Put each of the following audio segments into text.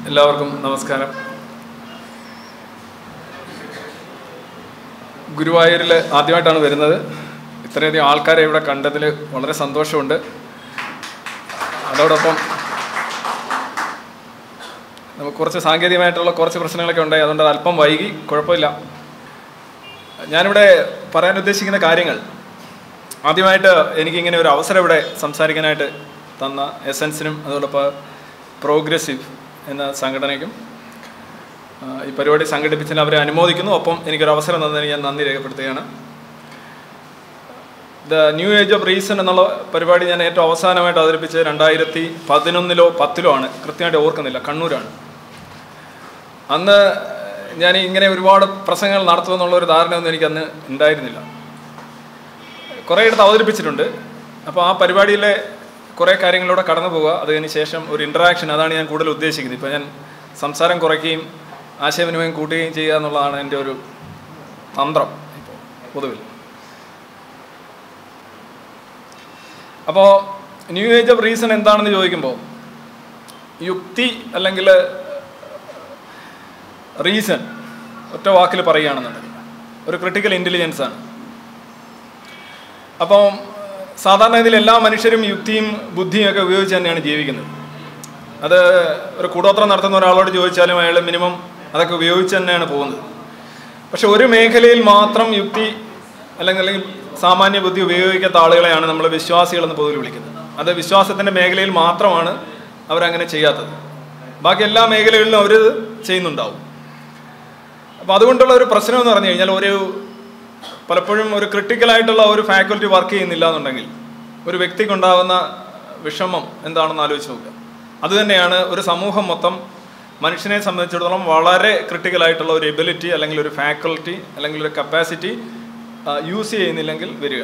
എല്ലാവർക്കും നമസ്കാരം ഗുരുവായൂരിൽ ആദ്യമായിട്ടാണ് വരുന്നത് ഇത്രയധികം ആൾക്കാരെ ഇവിടെ കണ്ടതിൽ വളരെ സന്തോഷമുണ്ട് അതോടൊപ്പം നമുക്ക് കുറച്ച് സാങ്കേതികമായിട്ടുള്ള കുറച്ച് പ്രശ്നങ്ങളൊക്കെ ഉണ്ടായി അതുകൊണ്ട് അത് അല്പം വൈകി കുഴപ്പമില്ല ഞാനിവിടെ പറയാൻ ഉദ്ദേശിക്കുന്ന കാര്യങ്ങൾ ആദ്യമായിട്ട് എനിക്കിങ്ങനെ ഒരു അവസരം ഇവിടെ സംസാരിക്കാനായിട്ട് തന്ന എസൻസിനും അതോടൊപ്പം പ്രോഗ്രസീവ് എന്ന സംഘടനയ്ക്കും ആ, ഈ പരിപാടി സംഘടിപ്പിച്ചതിന് അവരെ അനുമോദിക്കുന്നു ഒപ്പം എനിക്കൊരു അവസരം തന്നതിന് ഞാൻ നന്ദി രേഖപ്പെടുത്തുകയാണ് the new age of reason എന്നുള്ള പരിപാടി ഞാൻ ഏറ്റവും അവസാനമായിട്ട് അവതരിപ്പിച്ചത് രണ്ടായിരത്തി പതിനൊന്നിലോ പത്തിലോ ആണ് കൃത്യമായിട്ട് ഓർക്കുന്നില്ല കണ്ണൂരാണ് അന്ന് ഞാൻ ഇങ്ങനെ ഒരുപാട് പ്രസംഗങ്ങൾ നടത്തുമെന്നുള്ള ഒരു ധാരണയൊന്നും എനിക്ക് അന്ന് ഉണ്ടായിരുന്നില്ല കുറേ ഇടത്ത് അവതരിപ്പിച്ചിട്ടുണ്ട് അപ്പോൾ ആ പരിപാടിയിലെ കുറേ കാര്യങ്ങളിലൂടെ കടന്നു പോവുക അതിന് ശേഷം ഒരു ഇൻട്രാക്ഷൻ അതാണ് ഞാൻ കൂടുതൽ ഉദ്ദേശിക്കുന്നത് ഇപ്പോൾ ഞാൻ സംസാരം കുറയ്ക്കുകയും ആശയവിനിമയം കൂട്ടുകയും ചെയ്യുക എന്നുള്ളതാണ് എൻ്റെ ഒരു തന്ത്രം ഇപ്പോൾ പൊതുവിൽ അപ്പോൾ ന്യൂ ഏജ് ഓഫ് റീസൺ എന്താണെന്ന് ചോദിക്കുമ്പോൾ യുക്തി അല്ലെങ്കിൽ റീസൺ ഒറ്റ വാക്കിൽ പറയുകയാണെന്നുണ്ടെങ്കിൽ ഒരു ക്രിട്ടിക്കൽ ഇൻ്റലിജൻസ് ആണ് അപ്പം സാധാരണ ഇതിൽ എല്ലാ മനുഷ്യരും യുക്തിയും ബുദ്ധിയും ഒക്കെ ഉപയോഗിച്ച് തന്നെയാണ് ജീവിക്കുന്നത് അത് ഒരു കൂടോത്രം നടത്തുന്ന ഒരാളോട് ചോദിച്ചാലും അയാൾ മിനിമം അതൊക്കെ ഉപയോഗിച്ച് തന്നെയാണ് പോകുന്നത് പക്ഷെ ഒരു മേഖലയിൽ മാത്രം യുക്തി അല്ലെങ്കിൽ അല്ലെങ്കിൽ സാമാന്യ ബുദ്ധി ഉപയോഗിക്കാത്ത ആളുകളെയാണ് നമ്മൾ വിശ്വാസികളെന്ന് പൊതുവിൽ വിളിക്കുന്നത് അത് വിശ്വാസത്തിൻ്റെ മേഖലയിൽ മാത്രമാണ് അവരങ്ങനെ ചെയ്യാത്തത് ബാക്കി എല്ലാ മേഖലകളിലും അവർ ചെയ്യുന്നുണ്ടാവും അപ്പോൾ അതുകൊണ്ടുള്ള ഒരു പ്രശ്നം എന്ന് പറഞ്ഞു കഴിഞ്ഞാൽ ഒരു പലപ്പോഴും ഒരു ക്രിട്ടിക്കലായിട്ടുള്ള ഒരു ഫാക്കൽറ്റി വർക്ക് ചെയ്യുന്നില്ല എന്നുണ്ടെങ്കിൽ ഒരു വ്യക്തിക്കുണ്ടാകുന്ന വിഷമം എന്താണെന്ന് ആലോചിച്ച് നോക്കുക അതുതന്നെയാണ് ഒരു സമൂഹം മൊത്തം മനുഷ്യനെ സംബന്ധിച്ചിടത്തോളം വളരെ ക്രിട്ടിക്കലായിട്ടുള്ള ഒരു എബിലിറ്റി അല്ലെങ്കിൽ ഒരു ഫാക്കൽറ്റി അല്ലെങ്കിൽ ഒരു കപ്പാസിറ്റി യൂസ് ചെയ്യുന്നില്ലെങ്കിൽ വരിക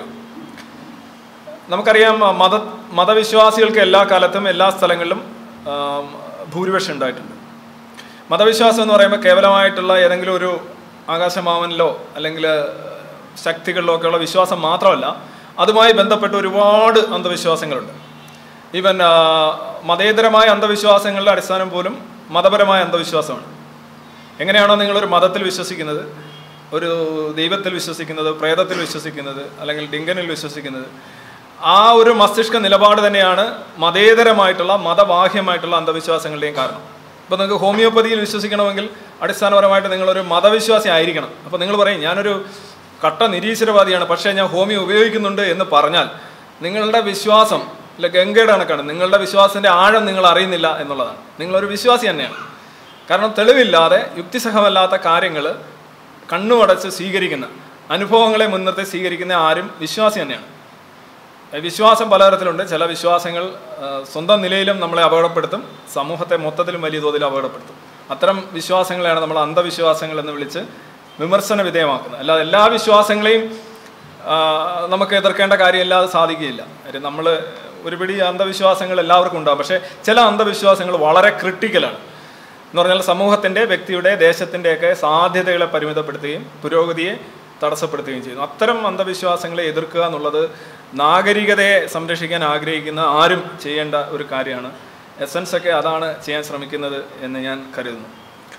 നമുക്കറിയാം മത മതവിശ്വാസികൾക്ക് എല്ലാ കാലത്തും എല്ലാ സ്ഥലങ്ങളിലും ആം, ഭൂരിപക്ഷം ഉണ്ടായിട്ടുണ്ട് മതവിശ്വാസം എന്ന് പറയുമ്പോൾ കേവലമായിട്ടുള്ള ഏതെങ്കിലും ഒരു ആകാശമാവനിലോ അല്ലെങ്കിൽ ശക്തികളിലോ ഒക്കെയുള്ള വിശ്വാസം മാത്രമല്ല അതുമായി ബന്ധപ്പെട്ട് ഒരുപാട് അന്ധവിശ്വാസങ്ങളുണ്ട് ഈവൻ ആ, മതേതരമായ അന്ധവിശ്വാസങ്ങളുടെ അടിസ്ഥാനം പോലും മതപരമായ അന്ധവിശ്വാസമാണ് എങ്ങനെയാണോ നിങ്ങളൊരു മതത്തിൽ വിശ്വസിക്കുന്നത് ഒരു ദൈവത്തിൽ വിശ്വസിക്കുന്നത് പ്രേതത്തിൽ വിശ്വസിക്കുന്നത് അല്ലെങ്കിൽ ഡിങ്കനിൽ വിശ്വസിക്കുന്നത് ആ ഒരു മസ്തിഷ്ക നിലപാട് തന്നെയാണ് മതേതരമായിട്ടുള്ള മതബാഹ്യമായിട്ടുള്ള അന്ധവിശ്വാസങ്ങളുടെയും കാരണം ഇപ്പോൾ നിങ്ങൾക്ക് ഹോമിയോപ്പതിയിൽ വിശ്വസിക്കണമെങ്കിൽ അടിസ്ഥാനപരമായിട്ട് നിങ്ങളൊരു മതവിശ്വാസി ആയിരിക്കണം അപ്പോൾ നിങ്ങൾ പറയും ഞാനൊരു കട്ട നിരീശ്വരവാദിയാണ് പക്ഷേ ഞാൻ ഹോമിയോ ഉപയോഗിക്കുന്നുണ്ട് എന്ന് പറഞ്ഞാൽ നിങ്ങളുടെ വിശ്വാസം ഇല്ല ഗംഗയുടെ കണക്കാണ് നിങ്ങളുടെ വിശ്വാസത്തിൻ്റെ ആഴം നിങ്ങൾ അറിയുന്നില്ല എന്നുള്ളതാണ് നിങ്ങളൊരു വിശ്വാസി തന്നെയാണ് കാരണം തെളിവില്ലാതെ യുക്തിസഹമല്ലാത്ത കാര്യങ്ങൾ കണ്ണുമടച്ച് സ്വീകരിക്കുന്ന അനുഭവങ്ങളെ മുൻനിർത്തി സ്വീകരിക്കുന്ന ആരും വിശ്വാസി തന്നെയാണ് ഏഹ് വിശ്വാസം പലതരത്തിലുണ്ട് ചില വിശ്വാസങ്ങൾ ആ, സ്വന്തം നിലയിലും നമ്മളെ അപകടപ്പെടുത്തും സമൂഹത്തെ മൊത്തത്തിലും വലിയ തോതിൽ അപകടപ്പെടുത്തും അത്തരം വിശ്വാസങ്ങളെയാണ് നമ്മൾ അന്ധവിശ്വാസങ്ങൾ എന്ന് വിളിച്ച് വിമർശന വിധേയമാക്കുന്നത് അല്ലാതെ എല്ലാ വിശ്വാസങ്ങളെയും ആ, നമുക്ക് എതിർക്കേണ്ട കാര്യമില്ല അത് സാധിക്കുകയില്ല കാര്യം നമ്മൾ ഒരുപിടി അന്ധവിശ്വാസങ്ങൾ എല്ലാവർക്കും ഉണ്ടാകും പക്ഷേ ചില അന്ധവിശ്വാസങ്ങൾ വളരെ ക്രിട്ടിക്കലാണ് എന്ന് പറഞ്ഞാൽ സമൂഹത്തിൻ്റെ വ്യക്തിയുടെ ദേശത്തിൻ്റെയൊക്കെ സാധ്യതകളെ പരിമിതപ്പെടുത്തുകയും പുരോഗതിയെ തടസ്സപ്പെടുത്തുകയും ചെയ്യുന്നു അത്തരം അന്ധവിശ്വാസങ്ങളെ എതിർക്കുക എന്നുള്ളത് നാഗരികതയെ സംരക്ഷിക്കാൻ ആഗ്രഹിക്കുന്ന ആരും ചെയ്യേണ്ട ഒരു കാര്യമാണ് എസൻസ് ഒക്കെ അതാണ് ചെയ്യാൻ ശ്രമിക്കുന്നത് എന്ന് ഞാൻ കരുതുന്നു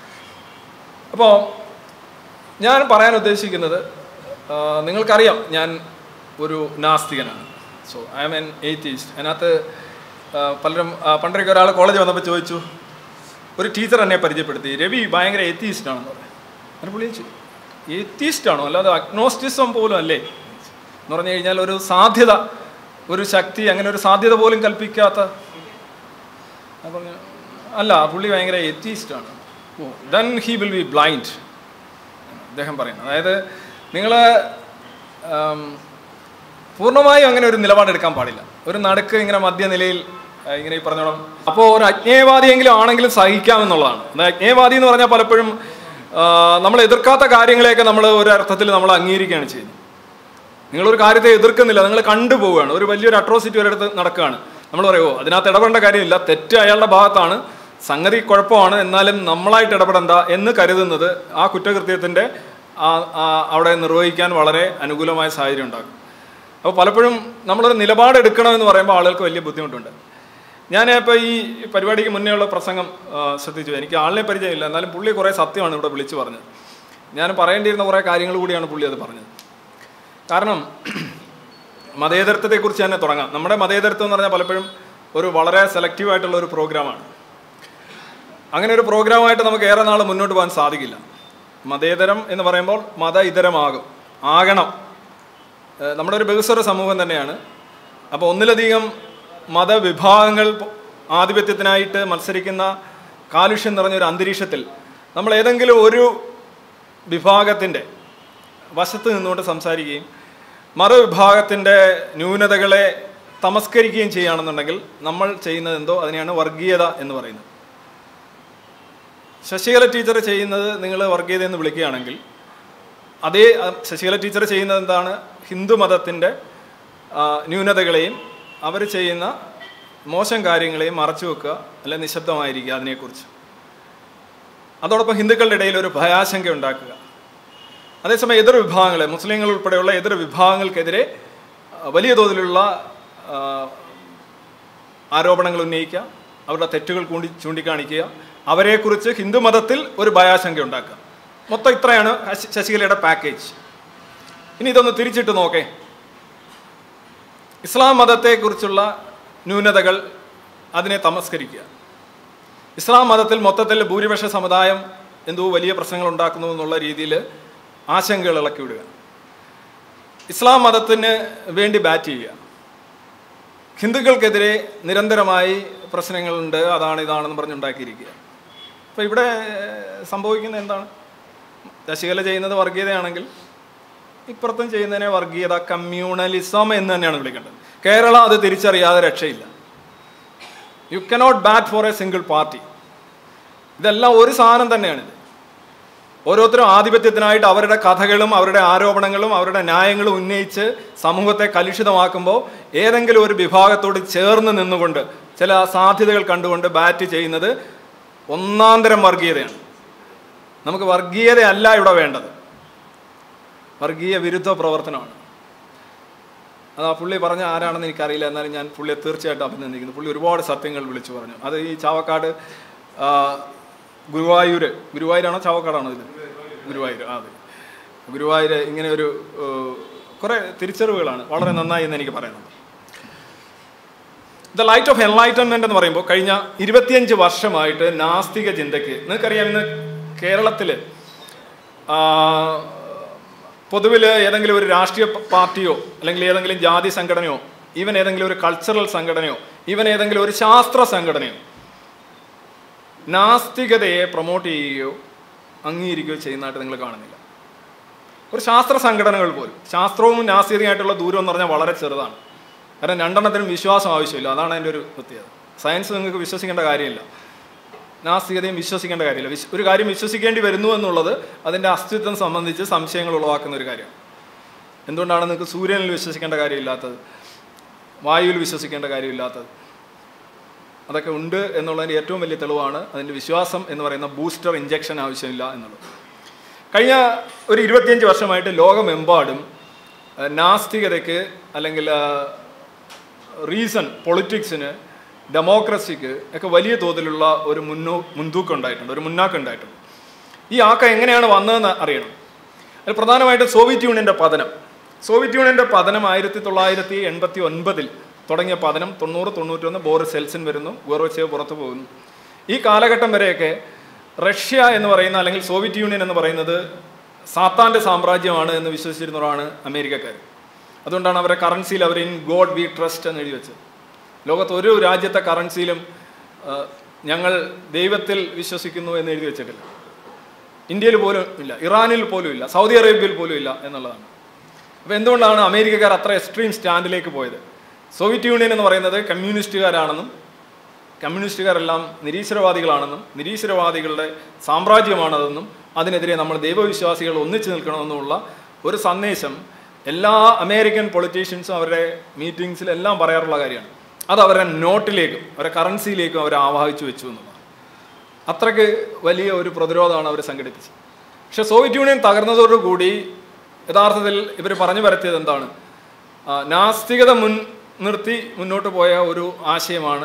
അപ്പോൾ ഞാൻ പറയാൻ ഉദ്ദേശിക്കുന്നത് ആ, നിങ്ങൾക്കറിയാം ഞാൻ ഒരു നാസ്തികനാണ് so I'm an atheist അതിനകത്ത് ആ, പലരും ആ, പണ്ടൊക്കെ ഒരാൾ കോളേജ് വന്നപ്പോൾ ചോദിച്ചു ഒരു ടീച്ചർ എന്നെ പരിചയപ്പെടുത്തി രവി ഭയങ്കര എത്തീസ്റ്റ് ആണെന്ന് പറഞ്ഞു അങ്ങനെ പുള്ളി ചോദിച്ചു എത്തീസ്റ്റ് ആണോ അല്ലാതെ അഗ്നോസ്റ്റിസം പോലും അല്ലേ എന്ന് പറഞ്ഞു കഴിഞ്ഞാൽ ഒരു സാധ്യത ഒരു ശക്തി അങ്ങനെ ഒരു സാധ്യത പോലും കൽപ്പിക്കാത്ത ഞാൻ പറഞ്ഞു അല്ല പുള്ളി ഭയങ്കര എത്തീസ്റ്റ് ആണ് oh then he will be blind അദ്ദേഹം പറയുന്നത് അതായത് നിങ്ങൾ പൂർണ്ണമായും അങ്ങനെ ഒരു നിലപാടെടുക്കാൻ പാടില്ല ഒരു നടുക്ക് ഇങ്ങനെ മധ്യനിലയിൽ ആ, ഇങ്ങനെ ഈ പറഞ്ഞോളം അപ്പോൾ ഒരു അജ്ഞേയവാദിയെങ്കിലും ആണെങ്കിലും സഹിക്കാമെന്നുള്ളതാണ് എന്നാൽ അജ്ഞേയവാദി എന്ന് പറഞ്ഞാൽ പലപ്പോഴും ആ, നമ്മൾ എതിർക്കാത്ത കാര്യങ്ങളെയൊക്കെ നമ്മൾ ഒരു അർത്ഥത്തിൽ നമ്മൾ അംഗീകരിക്കുകയാണ് ചെയ്യുന്നത് നിങ്ങളൊരു കാര്യത്തെ എതിർക്കുന്നില്ല നിങ്ങൾ കണ്ടുപോവുകയാണ് ഒരു വലിയൊരു അട്രോസിറ്റി ഒരിടത്ത് നടക്കുകയാണ് നമ്മൾ പറയുമോ അതിനകത്ത് ഇടപെടേണ്ട കാര്യമില്ല തെറ്റ് അയാളുടെ ഭാഗത്താണ് സംഗതി കുഴപ്പമാണ് എന്നാലും നമ്മളായിട്ട് ഇടപെടണ്ട എന്ന് കരുതുന്നത് ആ കുറ്റകൃത്യത്തിൻ്റെ ആ- ആ- അവിടെ നിർവഹിക്കാൻ വളരെ അനുകൂലമായ സാഹചര്യം ഉണ്ടാകും അപ്പോൾ പലപ്പോഴും നമ്മളൊരു നിലപാടെടുക്കണമെന്ന് പറയുമ്പോൾ ആളുകൾക്ക് വലിയ ബുദ്ധിമുട്ടുണ്ട് ഞാൻ ഇപ്പോൾ ഈ പരിപാടിക്ക് മുന്നേ ഉള്ള പ്രസംഗം ആ, ശ്രദ്ധിച്ചു എനിക്ക് ആളിനെ പരിചയമില്ല എന്നാലും പുള്ളി കുറേ സത്യമാണ് ഇവിടെ വിളിച്ചു പറഞ്ഞത് ഞാൻ പറയേണ്ടിയിരുന്ന കുറേ കാര്യങ്ങൾ കൂടിയാണ് പുള്ളി അത് പറഞ്ഞത് കാരണം മതേതരത്വത്തെക്കുറിച്ച് തന്നെ തുടങ്ങാം നമ്മുടെ മതേതരത്വം എന്ന് പറഞ്ഞാൽ പലപ്പോഴും ഒരു വളരെ സെലക്റ്റീവ് ആയിട്ടുള്ള ഒരു പ്രോഗ്രാമാണ് അങ്ങനെ ഒരു പ്രോഗ്രാമായിട്ട് നമുക്ക് ഏറെ നാൾ മുന്നോട്ട് പോകാൻ സാധിക്കില്ല മതേതരം എന്ന് പറയുമ്പോൾ മത ഇതരമാകും ആകണം ഏഹ് നമ്മുടെ ഒരു ബഹുസ്വര സമൂഹം തന്നെയാണ് അപ്പോൾ ഒന്നിലധികം മതവിഭാഗങ്ങൾ പോ- ആധിപത്യത്തിനായിട്ട് മത്സരിക്കുന്ന കാലുഷ്യം നിറഞ്ഞൊരു അന്തരീക്ഷത്തിൽ നമ്മൾ ഏതെങ്കിലും ഒരു വിഭാഗത്തിൻ്റെ വശത്ത് നിന്നുകൊണ്ട് സംസാരിക്കുകയും മറുവിഭാഗത്തിൻ്റെ ന്യൂനതകളെ തമസ്കരിക്കുകയും ചെയ്യുകയാണെന്നുണ്ടെങ്കിൽ നമ്മൾ ചെയ്യുന്നത് എന്തോ അതിനെയാണ് വർഗീയത എന്ന് പറയുന്നത് ശശികല ടീച്ചർ ചെയ്യുന്നത് നിങ്ങൾ വർഗീയത എന്ന് വിളിക്കുകയാണെങ്കിൽ അതേ അഹ് ശശികല ടീച്ചർ ചെയ്യുന്നത് എന്താണ് ഹിന്ദു മതത്തിൻ്റെ ആ, ന്യൂനതകളെയും അവർ ചെയ്യുന്ന മോശം കാര്യങ്ങളെയും മറച്ചു വെക്കുക അല്ലെ നിശബ്ദമായിരിക്കുക അതിനെക്കുറിച്ച് അതോടൊപ്പം ഹിന്ദുക്കളുടെ ഇടയിൽ ഒരു ഭയാശങ്ക ഉണ്ടാക്കുക അതേസമയം എതിർ വിഭാഗങ്ങളെ മുസ്ലിങ്ങൾ ഉൾപ്പെടെയുള്ള എതിർ വിഭാഗങ്ങൾക്കെതിരെ ആ, വലിയ തോതിലുള്ള ആ, ആരോപണങ്ങൾ ഉന്നയിക്കുക അവരുടെ തെറ്റുകൾ കൂടി ചൂണ്ടിക്കാണിക്കുക അവരെക്കുറിച്ച് ഹിന്ദു മതത്തിൽ ഒരു ഭയാശങ്ക ഉണ്ടാക്കുക മൊത്തം ഇത്രയാണ് ശശി- ശശികലയുടെ പാക്കേജ് ഇനി ഇതൊന്ന് തിരിച്ചിട്ട് നോക്കേ ഇസ്ലാം മതത്തെക്കുറിച്ചുള്ള ന്യൂനതകൾ അതിനെ തമസ്കരിക്കുക ഇസ്ലാം മതത്തിൽ മൊത്തത്തിൽ ഭൂരിപക്ഷ സമുദായം എന്തോ വലിയ പ്രശ്നങ്ങൾ ഉണ്ടാക്കുന്നു എന്നുള്ള രീതിയിൽ ആശങ്കകൾ ഇളക്കി വിടുക ഇസ്ലാം മതത്തിന് വേണ്ടി ബാറ്റ് ചെയ്യുക ഹിന്ദുക്കൾക്കെതിരെ നിരന്തരമായി പ്രശ്നങ്ങളുണ്ട് അതാണ് ഇതാണെന്ന് പറഞ്ഞുണ്ടാക്കിയിരിക്കുക അപ്പോൾ ഇവിടെ ഏഹ്, സംഭവിക്കുന്നത് എന്താണ് ശശികല ചെയ്യുന്നത് വർഗീയതയാണെങ്കിൽ ഇപ്പുറത്തും ചെയ്യുന്നതിനെ വർഗീയത കമ്മ്യൂണലിസം എന്ന് തന്നെയാണ് വിളിക്കേണ്ടത് കേരളം അത് തിരിച്ചറിയാതെ രക്ഷയില്ല you cannot bat for a single party ഇതെല്ലാം ഒരു സാധനം തന്നെയാണിത് ഓരോരുത്തരും ആധിപത്യത്തിനായിട്ട് അവരുടെ കഥകളും അവരുടെ ആരോപണങ്ങളും അവരുടെ ന്യായങ്ങളും ഉന്നയിച്ച് സമൂഹത്തെ കലുഷിതമാക്കുമ്പോൾ ഏതെങ്കിലും ഒരു വിഭാഗത്തോട് ചേർന്ന് നിന്നുകൊണ്ട് ചില സാധ്യതകൾ കണ്ടുകൊണ്ട് ബാറ്റ് ചെയ്യുന്നത് ഒന്നാന്തരം വർഗീയതയാണ് നമുക്ക് വർഗീയതയല്ല ഇവിടെ വേണ്ടത് വർഗീയ വിരുദ്ധ പ്രവർത്തനമാണ് അത് ആ പുള്ളി പറഞ്ഞ ആരാണെന്ന് എനിക്കറിയില്ല എന്നാലും ഞാൻ പുള്ളിയെ തീർച്ചയായിട്ടും അഭിനന്ദിക്കുന്നു പുള്ളി ഒരുപാട് സത്യങ്ങൾ വിളിച്ചു പറഞ്ഞു അത് ഈ ചാവക്കാട് ആ, ഗുരുവായൂര് ഗുരുവായൂരാണോ ചാവക്കാടാണോ ഇത് ഗുരുവായൂർ ആ, അതെ ഗുരുവായൂർ ഇങ്ങനെ ഒരു ഏഹ്, കുറേ തിരിച്ചറിവുകളാണ് വളരെ നന്നായി എന്ന് എനിക്ക് പറയുന്നുണ്ട് ദ ലൈറ്റ് ഓഫ് എൻലൈറ്റൻമെന്റ് എന്ന് പറയുമ്പോൾ കഴിഞ്ഞ ഇരുപത്തിയഞ്ച് വർഷമായിട്ട് നാസ്തിക ചിന്തയ്ക്ക് നിങ്ങൾക്കറിയാം ഇന്ന് കേരളത്തിൽ പൊതുവിൽ ഏതെങ്കിലും ഒരു രാഷ്ട്രീയ പ- പാർട്ടിയോ അല്ലെങ്കിൽ ഏതെങ്കിലും ജാതി സംഘടനയോ ഈവൻ ഏതെങ്കിലും ഒരു കൾച്ചറൽ സംഘടനയോ ഈവൻ ഏതെങ്കിലും ഒരു ശാസ്ത്ര സംഘടനയോ നാസ്തികതയെ പ്രൊമോട്ട് ചെയ്യുകയോ അംഗീകരിക്കുകയോ ചെയ്യുന്നതായിട്ട് നിങ്ങൾ കാണുന്നില്ല ഒരു ശാസ്ത്ര സംഘടനകൾ പോലും ശാസ്ത്രവും നാസ്തികതയായിട്ടുള്ള ദൂരം എന്ന് പറഞ്ഞാൽ വളരെ ചെറുതാണ് കാരണം രണ്ടെണ്ണത്തിനും വിശ്വാസം ആവശ്യമില്ല അതാണ് അതിൻ്റെ ഒരു പ്രത്യേകത സയൻസ് നിങ്ങൾക്ക് വിശ്വസിക്കേണ്ട കാര്യമില്ല നാസ്തികതയും വിശ്വസിക്കേണ്ട കാര്യമില്ല വിശ് ഒരു കാര്യം വിശ്വസിക്കേണ്ടി വരുന്നു എന്നുള്ളത് അതിൻ്റെ അസ്തിത്വം സംബന്ധിച്ച് സംശയങ്ങൾ ഉളവാക്കുന്ന ഒരു കാര്യമാണ് എന്തുകൊണ്ടാണ് നിങ്ങൾക്ക് സൂര്യനിൽ വിശ്വസിക്കേണ്ട കാര്യമില്ലാത്തത് വായുവിൽ വിശ്വസിക്കേണ്ട കാര്യമില്ലാത്തത് അതൊക്കെ ഉണ്ട് എന്നുള്ളതിൻ്റെ ഏറ്റവും വലിയ തെളിവാണ് അതിൻ്റെ വിശ്വാസം എന്ന് പറയുന്ന ബൂസ്റ്റർ ഇഞ്ചക്ഷൻ ആവശ്യമില്ല എന്നുള്ളത് കഴിഞ്ഞ ഒരു ഇരുപത്തിയഞ്ച് വർഷമായിട്ട് ലോകമെമ്പാടും അഹ്, നാസ്തികതയ്ക്ക് അല്ലെങ്കിൽ റീസൺ പൊളിറ്റിക്സിന് ഡെമോക്രസിക്ക് ഒക്കെ വലിയ തോതിലുള്ള ഒരു മുന്നോ മുൻതൂക്കം ഉണ്ടായിട്ടുണ്ട് ഒരു മുന്നാക്കം ഉണ്ടായിട്ടുണ്ട് ഈ ആക്കം എങ്ങനെയാണ് വന്നതെന്ന് അറിയണം അതിൽ പ്രധാനമായിട്ടും സോവിയറ്റ് യൂണിയൻ്റെ പതനം സോവിയറ്റ് യൂണിയൻ്റെ പതനം ആയിരത്തി തൊള്ളായിരത്തി എൺപത്തി ഒൻപതിൽ തുടങ്ങിയ പതനം തൊണ്ണൂറ് തൊണ്ണൂറ്റൊന്ന് ബോറിസ് എൽസിൻ വരുന്നു ഗോർവച്ചേവ് പുറത്തു പോകുന്നു ഈ കാലഘട്ടം വരെയൊക്കെ റഷ്യ എന്ന് പറയുന്ന അല്ലെങ്കിൽ സോവിയറ്റ് യൂണിയൻ എന്ന് പറയുന്നത് സാത്താൻ്റെ സാമ്രാജ്യമാണ് എന്ന് വിശ്വസിച്ചിരുന്നവരാണ് അമേരിക്കക്കാർ അതുകൊണ്ടാണ് അവരുടെ കറൻസിയിൽ അവർ ഇൻ ഗോഡ് വി ട്രസ്റ്റ് എന്ന് എഴുതി വെച്ചത് ലോകത്ത് ഒരു രാജ്യത്തെ കറൻസിയിലും ആ, ഞങ്ങൾ ദൈവത്തിൽ വിശ്വസിക്കുന്നു എന്ന് എഴുതി വെച്ചിട്ടില്ല ഇന്ത്യയിൽ പോലും ഇല്ല ഇറാനിൽ പോലും ഇല്ല സൗദി അറേബ്യയിൽ പോലും ഇല്ല എന്നുള്ളതാണ് അപ്പോൾ എന്തുകൊണ്ടാണ് അമേരിക്കക്കാർ അത്ര എക്സ്ട്രീം സ്റ്റാൻഡിലേക്ക് പോയത് സോവിയറ്റ് യൂണിയൻ എന്ന് പറയുന്നത് കമ്മ്യൂണിസ്റ്റുകാരാണെന്നും കമ്മ്യൂണിസ്റ്റുകാരെല്ലാം നിരീശ്വരവാദികളാണെന്നും നിരീശ്വരവാദികളുടെ സാമ്രാജ്യമാണതെന്നും അതിനെതിരെ നമ്മൾ ദൈവവിശ്വാസികൾ ഒന്നിച്ചു നിൽക്കണമെന്നുമുള്ള ഒരു സന്ദേശം എല്ലാ അമേരിക്കൻ പൊളിറ്റീഷ്യൻസും അവരുടെ മീറ്റിംഗ്സിലെല്ലാം പറയാറുള്ള കാര്യമാണ് അത് അവരുടെ നോട്ടിലേക്കും അവരുടെ കറൻസിയിലേക്കും അവർ ആവാഹിച്ചു വെച്ചു എന്നുള്ളതാണ് അത്രയ്ക്ക് വലിയ ഒരു പ്രതിരോധമാണ് അവർ സംഘടിപ്പിച്ചത് പക്ഷെ സോവിയറ്റ് യൂണിയൻ തകർന്നതോടുകൂടി യഥാർത്ഥത്തിൽ ഇവർ പറഞ്ഞു വരുത്തിയത് എന്താണ് ആ, നാസ്തികത മുൻ നിർത്തി മുന്നോട്ട് പോയ ഒരു ആശയമാണ്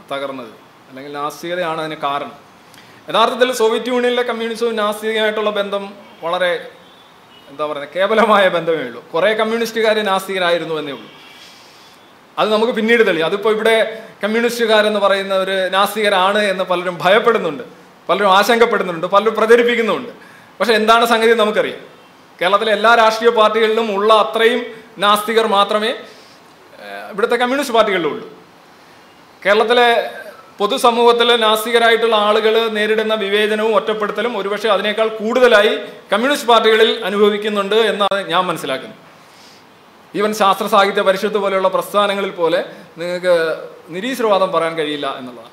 തകർന്നത് അല്ലെങ്കിൽ നാസ്തികതയാണ് അതിന് കാരണം യഥാർത്ഥത്തിൽ സോവിയറ്റ് യൂണിയനിലെ കമ്മ്യൂണിസവും നാസ്തികമായിട്ടുള്ള ബന്ധം വളരെ എന്താ പറയുക കേവലമായ ബന്ധമേ ഉള്ളൂ കുറേ കമ്മ്യൂണിസ്റ്റുകാർ നാസ്തികരായിരുന്നു എന്നേ ഉള്ളൂ അത് നമുക്ക് പിന്നീട് തെളിയും അതിപ്പോൾ ഇവിടെ കമ്മ്യൂണിസ്റ്റുകാരെന്ന് പറയുന്നവർ നാസ്തികരാണ് എന്ന് പലരും ഭയപ്പെടുന്നുണ്ട് പലരും ആശങ്കപ്പെടുന്നുണ്ട് പലരും പ്രചരിപ്പിക്കുന്നുമുണ്ട് പക്ഷെ എന്താണ് സംഗതി എന്ന് നമുക്കറിയാം കേരളത്തിലെ എല്ലാ രാഷ്ട്രീയ പാർട്ടികളിലും ഉള്ള അത്രയും നാസ്തികർ മാത്രമേ ഏഹ്, ഇവിടുത്തെ കമ്മ്യൂണിസ്റ്റ് പാർട്ടികളിലും ഉള്ളൂ കേരളത്തിലെ പൊതുസമൂഹത്തിൽ നാസ്തികരായിട്ടുള്ള ആളുകൾ നേരിടുന്ന വിവേചനവും ഒറ്റപ്പെടുത്തലും ഒരുപക്ഷെ അതിനേക്കാൾ കൂടുതലായി കമ്മ്യൂണിസ്റ്റ് പാർട്ടികളിൽ അനുഭവിക്കുന്നുണ്ട് എന്നാണ് ഞാൻ മനസ്സിലാക്കുന്നത് ഈവൻ ശാസ്ത്ര സാഹിത്യ പരിഷത്ത് പോലെയുള്ള പ്രസ്ഥാനങ്ങളിൽ പോലെ നിങ്ങൾക്ക് നിരീശ്വരവാദം പറയാൻ കഴിയില്ല എന്നുള്ളതാണ്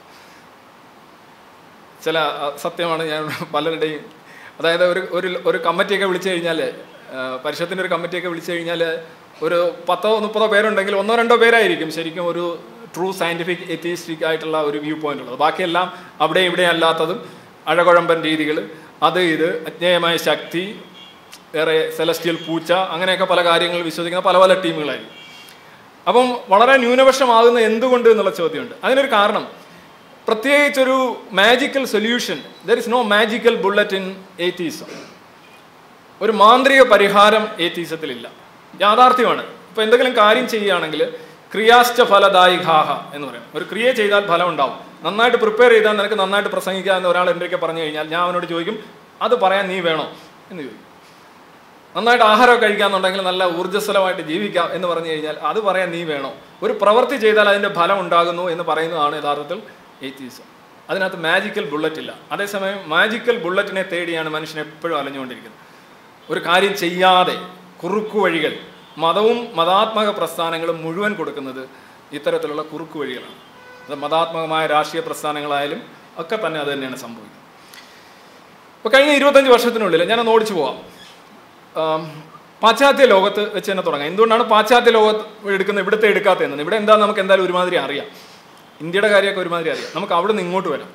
ചില അഹ്, സത്യമാണ് ഞാൻ പലരുടെയും അതായത് ഒരു ഒരു ഒരു കമ്മിറ്റിയൊക്കെ വിളിച്ചു കഴിഞ്ഞാൽ പരിഷത്തിൻ്റെ ഒരു കമ്മിറ്റിയൊക്കെ വിളിച്ചു കഴിഞ്ഞാൽ ഒരു പത്തോ മുപ്പതോ പേരുണ്ടെങ്കിൽ ഒന്നോ രണ്ടോ പേരായിരിക്കും ശരിക്കും ഒരു ട്രൂ സയൻറ്റിഫിക് എത്തിയിസ്റ്റിക് ആയിട്ടുള്ള ഒരു വ്യൂ പോയിന്റ് ഉള്ളത് ബാക്കിയെല്ലാം അവിടെ ഇവിടെ അല്ലാത്തതും അഴകുഴമ്പൻ രീതികൾ അത് ഇത് അജ്ഞേയമായ ശക്തി വേറെ സെലസ്റ്റിയൽ പൂച്ച അങ്ങനെയൊക്കെ പല കാര്യങ്ങൾ വിശ്വസിക്കുന്ന പല പല ടീമുകളായിരിക്കും അപ്പം വളരെ ന്യൂനപക്ഷമാകുന്ന എന്തുകൊണ്ട് എന്നുള്ള ചോദ്യമുണ്ട് അതിനൊരു കാരണം പ്രത്യേകിച്ചൊരു magical solution there is no magical bullet in atheism ഒരു മാന്ത്രിക പരിഹാരം ഏത്തീസത്തിലില്ല യാഥാർത്ഥ്യമാണ് ഇപ്പൊ എന്തെങ്കിലും കാര്യം ചെയ്യുകയാണെങ്കിൽ ക്രിയാശ്ച ഫലദായികാഹ എന്ന് പറയും ഒരു ക്രിയ ചെയ്താൽ ഫലം ഉണ്ടാവും നന്നായിട്ട് പ്രിപ്പയർ ചെയ്താൽ നിനക്ക് നന്നായിട്ട് പ്രസംഗിക്കുക എന്ന് ഒരാൾ എന്തൊക്കെ പറഞ്ഞു കഴിഞ്ഞാൽ ഞാൻ അവനോട് ചോദിക്കും അത് പറയാൻ നീ വേണോ എന്ന് ചോദിക്കും നന്നായിട്ട് ആഹാരമൊക്കെ കഴിക്കാന്നുണ്ടെങ്കിൽ നല്ല ഊർജ്ജസ്വലമായിട്ട് ജീവിക്കാം എന്ന് പറഞ്ഞു കഴിഞ്ഞാൽ അത് പറയാൻ നീ വേണോ ഒരു പ്രവൃത്തി ചെയ്താൽ അതിൻ്റെ ഫലം ഉണ്ടാകുന്നു എന്ന് പറയുന്നതാണ് യഥാർത്ഥത്തിൽ എയ്ത്തീസം അതിനകത്ത് മാജിക്കൽ ബുള്ളറ്റ് ഇല്ല അതേസമയം മാജിക്കൽ ബുള്ളറ്റിനെ തേടിയാണ് മനുഷ്യൻ എപ്പോഴും അലഞ്ഞുകൊണ്ടിരിക്കുന്നത് ഒരു കാര്യം ചെയ്യാതെ കുറുക്കു വഴികൾ മതവും മതാത്മക പ്രസ്ഥാനങ്ങളും മുഴുവൻ കൊടുക്കുന്നത് ഇത്തരത്തിലുള്ള കുറുക്കു വഴികളാണ് അത് മതാത്മകമായ രാഷ്ട്രീയ പ്രസ്ഥാനങ്ങളായാലും ഒക്കെ തന്നെ അത് തന്നെയാണ് സംഭവിക്കുന്നത് അപ്പോൾ കഴിഞ്ഞ ഇരുപത്തഞ്ച് വർഷത്തിനുള്ളിൽ ഞാനൊന്ന് ഓടിച്ചു പോവാം ആം, പാശ്ചാത്യ ലോകത്ത് വെച്ച് തന്നെ തുടങ്ങാം എന്തുകൊണ്ടാണ് പാശ്ചാത്യ ലോകത്ത് എടുക്കുന്ന ഇവിടുത്തെ എടുക്കാത്തതെന്ന് ഇവിടെ എന്താ നമുക്ക് എന്തായാലും ഒരുമാതിരി അറിയാം ഇന്ത്യയുടെ കാര്യമൊക്കെ ഒരുമാതിരി അറിയാം നമുക്ക് അവിടെ നിന്ന് ഇങ്ങോട്ട് വരാം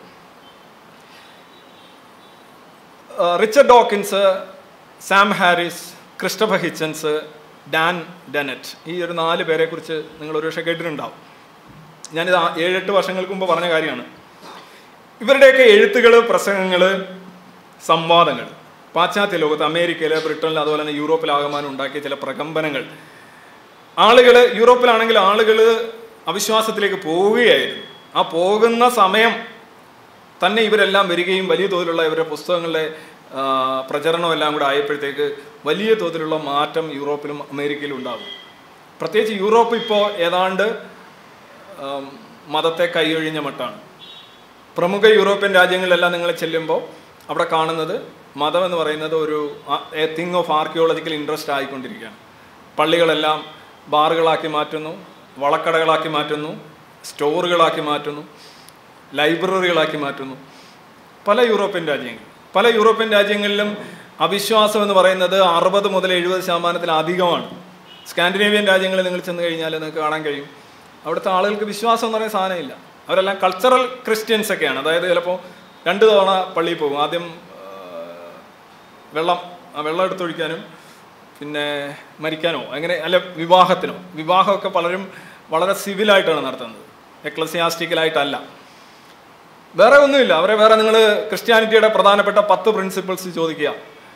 ആ, Richard Dawkins Sam Harris Christopher Hitchens Dan Dennett ഈ ഒരു നാല് പേരെ കുറിച്ച് നിങ്ങൾ ഒരു പക്ഷേ കേട്ടിട്ടുണ്ടാവും ഞാനിത് ആ- ഏഴെട്ട് വർഷങ്ങൾക്ക് മുമ്പ് പറഞ്ഞ കാര്യമാണ് ഇവരുടെയൊക്കെ എഴുത്തുകൾ പ്രസംഗങ്ങൾ സംവാദങ്ങൾ പാശ്ചാത്യ ലോകത്ത് അമേരിക്കയിൽ ബ്രിട്ടനിൽ അതുപോലെ തന്നെ യൂറോപ്പിലാകമാനം ഉണ്ടാക്കിയ ചില പ്രകമ്പനങ്ങൾ ആളുകൾ യൂറോപ്പിലാണെങ്കിൽ ആളുകൾ അവിശ്വാസത്തിലേക്ക് പോവുകയായിരുന്നു ആ പോകുന്ന സമയം തന്നെ ഇവരെല്ലാം വരികയും വലിയ തോതിലുള്ള ഇവരുടെ പുസ്തകങ്ങളുടെ ആ, പ്രചരണം എല്ലാം കൂടെ ആയപ്പോഴത്തേക്ക് വലിയ തോതിലുള്ള മാറ്റം യൂറോപ്പിലും അമേരിക്കയിലും ഉണ്ടാകും പ്രത്യേകിച്ച് യൂറോപ്പ് ഇപ്പോൾ ഏതാണ്ട് ആം, മതത്തെ കൈയൊഴിഞ്ഞ മട്ടാണ് പ്രമുഖ യൂറോപ്യൻ രാജ്യങ്ങളിലെല്ലാം നിങ്ങൾ ചെല്ലുമ്പോൾ അവിടെ കാണുന്നത് മതം എന്ന് പറയുന്നത് ഒരു a thing of archaeological interest ആയിക്കൊണ്ടിരിക്കുകയാണ് പള്ളികളെല്ലാം ബാറുകളാക്കി മാറ്റുന്നു വളക്കടകളാക്കി മാറ്റുന്നു സ്റ്റോറുകളാക്കി മാറ്റുന്നു ലൈബ്രറികളാക്കി മാറ്റുന്നു പല യൂറോപ്യൻ രാജ്യങ്ങൾ പല യൂറോപ്യൻ രാജ്യങ്ങളിലും അവിശ്വാസം എന്ന് പറയുന്നത് അറുപത് മുതൽ എഴുപത് ശതമാനത്തിൽ അധികമാണ് സ്കാൻഡിനേവിയൻ രാജ്യങ്ങളിൽ നിങ്ങൾ ചെന്ന് കഴിഞ്ഞാൽ നിങ്ങൾക്ക് കാണാൻ കഴിയും അവിടുത്തെ ആളുകൾക്ക് വിശ്വാസം എന്ന് പറയുന്ന സാധനമില്ല അവരെല്ലാം കൾച്ചറൽ ക്രിസ്ത്യൻസ് ഒക്കെയാണ് അതായത് ചിലപ്പോൾ രണ്ട് തവണ പള്ളിയിൽ പോകും ആദ്യം ആ, വെള്ളം ആ വെള്ളം എടുത്തൊഴിക്കാനും പിന്നെ മരിക്കാനോ അങ്ങനെ അല്ല വിവാഹത്തിനോ വിവാഹമൊക്കെ പലരും വളരെ സിവിലായിട്ടാണ് നടത്തുന്നത് എക്ലസിയാസ്റ്റിക്കലായിട്ടല്ല വേറെ ഒന്നുമില്ല അവരെ വേറെ നിങ്ങൾ ക്രിസ്ത്യാനിറ്റിയുടെ പ്രധാനപ്പെട്ട പത്ത് പ്രിൻസിപ്പിൾസ് ചോദിക്കുക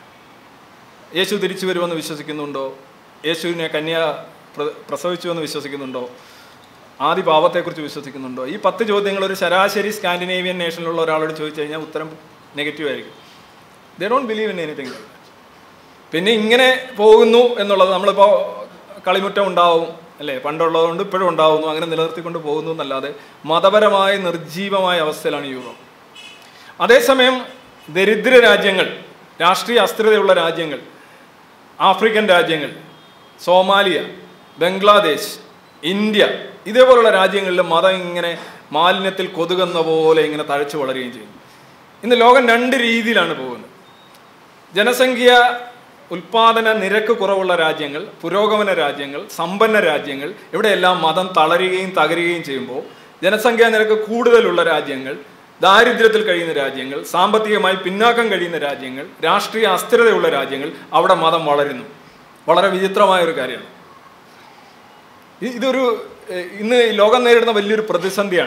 യേശു തിരിച്ചു വരുമെന്ന് വിശ്വസിക്കുന്നുണ്ടോ യേശുവിനെ കന്യ പ്ര- പ്രസവിച്ചുവെന്ന് വിശ്വസിക്കുന്നുണ്ടോ ആദ്യ പാപത്തെക്കുറിച്ച് വിശ്വസിക്കുന്നുണ്ടോ ഈ പത്ത് ചോദ്യങ്ങൾ ഒരു ശരാശരി സ്കാൻഡിനേവിയൻ നേഷനിലുള്ള ഒരാളോട് ചോദിച്ചു കഴിഞ്ഞാൽ ഉത്തരം നെഗറ്റീവ് ആയിരിക്കും they don't believe in anything പിന്നെ ഇങ്ങനെ പോകുന്നു എന്നുള്ളത് നമ്മളിപ്പോൾ കളിമുറ്റം ഉണ്ടാവും അല്ലേ പണ്ടുള്ളതുകൊണ്ട് ഇപ്പോഴും ഉണ്ടാവുന്നു അങ്ങനെ നിലനിർത്തിക്കൊണ്ട് പോകുന്നു എന്നല്ലാതെ മതപരമായ നിർജീവമായ അവസ്ഥയിലാണ് യൂറോപ്പ് അതേസമയം ദരിദ്ര രാജ്യങ്ങൾ രാഷ്ട്രീയ അസ്ഥിരതയുള്ള രാജ്യങ്ങൾ ആഫ്രിക്കൻ രാജ്യങ്ങൾ സോമാലിയ ബംഗ്ലാദേശ് ഇന്ത്യ ഇതേപോലുള്ള രാജ്യങ്ങളിൽ മതം ഇങ്ങനെ മാലിന്യത്തിൽ കൊതുകുന്ന പോലെ ഇങ്ങനെ തഴച്ചു വളരുകയും ചെയ്യും ഇന്ന് ലോകം രണ്ട് രീതിയിലാണ് പോകുന്നത് ജനസംഖ്യ ഉൽപാദന നിരക്ക് കുറവുള്ള രാജ്യങ്ങൾ പുരോഗമന രാജ്യങ്ങൾ സമ്പന്ന രാജ്യങ്ങൾ ഇവിടെയെല്ലാം മതം തളരുകയും തകരുകയും ചെയ്യുമ്പോൾ ജനസംഖ്യാ നിരക്ക് കൂടുതലുള്ള രാജ്യങ്ങൾ ദാരിദ്ര്യത്തിൽ കഴിയുന്ന രാജ്യങ്ങൾ സാമ്പത്തികമായി പിന്നാക്കം കഴിയുന്ന രാജ്യങ്ങൾ രാഷ്ട്രീയ അസ്ഥിരതയുള്ള രാജ്യങ്ങൾ അവിടെ മതം വളരുന്നു വളരെ വിചിത്രമായ ഒരു കാര്യമാണ് ഇ- ഇതൊരു എഹ്, ഇന്ന് ഈ ലോകം നേരിടുന്ന വലിയൊരു പ്രതിസന്ധിയാണ്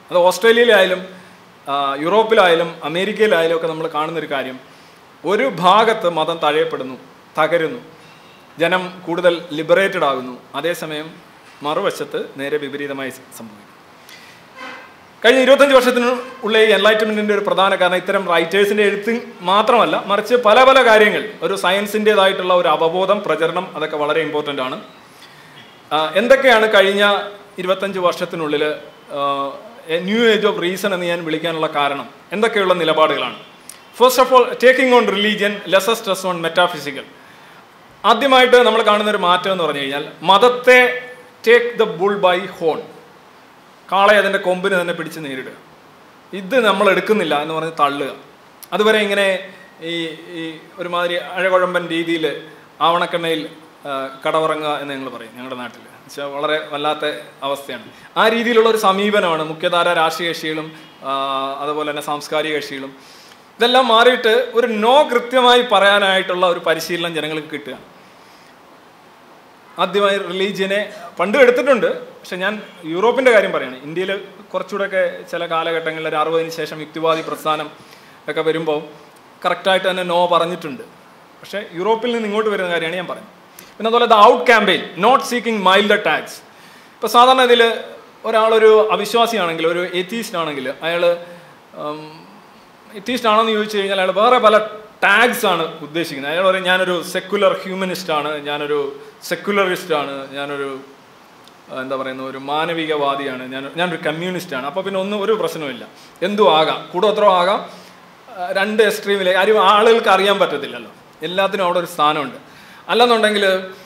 അത് ഓസ്ട്രേലിയയിലായാലും ആ, യൂറോപ്പിലായാലും അമേരിക്കയിലായാലും ഒക്കെ നമ്മൾ കാണുന്നൊരു കാര്യം ഒരു ഭാഗത്ത് മതം തഴയപ്പെടുന്നു തകരുന്നു ജനം കൂടുതൽ ലിബറേറ്റഡ് ആകുന്നു അതേസമയം മറുവശത്ത് നേരെ വിപരീതമായി സംഭവിക്കും കഴിഞ്ഞ ഇരുപത്തഞ്ച് വർഷത്തിനുള്ള ഈ എൻലൈറ്റ്മെന്റിന്റെ ഒരു പ്രധാന കാരണം ഇത്തരം റൈറ്റേഴ്സിന്റെ എഴുത്ത് മാത്രമല്ല മറിച്ച് പല പല കാര്യങ്ങൾ ഒരു സയൻസിൻ്റെതായിട്ടുള്ള ഒരു അവബോധം പ്രചരണം അതൊക്കെ വളരെ ഇമ്പോർട്ടൻ്റ് ആണ് ആ, എന്തൊക്കെയാണ് കഴിഞ്ഞ ഇരുപത്തഞ്ച് വർഷത്തിനുള്ളിൽ ന്യൂ ഏജ് ഓഫ് റീസൺ എന്ന് ഞാൻ വിളിക്കാനുള്ള കാരണം എന്തൊക്കെയുള്ള നിലപാടുകളാണ് first of all taking on religion lesser stress on metaphysical ആദ്യമായിട്ട് നമ്മൾ കാണുന്ന ഒരു മാറ്റം എന്ന് പറഞ്ഞു കഴിഞ്ഞാൽ മതത്തെ take the bull by horn കാളെ അതിൻ്റെ കൊമ്പിന് തന്നെ പിടിച്ച് നേരിടുക ഇത് നമ്മൾ എടുക്കുന്നില്ല എന്ന് പറഞ്ഞ് തള്ളുക അതുവരെ ഇങ്ങനെ ഈ ഈ ഒരുമാതിരി അഴകുഴമ്പൻ രീതിയിൽ ആവണക്കെണ്ണയിൽ ആ, കടവറങ്ങുക എന്ന് ഞങ്ങൾ പറയും ഞങ്ങളുടെ നാട്ടിൽ പക്ഷേ വളരെ വല്ലാത്ത അവസ്ഥയാണ് ആ രീതിയിലുള്ള ഒരു സമീപനമാണ് മുഖ്യധാര രാഷ്ട്രീയ കക്ഷികളും ആ, അതുപോലെ തന്നെ സാംസ്കാരിക കക്ഷികളും ഇതെല്ലാം മാറിയിട്ട് ഒരു നോ കൃത്യമായി പറയാനായിട്ടുള്ള ഒരു പരിശീലനം ജനങ്ങൾക്ക് കിട്ടുക ആദ്യമായി റിലീജിയനെ പണ്ട് എടുത്തിട്ടുണ്ട് പക്ഷെ ഞാൻ യൂറോപ്പിൻ്റെ കാര്യം പറയാണ് ഇന്ത്യയിൽ കുറച്ചുകൂടെയൊക്കെ ചില കാലഘട്ടങ്ങളിൽ ഒരു അറുപതിന് ശേഷം യുക്തിവാദി പ്രസ്ഥാനം ഒക്കെ വരുമ്പോൾ കറക്റ്റായിട്ട് തന്നെ നോ പറഞ്ഞിട്ടുണ്ട് പക്ഷേ യൂറോപ്പിൽ നിന്ന് ഇങ്ങോട്ട് വരുന്ന കാര്യമാണ് ഞാൻ പറയുന്നത് പിന്നെ അതുപോലെ the out campaign not seeking mild tax ഇപ്പോൾ സാധാരണ ഇതിൽ ഒരാളൊരു അവിശ്വാസിയാണെങ്കിൽ ഒരു എത്തീസ്റ്റ് ആണെങ്കിൽ അയാൾ എത്തീസ്റ്റ് ആണെന്ന് ചോദിച്ചു കഴിഞ്ഞാൽ അയാൾ വേറെ പല ടാഗ്സ് ആണ് ഉദ്ദേശിക്കുന്നത് അയാൾ പറയും ഞാനൊരു സെക്കുലർ ഹ്യൂമനിസ്റ്റ് ആണ് ഞാനൊരു സെക്കുലറിസ്റ്റ് ആണ് ഞാനൊരു ആ, എന്താ പറയുന്ന ഒരു മാനവികവാദിയാണ് ഞാൻ ഞാനൊരു കമ്മ്യൂണിസ്റ്റ് ആണ് അപ്പോൾ പിന്നെ ഒന്നും ഒരു പ്രശ്നവുമില്ല എന്തും ആകാം കൂടോത്രവും ആകാം ആ, രണ്ട് എക്സ്ട്രീമിലെ ആരും ആളുകൾക്ക് അറിയാൻ പറ്റത്തില്ലല്ലോ എല്ലാത്തിനും അവിടെ ഒരു സ്ഥാനമുണ്ട് അല്ലെന്നുണ്ടെങ്കിൽ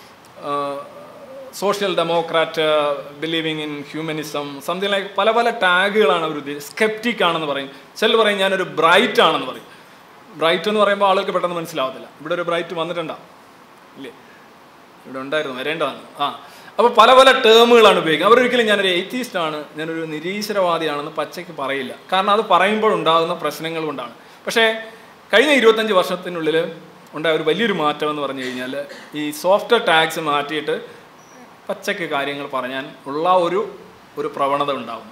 social democrat believing in humanism something like പല പല ടാഗുകളാണ് അവർ ഉദ്ദേശിച്ചത് സ്കെപ്റ്റിക് ആണെന്ന് പറയും ചിലർ പറയും ഞാനൊരു ബ്രൈറ്റ് ആണെന്ന് പറയും ബ്രൈറ്റ് എന്ന് പറയുമ്പോൾ ആളുകൾക്ക് പെട്ടെന്ന് മനസ്സിലാവത്തില്ല ഇവിടെ ഒരു ബ്രൈറ്റ് വന്നിട്ടുണ്ടോ ഇല്ലേ ഇവിടെ ഉണ്ടായിരുന്നു വരേണ്ടതാണ് ആ അപ്പോൾ പല പല ടേമുകളാണ് ഉപയോഗിക്കുന്നത് അവരൊരിക്കലും ഞാനൊരു എയ്ത്തീസ്റ്റ് ആണ് ഞാനൊരു നിരീശ്വരവാദിയാണെന്ന് പച്ചയ്ക്ക് പറയില്ല കാരണം അത് പറയുമ്പോൾ ഉണ്ടാകുന്ന പ്രശ്നങ്ങൾ കൊണ്ടാണ് പക്ഷേ കഴിഞ്ഞ ഇരുപത്തഞ്ച് വർഷത്തിനുള്ളിൽ ഉണ്ടായ ഒരു വലിയൊരു മാറ്റം എന്ന് പറഞ്ഞു കഴിഞ്ഞാൽ ഈ സോഫ്റ്റ്വെയർ ടാക്സ് മാറ്റിയിട്ട് പച്ചയ്ക്ക് കാര്യങ്ങൾ പറഞ്ഞാൽ ഉള്ള ഒരു ഒരു പ്രവണത ഉണ്ടാകും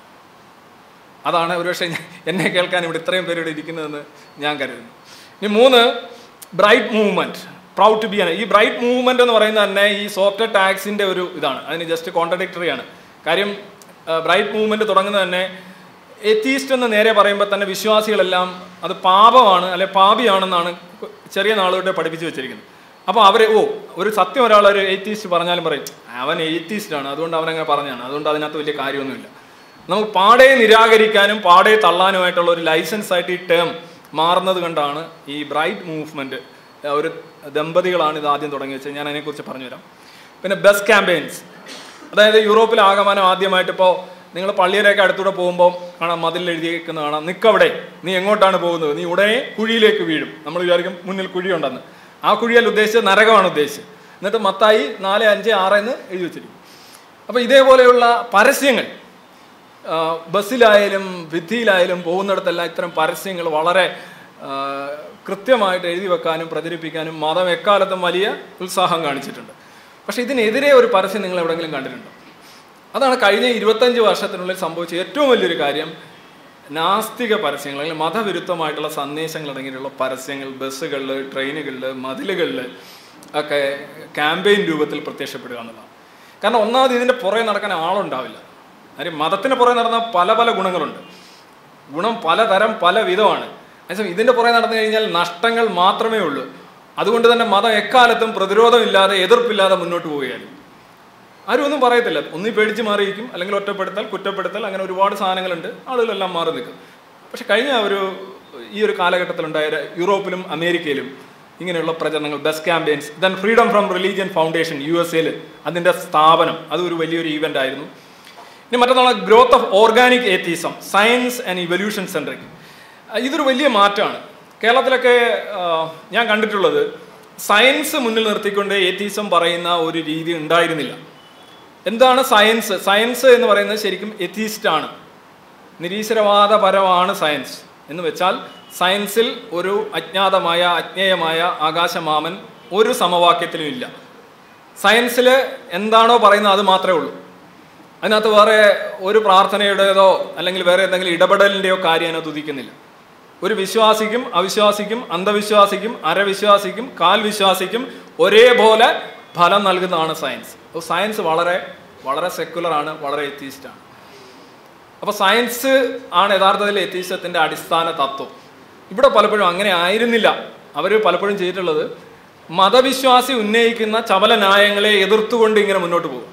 അതാണ് ഒരുപക്ഷെ ഞാൻ- എന്നെ കേൾക്കാൻ ഇവിടെ ഇത്രയും പേര് ഇവിടെ ഇരിക്കുന്നതെന്ന് ഞാൻ കരുതുന്നു ഇനി മൂന്ന് bright movement proud to be ആണ് ഈ ബ്രൈറ്റ് മൂവ്മെന്റ് എന്ന് പറയുന്നത് തന്നെ ഈ സോഫ്റ്റ്വെയർ ടാക്സിന്റെ ഒരു ഇതാണ് അതിന് ജസ്റ്റ് കോൺട്രഡിക്ടറി ആണ് കാര്യം ബ്രൈറ്റ് മൂവ്മെന്റ് തുടങ്ങുന്നത് തന്നെ എത്തീസ്റ്റ് എന്ന് നേരെ പറയുമ്പോൾ തന്നെ വിശ്വാസികളെല്ലാം അത് പാപമാണ് അല്ലെ പാപിയാണെന്നാണ് ചെറിയ നാളുകൊണ്ട് പഠിപ്പിച്ചു വെച്ചിരിക്കുന്നത് അപ്പോൾ അവർ ഓ ഒരു സത്യം ഒരാൾ ഒരു എയ്ത്തീസ്റ്റ് പറഞ്ഞാലും പറയും അവൻ എയ്ത്തീസ്റ്റ് ആണ് അതുകൊണ്ട് അവനങ്ങനെ പറഞ്ഞാണ് അതുകൊണ്ട് അതിനകത്ത് വലിയ കാര്യമൊന്നുമില്ല നമുക്ക് പാടെ നിരാകരിക്കാനും പാടെ തള്ളാനുമായിട്ടുള്ള ഒരു ലൈസൻസ് ആയിട്ട് ഈ ടേം മാറുന്നത് കൊണ്ടാണ് ഈ ബ്രൈറ്റ് മൂവ്മെന്റ് ഒരു ദമ്പതികളാണ് ഇത് ആദ്യം തുടങ്ങി വെച്ചത് ഞാൻ അതിനെക്കുറിച്ച് പറഞ്ഞുതരാം പിന്നെ ബസ് ക്യാമ്പയിൻസ് അതായത് യൂറോപ്പിൽ ആകമാനം ആദ്യമായിട്ട് ഇപ്പോൾ നിങ്ങൾ പള്ളിയിലേക്ക് അടുത്തൂടെ പോകുമ്പോൾ കാണാം മതിൽ എഴുതിയേക്കുന്ന കാണാം നിൽക്കവിടെ നീ എങ്ങോട്ടാണ് പോകുന്നത് നീ ഉടനെ കുഴിയിലേക്ക് വീഴും നമ്മൾ വിചാരിക്കും മുന്നിൽ കുഴിയുണ്ടെന്ന് ആ കുഴിയാൽ ഉദ്ദേശിച്ചത് നരകമാണ് ഉദ്ദേശിച്ചത് എന്നിട്ട് മത്തായി നാല് അഞ്ച് ആറ് എന്ന് എഴുതി വെച്ചിരിക്കും അപ്പോൾ ഇതേപോലെയുള്ള പരസ്യങ്ങൾ ആ, ബസ്സിലായാലും ഭിത്തിയിലായാലും പോകുന്നിടത്തെല്ലാം ഇത്തരം പരസ്യങ്ങൾ വളരെ ആ, കൃത്യമായിട്ട് എഴുതി വെക്കാനും പ്രചരിപ്പിക്കാനും മതം എക്കാലത്തും വലിയ ഉത്സാഹം കാണിച്ചിട്ടുണ്ട് പക്ഷേ ഇതിനെതിരെ ഒരു പരസ്യം നിങ്ങൾ എവിടെയെങ്കിലും കണ്ടിട്ടുണ്ടോ അതാണ് കഴിഞ്ഞ ഇരുപത്തഞ്ച് വർഷത്തിനുള്ളിൽ സംഭവിച്ച ഏറ്റവും വലിയൊരു കാര്യം നാസ്തിക പരസ്യങ്ങൾ അല്ലെങ്കിൽ മതവിരുദ്ധമായിട്ടുള്ള സന്ദേശങ്ങൾ അടങ്ങിയിട്ടുള്ള പരസ്യങ്ങൾ ബസ്സുകളിൽ ട്രെയിനുകളിൽ മതിലുകളിൽ ഒക്കെ ക്യാമ്പയിൻ രൂപത്തിൽ പ്രത്യക്ഷപ്പെടുക എന്നുള്ളതാണ് കാരണം ഒന്നാമത് ഇതിൻ്റെ പുറകെ നടക്കാൻ ആളുണ്ടാവില്ല കാര്യം മതത്തിന് പുറകെ നടന്ന പല പല ഗുണങ്ങളുണ്ട് ഗുണം പലതരം പല വിധമാണ് അതേസമയം ഇതിൻ്റെ പുറകെ നടന്നു കഴിഞ്ഞാൽ നഷ്ടങ്ങൾ മാത്രമേ ഉള്ളൂ അതുകൊണ്ട് തന്നെ മതം എക്കാലത്തും പ്രതിരോധമില്ലാതെ എതിർപ്പില്ലാതെ മുന്നോട്ട് പോവുകയാണ് ആരും ഒന്നും പറയത്തില്ല ഒന്നി പേടിച്ച് മാറിയിരിക്കും അല്ലെങ്കിൽ ഒറ്റപ്പെടുത്തൽ കുറ്റപ്പെടുത്തൽ അങ്ങനെ ഒരുപാട് സാധനങ്ങളുണ്ട് ആളുകളെല്ലാം മാറി നിൽക്കും പക്ഷെ കഴിഞ്ഞ ഒരു ഈ ഒരു കാലഘട്ടത്തിലുണ്ടായ ഒരു യൂറോപ്പിലും അമേരിക്കയിലും ഇങ്ങനെയുള്ള പ്രചരണങ്ങൾ bus campaigns then freedom from religion foundation U S എയിൽ അതിൻ്റെ സ്ഥാപനം അത് ഒരു വലിയൊരു ഈവൻ്റ് ആയിരുന്നു ഇനി മറ്റൊന്നാണ് growth of organic atheism science and evolution centric ഇതൊരു വലിയ മാറ്റമാണ് കേരളത്തിലൊക്കെ ആ, ഞാൻ കണ്ടിട്ടുള്ളത് സയൻസ് മുന്നിൽ നിർത്തിക്കൊണ്ട് ഏത്തീസം പറയുന്ന ഒരു രീതി ഉണ്ടായിരുന്നില്ല എന്താണ് സയൻസ് സയൻസ് എന്ന് പറയുന്നത് ശരിക്കും എത്തീസ്റ്റ് ആണ് നിരീശ്വരവാദപരമാണ് സയൻസ് എന്ന് വെച്ചാൽ സയൻസിൽ ഒരു അജ്ഞാതമായ അജ്ഞേയമായ ആകാശമാമൻ ഒരു സമവാക്യത്തിലും ഇല്ല സയൻസിൽ എന്താണോ പറയുന്നത് അത് മാത്രമേ ഉള്ളൂ അതിനകത്ത് വേറെ ഒരു പ്രാർത്ഥനയുടേതോ അല്ലെങ്കിൽ വേറെ എന്തെങ്കിലും ഇടപെടലിൻ്റെയോ കാര്യം അതിനകത്ത് ഉദിക്കുന്നില്ല ഒരു വിശ്വാസിക്കും അവിശ്വാസിക്കും അന്ധവിശ്വാസിക്കും അരവിശ്വാസിക്കും കാൽ വിശ്വാസിക്കും ഒരേപോലെ ഫലം നൽകുന്നതാണ് സയൻസ് അപ്പോൾ സയൻസ് വളരെ വളരെ സെക്കുലർ ആണ് വളരെ എത്തീസ്റ്റ് ആണ് അപ്പോൾ സയൻസ് ആണ് യഥാർത്ഥത്തിൽ എത്തീസത്തിൻ്റെ അടിസ്ഥാന തത്വം ഇവിടെ പലപ്പോഴും അങ്ങനെ ആയിരുന്നില്ല അവർ പലപ്പോഴും ചെയ്തിട്ടുള്ളത് മതവിശ്വാസി ഉന്നയിക്കുന്ന ചപല ന്യായങ്ങളെ എതിർത്തുകൊണ്ട് ഇങ്ങനെ മുന്നോട്ട് പോകും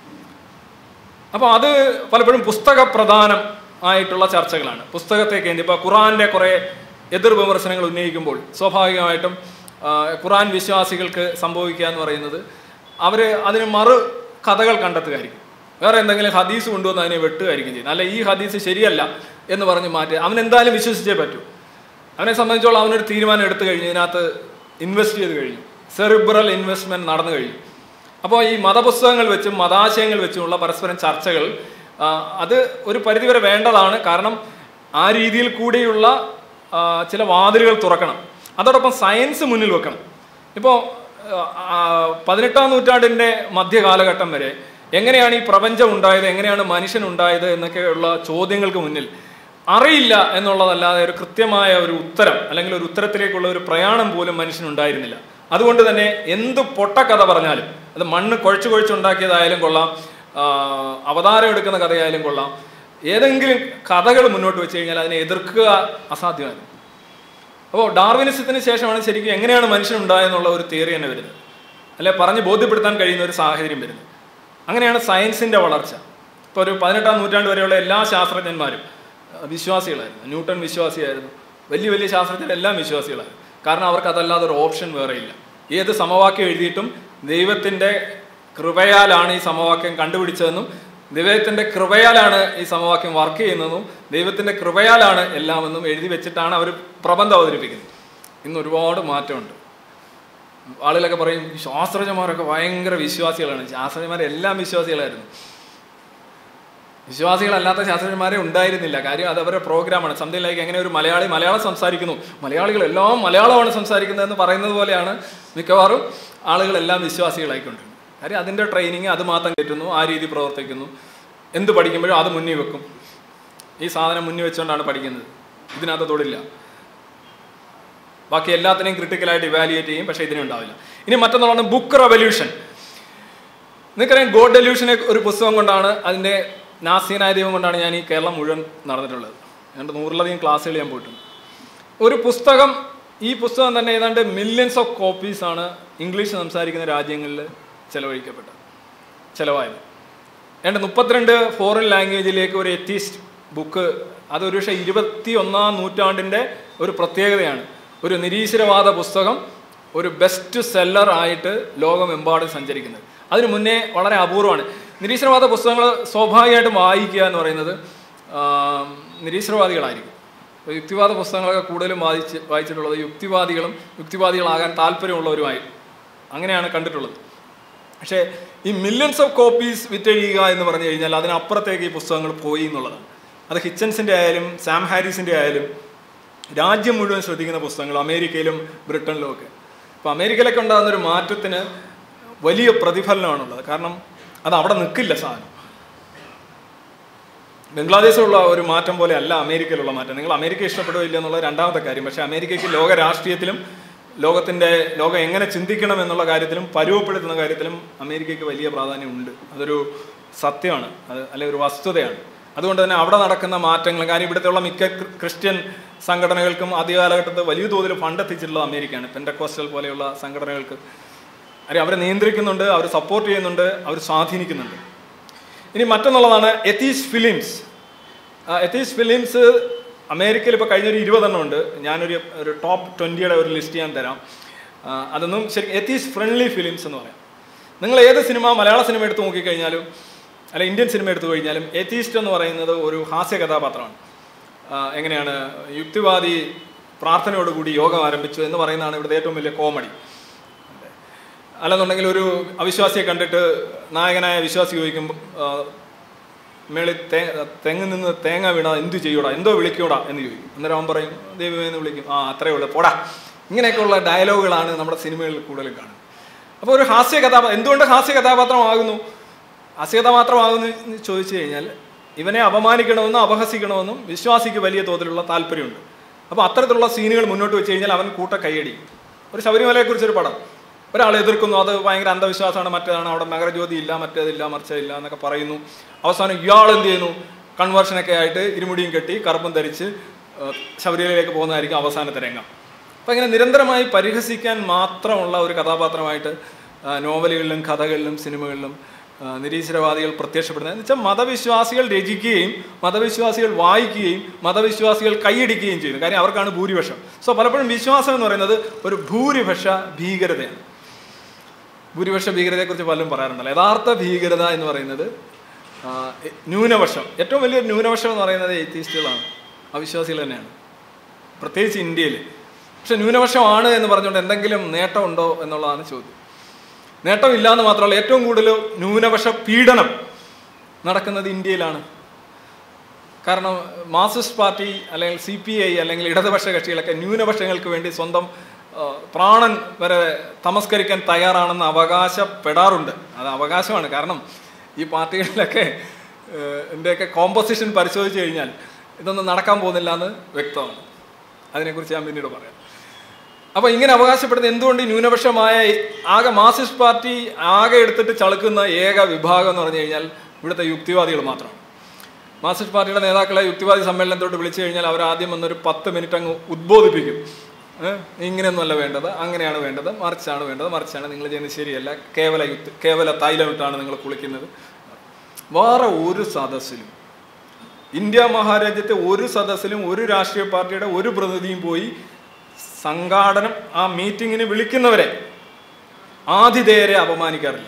അപ്പോൾ അത് പലപ്പോഴും പുസ്തക പ്രധാനം ആയിട്ടുള്ള ചർച്ചകളാണ് പുസ്തകത്തെ കേന്ദ്രീ ഇപ്പോൾ ഖുറാന്റെ കുറേ എതിർ വിമർശനങ്ങൾ ഉന്നയിക്കുമ്പോൾ സ്വാഭാവികമായിട്ടും ആ, ഖുറാൻ വിശ്വാസികൾക്ക് സംഭവിക്കുക എന്ന് പറയുന്നത് അവർ അതിന് മറു കഥകൾ കണ്ടെത്തുകയായിരിക്കും വേറെ എന്തെങ്കിലും ഹദീസ് കൊണ്ടുവന്ന് അതിനെ വെട്ടുകയായിരിക്കും ചെയ്യുന്നത് അല്ല ഈ ഹദീസ് ശരിയല്ല എന്ന് പറഞ്ഞ് മാറ്റി അവൻ എന്തായാലും വിശ്വസിച്ചേ പറ്റൂ അവനെ സംബന്ധിച്ചോളം അവനൊരു തീരുമാനം എടുത്തു കഴിഞ്ഞു ഇതിനകത്ത് ഇൻവെസ്റ്റ് ചെയ്ത് കഴിഞ്ഞു സെറിബ്രൽ ഇൻവെസ്റ്റ്മെന്റ് നടന്നു കഴിഞ്ഞു അപ്പോൾ ഈ മതപുസ്തകങ്ങൾ വെച്ചും മതാശയങ്ങൾ വെച്ചുമുള്ള പരസ്പരം ചർച്ചകൾ ആ, അത് ഒരു പരിധിവരെ വേണ്ടതാണ് കാരണം ആ രീതിയിൽ കൂടിയുള്ള ആ, ചില വാതിലുകൾ തുറക്കണം അതോടൊപ്പം സയൻസ് മുന്നിൽ വെക്കണം ഇപ്പോൾ പതിനെട്ടാം നൂറ്റാണ്ടിൻ്റെ മധ്യകാലഘട്ടം വരെ എങ്ങനെയാണ് ഈ പ്രപഞ്ചം ഉണ്ടായത് എങ്ങനെയാണ് മനുഷ്യൻ ഉണ്ടായത് എന്നൊക്കെയുള്ള ചോദ്യങ്ങൾക്ക് മുന്നിൽ അറിയില്ല എന്നുള്ളതല്ലാതെ ഒരു കൃത്യമായ ഒരു ഉത്തരം അല്ലെങ്കിൽ ഒരു ഉത്തരത്തിലേക്കുള്ള ഒരു പ്രയാണം പോലും മനുഷ്യനുണ്ടായിരുന്നില്ല അതുകൊണ്ട് തന്നെ എന്ത് പൊട്ടക്കഥ പറഞ്ഞാലും അത് മണ്ണ് കുഴച്ചു കുഴച്ചുണ്ടാക്കിയതായാലും കൊള്ളാം ആ, അവതാരം എടുക്കുന്ന കഥയായാലും കൊള്ളാം ഏതെങ്കിലും കഥകൾ മുന്നോട്ട് വെച്ച് കഴിഞ്ഞാൽ അതിനെ എതിർക്കുക അസാധ്യമാണ് അപ്പോൾ ഡാർവിനിസത്തിന് ശേഷമാണ് ശരിക്കും എങ്ങനെയാണ് മനുഷ്യൻ ഉണ്ടായെന്നുള്ള ഒരു തിയറി തന്നെ വരുന്നത് അല്ലെ പറഞ്ഞ് ബോധ്യപ്പെടുത്താൻ കഴിയുന്ന ഒരു സാഹചര്യം വരുന്നത് അങ്ങനെയാണ് സയൻസിന്റെ വളർച്ച ഇപ്പോൾ ഒരു പതിനെട്ടാം നൂറ്റാണ്ട് വരെയുള്ള എല്ലാ ശാസ്ത്രജ്ഞന്മാരും അഹ് വിശ്വാസികളായിരുന്നു ന്യൂട്ടൺ വിശ്വാസിയായിരുന്നു വലിയ വലിയ ശാസ്ത്രജ്ഞരെല്ലാം വിശ്വാസികളായിരുന്നു കാരണം അവർക്ക് അതല്ലാതെ ഒരു ഓപ്ഷൻ വേറെ ഇല്ല ഏത് സമവാക്യം എഴുതിയിട്ടും ദൈവത്തിന്റെ കൃപയാലാണ് ഈ സമവാക്യം കണ്ടുപിടിച്ചതെന്നും ദൈവത്തിന്റെ കൃപയാലാണ് ഈ സമവാക്യം വർക്ക് ചെയ്യുന്നതെന്നും ദൈവത്തിന്റെ കൃപയാലാണ് എല്ലാമെന്നും എഴുതി വെച്ചിട്ടാണ് അവർ പ്രബന്ധം അവതരിപ്പിക്കുന്നത് ഇന്ന് ഒരുപാട് മാറ്റമുണ്ട് ആളുകളൊക്കെ പറയും "ഈ ശാസ്ത്രജ്ഞന്മാരൊക്കെ ഭയങ്കര വിശ്വാസികളാണ് ശാസ്ത്രജ്ഞന്മാരെല്ലാം വിശ്വാസികളായിരുന്നു വിശ്വാസികളല്ലാത്ത ശാസ്ത്രജ്ഞന്മാരെ ഉണ്ടായിരുന്നില്ല കാര്യം അത് അവരുടെ പ്രോഗ്രാമാണ് സംതിങ് ലൈക്ക് എങ്ങനെ ഒരു മലയാളി മലയാളം സംസാരിക്കുന്നു മലയാളികൾ എല്ലാം മലയാളമാണ് സംസാരിക്കുന്നതെന്ന് പറയുന്നത് പോലെയാണ് മിക്കവാറും ആളുകളെല്ലാം വിശ്വാസികളായിക്കൊണ്ടിരുന്നത് കാര്യം അതിൻ്റെ ട്രെയിനിങ് അത് മാത്രം കയറ്റുന്നു ആ രീതി പ്രവർത്തിക്കുന്നു എന്ത് പഠിക്കുമ്പോഴും അത് മുന്നിൽ വെക്കും ഈ സാധനം മുന്നിൽ വെച്ചുകൊണ്ടാണ് പഠിക്കുന്നത് ഇതിനകത്ത് തൊടില്ല ബാക്കി എല്ലാത്തിനെയും ക്രിട്ടിക്കലായിട്ട് ഇവാലുവേറ്റ് ചെയ്യും പക്ഷേ ഇതിനുണ്ടാവില്ല ഇനി മറ്റൊന്നാണ് ബുക്ക് റെവല്യൂഷൻ നിങ്ങൾക്കറിയാം ഗോഡ് ഡെല്യൂഷനെ ഒരു പുസ്തകം കൊണ്ടാണ് അതിൻ്റെ നാസ്തികനായ ദൈവം കൊണ്ടാണ് ഞാൻ ഈ കേരളം മുഴുവൻ നടന്നിട്ടുള്ളത് രണ്ട് നൂറിലധികം ക്ലാസ്സുകൾ ഞാൻ പോയിട്ടുണ്ട് ഒരു പുസ്തകം ഈ പുസ്തകം തന്നെ ഏതാണ്ട് മില്യൺസ് ഓഫ് കോപ്പീസ് ആണ് ഇംഗ്ലീഷ് സംസാരിക്കുന്ന രാജ്യങ്ങളിൽ ചെലവഴിക്കപ്പെട്ടത് ചിലവായത് രണ്ട് മുപ്പത്തിരണ്ട് ഫോറിൻ ലാംഗ്വേജിലേക്ക് ഒരു എത്തീസ്റ്റ് ബുക്ക് അതൊരു പക്ഷേ ഇരുപത്തി ഒന്നാം നൂറ്റാണ്ടിൻ്റെ ഒരു പ്രത്യേകതയാണ് ഒരു നിരീശ്വരവാദ പുസ്തകം ഒരു ബെസ്റ്റ് സെല്ലർ ആയിട്ട് ലോകമെമ്പാടും സഞ്ചരിക്കുന്നത് അതിനു മുന്നേ വളരെ അപൂർവമാണ് നിരീശ്വരവാദ പുസ്തകങ്ങൾ സ്വാഭാവികമായിട്ടും വായിക്കുക എന്ന് പറയുന്നത് ആ, നിരീശ്വരവാദികളായിരിക്കും അപ്പോൾ യുക്തിവാദ പുസ്തകങ്ങളൊക്കെ കൂടുതലും വായിച്ച് വായിച്ചിട്ടുള്ളത് യുക്തിവാദികളും യുക്തിവാദികളാകാൻ താല്പര്യമുള്ളവരുമായി അങ്ങനെയാണ് കണ്ടിട്ടുള്ളത് പക്ഷേ ഈ മില്യൺസ് ഓഫ് കോപ്പീസ് വിറ്റഴിയുക എന്ന് പറഞ്ഞു കഴിഞ്ഞാൽ അതിനപ്പുറത്തേക്ക് ഈ പുസ്തകങ്ങൾ പോയി എന്നുള്ളതാണ് അത് ഹിച്ചൻസിൻ്റെ ആയാലും സാം ഹാരിസിൻ്റെ ആയാലും രാജ്യം മുഴുവൻ ശ്രദ്ധിക്കുന്ന പുസ്തകങ്ങൾ അമേരിക്കയിലും ബ്രിട്ടനിലും ഒക്കെ അപ്പോൾ അമേരിക്കയിലൊക്കെ ഉണ്ടാകുന്ന ഒരു മാറ്റത്തിന് വലിയ പ്രതിഫലനമാണുള്ളത് കാരണം അത് അവിടെ നിൽക്കില്ല സാധനം ബംഗ്ലാദേശിലുള്ള ഒരു മാറ്റം പോലെ അല്ല അമേരിക്കയിലുള്ള മാറ്റം നിങ്ങൾ അമേരിക്ക ഇഷ്ടപ്പെടുകയില്ല എന്നുള്ള രണ്ടാമത്തെ കാര്യം പക്ഷേ അമേരിക്കയ്ക്ക് ലോക രാഷ്ട്രീയത്തിലും ലോകത്തിൻ്റെ ലോകം എങ്ങനെ ചിന്തിക്കണം എന്നുള്ള കാര്യത്തിലും പരുവപ്പെടുത്തുന്ന കാര്യത്തിലും അമേരിക്കയ്ക്ക് വലിയ പ്രാധാന്യമുണ്ട് അതൊരു സത്യമാണ് അത് അല്ലെ ഒരു വസ്തുതയാണ് അതുകൊണ്ട് തന്നെ അവിടെ നടക്കുന്ന മാറ്റങ്ങൾ കാര്യം ഇവിടുത്തെയുള്ള മിക്ക ക്രി- ക്രിസ്ത്യൻ സംഘടനകൾക്കും ആദ്യ കാലഘട്ടത്തിൽ വലിയ തോതിൽ ഫണ്ട് എത്തിച്ചിട്ടുള്ളത് അമേരിക്കയാണ് പെൻഡക്കോസ്റ്റൽ പോലെയുള്ള സംഘടനകൾക്ക് അരെ അവരെ നിയന്ത്രിക്കുന്നുണ്ട് അവർ സപ്പോർട്ട് ചെയ്യുന്നുണ്ട് അവർ സ്വാധീനിക്കുന്നുണ്ട് ഇനി മറ്റൊന്നുള്ളതാണ് എത്തീസ് ഫിലിംസ് എത്തീസ് ഫിലിംസ് അമേരിക്കയിൽ ഇപ്പോൾ കഴിഞ്ഞൊരു ഇരുപതെണ്ണം ഉണ്ട് ഞാനൊരു ഒരു ടോപ്പ് ട്വൻറ്റിയുടെ ഒരു ലിസ്റ്റ് ഞാൻ തരാം ആ, അതൊന്നും ശരി എത്തീസ് ഫ്രണ്ട്ലി ഫിലിംസ് എന്ന് പറയാം നിങ്ങൾ ഏത് സിനിമ മലയാള സിനിമ എടുത്ത് നോക്കിക്കഴിഞ്ഞാലും അല്ല ഇന്ത്യൻ സിനിമ എടുത്തു കഴിഞ്ഞാലും എത്തീസ്റ്റ് എന്ന് പറയുന്നത് ഒരു ഹാസ്യ കഥാപാത്രമാണ് ആ, എങ്ങനെയാണ് യുക്തിവാദി പ്രാർത്ഥനയോടുകൂടി യോഗം ആരംഭിച്ചു എന്ന് പറയുന്നതാണ് ഇവിടുത്തെ ഏറ്റവും വലിയ കോമഡി അല്ലെന്നുണ്ടെങ്കിൽ ഒരു അവിശ്വാസിയെ കണ്ടിട്ട് നായകനായ വിശ്വാസി ചോദിക്കും ആ, മേളിൽ തേ തെങ്ങിൽ നിന്ന് തേങ്ങ വീണാ എന്തു ചെയ്യൂടാ എന്തോ വിളിക്കൂടാ എന്ന് ചോദിക്കും അന്നേരം അവൻ പറയും ദൈവമേ എന്ന് വിളിക്കും ആ അത്രേ ഉള്ളൂ പോടാ ഇങ്ങനെയൊക്കെയുള്ള ഡയലോഗുകളാണ് നമ്മുടെ സിനിമകളിൽ കൂടുതലും കാണുന്നത് അപ്പോൾ ഒരു ഹാസ്യ കഥാപാത്രം എന്തുകൊണ്ട് ഹാസ്യ കഥാപാത്രമാകുന്നു അസ്യത മാത്രമാകുമെന്ന് ചോദിച്ചു കഴിഞ്ഞാൽ ഇവനെ അപമാനിക്കണമെന്നും അപഹസിക്കണമെന്നും വിശ്വാസിക്ക് വലിയ തോതിലുള്ള താല്പര്യമുണ്ട് അപ്പോൾ അത്തരത്തിലുള്ള സീനുകൾ മുന്നോട്ട് വെച്ച് കഴിഞ്ഞാൽ അവൻ കൂട്ട കൈയടി ഒരു ശബരിമലയെക്കുറിച്ചൊരു പടം ഒരാൾ എതിർക്കുന്നു അത് ഭയങ്കര അന്ധവിശ്വാസമാണ് മറ്റേതാണ് അവിടെ മകരജ്യോതി ഇല്ല മറ്റേതില്ല മറിച്ചില്ല എന്നൊക്കെ പറയുന്നു അവസാനം ഇയാൾ എന്ത് ചെയ്യുന്നു കൺവേർഷനൊക്കെ ആയിട്ട് ഇരുമുടിയും കെട്ടി കറുപ്പും ധരിച്ച് ഏഹ്, ശബരിമലയിലേക്ക് പോകുന്നതായിരിക്കും അവസാനത്തെ രംഗം അപ്പം ഇങ്ങനെ നിരന്തരമായി പരിഹസിക്കാൻ മാത്രമുള്ള ഒരു കഥാപാത്രമായിട്ട് ആ, നോവലുകളിലും കഥകളിലും സിനിമകളിലും ആ, നിരീശ്വരവാദികൾ പ്രത്യക്ഷപ്പെടുന്നത് എന്ന് വെച്ചാൽ മതവിശ്വാസികൾ രചിക്കുകയും മതവിശ്വാസികൾ വായിക്കുകയും മതവിശ്വാസികൾ കൈയടിക്കുകയും ചെയ്യുന്നു കാര്യം അവർക്കാണ് ഭൂരിപക്ഷം സോ പലപ്പോഴും വിശ്വാസം എന്ന് പറയുന്നത് ഒരു ഭൂരിപക്ഷ ഭീകരതയാണ് ഭൂരിപക്ഷ ഭീകരതയെക്കുറിച്ച് പലരും പറയാറുണ്ടല്ലോ യഥാർത്ഥ ഭീകരത എന്ന് പറയുന്നത് ആ, എ- ന്യൂനപക്ഷം ഏറ്റവും വലിയൊരു ന്യൂനപക്ഷം എന്ന് പറയുന്നത് എത്തീസ്റ്റുകളാണ് അവിശ്വാസികൾ തന്നെയാണ് പ്രത്യേകിച്ച് ഇന്ത്യയിൽ പക്ഷെ ന്യൂനപക്ഷമാണ് എന്ന് പറഞ്ഞുകൊണ്ട് എന്തെങ്കിലും നേട്ടമുണ്ടോ എന്നുള്ളതാണ് ചോദ്യം നേട്ടമില്ല എന്ന് മാത്രമല്ല ഏറ്റവും കൂടുതൽ ന്യൂനപക്ഷ പീഡനം നടക്കുന്നത് ഇന്ത്യയിലാണ് കാരണം മാർക്സിസ്റ്റ് പാർട്ടി അല്ലെങ്കിൽ സി പി ഐ അല്ലെങ്കിൽ ഇടതുപക്ഷ കക്ഷികളൊക്കെ ന്യൂനപക്ഷങ്ങൾക്ക് വേണ്ടി സ്വന്തം ആ, പ്രാണൻ വരെ തമസ്കരിക്കാൻ തയ്യാറാണെന്ന് അവകാശപ്പെടാറുണ്ട് അത് അവകാശമാണ് കാരണം ഈ പാർട്ടികളിലൊക്കെ ഏഹ്, ഇതിൻ്റെയൊക്കെ കോമ്പോസിഷൻ പരിശോധിച്ച് കഴിഞ്ഞാൽ ഇതൊന്നും നടക്കാൻ പോകുന്നില്ല എന്ന് വ്യക്തമാണ് അതിനെക്കുറിച്ച് ഞാൻ പിന്നീട് പറയാം അപ്പോൾ ഇങ്ങനെ അവകാശപ്പെടുന്ന എന്തുകൊണ്ട് ഈ ന്യൂനപക്ഷമായ ഈ ആകെ മാർക്സിസ്റ്റ് പാർട്ടി ആകെ എടുത്തിട്ട് ചളുക്കുന്ന ഏക വിഭാഗം എന്ന് പറഞ്ഞു കഴിഞ്ഞാൽ ഇവിടുത്തെ യുക്തിവാദികൾ മാത്രമാണ് മാർക്സിസ്റ്റ് പാർട്ടിയുടെ നേതാക്കളെ യുക്തിവാദി സമ്മേളനത്തോട്ട് വിളിച്ചു കഴിഞ്ഞാൽ അവർ ആദ്യം വന്നൊരു പത്ത് മിനിറ്റ് അങ്ങ് ഉദ്ബോധിപ്പിക്കും ഏഹ് ഇങ്ങനെയൊന്നുമല്ല വേണ്ടത് അങ്ങനെയാണ് വേണ്ടത് മറിച്ചാണ് വേണ്ടത് മറിച്ചാണ് നിങ്ങൾ ചെയ്യുന്നത് ശരിയല്ല കേവല യുക്തി കേവല തൈലമിട്ടാണ് നിങ്ങൾ കുളിക്കുന്നത് വേറെ ഒരു സദസ്സിലും ഇന്ത്യ മഹാരാജ്യത്തെ ഒരു സദസ്സിലും ഒരു രാഷ്ട്രീയ പാർട്ടിയുടെ ഒരു പ്രതിനിധിയും പോയി സംഘാടനം ആ മീറ്റിങ്ങിന് വിളിക്കുന്നവരെ ആതിഥേയരെ അപമാനിക്കാറില്ല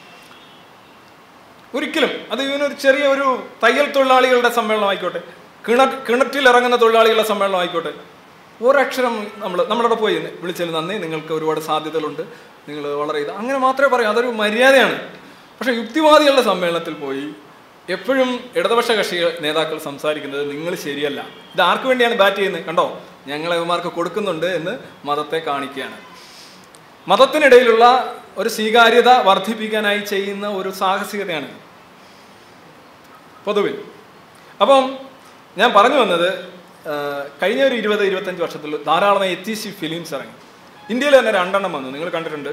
ഒരിക്കലും അത് ഇവനൊരു ചെറിയ ഒരു തയ്യൽ തൊഴിലാളികളുടെ സമ്മേളനം ആയിക്കോട്ടെ കിണ കിണറ്റിൽ ഇറങ്ങുന്ന തൊഴിലാളികളുടെ സമ്മേളനം ആയിക്കോട്ടെ ഒരക്ഷരം നമ്മൾ നമ്മളവിടെ പോയി വിളിച്ചതിൽ നന്ദി നിങ്ങൾക്ക് ഒരുപാട് സാധ്യതകളുണ്ട് നിങ്ങൾ വളരെ ഇത് അങ്ങനെ മാത്രമേ പറയൂ അതൊരു മര്യാദയാണ് പക്ഷേ യുക്തിവാദികളുടെ സമ്മേളനത്തിൽ പോയി എപ്പോഴും ഇടതുപക്ഷ കക്ഷി നേതാക്കൾ സംസാരിക്കുന്നത് നിങ്ങൾ ശരിയല്ല ഇത് ആർക്ക് വേണ്ടിയാണ് ബാറ്റ് ചെയ്യുന്നത് കണ്ടോ ഞങ്ങൾ ഇവന്മാർക്ക് കൊടുക്കുന്നുണ്ട് എന്ന് മതത്തെ കാണിക്കുകയാണ് മതത്തിനിടയിലുള്ള ഒരു സ്വീകാര്യത വർദ്ധിപ്പിക്കാനായി ചെയ്യുന്ന ഒരു സാഹസികതയാണ് പൊതുവിൽ അപ്പം ഞാൻ പറഞ്ഞു വന്നത് ആ, കഴിഞ്ഞ ഒരു ഇരുപത് ഇരുപത്തഞ്ച് വർഷത്തിൽ ധാരാളമായി എത്തീസ്റ്റ് ഫിലിംസ് ഇറങ്ങി ഇന്ത്യയിൽ തന്നെ രണ്ടെണ്ണം വന്നു നിങ്ങൾ കണ്ടിട്ടുണ്ട്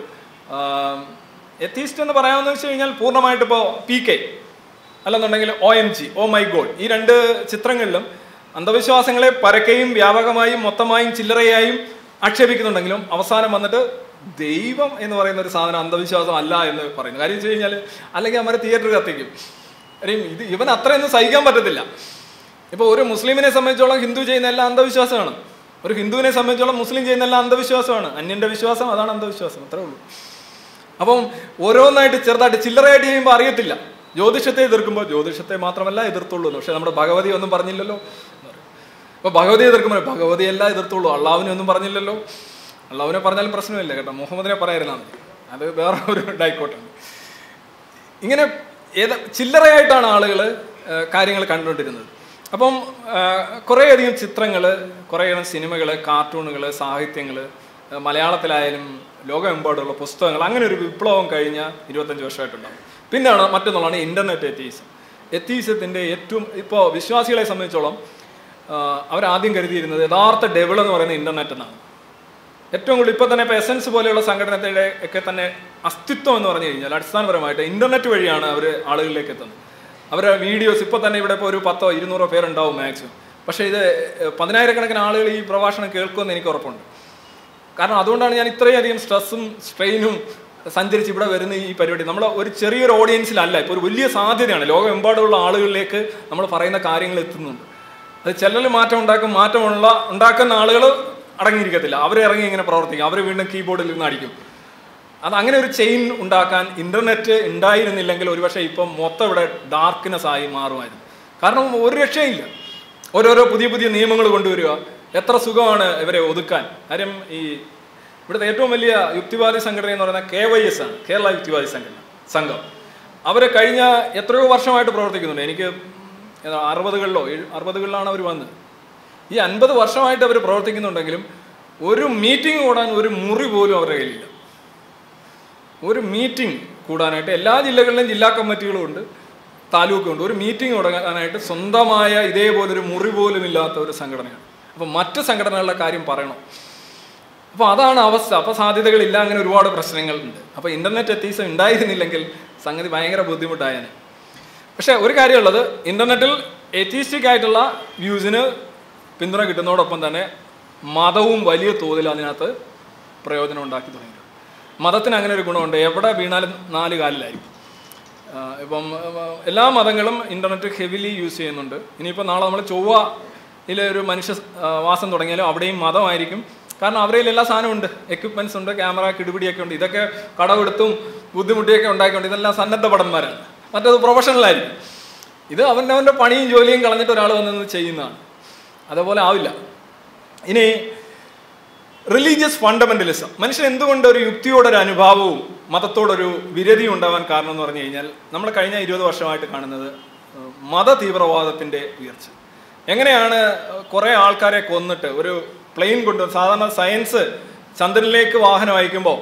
എത്തീസ്റ്റ് എന്ന് പറയാമെന്ന് വെച്ച് കഴിഞ്ഞാൽ പൂർണ്ണമായിട്ട് ഇപ്പോൾ പി കെ അല്ലെന്നുണ്ടെങ്കിൽ O M G oh my God ഈ രണ്ട് ചിത്രങ്ങളിലും അന്ധവിശ്വാസങ്ങളെ പരക്കെയും വ്യാപകമായും മൊത്തമായും ചില്ലറയായും ആക്ഷേപിക്കുന്നുണ്ടെങ്കിലും അവസാനം വന്നിട്ട് ദൈവം എന്ന് പറയുന്ന ഒരു സാധനം അന്ധവിശ്വാസം അല്ല എന്ന് പറയുന്നു കാര്യം വെച്ച് കഴിഞ്ഞാൽ അല്ലെങ്കിൽ അവരെ തിയേറ്റർ കത്തിക്കും കാര്യം ഇത് ഇവൻ അത്രയൊന്നും സഹിക്കാൻ പറ്റത്തില്ല ഇപ്പോൾ ഒരു മുസ്ലിമിനെ സംബന്ധിച്ചോളം ഹിന്ദു ചെയ്യുന്ന എല്ലാം അന്ധവിശ്വാസമാണ് ഒരു ഹിന്ദുവിനെ സംബന്ധിച്ചോളം മുസ്ലിം ചെയ്യുന്ന എല്ലാം അന്ധവിശ്വാസമാണ് അന്യന്റെ വിശ്വാസം അതാണ് അന്ധവിശ്വാസം അത്രേ ഉള്ളൂ അപ്പം ഓരോന്നായിട്ട് ചെറുതായിട്ട് ചില്ലറയായിട്ട് ചെയ്യുമ്പോൾ അറിയത്തില്ല ജ്യോതിഷത്തെ എതിർക്കുമ്പോൾ ജ്യോതിഷത്തെ മാത്രമല്ല എതിർത്തുള്ളൂ എന്ന്. പക്ഷെ നമ്മുടെ ഭഗവതി ഒന്നും പറഞ്ഞില്ലല്ലോ എന്ന് പറയും. അപ്പൊ ഭഗവതി എതിർക്കുമ്പോൾ ഭഗവതി എല്ലാം എതിർത്തുള്ളൂ അള്ളാവിനെ ഒന്നും പറഞ്ഞില്ലല്ലോ അള്ളാവിനെ പറഞ്ഞാലും പ്രശ്നമില്ല കേട്ടോ മുഹമ്മദിനെ പറയായിരുന്നാൽ മതി അത് വേറെ ഒരു ഡൈക്കോട്ടാണ് ഇങ്ങനെ ഏത ചില്ലറയായിട്ടാണ് ആളുകൾ കാര്യങ്ങൾ കണ്ടുകൊണ്ടിരുന്നത് അപ്പം ആ, കുറേയധികം ചിത്രങ്ങൾ കുറേയധികം സിനിമകൾ കാർട്ടൂണുകൾ സാഹിത്യങ്ങൾ മലയാളത്തിലായാലും ലോകമെമ്പാടുള്ള പുസ്തകങ്ങൾ അങ്ങനെ ഒരു വിപ്ലവം കഴിഞ്ഞ ഇരുപത്തഞ്ച് വർഷമായിട്ടുണ്ടാകും പിന്നെയാണ് മറ്റൊന്നുള്ളതാണ് ഇൻ്റർനെറ്റ് എത്തീസം എത്തീസത്തിൻ്റെ ഏറ്റവും ഇപ്പോൾ വിശ്വാസികളെ സംബന്ധിച്ചോളം ആ, അവരാദ്യം കരുതിയിരുന്നത് യഥാർത്ഥ ഡെവിൾ എന്ന് പറയുന്നത് ഇൻ്റർനെറ്റ് എന്നാണ് ഏറ്റവും കൂടുതൽ ഇപ്പോൾ തന്നെ ഇപ്പോൾ എസൻസ് പോലെയുള്ള സംഘടനയുടെ ഒക്കെ തന്നെ അസ്തിത്വം എന്ന് പറഞ്ഞു കഴിഞ്ഞാൽ അടിസ്ഥാനപരമായിട്ട് ഇന്റർനെറ്റ് വഴിയാണ് അവർ ആളുകളിലേക്ക് എത്തുന്നത് അവരുടെ വീഡിയോസ് ഇപ്പോൾ തന്നെ ഇവിടെ ഇപ്പോൾ ഒരു പത്തോ ഇരുന്നൂറോ പേരുണ്ടാവും മാക്സിമം പക്ഷേ ഇത് ഏഹ്, പതിനായിരക്കണക്കിന് ആളുകൾ ഈ പ്രഭാഷണം കേൾക്കുമെന്ന് എനിക്ക് ഉറപ്പുണ്ട് കാരണം അതുകൊണ്ടാണ് ഞാൻ ഇത്രയധികം സ്ട്രെസ്സും സ്ട്രെയിനും സഞ്ചരിച്ച് ഇവിടെ വരുന്ന ഈ പരിപാടി നമ്മൾ ഒരു ചെറിയൊരു ഓഡിയൻസിലല്ല ഇപ്പോൾ ഒരു വലിയ സാധ്യതയാണ് ലോകമെമ്പാടുമുള്ള ആളുകളിലേക്ക് നമ്മൾ പറയുന്ന കാര്യങ്ങൾ എത്തുന്നുണ്ട് അത് ചിലരിൽ മാറ്റം ഉണ്ടാക്കും മാറ്റമുള്ള ഉണ്ടാക്കുന്ന ആളുകൾ അടങ്ങിയിരിക്കത്തില്ല അവർ ഇറങ്ങി ഇങ്ങനെ പ്രവർത്തിക്കും അവർ വീണ്ടും കീബോർഡിൽ നിന്ന് അടിക്കും അത് അങ്ങനെ ഒരു ചെയിൻ ഉണ്ടാക്കാൻ ഇന്റർനെറ്റ് ഉണ്ടായിരുന്നില്ലെങ്കിൽ ഒരുപക്ഷെ ഇപ്പം മൊത്തം ഇവിടെ ഡാർക്ക്നെസ് ആയി മാറുമായിരുന്നു കാരണം ഒരു രക്ഷയില്ല ഓരോരോ പുതിയ പുതിയ നിയമങ്ങൾ കൊണ്ടുവരിക എത്ര സുഖമാണ് ഇവരെ ഒതുക്കാൻ കാര്യം ഈ ഇവിടുത്തെ ഏറ്റവും വലിയ യുക്തിവാദി സംഘടന എന്ന് പറയുന്നത് കെ വൈ എസ് ആണ് കേരള യുക്തിവാദി സംഘടന സംഘം അവർ കഴിഞ്ഞ എത്രയോ വർഷമായിട്ട് പ്രവർത്തിക്കുന്നുണ്ട് എനിക്ക് ഏതാ അറുപതുകളിലോ എഴു- അറുപതുകളിലാണ് അവർ വന്നത് ഈ അൻപത് വർഷമായിട്ട് അവർ പ്രവർത്തിക്കുന്നുണ്ടെങ്കിലും ഒരു മീറ്റിംഗ് കൂടാൻ ഒരു മുറി പോലും അവരുടെ കയ്യിലില്ല ഒരു മീറ്റിംഗ് കൂടാനായിട്ട് എല്ലാ ജില്ലകളിലും ജില്ലാ കമ്മിറ്റികളും ഉണ്ട് താലൂക്കും ഉണ്ട് ഒരു മീറ്റിംഗ് തുടങ്ങാനായിട്ട് സ്വന്തമായ ഇതേപോലൊരു മുറി പോലും ഇല്ലാത്ത ഒരു സംഘടനയാണ് അപ്പോൾ മറ്റ് സംഘടനകളുടെ കാര്യം പറയണം അപ്പോൾ അതാണ് അവസ്ഥ അപ്പോൾ സാധ്യതകളില്ല അങ്ങനെ ഒരുപാട് പ്രശ്നങ്ങളുണ്ട് അപ്പോൾ ഇൻ്റർനെറ്റ് എത്തീസം ഉണ്ടായിരുന്നില്ലെങ്കിൽ സംഗതി ഭയങ്കര ബുദ്ധിമുട്ടായേനെ പക്ഷേ ഒരു കാര്യമുള്ളത് ഇൻ്റർനെറ്റിൽ എത്തീസ്റ്റിക് ആയിട്ടുള്ള വ്യൂസിന് പിന്തുണ കിട്ടുന്നതോടൊപ്പം തന്നെ മതവും വലിയ തോതിൽ അതിനകത്ത് പ്രയോജനം ഉണ്ടാക്കി തുടങ്ങി മതത്തിന് അങ്ങനെ ഒരു ഗുണമുണ്ട് എവിടെ വീണാലും നാല് കാലിലായിരിക്കും ആ, ഇപ്പം ആ, എല്ലാ മതങ്ങളും ഇൻ്റർനെറ്റ് ഹെവിലി യൂസ് ചെയ്യുന്നുണ്ട് ഇനിയിപ്പോൾ നാളെ നമ്മൾ ചൊവ്വയിലെ ഒരു മനുഷ്യ ആ, വാസം തുടങ്ങിയാലും അവിടെയും മതമായിരിക്കും കാരണം അവരിൽ എല്ലാ സാധനവും ഉണ്ട് എക്യുപ്മെൻറ്റ്സ് ഉണ്ട് ക്യാമറ കിടുപിടിയൊക്കെ ഉണ്ട് ഇതൊക്കെ കടമെടുത്തും ബുദ്ധിമുട്ടിയൊക്കെ ഉണ്ടാക്കിക്കൊണ്ട് ഇതെല്ലാം സന്നദ്ധ പടന്മാരാണ് മറ്റത് പ്രൊഫഷണലായിരിക്കും ഇത് അവൻ്റെ അവൻ്റെ പണിയും ജോലിയും കളഞ്ഞിട്ട് ഒരാൾ വന്നത് ചെയ്യുന്നതാണ് അതേപോലെ ആവില്ല ഇനി റിലീജിയസ് ഫണ്ടമെന്റലിസം മനുഷ്യൻ എന്തുകൊണ്ട് ഒരു യുക്തിയോടൊരു അനുഭാവവും മതത്തോടൊരു വിരതിയും ഉണ്ടാവാൻ കാരണം എന്ന് പറഞ്ഞു കഴിഞ്ഞാൽ നമ്മൾ കഴിഞ്ഞ ഇരുപത് വർഷമായിട്ട് കാണുന്നത് ഏഹ്, മത തീവ്രവാദത്തിന്റെ ഉയർച്ച എങ്ങനെയാണ് കുറേ ആൾക്കാരെ കൊന്നിട്ട് ഒരു പ്ലെയിൻ കൊണ്ട് സാധാരണ സയൻസ് ചന്ദ്രനിലേക്ക് വാഹനം അയക്കുമ്പോൾ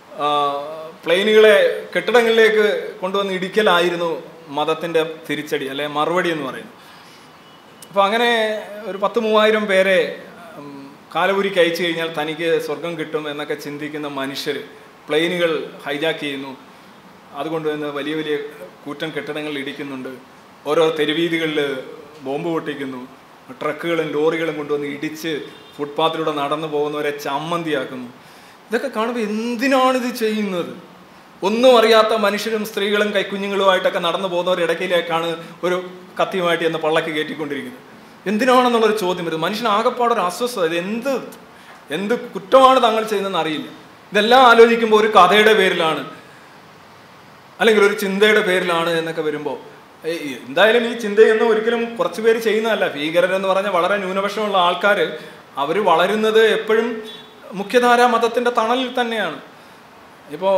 പ്ലെയിനുകളെ കെട്ടിടങ്ങളിലേക്ക് കൊണ്ടുവന്ന് ഇടിക്കലായിരുന്നു മതത്തിന്റെ തിരിച്ചടി അല്ലെ മറുപടി എന്ന് പറയുന്നത് അപ്പോൾ അങ്ങനെ ഒരു പത്ത് മൂവായിരം പേരെ ഉം, കാലപുരിക്ക് അയച്ചു കഴിഞ്ഞാൽ തനിക്ക് സ്വർഗം കിട്ടും എന്നൊക്കെ ചിന്തിക്കുന്ന മനുഷ്യർ പ്ലെയിനുകൾ ഹൈജാക്ക് ചെയ്യുന്നു അതുകൊണ്ട് തന്നെ വലിയ വലിയ കൂറ്റൻ കെട്ടിടങ്ങൾ ഇടിക്കുന്നുണ്ട് ഓരോ തെരുവീതികളിൽ ബോംബ് പൊട്ടിക്കുന്നു ട്രക്കുകളും ലോറികളും കൊണ്ടുവന്ന് ഇടിച്ച് ഫുട്പാത്തിലൂടെ നടന്നു പോകുന്നവരെ ചമ്മന്തിയാക്കുന്നു ഇതൊക്കെ കാണുമ്പോൾ എന്തിനാണ് ഇത് ചെയ്യുന്നത് ഒന്നും അറിയാത്ത മനുഷ്യരും സ്ത്രീകളും കൈക്കുഞ്ഞുങ്ങളുമായിട്ടൊക്കെ നടന്നു പോകുന്നവർ ഇടയ്ക്കിലേക്കാണ് ഒരു കത്തിയുമായിട്ട് എന്ന് പള്ളക്ക് കയറ്റിക്കൊണ്ടിരിക്കുന്നത് എന്തിനാണെന്നുള്ളൊരു ചോദ്യം വരും മനുഷ്യൻ ആകെപ്പാടൊരു അസ്വസ്ഥത ഇത് എന്ത് എന്ത് കുറ്റമാണ് തങ്ങൾ ചെയ്യുന്നതെന്ന് അറിയില്ല ഇതെല്ലാം ആലോചിക്കുമ്പോൾ ഒരു കഥയുടെ പേരിലാണ് അല്ലെങ്കിൽ ഒരു ചിന്തയുടെ പേരിലാണ് എന്നൊക്കെ വരുമ്പോൾ ഏയ് എന്തായാലും ഈ ചിന്തയൊന്നും ഒരിക്കലും കുറച്ച് പേര് ചെയ്യുന്നതല്ല ഭീകരരെന്ന് പറഞ്ഞ വളരെ ന്യൂനപക്ഷമുള്ള ആൾക്കാർ അവർ വളരുന്നത് എപ്പോഴും മുഖ്യധാരാ മതത്തിൻ്റെ തണലിൽ തന്നെയാണ് ഇപ്പോൾ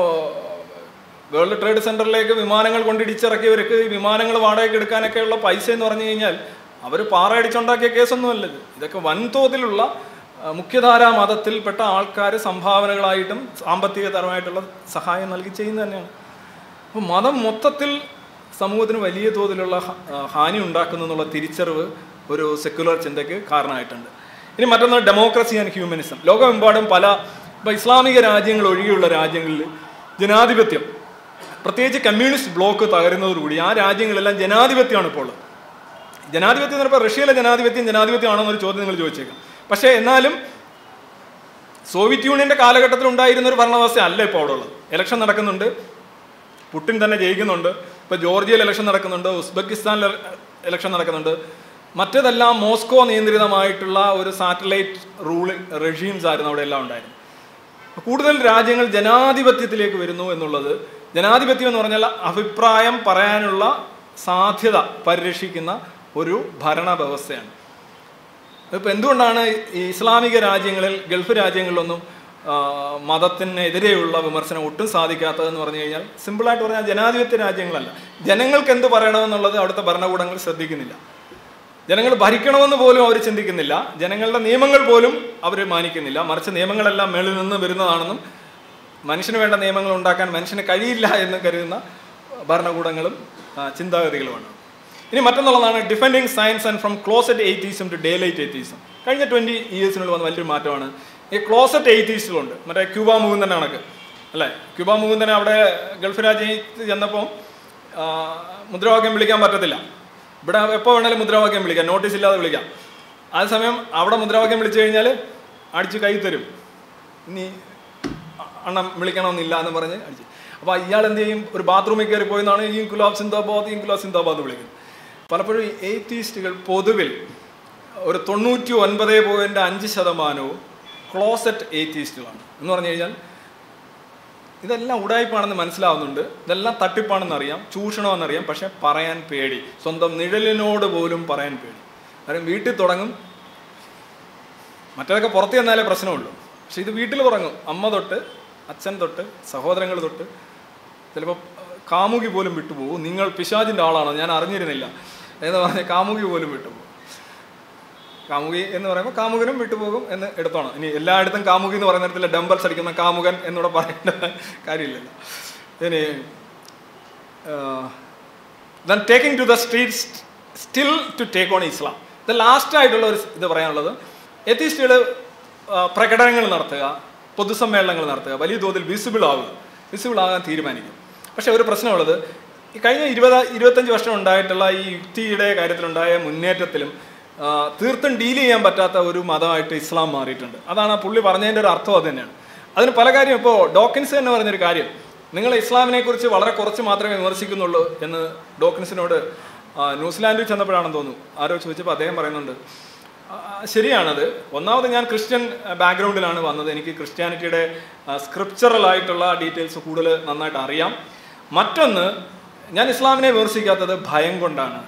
വേൾഡ് ട്രേഡ് സെന്ററിലേക്ക് വിമാനങ്ങൾ കൊണ്ട് ഇടിച്ചിറക്കിയവർക്ക് ഈ വിമാനങ്ങൾ വാടകയ്ക്ക് എടുക്കാനൊക്കെയുള്ള പൈസ എന്ന് പറഞ്ഞു കഴിഞ്ഞാൽ അവർ പാറയടിച്ചുണ്ടാക്കിയ കേസൊന്നുമല്ല ഇത് ഇതൊക്കെ വൻതോതിലുള്ള ആ, മുഖ്യധാരാ മതത്തിൽപ്പെട്ട ആൾക്കാർ സംഭാവനകളായിട്ടും സാമ്പത്തിക തരമായിട്ടുള്ള സഹായം നൽകി ചെയ്യുന്നത് തന്നെയാണ് അപ്പോൾ മതം മൊത്തത്തിൽ സമൂഹത്തിന് വലിയ തോതിലുള്ള ഹ- ആ, ഹാനി ഉണ്ടാക്കുന്നു എന്നുള്ള തിരിച്ചറിവ് ഒരു സെക്യുലർ ചിന്തയ്ക്ക് കാരണമായിട്ടുണ്ട് ഇനി മറ്റൊന്ന് ഡെമോക്രസി ആൻഡ് ഹ്യൂമനിസം ലോകമെമ്പാടും പല ഇപ്പോൾ ഇസ്ലാമിക രാജ്യങ്ങൾ ഒഴികെയുള്ള രാജ്യങ്ങളിൽ ജനാധിപത്യം പ്രത്യേകിച്ച് കമ്മ്യൂണിസ്റ്റ് ബ്ലോക്ക് തകരുന്നതോടുകൂടി ആ രാജ്യങ്ങളെല്ലാം ജനാധിപത്യമാണ് ഇപ്പോൾ ഉള്ളത് ജനാധിപത്യം എന്ന് പറയുമ്പോൾ റഷ്യയിലെ ജനാധിപത്യം ജനാധിപത്യമാണോ എന്നൊരു ചോദ്യം നിങ്ങൾ ചോദിച്ചേക്കാം പക്ഷേ എന്നാലും സോവിയറ്റ് യൂണിയന്റെ കാലഘട്ടത്തിൽ ഉണ്ടായിരുന്ന ഒരു ഭരണവ്യവസ്ഥ അല്ല ഇപ്പോൾ അവിടെ ഉള്ളത് ഇലക്ഷൻ നടക്കുന്നുണ്ട് പുട്ടിൻ തന്നെ ജയിക്കുന്നുണ്ട് ഇപ്പോൾ ജോർജിയയിൽ ഇലക്ഷൻ നടക്കുന്നുണ്ട് ഉസ്ബെക്കിസ്ഥാനിൽ ഇലക്ഷൻ നടക്കുന്നുണ്ട് മറ്റേതെല്ലാം മോസ്കോ നിയന്ത്രിതമായിട്ടുള്ള ഒരു സാറ്റലൈറ്റ് റൂൾ റെഷീംസ് ആയിരുന്നു അവിടെ എല്ലാം ഉണ്ടായിരുന്നത് കൂടുതൽ രാജ്യങ്ങൾ ജനാധിപത്യത്തിലേക്ക് വരുന്നു എന്നുള്ളത് ജനാധിപത്യം എന്ന് പറഞ്ഞാൽ അഭിപ്രായം പറയാനുള്ള സാധ്യത പരിരക്ഷിക്കുന്ന ഒരു ഭരണ വ്യവസ്ഥയാണ് ഇപ്പം എന്തുകൊണ്ടാണ് ഈ ഇസ്ലാമിക രാജ്യങ്ങളിൽ ഗൾഫ് രാജ്യങ്ങളിലൊന്നും ആ, മതത്തിനെതിരെയുള്ള വിമർശനം ഒട്ടും സാധിക്കാത്തതെന്ന് പറഞ്ഞു കഴിഞ്ഞാൽ സിമ്പിളായിട്ട് പറഞ്ഞാൽ ജനാധിപത്യ രാജ്യങ്ങളല്ല ജനങ്ങൾക്ക് എന്ത് പറയണമെന്നുള്ളത് അവിടുത്തെ ഭരണകൂടങ്ങൾ ശ്രദ്ധിക്കുന്നില്ല ജനങ്ങൾ ഭരിക്കണമെന്ന് പോലും അവർ ചിന്തിക്കുന്നില്ല ജനങ്ങളുടെ നിയമങ്ങൾ പോലും അവർ മാനിക്കുന്നില്ല മറിച്ച് നിയമങ്ങളെല്ലാം മേളിൽ നിന്ന് വരുന്നതാണെന്നും മനുഷ്യന് വേണ്ട നിയമങ്ങൾ ഉണ്ടാക്കാൻ മനുഷ്യന് കഴിയില്ല എന്ന് കരുതുന്ന ഭരണകൂടങ്ങളും ആ, ചിന്താഗതികളുമാണ് ഇനി മറ്റൊന്നുള്ളതാണ് defending science and from closet atheism today light atheism കഴിഞ്ഞ ട്വൻറ്റി ഇയേഴ്സിനുള്ളിൽ വന്ന വലിയൊരു മാറ്റമാണ് ഈ ക്ലോസറ്റ് എയ്റ്റീസിലുണ്ട് മറ്റേ ക്യൂബ മുകുന്ദൻ കണക്ക് അല്ലേ ക്യൂബ മുകുന്ദനെ അവിടെ ഗൾഫ് രാജ്യത്ത് ചെന്നപ്പോൾ ആ, മുദ്രാവാക്യം വിളിക്കാൻ പറ്റത്തില്ല ഇവിടെ എപ്പോൾ വേണേലും മുദ്രാവാക്യം വിളിക്കാം നോട്ടീസ് ഇല്ലാതെ വിളിക്കാം അതേസമയം അവിടെ മുദ്രാവാക്യം വിളിച്ചു കഴിഞ്ഞാൽ അടിച്ച് കൈ തരും ഇനി അണ്ണം വിളിക്കണമെന്നില്ല എന്ന് പറഞ്ഞ് അടിച്ച് അപ്പോൾ ഇയാൾ എന്ത് ചെയ്യും ഒരു ബാത്റൂമിൽ കയറി പോയെന്നാണ് ഈ ഗുലാബ് സിന്ദാബാദ് ഈ ഗുലാബ് സിന്ദാബാദ് വിളിക്കുന്നത് പലപ്പോഴും ഈ എയ്ത്തീസ്റ്റുകൾ പൊതുവിൽ ഒരു തൊണ്ണൂറ്റി ഒൻപത് പോയിന്റ് അഞ്ച് ശതമാനവും ക്ലോസറ്റ് എയ്ത്തീസ്റ്റുകളാണ് എന്ന് പറഞ്ഞു കഴിഞ്ഞാൽ ഇതെല്ലാം ഉടായ്പാണെന്ന് മനസ്സിലാവുന്നുണ്ട് ഇതെല്ലാം തട്ടിപ്പാണെന്ന് അറിയാം ചൂഷണമെന്നറിയാം പക്ഷെ പറയാൻ പേടി സ്വന്തം നിഴലിനോട് പോലും പറയാൻ പേടി കാര്യം വീട്ടിൽ തുടങ്ങും മറ്റേതൊക്കെ പുറത്ത് ചെന്നാലേ പ്രശ്നമുള്ളൂ പക്ഷെ ഇത് വീട്ടിൽ തുടങ്ങും അമ്മ തൊട്ട് അച്ഛൻ തൊട്ട് സഹോദരങ്ങൾ തൊട്ട് ചിലപ്പോൾ കാമുകി പോലും വിട്ടുപോകും നിങ്ങൾ പിശാചിൻ്റെ ആളാണോ ഞാൻ അറിഞ്ഞിരുന്നില്ല എന്ന് പറഞ്ഞ കാമുകി പോലും വിട്ടുപോകും കാമുകി എന്ന് പറയുമ്പോൾ കാമുകനും വിട്ടുപോകും എന്ന് എടുത്തോണം ഇനി എല്ലായിടത്തും കാമുകി എന്ന് പറയുന്നിടത്തില്ല ഡംബൽസ് അടിക്കുന്ന കാമുകൻ എന്നിവിടെ പറയേണ്ട കാര്യമില്ലല്ലോ ഇനി then taking to the streets still to take on Islam ഇത് ലാസ്റ്റ് ആയിട്ടുള്ള ഒരു ഇത് പറയാനുള്ളത് എത്തിസ്റ്റുകൾ പ്രകടനങ്ങൾ നടത്തുക പൊതുസമ്മേളനങ്ങൾ നടത്തുക വലിയ തോതിൽ വിസിബിൾ ആവുക വിസിബിൾ ആകാൻ തീരുമാനിക്കും പക്ഷേ ഒരു പ്രശ്നമുള്ളത് ഈ കഴിഞ്ഞ ഇരുപത് ഇരുപത്തഞ്ച് വർഷം ഉണ്ടായിട്ടുള്ള ഈ യുക്തിയുടെ കാര്യത്തിലുണ്ടായ മുന്നേറ്റത്തിലും ആ, തീർത്തും ഡീൽ ചെയ്യാൻ പറ്റാത്ത ഒരു മതമായിട്ട് ഇസ്ലാം മാറിയിട്ടുണ്ട് അതാണ് ആ പുള്ളി പറഞ്ഞതിൻ്റെ ഒരു അർത്ഥം അത് തന്നെയാണ് അതിന് പല കാര്യം ഇപ്പോൾ ഡോക്കിൻസ് എന്ന് പറഞ്ഞൊരു കാര്യം നിങ്ങൾ ഇസ്ലാമിനെ കുറിച്ച് വളരെ കുറച്ച് മാത്രമേ വിമർശിക്കുന്നുള്ളൂ എന്ന് ഡോക്കിൻസിനോട് ആ, ന്യൂസിലാൻഡിൽ ചെന്നപ്പോഴാണെന്ന് തോന്നുന്നു ആരോ ചോദിച്ചപ്പോൾ അദ്ദേഹം പറയുന്നുണ്ട് ആ, ശരിയാണത് ഒന്നാമത് ഞാൻ ക്രിസ്ത്യൻ ബാക്ക്ഗ്രൗണ്ടിലാണ് വന്നത് എനിക്ക് ക്രിസ്ത്യാനിറ്റിയുടെ സ്ക്രിപ്ചറൽ ആയിട്ടുള്ള ഡീറ്റെയിൽസ് കൂടുതൽ നന്നായിട്ട് അറിയാം മറ്റൊന്ന് ഞാൻ ഇസ്ലാമിനെ വിമർശിക്കാത്തത് ഭയം കൊണ്ടാണ്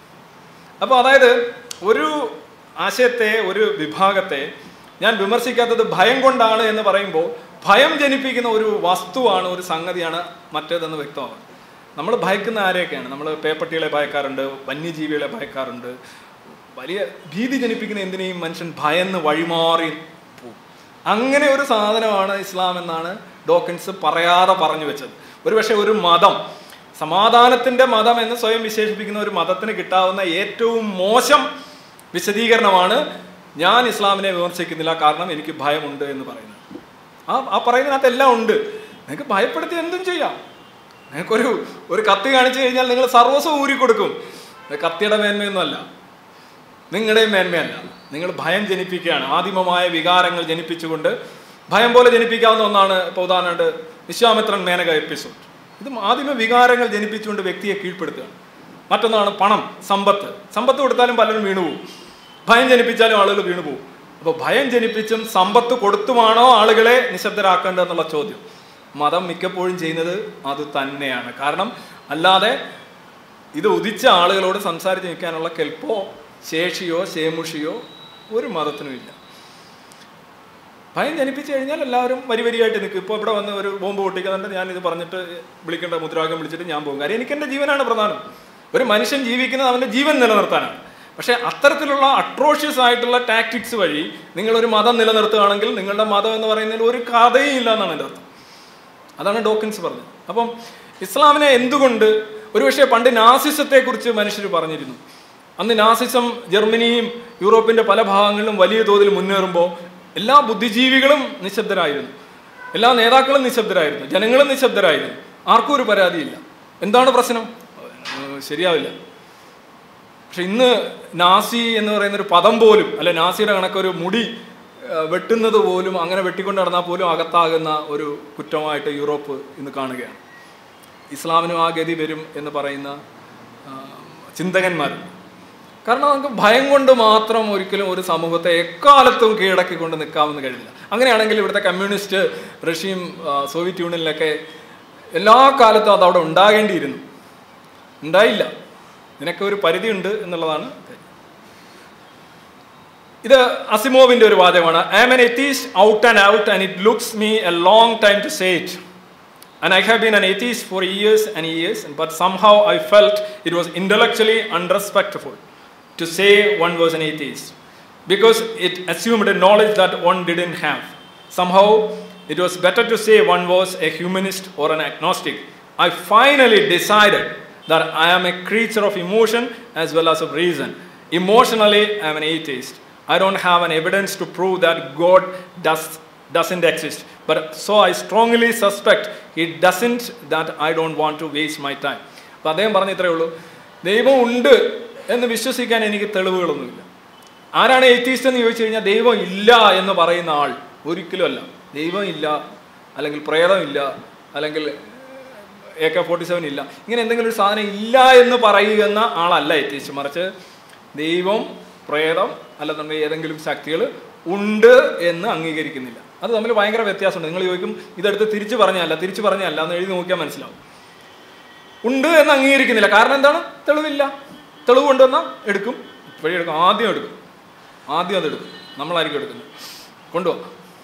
അപ്പോൾ അതായത് ഒരു ആശയത്തെ ഒരു വിഭാഗത്തെ ഞാൻ വിമർശിക്കാത്തത് ഭയം കൊണ്ടാണ് എന്ന് പറയുമ്പോൾ ഭയം ജനിപ്പിക്കുന്ന ഒരു വസ്തുവാണ് ഒരു സംഗതിയാണ് മറ്റേതെന്ന് വ്യക്തമാണ് നമ്മൾ ഭയക്കുന്ന ആരെയൊക്കെയാണ് നമ്മൾ പേപ്പട്ടികളെ ഭയക്കാറുണ്ട് വന്യജീവികളെ ഭയക്കാറുണ്ട് വലിയ ഭീതി ജനിപ്പിക്കുന്ന എന്തിനേയും മനുഷ്യൻ ഭയന്ന് വഴിമാറി പോവും അങ്ങനെ ഒരു സാധനമാണ് ഇസ്ലാം എന്നാണ് ഡോക്കിൻസ് പറയാതെ പറഞ്ഞു വെച്ചത് ഒരുപക്ഷെ ഒരു മതം സമാധാനത്തിന്റെ മതം എന്ന് സ്വയം വിശേഷിപ്പിക്കുന്ന ഒരു മതത്തിന് കിട്ടാവുന്ന ഏറ്റവും മോശം വിശദീകരണമാണ് ഞാൻ ഇസ്ലാമിനെ വിമർശിക്കുന്നില്ല കാരണം എനിക്ക് ഭയമുണ്ട് എന്ന് പറയുന്നത് ആ ആ പറയുന്നതിനകത്ത് എല്ലാം ഉണ്ട് നിങ്ങൾക്ക് ഭയപ്പെടുത്തി എന്തും ചെയ്യാം നിങ്ങൾക്കൊരു ഒരു കത്തി കാണിച്ചു കഴിഞ്ഞാൽ നിങ്ങൾ സർവസ്വം ഊരിക്കൊടുക്കും ഇത് കത്തിയുടെ മേന്മയൊന്നുമല്ല നിങ്ങളുടെയും മേന്മയല്ല നിങ്ങൾ ഭയം ജനിപ്പിക്കുകയാണ് ആദിമമായ വികാരങ്ങൾ ജനിപ്പിച്ചുകൊണ്ട് ഭയം പോലെ ജനിപ്പിക്കാവുന്ന ഒന്നാണ് ഇപ്പോൾ ഉദാഹരണമായിട്ട് വിശ്വാമിത്രൻ മേനക എപ്പിസോഡ് ഇത് ആദിമ വികാരങ്ങൾ ജനിപ്പിച്ചുകൊണ്ട് വ്യക്തിയെ കീഴ്പ്പെടുത്തുകയാണ് മറ്റൊന്നാണ് പണം സമ്പത്ത് സമ്പത്ത് കൊടുത്താലും പലരും വീണുപോകും ഭയം ജനിപ്പിച്ചാലും ആളുകൾ വീണുപോകും അപ്പോൾ ഭയം ജനിപ്പിച്ചും സമ്പത്ത് കൊടുത്തുമാണോ ആളുകളെ നിശബ്ദരാക്കേണ്ടതെന്നുള്ള ചോദ്യം മതം മിക്കപ്പോഴും ചെയ്യുന്നത് അത് തന്നെയാണ് കാരണം അല്ലാതെ ഇത് ഉദിച്ച ആളുകളോട് സംസാരിച്ച് നിൽക്കാനുള്ള കെൽപ്പോ ശേഷിയോ ശേമുഷിയോ ഒരു മതത്തിനും ഇല്ല ഭയം ജനിപ്പിച്ചു കഴിഞ്ഞാൽ എല്ലാവരും വരി വരിയായിട്ട് നിൽക്കും ഇപ്പോൾ ഇവിടെ വന്ന് ഒരു ബോംബ് പൊട്ടിക്കുന്നുണ്ട് ഞാൻ ഇത് പറഞ്ഞിട്ട് വിളിക്കേണ്ട മുദ്രാവാക്യം വിളിച്ചിട്ട് ഞാൻ പോകും കാര്യം എനിക്ക് എൻ്റെ ജീവനാണ് പ്രധാനം ഒരു മനുഷ്യൻ ജീവിക്കുന്നത് അവൻ്റെ ജീവൻ നിലനിർത്താനാണ് പക്ഷേ അത്തരത്തിലുള്ള അട്രോഷ്യസ് ആയിട്ടുള്ള ടാക്ടിക്സ് വഴി നിങ്ങളൊരു മതം നിലനിർത്തുകയാണെങ്കിൽ നിങ്ങളുടെ മതം എന്ന് പറയുന്നതിൽ ഒരു കഥയും ഇല്ല എന്നാണ് എൻ്റെ അർത്ഥം അതാണ് ഡോക്കിൻസ് പറഞ്ഞത് അപ്പം ഇസ്ലാമിനെ എന്തുകൊണ്ട് ഒരുപക്ഷെ പണ്ട് നാസിസത്തെക്കുറിച്ച് മനുഷ്യർ പറഞ്ഞിരുന്നു അന്ന് നാസിസം ജർമ്മനിയും യൂറോപ്പിന്റെ പല ഭാഗങ്ങളിലും വലിയ തോതിൽ മുന്നേറുമ്പോൾ എല്ലാ ബുദ്ധിജീവികളും നിശബ്ദരായിരുന്നു എല്ലാ നേതാക്കളും നിശബ്ദരായിരുന്നു ജനങ്ങളും നിശബ്ദരായിരുന്നു ആർക്കും ഒരു പരാതിയില്ല എന്താണ് പ്രശ്നം ഏഹ് ശരിയാവില്ല പക്ഷെ ഇന്ന് നാസി എന്ന് പറയുന്ന ഒരു പദം പോലും അല്ലെ നാസിയുടെ കണക്കൊരു മുടി ആ, വെട്ടുന്നത് പോലും അങ്ങനെ വെട്ടിക്കൊണ്ട് നടന്നാൽ പോലും അകത്താകുന്ന ഒരു കുറ്റമായിട്ട് യൂറോപ്പ് ഇന്ന് കാണുകയാണ് ഇസ്ലാമിനും ആ ഗതി വരും എന്ന് പറയുന്ന ആ, ചിന്തകന്മാരുണ്ട് കാരണം നമുക്ക് ഭയം കൊണ്ട് മാത്രം ഒരിക്കലും ഒരു സമൂഹത്തെ എക്കാലത്തും കീഴടക്കിക്കൊണ്ട് നിൽക്കാമെന്ന് കഴിയില്ല അങ്ങനെയാണെങ്കിൽ ഇവിടുത്തെ കമ്മ്യൂണിസ്റ്റ് റഷ്യയും ആ, സോവിയറ്റ് യൂണിയനിലൊക്കെ എല്ലാ കാലത്തും അത് അവിടെ ഉണ്ടാകേണ്ടിയിരുന്നു ഉണ്ടായില്ല ഇതിനൊക്കെ ഒരു പരിധിയുണ്ട് എന്നുള്ളതാണ് കാര്യം. ഇത് അസിമോവിന്റെ ഒരു വാചകമാണ് I'm an atheist out and out and it looks me a long time to say it And I have been an atheist for years and years, but somehow I felt it was intellectually unrespectful to say one was an atheist because it assumed a knowledge that one didn't have. Somehow it was better to say one was a humanist or an agnostic. I finally decided that I am a creature of emotion as well as of reason. Emotionally, I am an atheist. I don't have an evidence to prove that God does doesn't exist. But so I strongly suspect he doesn't that I don't want to waste my time. അപ്പം അദ്ദേഹം പറഞ്ഞ ഇത്രയേ ഉള്ളൂ ദൈവം ഉണ്ട് എന്ന് വിശ്വസിക്കാൻ എനിക്ക് തെളിവുകളൊന്നുമില്ല ആരാണ് എയ്ത്തീസ്റ്റ് എന്ന് ചോദിച്ചു കഴിഞ്ഞാൽ ദൈവം ഇല്ല എന്ന് പറയുന്ന ആൾ ഒരിക്കലും അല്ല ദൈവം ഇല്ല അല്ലെങ്കിൽ പ്രേതമില്ല അല്ലെങ്കിൽ എ കെ ഫോർട്ടി സെവൻ ഇല്ല ഇങ്ങനെ എന്തെങ്കിലും ഒരു സാധനം ഇല്ല എന്ന് പറയുന്ന ആളല്ല എത്തിച്ച് മറിച്ച് ദൈവം പ്രേതം അല്ലെന്നുണ്ടെങ്കിൽ ഏതെങ്കിലും ശക്തികൾ ഉണ്ട് എന്ന് അംഗീകരിക്കുന്നില്ല അത് തമ്മിൽ ഭയങ്കര വ്യത്യാസമുണ്ട് നിങ്ങൾ ചോദിക്കും ഇതെടുത്ത് തിരിച്ചു പറഞ്ഞല്ല തിരിച്ചു പറഞ്ഞല്ല എന്ന് എഴുതി നോക്കിയാൽ മനസ്സിലാവും ഉണ്ട് എന്ന് അംഗീകരിക്കുന്നില്ല കാരണം എന്താണ് തെളിവില്ല തെളിവ് കൊണ്ടുവന്നാൽ എടുക്കും വഴി എടുക്കും ആദ്യം എടുക്കും ആദ്യം അത് എടുക്കും നമ്മളായിരിക്കും എടുക്കുന്നത് കൊണ്ടുപോകാം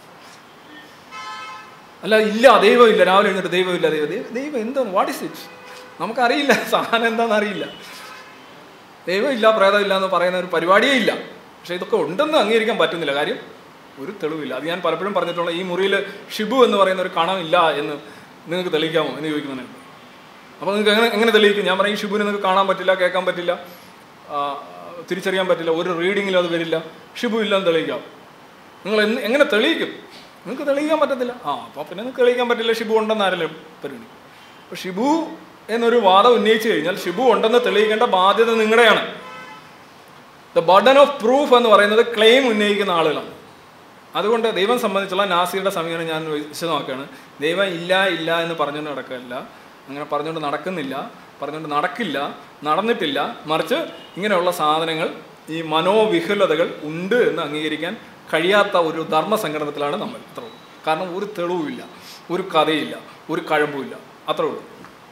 അല്ല ഇല്ല ദൈവം ഇല്ല രാവിലെ എഴുന്നിട്ട് ദൈവം ഇല്ല ദൈവം ദൈവം ദൈവം എന്താണ് വാട്ട് ഇസ് ഇറ്റ് നമുക്കറിയില്ല സാധനം എന്താണെന്ന് അറിയില്ല ദൈവം ഇല്ല പ്രേതം ഇല്ല എന്ന് പറയുന്ന ഒരു പരിപാടിയേ ഇല്ല പക്ഷെ ഇതൊക്കെ ഉണ്ടെന്ന് അംഗീകരിക്കാൻ പറ്റുന്നില്ല കാര്യം ഒരു തെളിവില്ല അത് ഞാൻ പലപ്പോഴും പറഞ്ഞിട്ടുള്ള ഈ മുറിയിൽ ഷിബു എന്ന് പറയുന്ന ഒരു കണമില്ല എന്ന് നിങ്ങൾക്ക് തെളിയിക്കാമോ എന്ന് ചോദിക്കുന്നതിന് അപ്പോൾ നിങ്ങൾക്ക് എങ്ങനെ എങ്ങനെ തെളിയിക്കും ഞാൻ പറയും ഷിബുവിനെ നിങ്ങൾക്ക് കാണാൻ പറ്റില്ല കേൾക്കാൻ പറ്റില്ല ആ, തിരിച്ചറിയാൻ പറ്റില്ല ഒരു റീഡിങ്ങിലും അത് വരില്ല ഷിബു ഇല്ലെന്ന് തെളിയിക്കാം നിങ്ങൾ എന്ന് എങ്ങനെ തെളിയിക്കും നിങ്ങൾക്ക് തെളിയിക്കാൻ പറ്റത്തില്ല ആ അപ്പോൾ പിന്നെ നിങ്ങൾക്ക് തെളിയിക്കാൻ പറ്റില്ല ഷിബു ഉണ്ടെന്ന് ആരെങ്കിലും പരിഗണി അപ്പോൾ ഷിബു എന്നൊരു വാദം ഉന്നയിച്ചു കഴിഞ്ഞാൽ ഷിബു ഉണ്ടെന്ന് തെളിയിക്കേണ്ട ബാധ്യത നിങ്ങളുടെയാണ് ദ ബർഡൻ ഓഫ് പ്രൂഫ് എന്ന് പറയുന്നത് ക്ലെയിം ഉന്നയിക്കുന്ന ആളുകളാണ് അതുകൊണ്ട് ദൈവം സംബന്ധിച്ചുള്ള നാസിയുടെ സമീപനം ഞാൻ വിശദമാക്കുകയാണ് ദൈവം ഇല്ല ഇല്ല എന്ന് പറഞ്ഞുകൊണ്ട് നടക്കില്ല അങ്ങനെ പറഞ്ഞുകൊണ്ട് നടക്കുന്നില്ല പറഞ്ഞുകൊണ്ട് നടക്കില്ല നടന്നിട്ടില്ല മറിച്ച് ഇങ്ങനെയുള്ള സാധനങ്ങൾ ഈ മനോവിഹുലതകൾ ഉണ്ട് എന്ന് അംഗീകരിക്കാൻ കഴിയാത്ത ഒരു ധർമ്മസങ്കടത്തിലാണ് നമ്മൾ അത്ര ഉള്ളൂ കാരണം ഒരു തെളിവുമില്ല ഒരു കഥയില്ല ഒരു കഴമ്പുമില്ല അത്രേ ഉള്ളൂ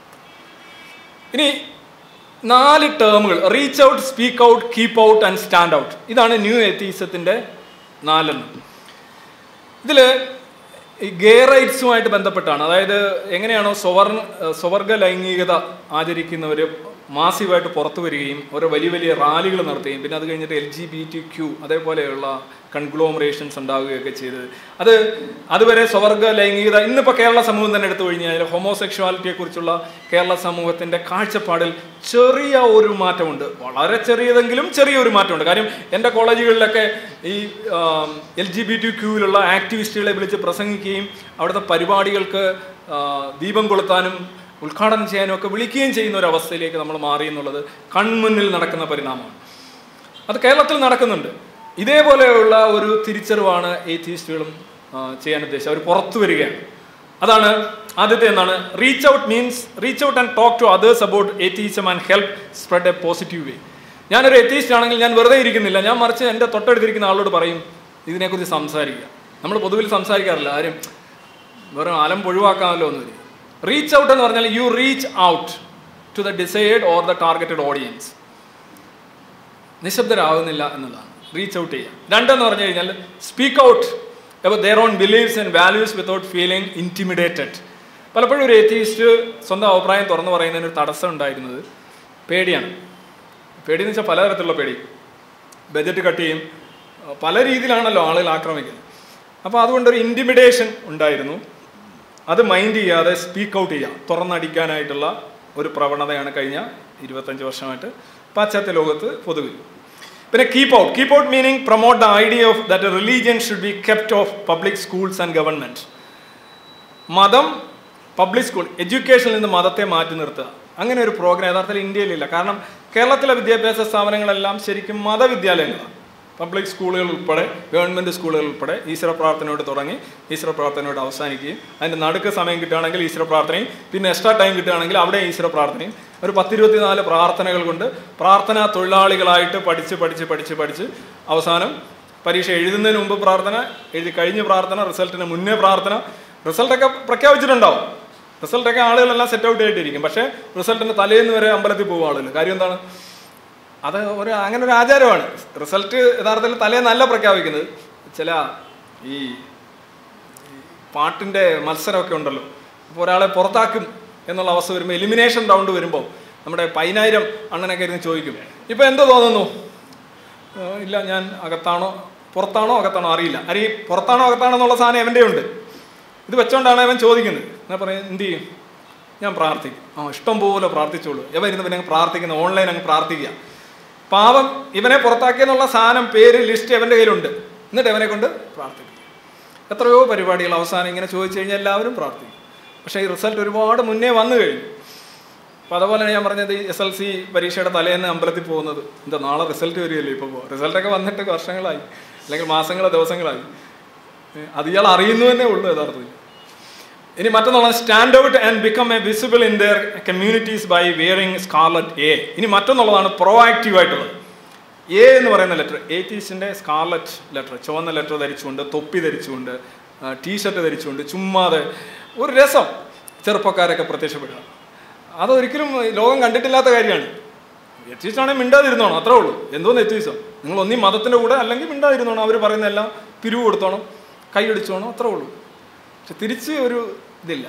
ഇനി നാല് ടേമുകൾ reach out speak out keep out and stand out ഇതാണ് ന്യൂ എത്തീസത്തിൻ്റെ നാലെണ്ണം ഇതിൽ ഈ ഗേ റൈറ്റ്സുമായിട്ട് ബന്ധപ്പെട്ടാണ് അതായത് എങ്ങനെയാണോ സ്വവർണ സ്വവർഗ ലൈംഗികത ആചരിക്കുന്നവർ മാസീവായിട്ട് പുറത്തു വരികയും ഓരോ വലിയ വലിയ റാലികൾ നടത്തുകയും പിന്നെ അത് കഴിഞ്ഞിട്ട് L G B T Q അതേപോലെയുള്ള കൺഗ്ലോമറേഷൻസ് ഉണ്ടാവുകയൊക്കെ ചെയ്തത് അത് അതുവരെ സ്വവർഗ ലൈംഗികത ഇന്നിപ്പോൾ കേരള സമൂഹം തന്നെ എടുത്തു കഴിഞ്ഞാൽ ഹോമോസെക്ഷുവാലിറ്റിയെ കുറിച്ചുള്ള കേരള സമൂഹത്തിൻ്റെ കാഴ്ചപ്പാടിൽ ചെറിയ ഒരു മാറ്റമുണ്ട് വളരെ ചെറിയതെങ്കിലും ചെറിയൊരു മാറ്റമുണ്ട് കാര്യം എൻ്റെ കോളേജുകളിലൊക്കെ ഈ എൽ ജി ബി ടി ക്യൂവിലുള്ള ആക്ടിവിസ്റ്റുകളെ വിളിച്ച് പ്രസംഗിക്കുകയും അവിടുത്തെ പരിപാടികൾക്ക് ആ, ദീപം കൊളുത്താനും ഉദ്ഘാടനം ചെയ്യാനും ഒക്കെ വിളിക്കുകയും ചെയ്യുന്ന ഒരു അവസ്ഥയിലേക്ക് നമ്മൾ മാറി എന്നുള്ളത് കൺമുന്നിൽ നടക്കുന്ന പരിണാമമാണ് അത് കേരളത്തിൽ നടക്കുന്നുണ്ട് ഇതേപോലെയുള്ള ഒരു തിരിച്ചറിവാണ് എയ്ത്തീസ്റ്റുകളും ചെയ്യാൻ ഉദ്ദേശിച്ചത് അവർ പുറത്തു വരികയാണ് അതാണ് ആദ്യത്തെ എന്താണ് reach out means reach out and talk to others about atheism and help spread a positive way ഞാനൊരു എത്തീസ്റ്റ് ആണെങ്കിൽ ഞാൻ വെറുതെ ഇരിക്കുന്നില്ല ഞാൻ മറിച്ച് എൻ്റെ തൊട്ടടുത്തിരിക്കുന്ന ആളോട് പറയും ഇതിനെക്കുറിച്ച് സംസാരിക്കുക നമ്മൾ പൊതുവിൽ സംസാരിക്കാറില്ല ആരും വെറും അലം ഒഴിവാക്കാമല്ലോ എന്ന് വരും റീച്ച് ഔട്ട് എന്ന് പറഞ്ഞാൽ you reach out to the decide or the targeted audience നിശബ്ദരാകുന്നില്ല എന്നുള്ളതാണ് റീച്ച് ഔട്ട് ചെയ്യുക രണ്ടെന്ന് പറഞ്ഞു കഴിഞ്ഞാൽ സ്പീക്ക് ഔട്ട് അപ്പോൾ their own believes and values without feeling intimidated പലപ്പോഴും ഒരു എത്തീസ്റ്റ് സ്വന്തം അഭിപ്രായം തുറന്നു പറയുന്നതിന് ഒരു തടസ്സം ഉണ്ടായിരുന്നത് പേടിയാണ് പേടിയെന്ന് വെച്ചാൽ പലതരത്തിലുള്ള പേടി ബജറ്റ് കട്ട് ചെയ്യും പല രീതിയിലാണല്ലോ ആളുകൾ ആക്രമിക്കുന്നത് അപ്പോൾ അതുകൊണ്ടൊരു ഇൻറ്റിമിഡേഷൻ ഉണ്ടായിരുന്നു അത് മൈൻഡ് ചെയ്യാതെ സ്പീക്ക് ഔട്ട് ചെയ്യുക തുറന്നടിക്കാനായിട്ടുള്ള ഒരു പ്രവണതയാണ് കഴിഞ്ഞ ഇരുപത്തഞ്ച് വർഷമായിട്ട് പാശ്ചാത്യ ലോകത്ത് പൊതുവിൽ പിന്നെ keep out keep out meaning promote the idea of that religion should be kept of public schools and government മതം പബ്ലിക് സ്കൂൾ എഡ്യൂക്കേഷനിൽ നിന്ന് മതത്തെ മാറ്റി നിർത്തുക അങ്ങനെ ഒരു പ്രോഗ്രാം യഥാർത്ഥത്തിൽ ഇന്ത്യയിലില്ല കാരണം കേരളത്തിലെ വിദ്യാഭ്യാസ സ്ഥാപനങ്ങളെല്ലാം ശരിക്കും മതവിദ്യാലയങ്ങളാണ് പബ്ലിക് സ്കൂളുകൾ ഉൾപ്പെടെ ഗവൺമെൻറ് സ്കൂളുകൾ ഉൾപ്പെടെ ഈശ്വര പ്രാർത്ഥനയോട് തുടങ്ങി ഈശ്വര പ്രാർത്ഥനയോട് അവസാനിക്കുകയും അതിൻ്റെ നടുക്ക് സമയം കിട്ടുകയാണെങ്കിൽ ഈശ്വര പ്രാർത്ഥനയും പിന്നെ എക്സ്ട്രാ ടൈം കിട്ടുകയാണെങ്കിൽ അവിടെ ഈശ്വര പ്രാർത്ഥനയും ഒരു പത്തിരുപത്തിനാല് പ്രാർത്ഥനകൾ കൊണ്ട് പ്രാർത്ഥനാ തൊഴിലാളികളായിട്ട് പഠിച്ച് പഠിച്ച് പഠിച്ച് പഠിച്ച് അവസാനം പരീക്ഷ എഴുതുന്നതിന് മുമ്പ് പ്രാർത്ഥന എഴുതി കഴിഞ്ഞ് പ്രാർത്ഥന റിസൾട്ടിന് മുന്നേ പ്രാർത്ഥന റിസൾട്ടൊക്കെ പ്രഖ്യാപിച്ചിട്ടുണ്ടാവും റിസൾട്ടൊക്കെ ആളുകളെല്ലാം സെറ്റ് ഔട്ട് ആയിട്ടിരിക്കും പക്ഷേ റിസൾട്ടിൻ്റെ തലേന്ന് വരെ അമ്പലത്തിൽ പോകും ആളുകൾ കാര്യം എന്താണ് അത് ഒരു അങ്ങനെ ഒരു ആചാരമാണ് റിസൾട്ട് യഥാർത്ഥത്തിൽ തലേന്നല്ല പ്രഖ്യാപിക്കുന്നത് ചില ഈ ഈ പാട്ടിൻ്റെ മത്സരമൊക്കെ ഉണ്ടല്ലോ അപ്പോൾ ഒരാളെ പുറത്താക്കും എന്നുള്ള അവസ്ഥ വരുമ്പോൾ എലിമിനേഷൻ റൗണ്ട് വരുമ്പോൾ നമ്മുടെ പതിനായിരം അണ്ണനൊക്കെ ഇരുന്ന് ചോദിക്കും ഇപ്പോൾ എന്തോ തോന്നുന്നു "ആ, ഇല്ല ഞാൻ അകത്താണോ പുറത്താണോ അകത്താണോ അറിയില്ല അരി പുറത്താണോ അകത്താണോ എന്നുള്ള സാധനം അവൻ്റെ ഉണ്ട് ഇത് വെച്ചോണ്ടാണ് അവൻ ചോദിക്കുന്നത് എന്നാ പറയും എന്ത് ചെയ്യും ഞാൻ പ്രാർത്ഥിക്കും ആ ഇഷ്ടം പോലെ പ്രാർത്ഥിച്ചോളൂ ഇവ ഇരുന്ന് പിന്നെ അങ്ങ് പ്രാർത്ഥിക്കുന്ന ഓൺലൈൻ അങ്ങ് പ്രാർത്ഥിക്കുക പാവം ഇവനെ പുറത്താക്കിയെന്നുള്ള സാധനം പേര് ലിസ്റ്റ് അവൻ്റെ കയ്യിലുണ്ട് എന്നിട്ട് അവനെ കൊണ്ട് പ്രാർത്ഥിക്കും എത്രയോ പരിപാടികൾ അവസാനം ഇങ്ങനെ ചോദിച്ചു കഴിഞ്ഞാൽ എല്ലാവരും പ്രാർത്ഥിക്കും പക്ഷേ ഈ റിസൾട്ട് ഒരുപാട് മുന്നേ വന്നു കഴിഞ്ഞു അപ്പോൾ അതുപോലെ ഞാൻ പറഞ്ഞത് ഈ എസ് എൽ സി പരീക്ഷയുടെ തലേന്ന് അമ്പലത്തിൽ പോകുന്നത് എന്താ നാളെ റിസൾട്ട് വരികയല്ലേ ഇപ്പോൾ റിസൾട്ടൊക്കെ വന്നിട്ട് വർഷങ്ങളായി അല്ലെങ്കിൽ മാസങ്ങളോ ദിവസങ്ങളായി ഏ, അത് ഇയാൾ അറിയുന്നു തന്നെ ഉള്ളൂ യഥാർത്ഥത്തിൽ ഇനി മറ്റൊന്നുള്ളത് stand out and become a visible in their communities by wearing scarlet A ഇനി മറ്റൊന്നുള്ളതാണ് പ്രോ ആക്റ്റീവ് ആയിട്ടുള്ളത് എ എന്ന് പറയുന്ന ലെറ്റർ എയ്റ്റീസിൻ്റെ സ്കാർലറ്റ് ലെറ്റർ ചുവന്ന ലെറ്റർ ധരിച്ചുകൊണ്ട് തൊപ്പി ധരിച്ചുകൊണ്ട് ടീഷർട്ട് ധരിച്ചുകൊണ്ട് ചുമ്മാതെ ഒരു രസം ചെറുപ്പക്കാരൊക്കെ പ്രത്യക്ഷപ്പെടുക അതൊരിക്കലും ലോകം കണ്ടിട്ടില്ലാത്ത കാര്യമാണ് എത്തീസ്റ്റ് ആണെങ്കിൽ മിണ്ടാതിരുന്നോണം അത്രേ ഉള്ളൂ എന്തോന്ന് എത്തീസം നിങ്ങൾ ഒന്നീ മതത്തിൻ്റെ കൂടെ അല്ലെങ്കിൽ മിണ്ടാതിരുന്നോണം അവർ പറയുന്ന എല്ലാം പിരിവ് കൊടുത്തോണം കൈയടിച്ചോണം അത്രേ ഉള്ളൂ പക്ഷെ തിരിച്ച് ഒരു ഇതില്ല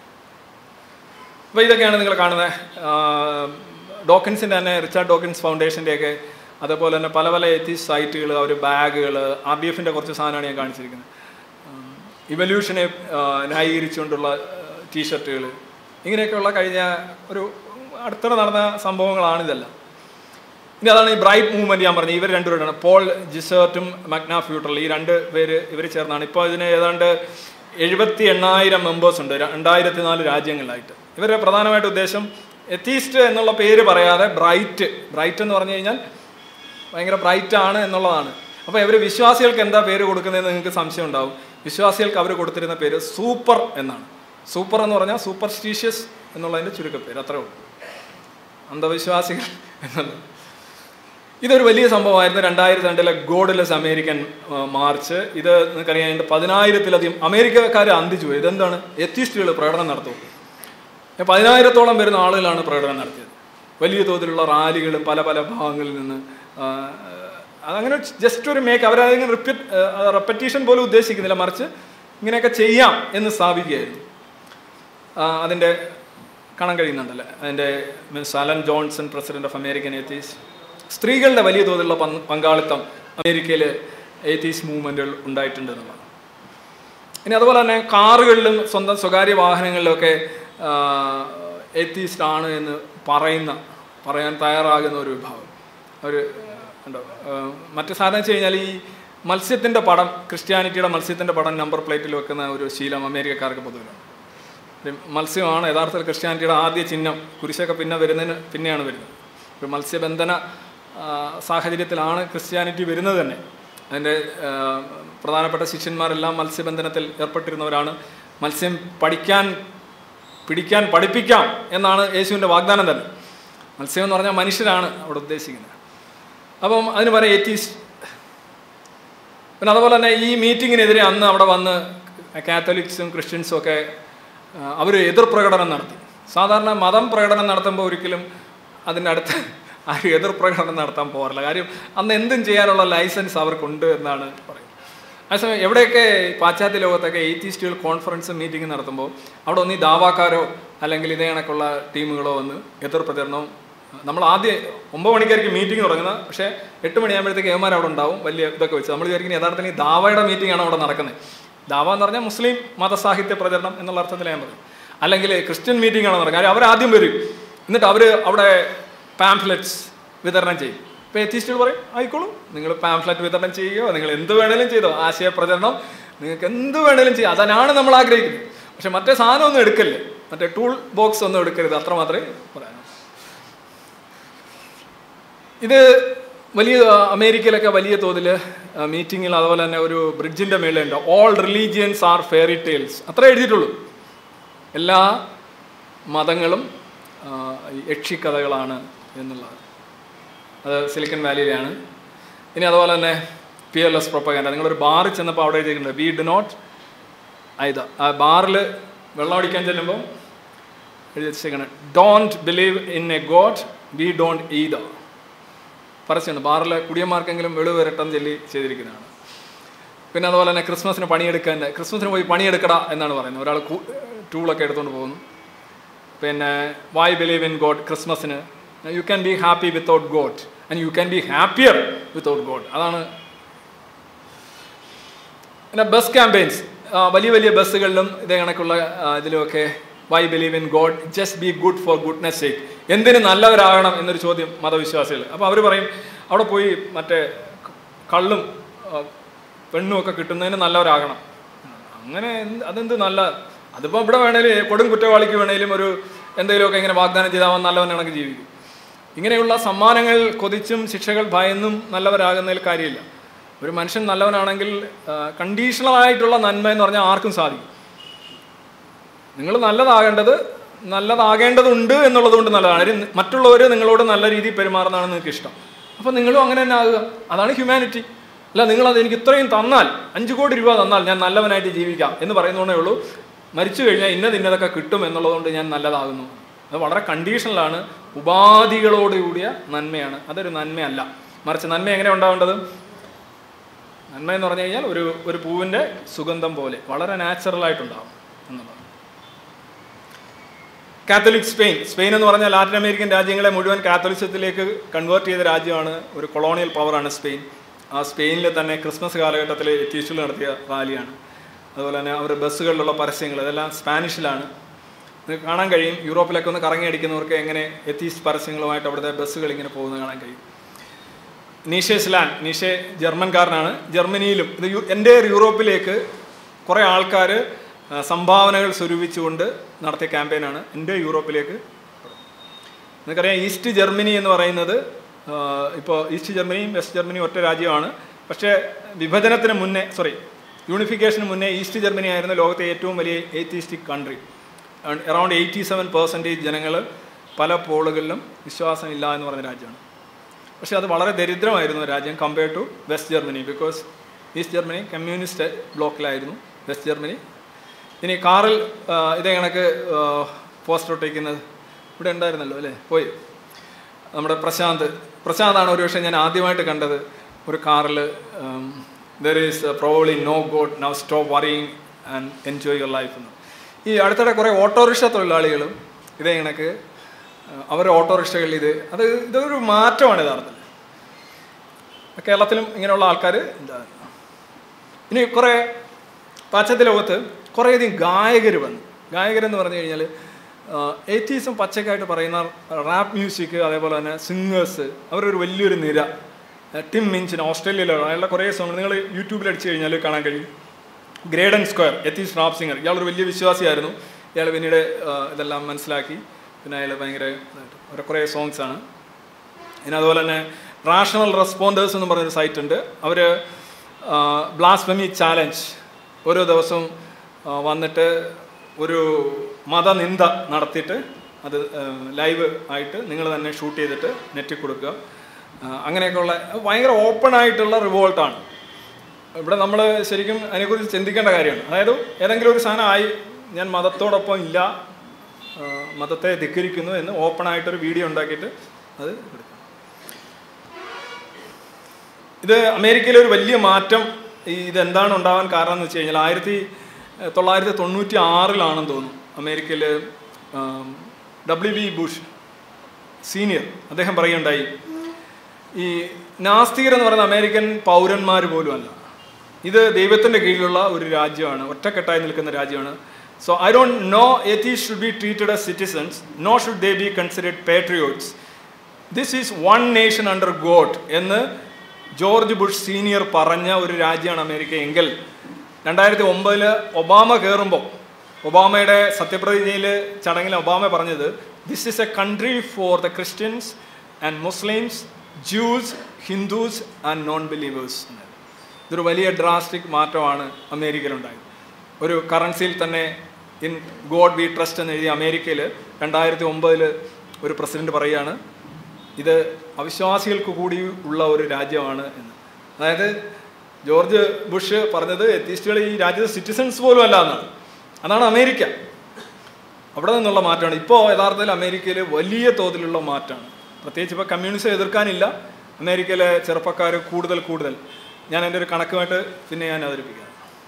അപ്പോൾ ഇതൊക്കെയാണ് നിങ്ങൾ കാണുന്നത് ഡോക്കിൻസിൻ്റെ തന്നെ റിച്ചാർഡ് ഡോക്കിൻസ് ഫൗണ്ടേഷൻ്റെയൊക്കെ അതേപോലെ തന്നെ പല പല എത്തീസ് സൈറ്റുകൾ അവർ ബാഗുകൾ ആർ ഡി എഫിൻ്റെ കുറച്ച് സാധനമാണ് ഞാൻ കാണിച്ചിരിക്കുന്നത് ഇവല്യൂഷനെ ന്യായീകരിച്ചുകൊണ്ടുള്ള ടീഷർട്ടുകൾ ഇങ്ങനെയൊക്കെയുള്ള കഴിഞ്ഞ ഒരു അടുത്തിടെ നടന്ന സംഭവങ്ങളാണ് ഇതെല്ലാം ഇനി അതാണ് ഈ ബ്രൈറ്റ് മൂവ്മെന്റ് ഞാൻ പറഞ്ഞത് ഇവർ രണ്ടുപേരാണ് പോൾ ജിസേർട്ടും മഗ്ന ഫ്യൂട്ടറൽ ഈ രണ്ട് പേര് ഇവർ ചേർന്നാണ് ഇപ്പോൾ ഇതിന് ഏതാണ്ട് എഴുപത്തി എണ്ണായിരം മെമ്പേഴ്സ് ഉണ്ട് രണ്ടായിരത്തി നാല് രാജ്യങ്ങളിലായിട്ട് ഇവരുടെ പ്രധാനമായിട്ട് ഉദ്ദേശം എത്തീസ്റ്റ് എന്നുള്ള പേര് പറയാതെ ബ്രൈറ്റ് ബ്രൈറ്റ് എന്ന് പറഞ്ഞു കഴിഞ്ഞാൽ ഭയങ്കര ബ്രൈറ്റ് ആണ് എന്നുള്ളതാണ് അപ്പോൾ ഇവർ വിശ്വാസികൾക്ക് എന്താ പേര് കൊടുക്കുന്നതെന്ന് നിങ്ങൾക്ക് സംശയം ഉണ്ടാവും വിശ്വാസികൾക്ക് അവർ കൊടുത്തിരുന്ന പേര് സൂപ്പർ എന്നാണ് സൂപ്പർ എന്ന് പറഞ്ഞാൽ സൂപ്പർസ്റ്റീഷ്യസ് എന്നുള്ളതിൻ്റെ ചുരുക്കപ്പേര് അത്രേ ഉള്ളൂ അന്ധവിശ്വാസികൾ എന്നുള്ളത് ഇതൊരു വലിയ സംഭവമായിരുന്നു രണ്ടായിരത്തി രണ്ടിലെ ഗോഡ്ലെസ് അമേരിക്കൻ ആ, മാർച്ച് ഇത് നിങ്ങൾക്കറിയാം അതിൻ്റെ പതിനായിരത്തിലധികം അമേരിക്കക്കാർ അന്തിച്ചു പോയി ഇതെന്താണ് എത്തിസ്റ്റുകൾ പ്രകടനം നടത്തും പതിനായിരത്തോളം വരുന്ന ആളുകളാണ് പ്രകടനം നടത്തിയത് വലിയ തോതിലുള്ള റാലികളും പല പല ഭാഗങ്ങളിൽ നിന്ന് ആ, അതങ്ങനെ ജസ്റ്റ് ഒരു മേക്ക് അവരതിങ്ങനെ റിപ്പീറ്റ് റെപ്പറ്റീഷൻ പോലും ഉദ്ദേശിക്കുന്നില്ല മറിച്ച് ഇങ്ങനെയൊക്കെ ചെയ്യാം എന്ന് സ്ഥാപിക്കുകയായിരുന്നു ആ, അതിൻ്റെ കാണാൻ കഴിയുന്നുണ്ടല്ലേ അതിൻ്റെ Miss Allen Johnson president of American atheists സ്ത്രീകളുടെ വലിയ തോതിലുള്ള പങ്ക് പങ്കാളിത്തം അമേരിക്കയിൽ ഏത്തീസ് മൂവ്മെൻറ്റുകൾ ഉണ്ടായിട്ടുണ്ട് എന്നുള്ളതാണ് ഇനി അതുപോലെ തന്നെ കാറുകളിലും സ്വന്തം സ്വകാര്യ വാഹനങ്ങളിലൊക്കെ എത്തീസ്റ്റ് ആണ് എന്ന് പറയുന്ന പറയാൻ തയ്യാറാകുന്ന ഒരു വിഭാഗം അവർ ഉണ്ടോ ആ, മറ്റു സാധനം വെച്ച് കഴിഞ്ഞാൽ ഈ മത്സ്യത്തിൻ്റെ പടം ക്രിസ്ത്യാനിറ്റിയുടെ മത്സ്യത്തിൻ്റെ പടം നമ്പർ പ്ലേറ്റിൽ വെക്കുന്ന ഒരു ശീലം അമേരിക്കക്കാർക്ക് പൊതുവിലാണ് ഒരു മത്സ്യമാണ് യഥാർത്ഥത്തിൽ ക്രിസ്ത്യാനിറ്റിയുടെ ആദ്യ ചിഹ്നം കുരിശൊക്കെ പിന്നെ വരുന്നതിന് പിന്നെയാണ് വരുന്നത് ഒരു മത്സ്യബന്ധന ആ, സാഹചര്യത്തിലാണ് ക്രിസ്ത്യാനിറ്റി വരുന്നത് തന്നെ അതിൻ്റെ ആ, പ്രധാനപ്പെട്ട ശിഷ്യന്മാരെല്ലാം മത്സ്യബന്ധനത്തിൽ ഏർപ്പെട്ടിരുന്നവരാണ് മത്സ്യം പഠിക്കാൻ പിടിക്കാൻ പഠിപ്പിക്കാം എന്നാണ് യേശുവിൻ്റെ വാഗ്ദാനം തന്നെ മത്സ്യം എന്ന് പറഞ്ഞാൽ മനുഷ്യരാണ് അവിടെ ഉദ്ദേശിക്കുന്നത് അപ്പം അതിന് പറയാം എത്തീസ് പിന്നെ അതുപോലെ തന്നെ ഈ മീറ്റിങ്ങിനെതിരെ അന്ന് അവിടെ വന്ന് കാത്തലിക്സും ക്രിസ്ത്യൻസും ഒക്കെ അവർ എതിർ പ്രകടനം നടത്തി സാധാരണ മതം പ്രകടനം നടത്തുമ്പോൾ ഒരിക്കലും അതിൻ്റെ അടുത്ത് ആരും എതിർ പ്രകടനം നടത്താൻ പോകാറില്ല കാര്യം അന്ന് എന്തും ചെയ്യാനുള്ള ലൈസൻസ് അവർക്കുണ്ട് എന്നാണ് പറയുന്നത് അതേസമയം എവിടെയൊക്കെ പാശ്ചാത്യ ലോകത്തൊക്കെ എയ്ത്തീസ്റ്റുകൾ കോൺഫറൻസ് മീറ്റിംഗ് നടത്തുമ്പോൾ അവിടെ ഒന്നീ ദാവാക്കാരോ അല്ലെങ്കിൽ ഇതേ കണക്കുള്ള ടീമുകളോ വന്ന് എതിർ പ്രചരണവും നമ്മൾ ആദ്യം ഒമ്പത് മണിക്കായിരിക്കും മീറ്റിംഗ് തുടങ്ങുന്നത് പക്ഷേ എട്ട് മണിയാകുമ്പോഴത്തേക്ക് ഏമാർ അവിടെ ഉണ്ടാവും വലിയ ഇതൊക്കെ വെച്ച് നമ്മൾ വിചാരിക്കുന്നത് യഥാർത്ഥത്തിൽ ഈ ദാവയുടെ മീറ്റിംഗ് ആണ് അവിടെ നടക്കുന്നത് ദാവ എന്ന് പറഞ്ഞാൽ മുസ്ലിം മതസാഹിത്യ പ്രചരണം എന്നുള്ള അർത്ഥത്തിൽ ഞാൻ പറയും അല്ലെങ്കിൽ ക്രിസ്ത്യൻ മീറ്റിംഗ് ആണ് നടക്കുന്നത് കാര്യം അവരാദ്യം വരും എന്നിട്ട് അവർ അവിടെ പാംഫ്ലെറ്റ്സ് വിതരണം ചെയ്യും ഇപ്പോൾ എത്തിസ്റ്റുകൾ പറയും ആയിക്കോളൂ നിങ്ങൾ പാംഫ്ലെറ്റ് വിതരണം ചെയ്യുകയോ നിങ്ങൾ എന്ത് വേണേലും ചെയ്തോ ആശയ പ്രചരണം നിങ്ങൾക്ക് എന്ത് വേണേലും ചെയ്യാം അതാണ് നമ്മൾ ആഗ്രഹിക്കുന്നത് പക്ഷെ മറ്റേ സാധനം ഒന്നും എടുക്കല്ലേ മറ്റേ ടൂൾ ബോക്സ് ഒന്നും എടുക്കരുത് അത്ര മാത്രമേ പറയാനുള്ളൂ ഇത് വലിയ അമേരിക്കയിലൊക്കെ വലിയ തോതിൽ മീറ്റിങ്ങിൽ അതുപോലെ തന്നെ ഒരു ബ്രിഡ്ജിൻ്റെ മേളിലുണ്ട് all religions are fairy tales അത്ര എഴുതിയിട്ടുള്ളൂ എല്ലാ മതങ്ങളും ആ, ഈ യക്ഷിക്കഥകളാണ് എന്നുള്ളത് അത് സിലിക്കൺ വാലിയിലാണ് ഇനി അതുപോലെ തന്നെ പിയർലെസ് പ്രൊപ്പഗാൻഡ നിങ്ങളൊരു ബാറിൽ ചെന്നപ്പോൾ അവിടെ എഴുതിയിട്ടുണ്ട് വി ഡു നോട്ട് ഇത് ആ ബാറിൽ വെള്ളം അടിക്കാൻ ചെല്ലുമ്പോൾ എഴുതി വെച്ചേക്കാണ് don't believe in a God we don't either പരസ്യമുണ്ട് ബാറിലെ കുടിയന്മാർക്കെങ്കിലും വെളിവ് വരട്ടം ചൊല്ലി ചെയ്തിരിക്കുന്നതാണ് പിന്നെ അതുപോലെ തന്നെ ക്രിസ്മസിന് പണിയെടുക്കാൻ ക്രിസ്മസിന് പോയി പണിയെടുക്കട എന്നാണ് പറയുന്നത് ഒരാൾ ടൂളൊക്കെ എടുത്തുകൊണ്ട് പോകുന്നു പിന്നെ വൈ ബിലീവ് ഇൻ ഗോഡ് ക്രിസ്മസിന് you can be happy without God and you can be happier without God അതാണ് പിന്നെ ബസ് ക്യാമ്പയിൻസ് വലിയ വലിയ ബസ്സുകളിലും ഇതേ കണക്കുള്ള ആ, ഇതിലുമൊക്കെ why believe in God just be good for goodness sake എന്തിന് നല്ലവരാകണം എന്നൊരു ചോദ്യം മതവിശ്വാസികൾ അപ്പോൾ അവർ പറയും അവിടെ പോയി മറ്റേ കള്ളും ആ, പെണ്ണും ഒക്കെ കിട്ടുന്നതിന് നല്ലവരാകണം അങ്ങനെ എന്ത് അതെന്ത് നല്ല അതിപ്പോൾ ഇവിടെ വേണേലും കൊടും കുറ്റവാളിക്ക് വേണേലും ഒരു എന്തെങ്കിലുമൊക്കെ ഇങ്ങനെ വാഗ്ദാനം ചെയ്താൽ അവൻ നല്ലവനാണെങ്കിൽ ജീവിക്കും ഇങ്ങനെയുള്ള സമ്മാനങ്ങൾ കൊതിച്ചും ശിക്ഷകൾ ഭയന്നും നല്ലവരാകുന്നതിൽ കാര്യമില്ല ഒരു മനുഷ്യൻ നല്ലവനാണെങ്കിൽ കണ്ടീഷണലായിട്ടുള്ള നന്മ എന്ന് പറഞ്ഞാൽ ആർക്കും സാധിക്കും നിങ്ങൾ നല്ലതാകേണ്ടത് നല്ലതാകേണ്ടതുണ്ട് എന്നുള്ളത് കൊണ്ട് നല്ലതാണ് കാര്യം മറ്റുള്ളവർ നിങ്ങളോട് നല്ല രീതിയിൽ പെരുമാറുന്നതാണ് നിങ്ങൾക്ക് ഇഷ്ടം അപ്പോൾ നിങ്ങളും അങ്ങനെ തന്നെ ആകുക അതാണ് ഹ്യൂമാനിറ്റി അല്ല നിങ്ങളത് എനിക്ക് ഇത്രയും തന്നാൽ അഞ്ച് കോടി രൂപ തന്നാൽ ഞാൻ നല്ലവനായിട്ട് ജീവിക്കാം എന്ന് പറയുന്നതേ ഉള്ളൂ മരിച്ചു കഴിഞ്ഞാൽ ഇന്നത് ഇന്നതൊക്കെ കിട്ടും എന്നുള്ളതുകൊണ്ട് ഞാൻ നല്ലതാകുന്നു അത് വളരെ കണ്ടീഷണലാണ് ഉപാധികളോടുകൂടിയ നന്മയാണ് അതൊരു നന്മയല്ല മറിച്ച് നന്മ എങ്ങനെ ഉണ്ടാവേണ്ടത് നന്മ എന്ന് പറഞ്ഞു കഴിഞ്ഞാൽ ഒരു ഒരു പൂവിൻ്റെ സുഗന്ധം പോലെ വളരെ നാച്ചുറൽ ആയിട്ടുണ്ടാവും എന്നുള്ളത് കാത്തലിക് സ്പെയിൻ സ്പെയിൻ എന്ന് പറഞ്ഞാൽ ലാറ്റിൻ അമേരിക്കൻ രാജ്യങ്ങളെ മുഴുവൻ കാത്തലിസത്തിലേക്ക് കൺവേർട്ട് ചെയ്ത രാജ്യമാണ് ഒരു കൊളോണിയൽ പവറാണ് സ്പെയിൻ ആ സ്പെയിനിൽ തന്നെ ക്രിസ്മസ് കാലഘട്ടത്തിൽ എത്തീഷ്യൽ നടത്തിയ റാലിയാണ് അതുപോലെ തന്നെ അവരുടെ ബസ്സുകളിലുള്ള പരസ്യങ്ങൾ അതെല്ലാം സ്പാനിഷിലാണ് നിങ്ങൾക്ക് കാണാൻ കഴിയും യൂറോപ്പിലൊക്കെ ഒന്ന് കറങ്ങി അടിക്കുന്നവർക്ക് എങ്ങനെ എത്തീസ്റ്റ് പരസ്യങ്ങളുമായിട്ട് അവിടുത്തെ ബസ്സുകൾ ഇങ്ങനെ പോകുന്നത് കാണാൻ കഴിയും നീഷെ സ്ലാൻ നീഷെ ജർമ്മൻകാരനാണ് ജർമ്മനിയിലും ഇത് യു എൻ്റെ യൂറോപ്പിലേക്ക് കുറേ ആൾക്കാർ സംഭാവനകൾ സ്വരൂപിച്ചുകൊണ്ട് നടത്തിയ ക്യാമ്പയിനാണ് എൻ്റെ യൂറോപ്പിലേക്ക് നിങ്ങൾക്കറിയാം ഈസ്റ്റ് ജർമ്മനി എന്ന് പറയുന്നത് ഇപ്പോൾ ഈസ്റ്റ് ജർമ്മനിയും വെസ്റ്റ് ജർമ്മനിയും ഒറ്റ രാജ്യമാണ് പക്ഷേ വിഭജനത്തിന് മുന്നേ സോറി യൂണിഫിക്കേഷന് മുന്നേ ഈസ്റ്റ് ജർമ്മനി ആയിരുന്നു ലോകത്തെ ഏറ്റവും വലിയ atheistic country around eighty seven percentage ജനങ്ങൾ പല പോളുകളിലും വിശ്വാസമില്ല എന്ന് പറഞ്ഞ രാജ്യമാണ് പക്ഷേ അത് വളരെ ദരിദ്രമായിരുന്നു രാജ്യം compared to West Germany because East Germany communist ബ്ലോക്കിലായിരുന്നു വെസ്റ്റ് ജർമ്മനി ഇനി കാറിൽ ആ, ഇതേ കണക്ക് പോസ്റ്റർ ഒട്ടിക്കുന്നത് ഇവിടെ ഉണ്ടായിരുന്നല്ലോ അല്ലേ പോയി നമ്മുടെ പ്രശാന്ത് പ്രശാന്താണ് ഒരുപക്ഷെ ഞാൻ ആദ്യമായിട്ട് കണ്ടത് ഒരു കാറിൽ there is probably no God now stop worrying and enjoy your life എന്ന് ഈ അടുത്തിടെ കുറേ ഓട്ടോറിക്ഷ തൊഴിലാളികളും ഇതേ കണക്ക് അവരുടെ ഓട്ടോറിക്ഷകളിൽ ഇത് അത് ഇതൊരു മാറ്റമാണ് യഥാർത്ഥത്തിൽ കേരളത്തിലും ഇങ്ങനെയുള്ള ആൾക്കാർ ഉണ്ടാകും ഇനി കുറേ പാശ്ചാത്യ ലോകത്ത് കുറേയധികം ഗായകർ വന്നു ഗായകരെന്ന് പറഞ്ഞു കഴിഞ്ഞാൽ എയ്റ്റീസും പച്ചക്കായിട്ട് പറയുന്ന റാപ്പ് മ്യൂസിക് അതേപോലെ തന്നെ സിംഗേഴ്സ് അവരൊരു വലിയൊരു നിര ഏഹ് ടിം മിഞ്ചിന് ഓസ്ട്രേലിയയിലാണ് അയാളുടെ കുറേ സോങ് നിങ്ങൾ യൂട്യൂബിൽ അടിച്ചു കഴിഞ്ഞാൽ കാണാൻ കഴിയും Greydon Square atheist rap singer ഇയാളൊരു വലിയ വിശ്വാസിയായിരുന്നു ഇയാൾ പിന്നീട് ആ, ഇതെല്ലാം മനസ്സിലാക്കി പിന്നെ അയാൾ ഭയങ്കര ഇതായിട്ട് അവരുടെ കുറേ സോങ്സ് ആണ് പിന്നെ അതുപോലെ തന്നെ റാഷണൽ റെസ്പോണ്ടേഴ്സ് എന്ന് പറഞ്ഞൊരു സൈറ്റ് ഉണ്ട് അവർ ബ്ലാസ്ഫമി ചാലഞ്ച് ഓരോ ദിവസവും ആ, വന്നിട്ട് ഒരു മതനിന്ദ നടത്തിയിട്ട് അത് ലൈവ് ആയിട്ട് നിങ്ങൾ തന്നെ ഷൂട്ട് ചെയ്തിട്ട് നെറ്റിൽ കൊടുക്കുക ആ, അങ്ങനെയൊക്കെയുള്ള ഭയങ്കര ഓപ്പൺ ആയിട്ടുള്ള റിവോൾട്ടാണ് ഇവിടെ നമ്മൾ ശരിക്കും അതിനെക്കുറിച്ച് ചിന്തിക്കേണ്ട കാര്യമാണ് അതായത് ഏതെങ്കിലും ഒരു സാധനം ആയി ഞാൻ മതത്തോടൊപ്പം ഇല്ല ആ, മതത്തെ ധിക്കരിക്കുന്നു എന്ന് ഓപ്പൺ ആയിട്ടൊരു വീഡിയോ ഉണ്ടാക്കിയിട്ട് അത് എടുക്കാം ഇത് അമേരിക്കയിലെ ഒരു വലിയ മാറ്റം ഈ ഇതെന്താണ് ഉണ്ടാവാൻ കാരണം എന്ന് വെച്ച് കഴിഞ്ഞാൽ ആയിരത്തി തൊള്ളായിരത്തി തൊണ്ണൂറ്റി ആറിലാണെന്ന് തോന്നുന്നു അമേരിക്കയിൽ ഡബ്ല്യു ബി ബുഷ് സീനിയർ അദ്ദേഹം പറയുകയുണ്ടായി ഈ നാസ്തികർ എന്ന് പറയുന്ന അമേരിക്കൻ പൗരന്മാർ പോലും അല്ല ഇത് ദൈവത്തിൻ്റെ കീഴിലുള്ള ഒരു രാജ്യമാണ് ഒറ്റക്കെട്ടായി നിൽക്കുന്ന രാജ്യമാണ് so I don't know atheists should be treated as citizens no should they be considered patriots this is one nation under God എന്ന് ജോർജ് ബുഷ് സീനിയർ പറഞ്ഞ ഒരു രാജ്യമാണ് അമേരിക്ക എങ്കിൽ രണ്ടായിരത്തി ഒമ്പതിൽ ഒബാമ കയറുമ്പോൾ ഒബാമയുടെ സത്യപ്രതിജ്ഞയിൽ ചടങ്ങിൽ ഒബാമ പറഞ്ഞത് this is a country for the Christians and Muslims Jews Hindus and non believers ഇതൊരു വലിയ ഡ്രാസ്റ്റിക് മാറ്റമാണ് അമേരിക്കയിലുണ്ടായത് ഒരു കറൻസിയിൽ തന്നെ ഇൻ ഗോഡ് വി ട്രസ്റ്റ് എന്ന് എഴുതിയ അമേരിക്കയിൽ രണ്ടായിരത്തി ഒമ്പതിൽ ഒരു പ്രസിഡന്റ് പറയുകയാണ് ഇത് അവിശ്വാസികൾക്ക് കൂടി ഉള്ള ഒരു രാജ്യമാണ് എന്ന് അതായത് ജോർജ് ബുഷ് പറഞ്ഞത് എത്തീസ്റ്റുകൾ ഈ രാജ്യത്തെ സിറ്റിസൺസ് പോലും അല്ല എന്നാണ് അതാണ് അമേരിക്ക അവിടെ നിന്നുള്ള മാറ്റമാണ് ഇപ്പോൾ യഥാർത്ഥത്തിൽ അമേരിക്കയിൽ വലിയ തോതിലുള്ള മാറ്റമാണ് പ്രത്യേകിച്ച് ഇപ്പോൾ കമ്മ്യൂണിസം എതിർക്കാനില്ല അമേരിക്കയിലെ ചെറുപ്പക്കാർ കൂടുതൽ കൂടുതൽ ഞാൻ എൻ്റെ ഒരു കണക്കുമായിട്ട് പിന്നെ ഞാൻ അവതരിപ്പിക്കാം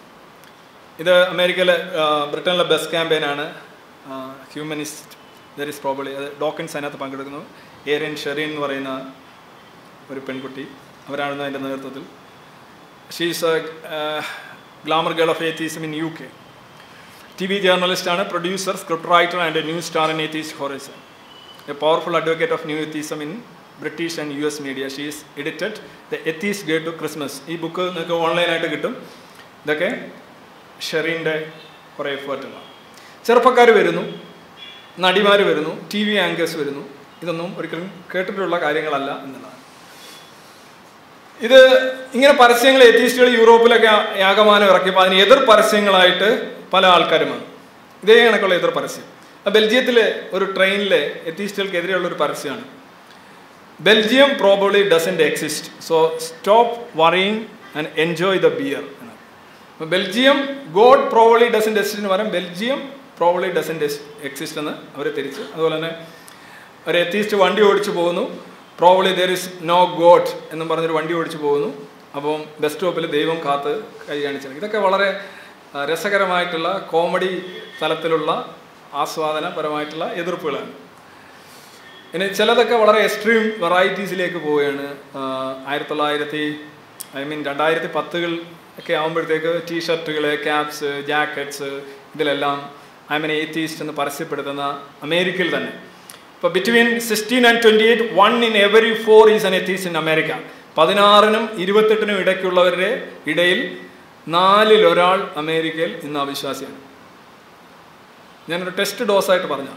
ഇത് അമേരിക്കയിലെ ആ, ബ്രിട്ടനിലെ ബെസ്റ്റ് ക്യാമ്പയിനാണ് ഹ്യൂമനിസ്റ്റ് ദർ ഇസ് പ്രോബ്ലി അത് ഡോക്കൻസ് അതിനകത്ത് പങ്കെടുക്കുന്നു ഏരിയൻ ഷെറീൻ എന്ന് പറയുന്ന ഒരു പെൺകുട്ടി അവരാണ് അതിൻ്റെ നേതൃത്വത്തിൽ she's glamour girl of atheism in U K T V ജേർണലിസ്റ്റാണ് producer script writer and a news star in atheist horizon a powerful advocate of new atheism in British and U S media she's edited the atheist guide to Christmas ഈ book നിങ്ങൾക്ക് ഓൺലൈനായിട്ട് കിട്ടും ഇതൊക്കെ ഷെറീൻ്റെ കുറേ എഫേർട്ടുകളാണ് ചെറുപ്പക്കാർ വരുന്നു നടിമാർ വരുന്നു ടി വി ആങ്കേഴ്സ് വരുന്നു ഇതൊന്നും ഒരിക്കലും കേട്ടിട്ടുള്ള കാര്യങ്ങളല്ല എന്നുള്ളതാണ് ഇത് ഇങ്ങനെ പരസ്യങ്ങൾ എത്തീസ്റ്റുകൾ യൂറോപ്പിലൊക്കെ യാഗമാനം ഇറക്കിയപ്പോൾ അതിന് എതിർ പരസ്യങ്ങളായിട്ട് പല ആൾക്കാരും വന്നു ഇതേ കണക്കുള്ള എതിർ പരസ്യം ബെൽജിയത്തിലെ ഒരു ട്രെയിനിലെ എത്തീസ്റ്റുകൾക്കെതിരെയുള്ള ഒരു പരസ്യമാണ് Belgium probably doesn't exist so stop worrying and enjoy the beer അപ്പോൾ Belgium God probably doesn't exist എന്ന് പറയാം ബെൽജിയം പ്രോബബ്ലി ഡസൻറ്റ് എക്സിസ്റ്റ് എന്ന് അവർ തിരിച്ച് അതുപോലെ തന്നെ ഒരു എത്തീസ്റ്റ് വണ്ടി ഓടിച്ചു പോകുന്നു probably there is no God എന്നും പറഞ്ഞൊരു വണ്ടി ഓടിച്ചു പോകുന്നു അപ്പം ബസ് സ്റ്റോപ്പിൽ ദൈവം കാത്ത് കൈ കാണിച്ചു ഇതൊക്കെ വളരെ ആ, രസകരമായിട്ടുള്ള കോമഡി തലത്തിലുള്ള ആസ്വാദനപരമായിട്ടുള്ള എതിർപ്പുകളാണ് ഇനി ചിലതൊക്കെ വളരെ എക്സ്ട്രീം വെറൈറ്റീസിലേക്ക് പോവുകയാണ് ആയിരത്തി തൊള്ളായിരത്തി ഐ മീൻ രണ്ടായിരത്തി പത്തുകൾ ഒക്കെ ആകുമ്പോഴത്തേക്ക് ടീ ഷർട്ടുകൾ ക്യാപ്സ് ജാക്കറ്റ്സ് ഇതിലെല്ലാം ഐ എം എൻ ഏത്തീസ്റ്റ് എന്ന് പരസ്യപ്പെടുത്തുന്ന അമേരിക്കയിൽ തന്നെ ഇപ്പോൾ between sixteen and twenty eight one in every four is an atheist in America പതിനാറിനും ഇരുപത്തെട്ടിനും ഇടയ്ക്കുള്ളവരുടെ ഇടയിൽ നാലിൽ ഒരാൾ അമേരിക്കയിൽ ഇന്ന് അവിശ്വാസിയാണ് ഞാനൊരു ടെസ്റ്റ് ഡോസായിട്ട് പറഞ്ഞു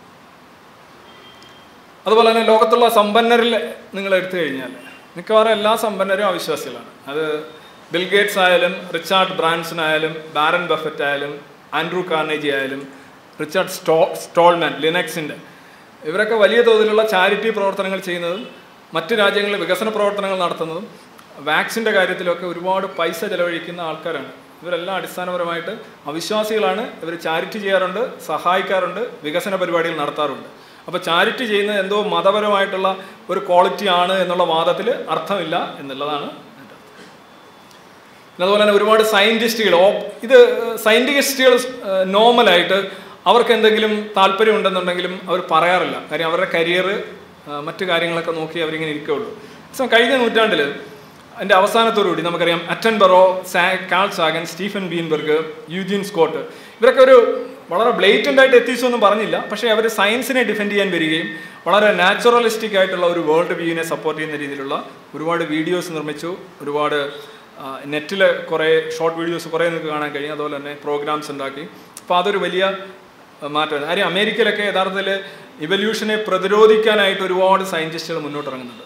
അതുപോലെ തന്നെ ലോകത്തുള്ള സമ്പന്നരിൽ നിങ്ങൾ എടുത്തു കഴിഞ്ഞാൽ മിക്കവാറും എല്ലാ സമ്പന്നരും അവിശ്വാസികളാണ് അത് ബിൽ ഗേറ്റ്സ് ആയാലും റിച്ചാർഡ് ബ്രാൻസൺ ആയാലും ബാരൻ ബഫറ്റ് ആയാലും ആൻഡ്രൂ കാർണേജി ആയാലും റിച്ചാർഡ് സ്റ്റോ സ്റ്റോൾമാൻ ലിനക്സിൻ്റെ ഇവരൊക്കെ വലിയ തോതിലുള്ള ചാരിറ്റി പ്രവർത്തനങ്ങൾ ചെയ്യുന്നതും മറ്റു രാജ്യങ്ങളിൽ വികസന പ്രവർത്തനങ്ങൾ നടത്തുന്നതും വാക്സിൻ്റെ കാര്യത്തിലൊക്കെ ഒരുപാട് പൈസ ചെലവഴിക്കുന്ന ആൾക്കാരാണ് ഇവരെല്ലാം അടിസ്ഥാനപരമായിട്ട് അവിശ്വാസികളാണ് ഇവർ ചാരിറ്റി ചെയ്യാറുണ്ട് സഹായിക്കാറുണ്ട് വികസന പരിപാടികൾ നടത്താറുണ്ട് അപ്പോൾ ചാരിറ്റി ചെയ്യുന്നത് എന്തോ മതപരമായിട്ടുള്ള ഒരു ക്വാളിറ്റി ആണ് എന്നുള്ള വാദത്തിൽ അർത്ഥമില്ല എന്നുള്ളതാണ് എൻ്റെ അർത്ഥം. പിന്നെ അതുപോലെ തന്നെ ഒരുപാട് സയൻറ്റിസ്റ്റുകൾ ഓ ഇത് സയൻറ്റിസ്റ്റുകൾ നോർമലായിട്ട് അവർക്ക് എന്തെങ്കിലും താല്പര്യം ഉണ്ടെന്നുണ്ടെങ്കിലും അവർ പറയാറില്ല കാര്യം അവരുടെ കരിയർ മറ്റു കാര്യങ്ങളൊക്കെ നോക്കി അവരിങ്ങനെ ഇരിക്കുകയുള്ളൂ സോ കഴിഞ്ഞ നൂറ്റാണ്ടിൽ അതിൻ്റെ അവസാനത്തോടുകൂടി നമുക്കറിയാം അറ്റൻ ബറോ സാ Carl Sagan Stephen Weinberg Eugene Scott ഇവരൊക്കെ ഒരു വളരെ ബ്ലേറ്റൻ്റ് ആയിട്ട് എത്തിച്ചൊന്നും പറഞ്ഞില്ല പക്ഷേ അവർ സയൻസിനെ ഡിഫെൻഡ് ചെയ്യാൻ വരികയും വളരെ നാച്ചുറലിസ്റ്റിക് ആയിട്ടുള്ള ഒരു വേൾഡ് വ്യൂവിനെ സപ്പോർട്ട് ചെയ്യുന്ന രീതിയിലുള്ള ഒരുപാട് വീഡിയോസ് നിർമ്മിച്ചു ഒരുപാട് നെറ്റിൽ കുറേ ഷോർട്ട് വീഡിയോസ് കുറേ നിങ്ങൾക്ക് കാണാൻ കഴിയും അതുപോലെ തന്നെ പ്രോഗ്രാംസ് ഉണ്ടാക്കി അപ്പോൾ അതൊരു വലിയ മാറ്റമാണ് കാര്യം അമേരിക്കയിലൊക്കെ യഥാർത്ഥത്തിൽ ഇവല്യൂഷനെ പ്രതിരോധിക്കാനായിട്ട് ഒരുപാട് സയൻറ്റിസ്റ്റുകൾ മുന്നോട്ട് ഇറങ്ങുന്നുണ്ട്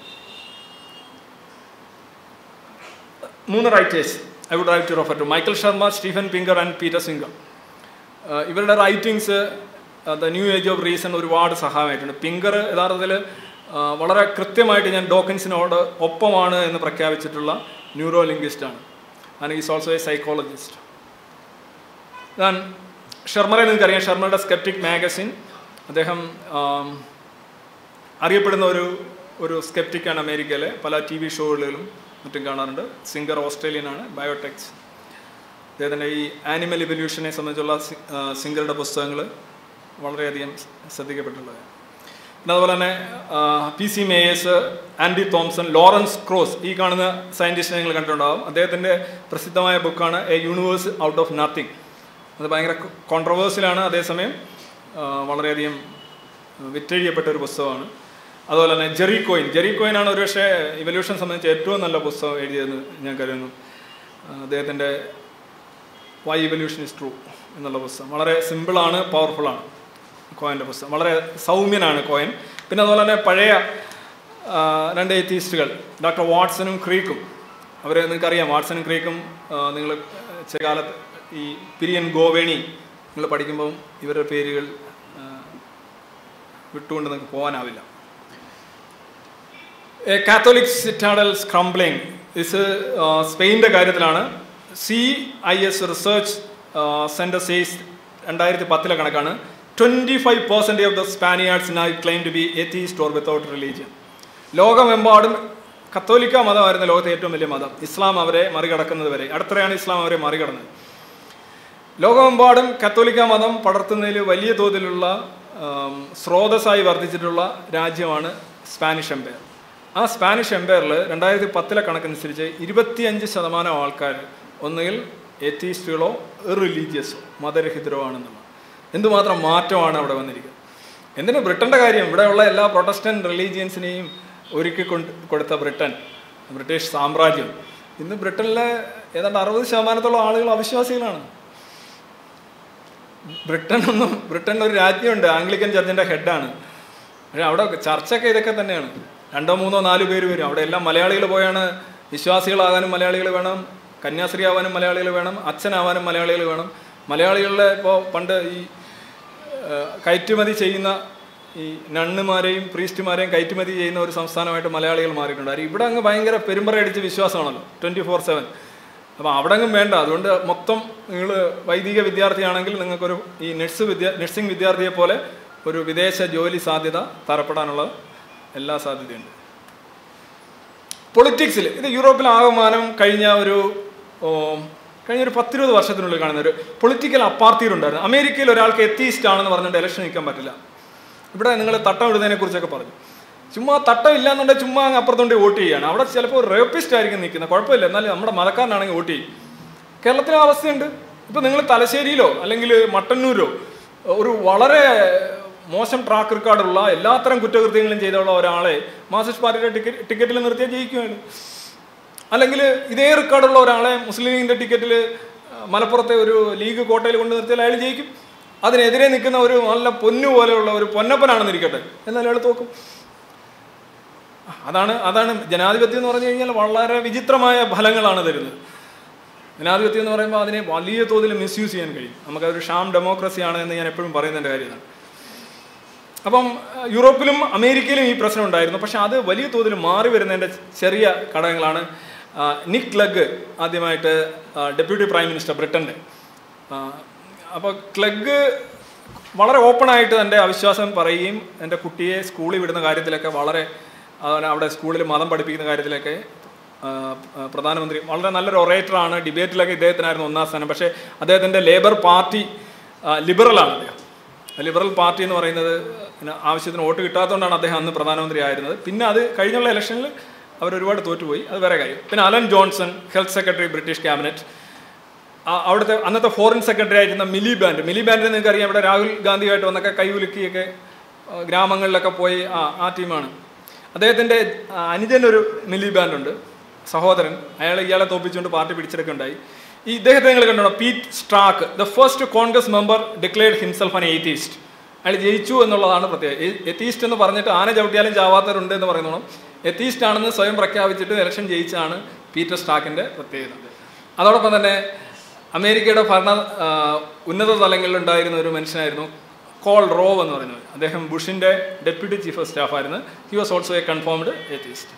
മൂന്ന് writers I would write to refer to Michael Shermer Stephen Pinker and Peter Singer ഇവരുടെ writings the new age of reason ഒരുപാട് സഹായമായിട്ടുണ്ട് പിങ്കർ യഥാർത്ഥത്തിൽ വളരെ കൃത്യമായിട്ട് ഞാൻ ഡോക്കൻസിനോട് ഒപ്പമാണ് എന്ന് പ്രഖ്യാപിച്ചിട്ടുള്ള ന്യൂറോ ലിംഗ്വിസ്റ്റാണ് and is also a psychologist ഞാൻ ഷർമറെ നിങ്ങൾക്കറിയാം ഷർമയുടെ സ്കെപ്റ്റിക് മാഗസിൻ അദ്ദേഹം ആം, അറിയപ്പെടുന്ന ഒരു ഒരു സ്കെപ്റ്റിക്കാണ് അമേരിക്കയിലെ പല ടി വി ഷോകളിലും മറ്റും കാണാറുണ്ട് സിംഗർ ഓസ്ട്രേലിയനാണ് ബയോടെക്സ് അദ്ദേഹത്തിൻ്റെ ഈ ആനിമൽ ഇവല്യൂഷനെ സംബന്ധിച്ചുള്ള സി- ആ, സിംഗറുടെ പുസ്തകങ്ങൾ വളരെയധികം ശ്രദ്ധിക്കപ്പെട്ടുള്ളതാണ് പിന്നെ അതുപോലെ തന്നെ P C Myers Andy Thomson Lawrence Krauss ഈ കാണുന്ന സയൻറ്റിസ്റ്റിനെ നിങ്ങൾ കണ്ടിട്ടുണ്ടാകും അദ്ദേഹത്തിൻ്റെ പ്രസിദ്ധമായ ബുക്കാണ് a universe out of nothing അത് ഭയങ്കര കോൺട്രവേഴ്സിലാണ് അതേസമയം ആ, വളരെയധികം വിറ്റഴിയപ്പെട്ട ഒരു പുസ്തകമാണ് അതുപോലെ തന്നെ ജെറി കോയിൻ ജെറി കോയിനാണ് ഒരുപക്ഷെ ഇവല്യൂഷൻ സംബന്ധിച്ച് ഏറ്റവും നല്ല പുസ്തകം എഴുതിയതെന്ന് ഞാൻ കരുതുന്നു ആ, അദ്ദേഹത്തിൻ്റെ വൈ ഇവല്യൂഷൻ ഇസ് ട്രൂ എന്നുള്ള പുസ്തകം വളരെ സിമ്പിളാണ് പവർഫുള്ളാണ് കോയൻ്റെ പുസ്തകം വളരെ സൗമ്യനാണ് കോയൻ പിന്നെ അതുപോലെ തന്നെ പഴയ ആ, രണ്ട് എത്തീസ്റ്റുകൾ ഡോക്ടർ വാട്സണും ക്രീക്കും അവരെ നിങ്ങൾക്കറിയാം വാട്സണും ക്രീക്കും നിങ്ങൾ ചില കാലത്ത് ഈ പിരിയൻ ഗോവേണി നിങ്ങൾ പഠിക്കുമ്പം ഇവരുടെ പേരുകൾ ആ, വിട്ടുകൊണ്ട് നിങ്ങൾക്ക് പോകാനാവില്ല കാത്തോലിക് സിറ്റാഡൽ സ്ക്രംബ്ലിംഗ് ഇത് സ്പെയിൻ്റെ കാര്യത്തിലാണ് C I S research centre says രണ്ടായിരത്തി പത്തിലെ കണക്കാണ് twenty five percentage of the Spaniards നൈ claim to be atheist or without religion ലോകമെമ്പാടും കത്തോലിക്ക മതമായിരുന്നു ലോകത്തെ ഏറ്റവും വലിയ മതം ഇസ്ലാം അവരെ മറികടക്കുന്നത് വരെ അടുത്തിടെയാണ് ഇസ്ലാം അവരെ മറികടന്നത് ലോകമെമ്പാടും കത്തോലിക്ക മതം പടർത്തുന്നതിൽ വലിയ തോതിലുള്ള ആം, സ്രോതസ്സായി വർദ്ധിച്ചിട്ടുള്ള രാജ്യമാണ് സ്പാനിഷ് എംപയർ ആ സ്പാനിഷ് എംപയറിൽ രണ്ടായിരത്തി പത്തിലെ കണക്കനുസരിച്ച് ഇരുപത്തിയഞ്ച് ശതമാനം ആൾക്കാർ ഒന്നുകിൽ എത്തീസ്റ്റുകളോ റിലീജിയസോ മതരഹിതരോ ആണെന്നുള്ളത് എന്തുമാത്രം മാറ്റമാണ് അവിടെ വന്നിരിക്കുന്നത് എന്തിനു ബ്രിട്ടൻ്റെ കാര്യം ഇവിടെയുള്ള എല്ലാ പ്രൊട്ടസ്റ്റന്റ് റിലീജിയൻസിനെയും ഒരുക്കി കൊണ്ട് കൊടുത്ത ബ്രിട്ടൻ ബ്രിട്ടീഷ് സാമ്രാജ്യം ഇന്ന് ബ്രിട്ടനിലെ ഏതാണ്ട് അറുപത് ശതമാനത്തോളം ആളുകൾ അവിശ്വാസികളാണ് ബ്രിട്ടൻ ഒന്നും ബ്രിട്ടനിൽ ഒരു രാജ്യമുണ്ട് ആംഗ്ലിക്കൻ ചർച്ചിൻ്റെ ഹെഡാണ് പക്ഷേ അവിടെ ചർച്ചൊക്കെ ഇതൊക്കെ തന്നെയാണ് രണ്ടോ മൂന്നോ നാലോ പേര് വരും അവിടെ എല്ലാം മലയാളികൾ പോയാണ് വിശ്വാസികളാകാനും മലയാളികൾ വേണം കന്യാസ്ത്രീ ആവാനും മലയാളികൾ വേണം അച്ഛനാവാനും മലയാളികൾ വേണം മലയാളികളുടെ ഇപ്പോൾ പണ്ട് ഈ ഏഹ്, കയറ്റുമതി ചെയ്യുന്ന ഈ നണ്ണുമാരെയും പ്രീസ്റ്റുമാരെയും കയറ്റുമതി ചെയ്യുന്ന ഒരു സംസ്ഥാനമായിട്ട് മലയാളികൾ മാറിയിട്ടുണ്ട് കാര്യം ഇവിടെ അങ്ങ് ഭയങ്കര പെരുമ്പറയടിച്ച് വിശ്വാസമാണല്ലോ ട്വൻറ്റി ഫോർ സെവൻ അപ്പോൾ അവിടെ അങ്ങും വേണ്ട അതുകൊണ്ട് മൊത്തം നിങ്ങൾ വൈദിക വിദ്യാർത്ഥിയാണെങ്കിൽ നിങ്ങൾക്കൊരു ഈ നഴ്സ് വിദ്യ നഴ്സിംഗ് വിദ്യാർത്ഥിയെ പോലെ ഒരു വിദേശ ജോലി സാധ്യത തരപ്പെടാനുള്ള എല്ലാ സാധ്യതയുണ്ട് പൊളിറ്റിക്സിൽ ഇത് യൂറോപ്പിൽ ആകമാനം കഴിഞ്ഞ ഒരു ഓ, കഴിഞ്ഞ ഒരു പത്തിരുപത് വർഷത്തിനുള്ളിൽ കാണുന്ന ഒരു പൊളിറ്റിക്കൽ അപ്പാർത്തീഡ് ഉണ്ടായിരുന്നു അമേരിക്കയിൽ ഒരാൾക്ക് എത്തീസ്റ്റ് ആണെന്ന് പറഞ്ഞുകൊണ്ട് ഇലക്ഷൻ നിൽക്കാൻ പറ്റില്ല ഇവിടെ നിങ്ങൾ തട്ടം ഇടുന്നതിനെ കുറിച്ചൊക്കെ പറഞ്ഞു ചുമ്മാ തട്ടം ഇല്ലാന്നുണ്ടെങ്കിൽ ചുമ്മാ അങ്ങ് അപ്പുറത്തോണ്ട് വോട്ട് ചെയ്യാണ് അവിടെ ചിലപ്പോൾ റേപ്പിസ്റ്റ് ആയിരിക്കും നിൽക്കുന്നത് കുഴപ്പമില്ല എന്നാലും നമ്മുടെ മതക്കാരനാണെങ്കിൽ വോട്ട് ചെയ്യും കേരളത്തിലെ അവസ്ഥയുണ്ട് ഇപ്പം നിങ്ങൾ തലശ്ശേരിയിലോ അല്ലെങ്കിൽ മട്ടന്നൂരോ ഒരു വളരെ മോശം ട്രാക്ക് റെക്കോർഡുള്ള എല്ലാത്തരം കുറ്റകൃത്യങ്ങളും ചെയ്തുള്ള ഒരാളെ മാർക്സിസ്റ്റ് പാർട്ടിയുടെ ടിക്കറ്റ് ടിക്കറ്റിൽ നിർത്തിയാൽ ജയിക്കുകയാണ് അല്ലെങ്കിൽ ഇതേ റെക്കോർഡുള്ള ഒരാളെ മുസ്ലിം ലീഗിൻ്റെ ടിക്കറ്റിൽ മലപ്പുറത്തെ ഒരു ലീഗ് കോട്ടയിൽ കൊണ്ട് നിർത്തിയാൽ അയാൾ ജയിക്കും അതിനെതിരെ നിൽക്കുന്ന ഒരു നല്ല പൊന്നു പോലെയുള്ള ഒരു പൊന്നപ്പനാണെന്ന് ഇരിക്കട്ടെ എന്നാൽ അയാൾ തോക്കും അതാണ് അതാണ് ജനാധിപത്യം എന്ന് പറഞ്ഞു കഴിഞ്ഞാൽ വളരെ വിചിത്രമായ ഫലങ്ങളാണ് തരുന്നത് ജനാധിപത്യം എന്ന് പറയുമ്പോൾ അതിനെ വലിയ തോതിൽ മിസ്യൂസ് ചെയ്യാൻ കഴിയും നമുക്കതൊരു ഷാം ഡെമോക്രസിയാണ് എന്ന് ഞാൻ എപ്പോഴും പറയുന്നതിൻ്റെ കാര്യമാണ് അപ്പം അഹ് യൂറോപ്പിലും അമേരിക്കയിലും ഈ പ്രശ്നം ഉണ്ടായിരുന്നു പക്ഷെ അത് വലിയ തോതിൽ മാറി വരുന്നതിൻ്റെ ചെറിയ ഘടകങ്ങളാണ് ആ, നിക് ക്ലഗ് ആദ്യമായിട്ട് ആ, ഡെപ്യൂട്ടി പ്രൈം മിനിസ്റ്റർ ബ്രിട്ടൻ്റെ അപ്പോൾ ക്ലഗ് വളരെ ഓപ്പണായിട്ട് എൻ്റെ അവിശ്വാസം പറയുകയും എൻ്റെ കുട്ടിയെ സ്കൂളിൽ വിടുന്ന കാര്യത്തിലൊക്കെ വളരെ അവനെ അവിടെ സ്കൂളിൽ മതം പഠിപ്പിക്കുന്ന കാര്യത്തിലൊക്കെ ആ, ആ, പ്രധാനമന്ത്രി വളരെ നല്ലൊരു ഒറേറ്ററാണ് ഡിബേറ്റിലൊക്കെ ഇദ്ദേഹത്തിനായിരുന്നു ഒന്നാം സ്ഥാനം പക്ഷേ അദ്ദേഹത്തിൻ്റെ ലേബർ പാർട്ടി ലിബറലാണ് അദ്ദേഹം ലിബറൽ പാർട്ടി എന്ന് പറയുന്നത് പിന്നെ ആവശ്യത്തിന് വോട്ട് കിട്ടാത്തതുകൊണ്ടാണ് അദ്ദേഹം അന്ന് പ്രധാനമന്ത്രി ആയിരുന്നത് പിന്നെ അത് കഴിഞ്ഞുള്ള ഇലക്ഷനിൽ അവർ ഒരുപാട് തോറ്റുപോയി അത് വേറെ കാര്യം പിന്നെ Alan Johnson health secretary British cabinet ആ അവിടുത്തെ അന്നത്തെ ഫോറിൻ സെക്രട്ടറി ആയിരുന്ന മിലി ബാൻഡ് മിലി ബാൻഡിനെ നിങ്ങൾക്ക് അറിയാം ഇവിടെ രാഹുൽ ഗാന്ധിയായിട്ട് വന്നൊക്കെ കൈകുലുക്കിയൊക്കെ ആ, ഗ്രാമങ്ങളിലൊക്കെ പോയി ആ ആ ടീമാണ് അദ്ദേഹത്തിൻ്റെ അനുജനൊരു മിലി ബാൻഡുണ്ട് സഹോദരൻ അയാൾ ഇയാളെ തോപ്പിച്ചുകൊണ്ട് പാർട്ടി പിടിച്ചെടുക്കുകയുണ്ടായി ഈ ഇദ്ദേഹത്തെ നിങ്ങൾ കണ്ടോ Pete Stark the first congress member declared himself an atheist അയാൾ ജയിച്ചു എന്നുള്ളതാണ് പ്രത്യേകത എത്തീസ്റ്റ് എന്ന് പറഞ്ഞിട്ട് ആന ചവിട്ടിയാലും ചാവാത്തവരുണ്ട് എന്ന് പറയുന്നോണം എത്തീസ്റ്റ് ആണെന്ന് സ്വയം പ്രഖ്യാപിച്ചിട്ട് ഇലക്ഷൻ ജയിച്ചാണ് പീറ്റർ സ്റ്റാക്കിൻ്റെ പ്രത്യേകത അതോടൊപ്പം തന്നെ അമേരിക്കയുടെ ഭരണ ആ, ഉന്നത തലങ്ങളിൽ ഉണ്ടായിരുന്ന ഒരു മനുഷ്യനായിരുന്നു കോൾ റോവ് എന്ന് പറയുന്നത് അദ്ദേഹം ബുഷിൻ്റെ ഡെപ്യൂട്ടി ചീഫ് ഓഫ് സ്റ്റാഫ് ആയിരുന്നു he was also a confirmed atheist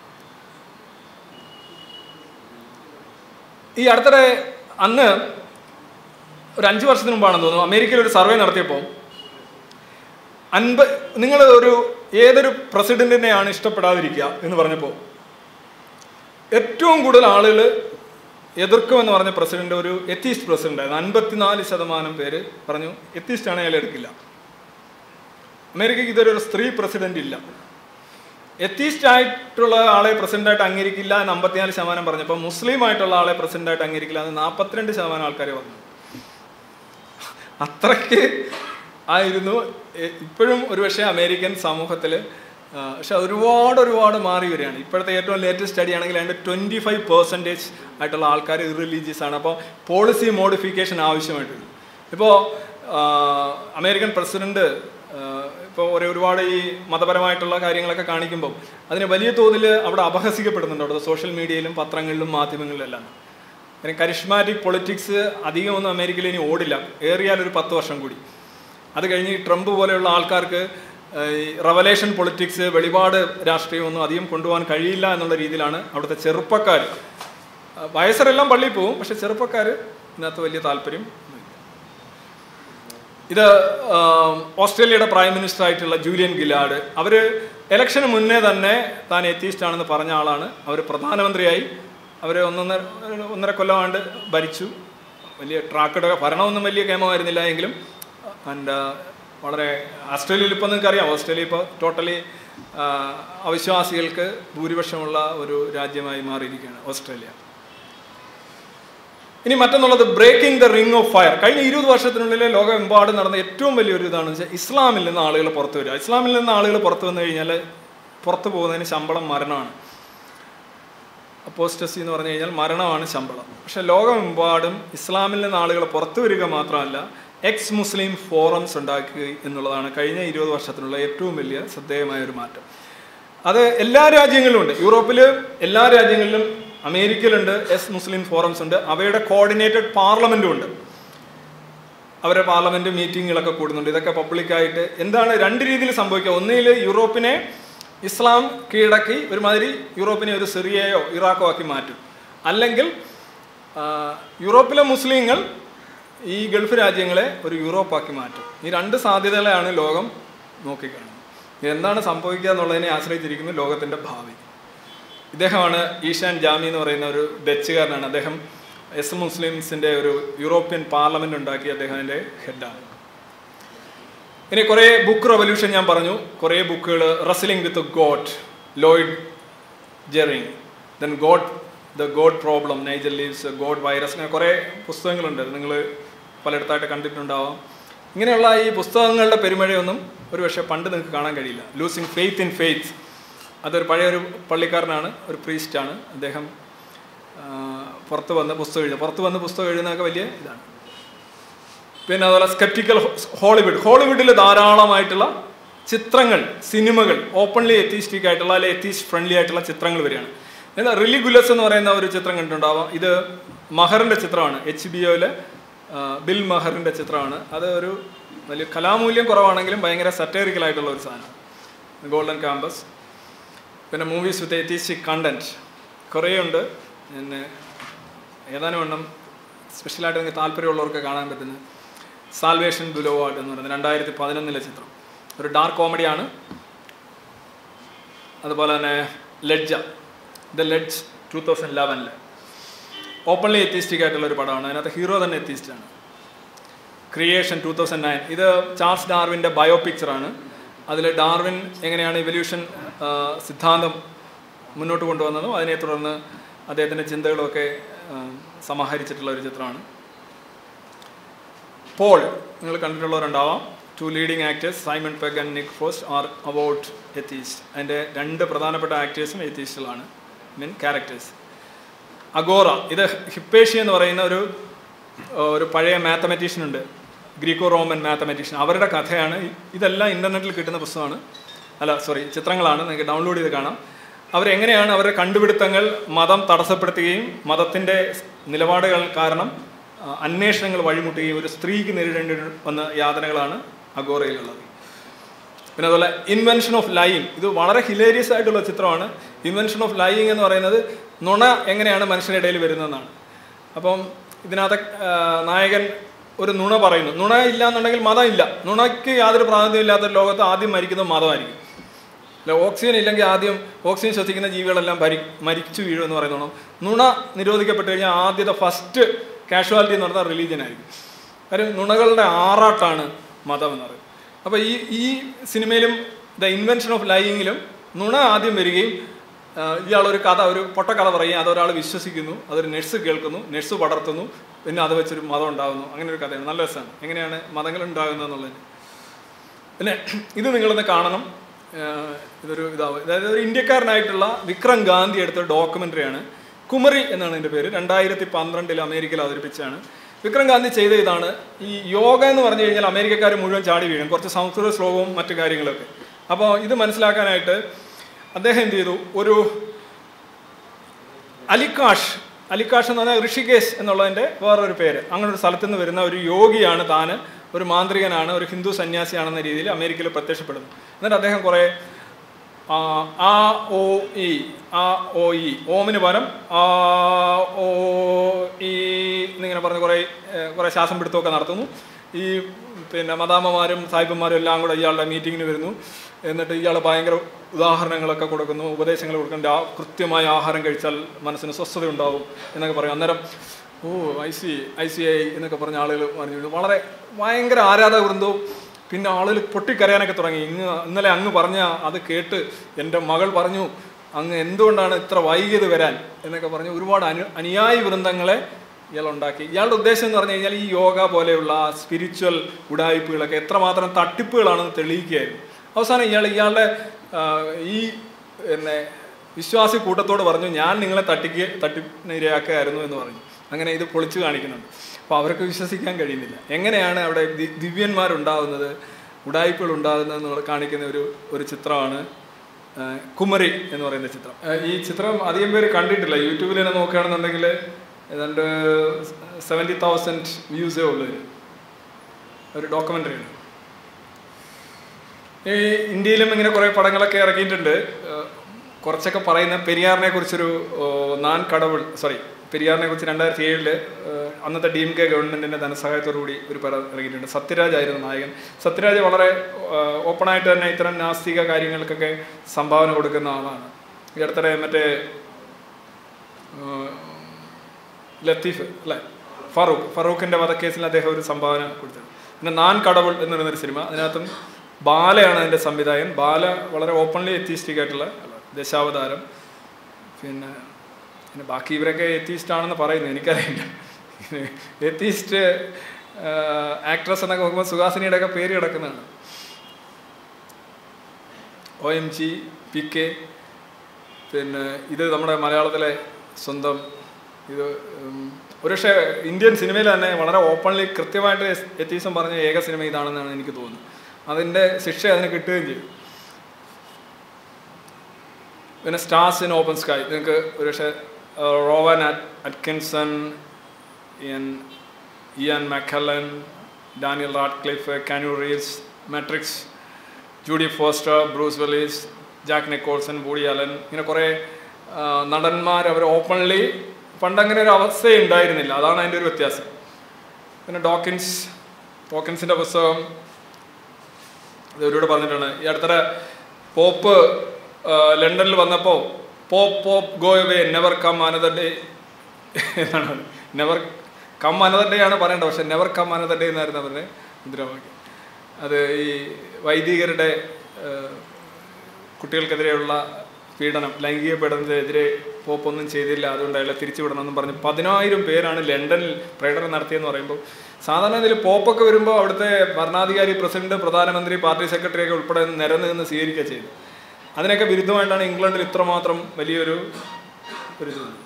ഈ അടുത്തിടെ അന്ന് ഒരു അഞ്ച് വർഷത്തിന് മുമ്പാണെന്ന് തോന്നുന്നു അമേരിക്കയിൽ ഒരു സർവേ നടത്തിയപ്പോൾ അൻപ നിങ്ങൾ ഒരു ഏതൊരു പ്രസിഡന്റിനെയാണ് ഇഷ്ടപ്പെടാതിരിക്കുക എന്ന് പറഞ്ഞപ്പോൾ ഏറ്റവും കൂടുതൽ ആളുകൾ എതിർക്കുമെന്ന് പറഞ്ഞ പ്രസിഡന്റ് ഒരു എത്തീസ്റ്റ് പ്രസിഡന്റ് ആയിരുന്നു അൻപത്തിനാല് ശതമാനം പേര് പറഞ്ഞു എത്തീസ്റ്റ് ആണ് അയാൾ എടുക്കില്ല അമേരിക്കയ്ക്ക് ഇതൊരു ഒരു സ്ത്രീ പ്രസിഡന്റ് ഇല്ല എത്തീസ്റ്റ് ആയിട്ടുള്ള ആളെ പ്രസിഡന്റായിട്ട് അംഗീകരിക്കില്ല എന്ന് അമ്പത്തിനാല് ശതമാനം പറഞ്ഞപ്പോൾ മുസ്ലിം ആയിട്ടുള്ള ആളെ പ്രസിഡന്റായിട്ട് അംഗീകരിക്കില്ല എന്ന് നാൽപ്പത്തിരണ്ട് ശതമാനം ആൾക്കാർ പറഞ്ഞു അത്രയ്ക്ക് ആയിരുന്നു എ- ഇപ്പോഴും ഒരുപക്ഷെ അമേരിക്കൻ സമൂഹത്തിൽ പക്ഷെ ഒരുപാട് ഒരുപാട് മാറി വരികയാണ് ഇപ്പോഴത്തെ ഏറ്റവും ലേറ്റസ്റ്റ് സ്റ്റഡി ആണെങ്കിൽ അതിൻ്റെ ട്വൻറ്റി ഫൈവ് പെർസെൻറ്റേജ് ആയിട്ടുള്ള ആൾക്കാർ ഇറിലീജിയസ് ആണ് അപ്പോൾ പോളിസി മോഡിഫിക്കേഷൻ ആവശ്യമായിട്ടുണ്ട് ഇപ്പോൾ അമേരിക്കൻ പ്രസിഡന്റ് ഇപ്പോൾ ഒരു ഒരുപാട് ഈ മതപരമായിട്ടുള്ള കാര്യങ്ങളൊക്കെ കാണിക്കുമ്പോൾ അതിന് വലിയ തോതിൽ അവിടെ അപഹസിക്കപ്പെടുന്നുണ്ട് അവിടെ സോഷ്യൽ മീഡിയയിലും പത്രങ്ങളിലും മാധ്യമങ്ങളിലും എല്ലാം കാര്യം കരിഷ്മാറ്റിക് പൊളിറ്റിക്സ് അധികമൊന്നും അമേരിക്കയിൽ ഇനി ഓടില്ല ഏറിയാൽ ഒരു പത്ത് വർഷം കൂടി അത് കഴിഞ്ഞ് ഈ ട്രംപ് പോലെയുള്ള ആൾക്കാർക്ക് ഏഹ്, ഈ റവലേഷൻ പൊളിറ്റിക്സ് വെളിപാട് രാഷ്ട്രീയമൊന്നും അധികം കൊണ്ടുപോകാൻ കഴിയില്ല എന്നുള്ള രീതിയിലാണ് അവിടുത്തെ ചെറുപ്പക്കാർ വയസ്സരെല്ലാം പള്ളിയിൽ പോകും പക്ഷെ ചെറുപ്പക്കാർ ഇതിനകത്ത് വലിയ താല്പര്യം ഇത് ആം, ഓസ്ട്രേലിയയുടെ പ്രൈം മിനിസ്റ്റർ ആയിട്ടുള്ള ജൂലിയൻ ഗിലാഡ് അവർ ഇലക്ഷന് മുന്നേ തന്നെ താൻ എത്തീസ്റ്റ് ആണെന്ന് പറഞ്ഞ ആളാണ് അവർ പ്രധാനമന്ത്രിയായി അവർ ഒന്നൊന്നര ഒന്നര കൊല്ലമാണ്ട് ഭരിച്ചു വലിയ ട്രാക്കഡ് ഭരണമൊന്നും വലിയ കേമമായിരുന്നില്ല എങ്കിലും ആൻഡ് വളരെ ഓസ്ട്രേലിയയിൽ ഇപ്പോൾ നിങ്ങൾക്ക് അറിയാം ഓസ്ട്രേലിയ ഇപ്പോൾ ടോട്ടലി അവിശ്വാസികൾക്ക് ഭൂരിപക്ഷമുള്ള ഒരു രാജ്യമായി മാറിയിരിക്കുകയാണ് ഓസ്ട്രേലിയ ഇനി മറ്റൊന്നുള്ളത് breaking the ring of fire കഴിഞ്ഞ ഇരുപത് വർഷത്തിനുള്ളിൽ ലോകമെമ്പാടും നടന്ന ഏറ്റവും വലിയൊരു ഇതാണെന്ന് വെച്ചാൽ ഇസ്ലാമിൽ നിന്ന് ആളുകൾ പുറത്തു വരിക ഇസ്ലാമിൽ നിന്ന് ആളുകൾ പുറത്തു വന്നു കഴിഞ്ഞാൽ പുറത്തു പോകുന്നതിന് ശമ്പളം മരണമാണ് അപ്പോസ്റ്റസി എന്ന് പറഞ്ഞു കഴിഞ്ഞാൽ മരണമാണ് ശമ്പളം പക്ഷെ ലോകമെമ്പാടും ഇസ്ലാമിൽ നിന്ന് ആളുകൾ പുറത്തു വരിക മാത്രമല്ല എക്സ് മുസ്ലിം ഫോറംസ് ഉണ്ടാക്കുക എന്നുള്ളതാണ് കഴിഞ്ഞ ഇരുപത് വർഷത്തിനുള്ള ഏറ്റവും വലിയ ശ്രദ്ധേയമായ ഒരു മാറ്റം അത് എല്ലാ രാജ്യങ്ങളിലും ഉണ്ട് യൂറോപ്പിൽ എല്ലാ രാജ്യങ്ങളിലും അമേരിക്കയിലുണ്ട് എസ് മുസ്ലിം ഫോറംസ് ഉണ്ട് അവയുടെ കോർഡിനേറ്റഡ് പാർലമെന്റും ഉണ്ട് അവരുടെ പാർലമെന്റ് മീറ്റിങ്ങുകളൊക്കെ കൂടുന്നുണ്ട് ഇതൊക്കെ പബ്ലിക്കായിട്ട് എന്താണ് രണ്ട് രീതിയിൽ സംഭവിക്കുക ഒന്നിൽ യൂറോപ്പിനെ ഇസ്ലാം കീഴടക്കി ഒരുമാതിരി യൂറോപ്പിനെ ഒരു സിറിയയോ ഇറാഖോ ആക്കി മാറ്റും അല്ലെങ്കിൽ ആ, യൂറോപ്പിലെ മുസ്ലിങ്ങൾ ഈ ഗൾഫ് രാജ്യങ്ങളെ ഒരു യൂറോപ്പാക്കി മാറ്റും ഈ രണ്ട് സാധ്യതകളെയാണ് ലോകം നോക്കിക്കാണുന്നത് എന്താണ് സംഭവിക്കുക എന്നുള്ളതിനെ ആശ്രയിച്ചിരിക്കുന്നു ലോകത്തിൻ്റെ ഭാവി ഇദ്ദേഹമാണ് ഈഷാൻ ജാമി എന്ന് പറയുന്ന ഒരു ഡച്ചുകാരനാണ് അദ്ദേഹം എസ് മുസ്ലിംസിൻ്റെ ഒരു യൂറോപ്യൻ പാർലമെന്റ് ഉണ്ടാക്കി അദ്ദേഹം അതിൻ്റെ ഹെഡാണ് ഇനി കുറേ ബുക്ക് റെവല്യൂഷൻ ഞാൻ പറഞ്ഞു കുറേ ബുക്കുകൾ wrestling with God Lloyd Geering then God the God problem Nigel Leaves God virus അങ്ങനെ കുറേ പുസ്തകങ്ങളുണ്ട് നിങ്ങൾ പലയിടത്തായിട്ട് കണ്ടിട്ടുണ്ടാവാം ഇങ്ങനെയുള്ള ഈ പുസ്തകങ്ങളുടെ പെരുമഴയൊന്നും ഒരു പക്ഷേ പണ്ട് നിങ്ങൾക്ക് കാണാൻ കഴിയില്ല ലൂസിങ് ഫെയ്ത്ത് ഇൻ ഫെയ്ത്ത് അതൊരു പഴയ ഒരു പള്ളിക്കാരനാണ് ഒരു പ്രീസ്റ്റാണ് അദ്ദേഹം ആ, പുറത്ത് വന്ന് പുസ്തകം എഴുതുക പുറത്ത് വന്ന് പുസ്തകം എഴുതുന്നതൊക്കെ വലിയ ഇതാണ് പിന്നെ അതുപോലെ സ്കെപ്റ്റിക്കൽ ഹോളിവുഡ് ഹോളിവുഡിൽ ധാരാളമായിട്ടുള്ള ചിത്രങ്ങൾ സിനിമകൾ ഓപ്പൺലി എത്തീസ്റ്റിക് ആയിട്ടുള്ള അല്ലെങ്കിൽ എത്തീസ്റ്റ് ഫ്രണ്ട്ലി ആയിട്ടുള്ള ചിത്രങ്ങൾ വരികയാണ് എന്നാൽ റിലിഗുലസ് എന്ന് പറയുന്ന ഒരു ചിത്രം കണ്ടിട്ടുണ്ടാവാം ഇത് മഹറിൻ്റെ ചിത്രമാണ് എച്ച് ബി ഒയിലെ ബിൽ മഹറിൻ്റെ ചിത്രമാണ് അത് ഒരു വലിയ കലാമൂല്യം കുറവാണെങ്കിലും ഭയങ്കര സറ്റേറിക്കൽ ആയിട്ടുള്ള ഒരു സാധനം ഗോൾഡൻ ക്യാമ്പസ് പിന്നെ മൂവീസ് വിത്ത് എത്തീസ്റ്റിക് കണ്ടന്റ് കുറേയുണ്ട് പിന്നെ ഏതാനും എണ്ണം സ്പെഷ്യലായിട്ട് നിങ്ങൾക്ക് താല്പര്യമുള്ളവർക്ക് കാണാൻ പറ്റുന്ന സാൽവേഷൻ ബുലോവാർഡ് എന്ന് പറയുന്നത് രണ്ടായിരത്തി പതിനൊന്നിലെ ചിത്രം ഒരു ഡാർക്ക് കോമഡിയാണ് അതുപോലെ തന്നെ ledge the ledge two thousand ലെവനിൽ ഓപ്പൺലി എത്തീസ്റ്റിക് ആയിട്ടുള്ള ഒരു പടമാണ് അതിനകത്ത് ഹീറോ തന്നെ എത്തീസ്റ്റാണ് ക്രിയേഷൻ ടൂ തൗസൻഡ് നയൻ ഇത് ചാൾസ് ഡാർവിൻ്റെ ബയോ പിക്ചറാണ് അതിൽ ഡാർവിൻ എങ്ങനെയാണ് ഇവല്യൂഷൻ സിദ്ധാന്തം മുന്നോട്ട് കൊണ്ടുവന്നതും അതിനെ തുടർന്ന് അദ്ദേഹത്തിൻ്റെ ചിന്തകളൊക്കെ ആ, സമാഹരിച്ചിട്ടുള്ള ഒരു ചിത്രമാണ് പോൾ നിങ്ങൾ കണ്ടിട്ടുള്ളവരുണ്ടാവാം two leading actors Simon Pegg and Nick Frost are about atheist അതിൻ്റെ രണ്ട് പ്രധാനപ്പെട്ട ആക്ടേഴ്സും എത്തീസ്റ്റുകളാണ് മീൻ ക്യാരക്ടേഴ്സ് അഗോറ ഇത് ഹിപ്പേഷ്യ എന്ന് പറയുന്ന ഒരു ഒരു പഴയ മാത്തമെറ്റീഷ്യൻ ഉണ്ട് ഗ്രീക്കോ റോമൻ മാത്തമെറ്റീഷ്യൻ അവരുടെ കഥയാണ് ഇതെല്ലാം ഇൻ്റർനെറ്റിൽ കിട്ടുന്ന പുസ്തകമാണ് അല്ല സോറി ചിത്രങ്ങളാണ് നിങ്ങൾക്ക് ഡൗൺലോഡ് ചെയ്ത് കാണാം അവരെങ്ങനെയാണ് അവരുടെ കണ്ടുപിടുത്തങ്ങൾ മതം തടസ്സപ്പെടുത്തുകയും മതത്തിൻ്റെ നിലപാടുകൾ കാരണം ആ, അന്വേഷണങ്ങൾ വഴിമുട്ടുകയും ഒരു സ്ത്രീക്ക് നേരിടേണ്ടി വന്ന യാതനകളാണ് അഗോറയിലുള്ളത് പിന്നെ അതുപോലെ ഇൻവെൻഷൻ ഓഫ് ലൈയിങ് ഇത് വളരെ ഹിലേരിയസ് ആയിട്ടുള്ള ചിത്രമാണ് ഇൻവെൻഷൻ ഓഫ് ലൈയിങ് എന്ന് പറയുന്നത് നുണ എങ്ങനെയാണ് മനുഷ്യരുടെ ഇടയിൽ വരുന്നതെന്നാണ് അപ്പം ഇതിനകത്ത് ആ, നായകൻ ഒരു നുണ പറയുന്നു നുണ ഇല്ല എന്നുണ്ടെങ്കിൽ മതം ഇല്ല നുണയ്ക്ക് യാതൊരു പ്രാതിനിധ്യം ഇല്ലാത്ത ഒരു ലോകത്ത് ആദ്യം മരിക്കുന്നത് മതമായിരിക്കും അല്ല ഓക്സിജൻ ഇല്ലെങ്കിൽ ആദ്യം ഓക്സിജൻ ശ്വസിക്കുന്ന ജീവികളെല്ലാം ഭരി മരിച്ചു വീഴും എന്ന് പറയുന്നോണം നുണ നിരോധിക്കപ്പെട്ട് കഴിഞ്ഞാൽ ആദ്യത്തെ ഫസ്റ്റ് കാഷ്വാലിറ്റി എന്ന് പറഞ്ഞാൽ റിലീജിയൻ ആയിരിക്കും കാര്യം നുണകളുടെ ആറാട്ടാണ് മതം എന്ന് പറയുന്നത് അപ്പോൾ ഈ ഈ സിനിമയിലും ദ ഇൻവെൻഷൻ ഓഫ് ലൈയിങ്ങിലും നുണ ആദ്യം വരികയും ആ, ഇയാളൊരു കഥ ഒരു പൊട്ടക്കഥ പറയുകയും അതൊരാൾ വിശ്വസിക്കുന്നു അതൊരു നഴ്സ് കേൾക്കുന്നു നഴ്സ് പടർത്തുന്നു പിന്നെ അത് വെച്ചൊരു മതം ഉണ്ടാകുന്നു അങ്ങനെ ഒരു കഥയാണ് നല്ല രസമാണ് എങ്ങനെയാണ് മതങ്ങൾ ഉണ്ടാകുന്നത് എന്നുള്ളതിന് പിന്നെ ഇത് നിങ്ങളൊന്ന് കാണണം ആഹ് ഇതൊരു ഇതാവും അതായത് ഒരു ഇന്ത്യക്കാരനായിട്ടുള്ള വിക്രം ഗാന്ധി എടുത്ത ഡോക്യുമെൻ്ററിയാണ് കുമറി എന്നാണ് എൻ്റെ പേര് രണ്ടായിരത്തി പന്ത്രണ്ടിൽ അമേരിക്കയിൽ അവതരിപ്പിച്ചാണ് വിക്രം ഗാന്ധി ചെയ്ത ഇതാണ് ഈ യോഗ എന്ന് പറഞ്ഞു കഴിഞ്ഞാൽ അമേരിക്കക്കാർ മുഴുവൻ ചാടി വീഴും കുറച്ച് സംസ്കൃത ശ്ലോകവും മറ്റു കാര്യങ്ങളൊക്കെ അപ്പോൾ ഇത് മനസ്സിലാക്കാനായിട്ട് അദ്ദേഹം എന്ത് ചെയ്തു ഒരു അലിക്കാഷ് അലിക്കാഷ് എന്ന് പറഞ്ഞാൽ ഋഷികേശ് എന്നുള്ളതിൻ്റെ വേറൊരു പേര് അങ്ങനെ ഒരു സ്ഥലത്ത് നിന്ന് വരുന്ന ഒരു യോഗിയാണ് താന് ഒരു മാന്ത്രികനാണ് ഒരു ഹിന്ദു സന്യാസിയാണെന്ന രീതിയിൽ അമേരിക്കയിൽ പ്രത്യക്ഷപ്പെടുന്നു എന്നിട്ട് അദ്ദേഹം കുറേ ആ, ആ ഓ ഇ ആ ഓ ഇ ഓമിന് പകരം ആ ഓ ഇ എന്നിങ്ങനെ പറഞ്ഞ് കുറേ ഏഹ്, കുറേ ശ്വാസം പിടുത്തമൊക്കെ നടത്തുന്നു ഈ പിന്നെ മദാമ്മമാരും സാഹിബന്മാരും എല്ലാം കൂടെ ഇയാളുടെ മീറ്റിങ്ങിന് വരുന്നു എന്നിട്ട് ഇയാൾ ഭയങ്കര ഉദാഹരണങ്ങളൊക്കെ കൊടുക്കുന്നു ഉപദേശങ്ങൾ കൊടുക്കുന്നു ആ കൃത്യമായ ആഹാരം കഴിച്ചാൽ മനസ്സിന് സ്വസ്ഥത ഉണ്ടാവും എന്നൊക്കെ പറയും അന്നേരം oh I see I see I എന്നൊക്കെ പറഞ്ഞ ആളുകൾ പറഞ്ഞു വളരെ ഭയങ്കര ആരാധക വൃന്ദവും പിന്നെ ആളുകൾ പൊട്ടിക്കരയാനൊക്കെ തുടങ്ങി ഇന്ന് ഇന്നലെ അങ്ങ് പറഞ്ഞ അത് കേട്ട് എൻ്റെ മകൾ പറഞ്ഞു അങ്ങ് എന്തുകൊണ്ടാണ് ഇത്ര വൈകിയത് വരാൻ എന്നൊക്കെ പറഞ്ഞ് ഒരുപാട് അനു അനുയായി വൃന്ദങ്ങളെ ഇയാൾ ഉണ്ടാക്കി ഇയാളുടെ ഉദ്ദേശം എന്ന് പറഞ്ഞു കഴിഞ്ഞാൽ ഈ യോഗ പോലെയുള്ള സ്പിരിച്വൽ ഉടായ്പകളൊക്കെ എത്രമാത്രം തട്ടിപ്പുകളാണെന്ന് തെളിയിക്കുകയായിരുന്നു അവസാനം ഇയാൾ ഇയാളുടെ ആ, ഈ പിന്നെ വിശ്വാസി കൂട്ടത്തോട് പറഞ്ഞു ഞാൻ നിങ്ങളെ തട്ടിക്ക് തട്ടിനിരയാക്കുകയായിരുന്നു എന്ന് പറഞ്ഞു അങ്ങനെ ഇത് പൊളിച്ചു കാണിക്കുന്നുണ്ട് അപ്പോൾ അവർക്ക് വിശ്വസിക്കാൻ കഴിയുന്നില്ല എങ്ങനെയാണ് അവിടെ ദി- ദിവ്യന്മാരുണ്ടാകുന്നത് ഉടായ്പകൾ ഉണ്ടാകുന്നത് എന്ന് കാണിക്കുന്ന ഒരു ഒരു ചിത്രമാണ് ആ, കുമരി എന്ന് പറയുന്ന ചിത്രം ആ, ഈ ചിത്രം അധികം പേര് കണ്ടിട്ടില്ല യൂട്യൂബിൽ തന്നെ നോക്കുകയാണെന്നുണ്ടെങ്കിൽ ഏതാണ്ട് സെവൻറ്റി തൗസൻഡ് വ്യൂസേ ഉള്ളൂ ഇതിന്. ഒരു ഡോക്യുമെൻ്ററിയാണ് ഈ ഇന്ത്യയിലും ഇങ്ങനെ കുറേ പടങ്ങളൊക്കെ ഇറക്കിയിട്ടുണ്ട് ഏഹ് കുറച്ചൊക്കെ പറയുന്ന പെരിയാറിനെ കുറിച്ചൊരു ഓ, നാൻ കടവുൾ സോറി പെരിയാറിനെ കുറിച്ച് രണ്ടായിരത്തി ഏഴില് അന്നത്തെ ഡി എം കെ ഗവൺമെന്റിന്റെ ധനസഹായത്തോടു കൂടി ഒരു പടം ഇറങ്ങിയിട്ടുണ്ട് സത്യരാജ് ആയിരുന്നു നായകൻ സത്യരാജ് വളരെ ഓപ്പണായിട്ട് തന്നെ ഇത്തരം നാസ്തിക കാര്യങ്ങൾക്കൊക്കെ സംഭാവന കൊടുക്കുന്ന ആളാണ് ഈ അടുത്തിടെ മറ്റേ ഏഹ്, ലത്തീഫ് അല്ലേ ഫറൂഖ് ഫറൂഖിന്റെ വധക്കേസിൽ അദ്ദേഹം ഒരു സംഭാവന കൊടുത്തത് പിന്നെ നാൻ കടവുൾ എന്ന് പറയുന്നൊരു സിനിമ അതിനകത്തും ബാലയാണ് അതിൻ്റെ സംവിധായകൻ ബാല വളരെ ഓപ്പൺലി എത്തീസ്റ്റിക് ആയിട്ടുള്ള ആളാണ്. ദശാവതാരം പിന്നെ പിന്നെ ബാക്കി ഇവരൊക്കെ എത്തീസ്റ്റ് ആണെന്ന് പറയുന്നു എനിക്കറിയില്ല എത്തീസ്റ്റ് ആക്ട്രസ് എന്നൊക്കെ നോക്കുമ്പോൾ സുഹാസിനിയുടെ ഒക്കെ പേര് കിടക്കുന്നതാണ് ഒ എം ജി പി കെ പിന്നെ ഇത് നമ്മുടെ മലയാളത്തിലെ സ്വന്തം ഇത് ഉം, ഒരുപക്ഷെ ഇന്ത്യൻ സിനിമയിൽ തന്നെ വളരെ ഓപ്പൺലി കൃത്യമായിട്ട് എത്തീസം പറഞ്ഞ ഏക സിനിമ ഇതാണെന്നാണ് എനിക്ക് തോന്നുന്നത് അതിൻ്റെ ശിക്ഷ അതിന് കിട്ടുകയും ചെയ്തു പിന്നെ സ്റ്റാർസ് ഇൻ ഓപ്പൺ സ്കൈ നിങ്ങൾക്ക് ഒരുപക്ഷെ Rowan Atkinson Ian Ian McKellen Daniel Radcliffe Keanu Reeves Matrix Jodie Foster Bruce Willis Jack Nicholson Woody Allen ഇങ്ങനെ കുറേ ആ, നടന്മാർ അവർ ഓപ്പൺലി പണ്ടങ്ങനെ ഒരു അവസ്ഥ ഉണ്ടായിരുന്നില്ല അതാണ് അതിൻ്റെ ഒരു വ്യത്യാസം പിന്നെ ഡോക്കിൻസ് ഡോക്കിൻസിൻ്റെ പുസ്തകം ഇത് ഒരുപാട് പറഞ്ഞിട്ടാണ് ഈ അടുത്തിടെ പോപ്പ് ആ, ലണ്ടനിൽ വന്നപ്പോൾ pope pope go away never come another day എന്നാണ് നെവർ കം അനദർ ഡേ ആണ് പറയേണ്ടത് പക്ഷെ നെവർ കം അനദർ ഡേ എന്നായിരുന്നു അവരുടെ മുദ്രാവാക്യം അത് ഈ വൈദികരുടെ ആ, കുട്ടികൾക്കെതിരെയുള്ള പീഡനം ലൈംഗിക പീഡനത്തിനെതിരെ പോപ്പൊന്നും ചെയ്തില്ല അതുകൊണ്ട് അയാളെ തിരിച്ചു വിടണമെന്നും പറഞ്ഞ് പതിനായിരം പേരാണ് ലണ്ടനിൽ പ്രകടനം നടത്തിയെന്ന് പറയുമ്പോൾ സാധാരണ ഇതിൽ പോപ്പൊക്കെ വരുമ്പോൾ അവിടുത്തെ ഭരണാധികാരി പ്രസിഡന്റ് പ്രധാനമന്ത്രി പാർട്ടി സെക്രട്ടറി ഒക്കെ ഉൾപ്പെടെ നിരന്ന് നിന്ന് സ്വീകരിക്കുക ചെയ്തു അതിനൊക്കെ വിരുദ്ധമായിട്ടാണ് ഇംഗ്ലണ്ടിൽ ഇത്രമാത്രം വലിയൊരു ഒരു ഇത് വന്നത്.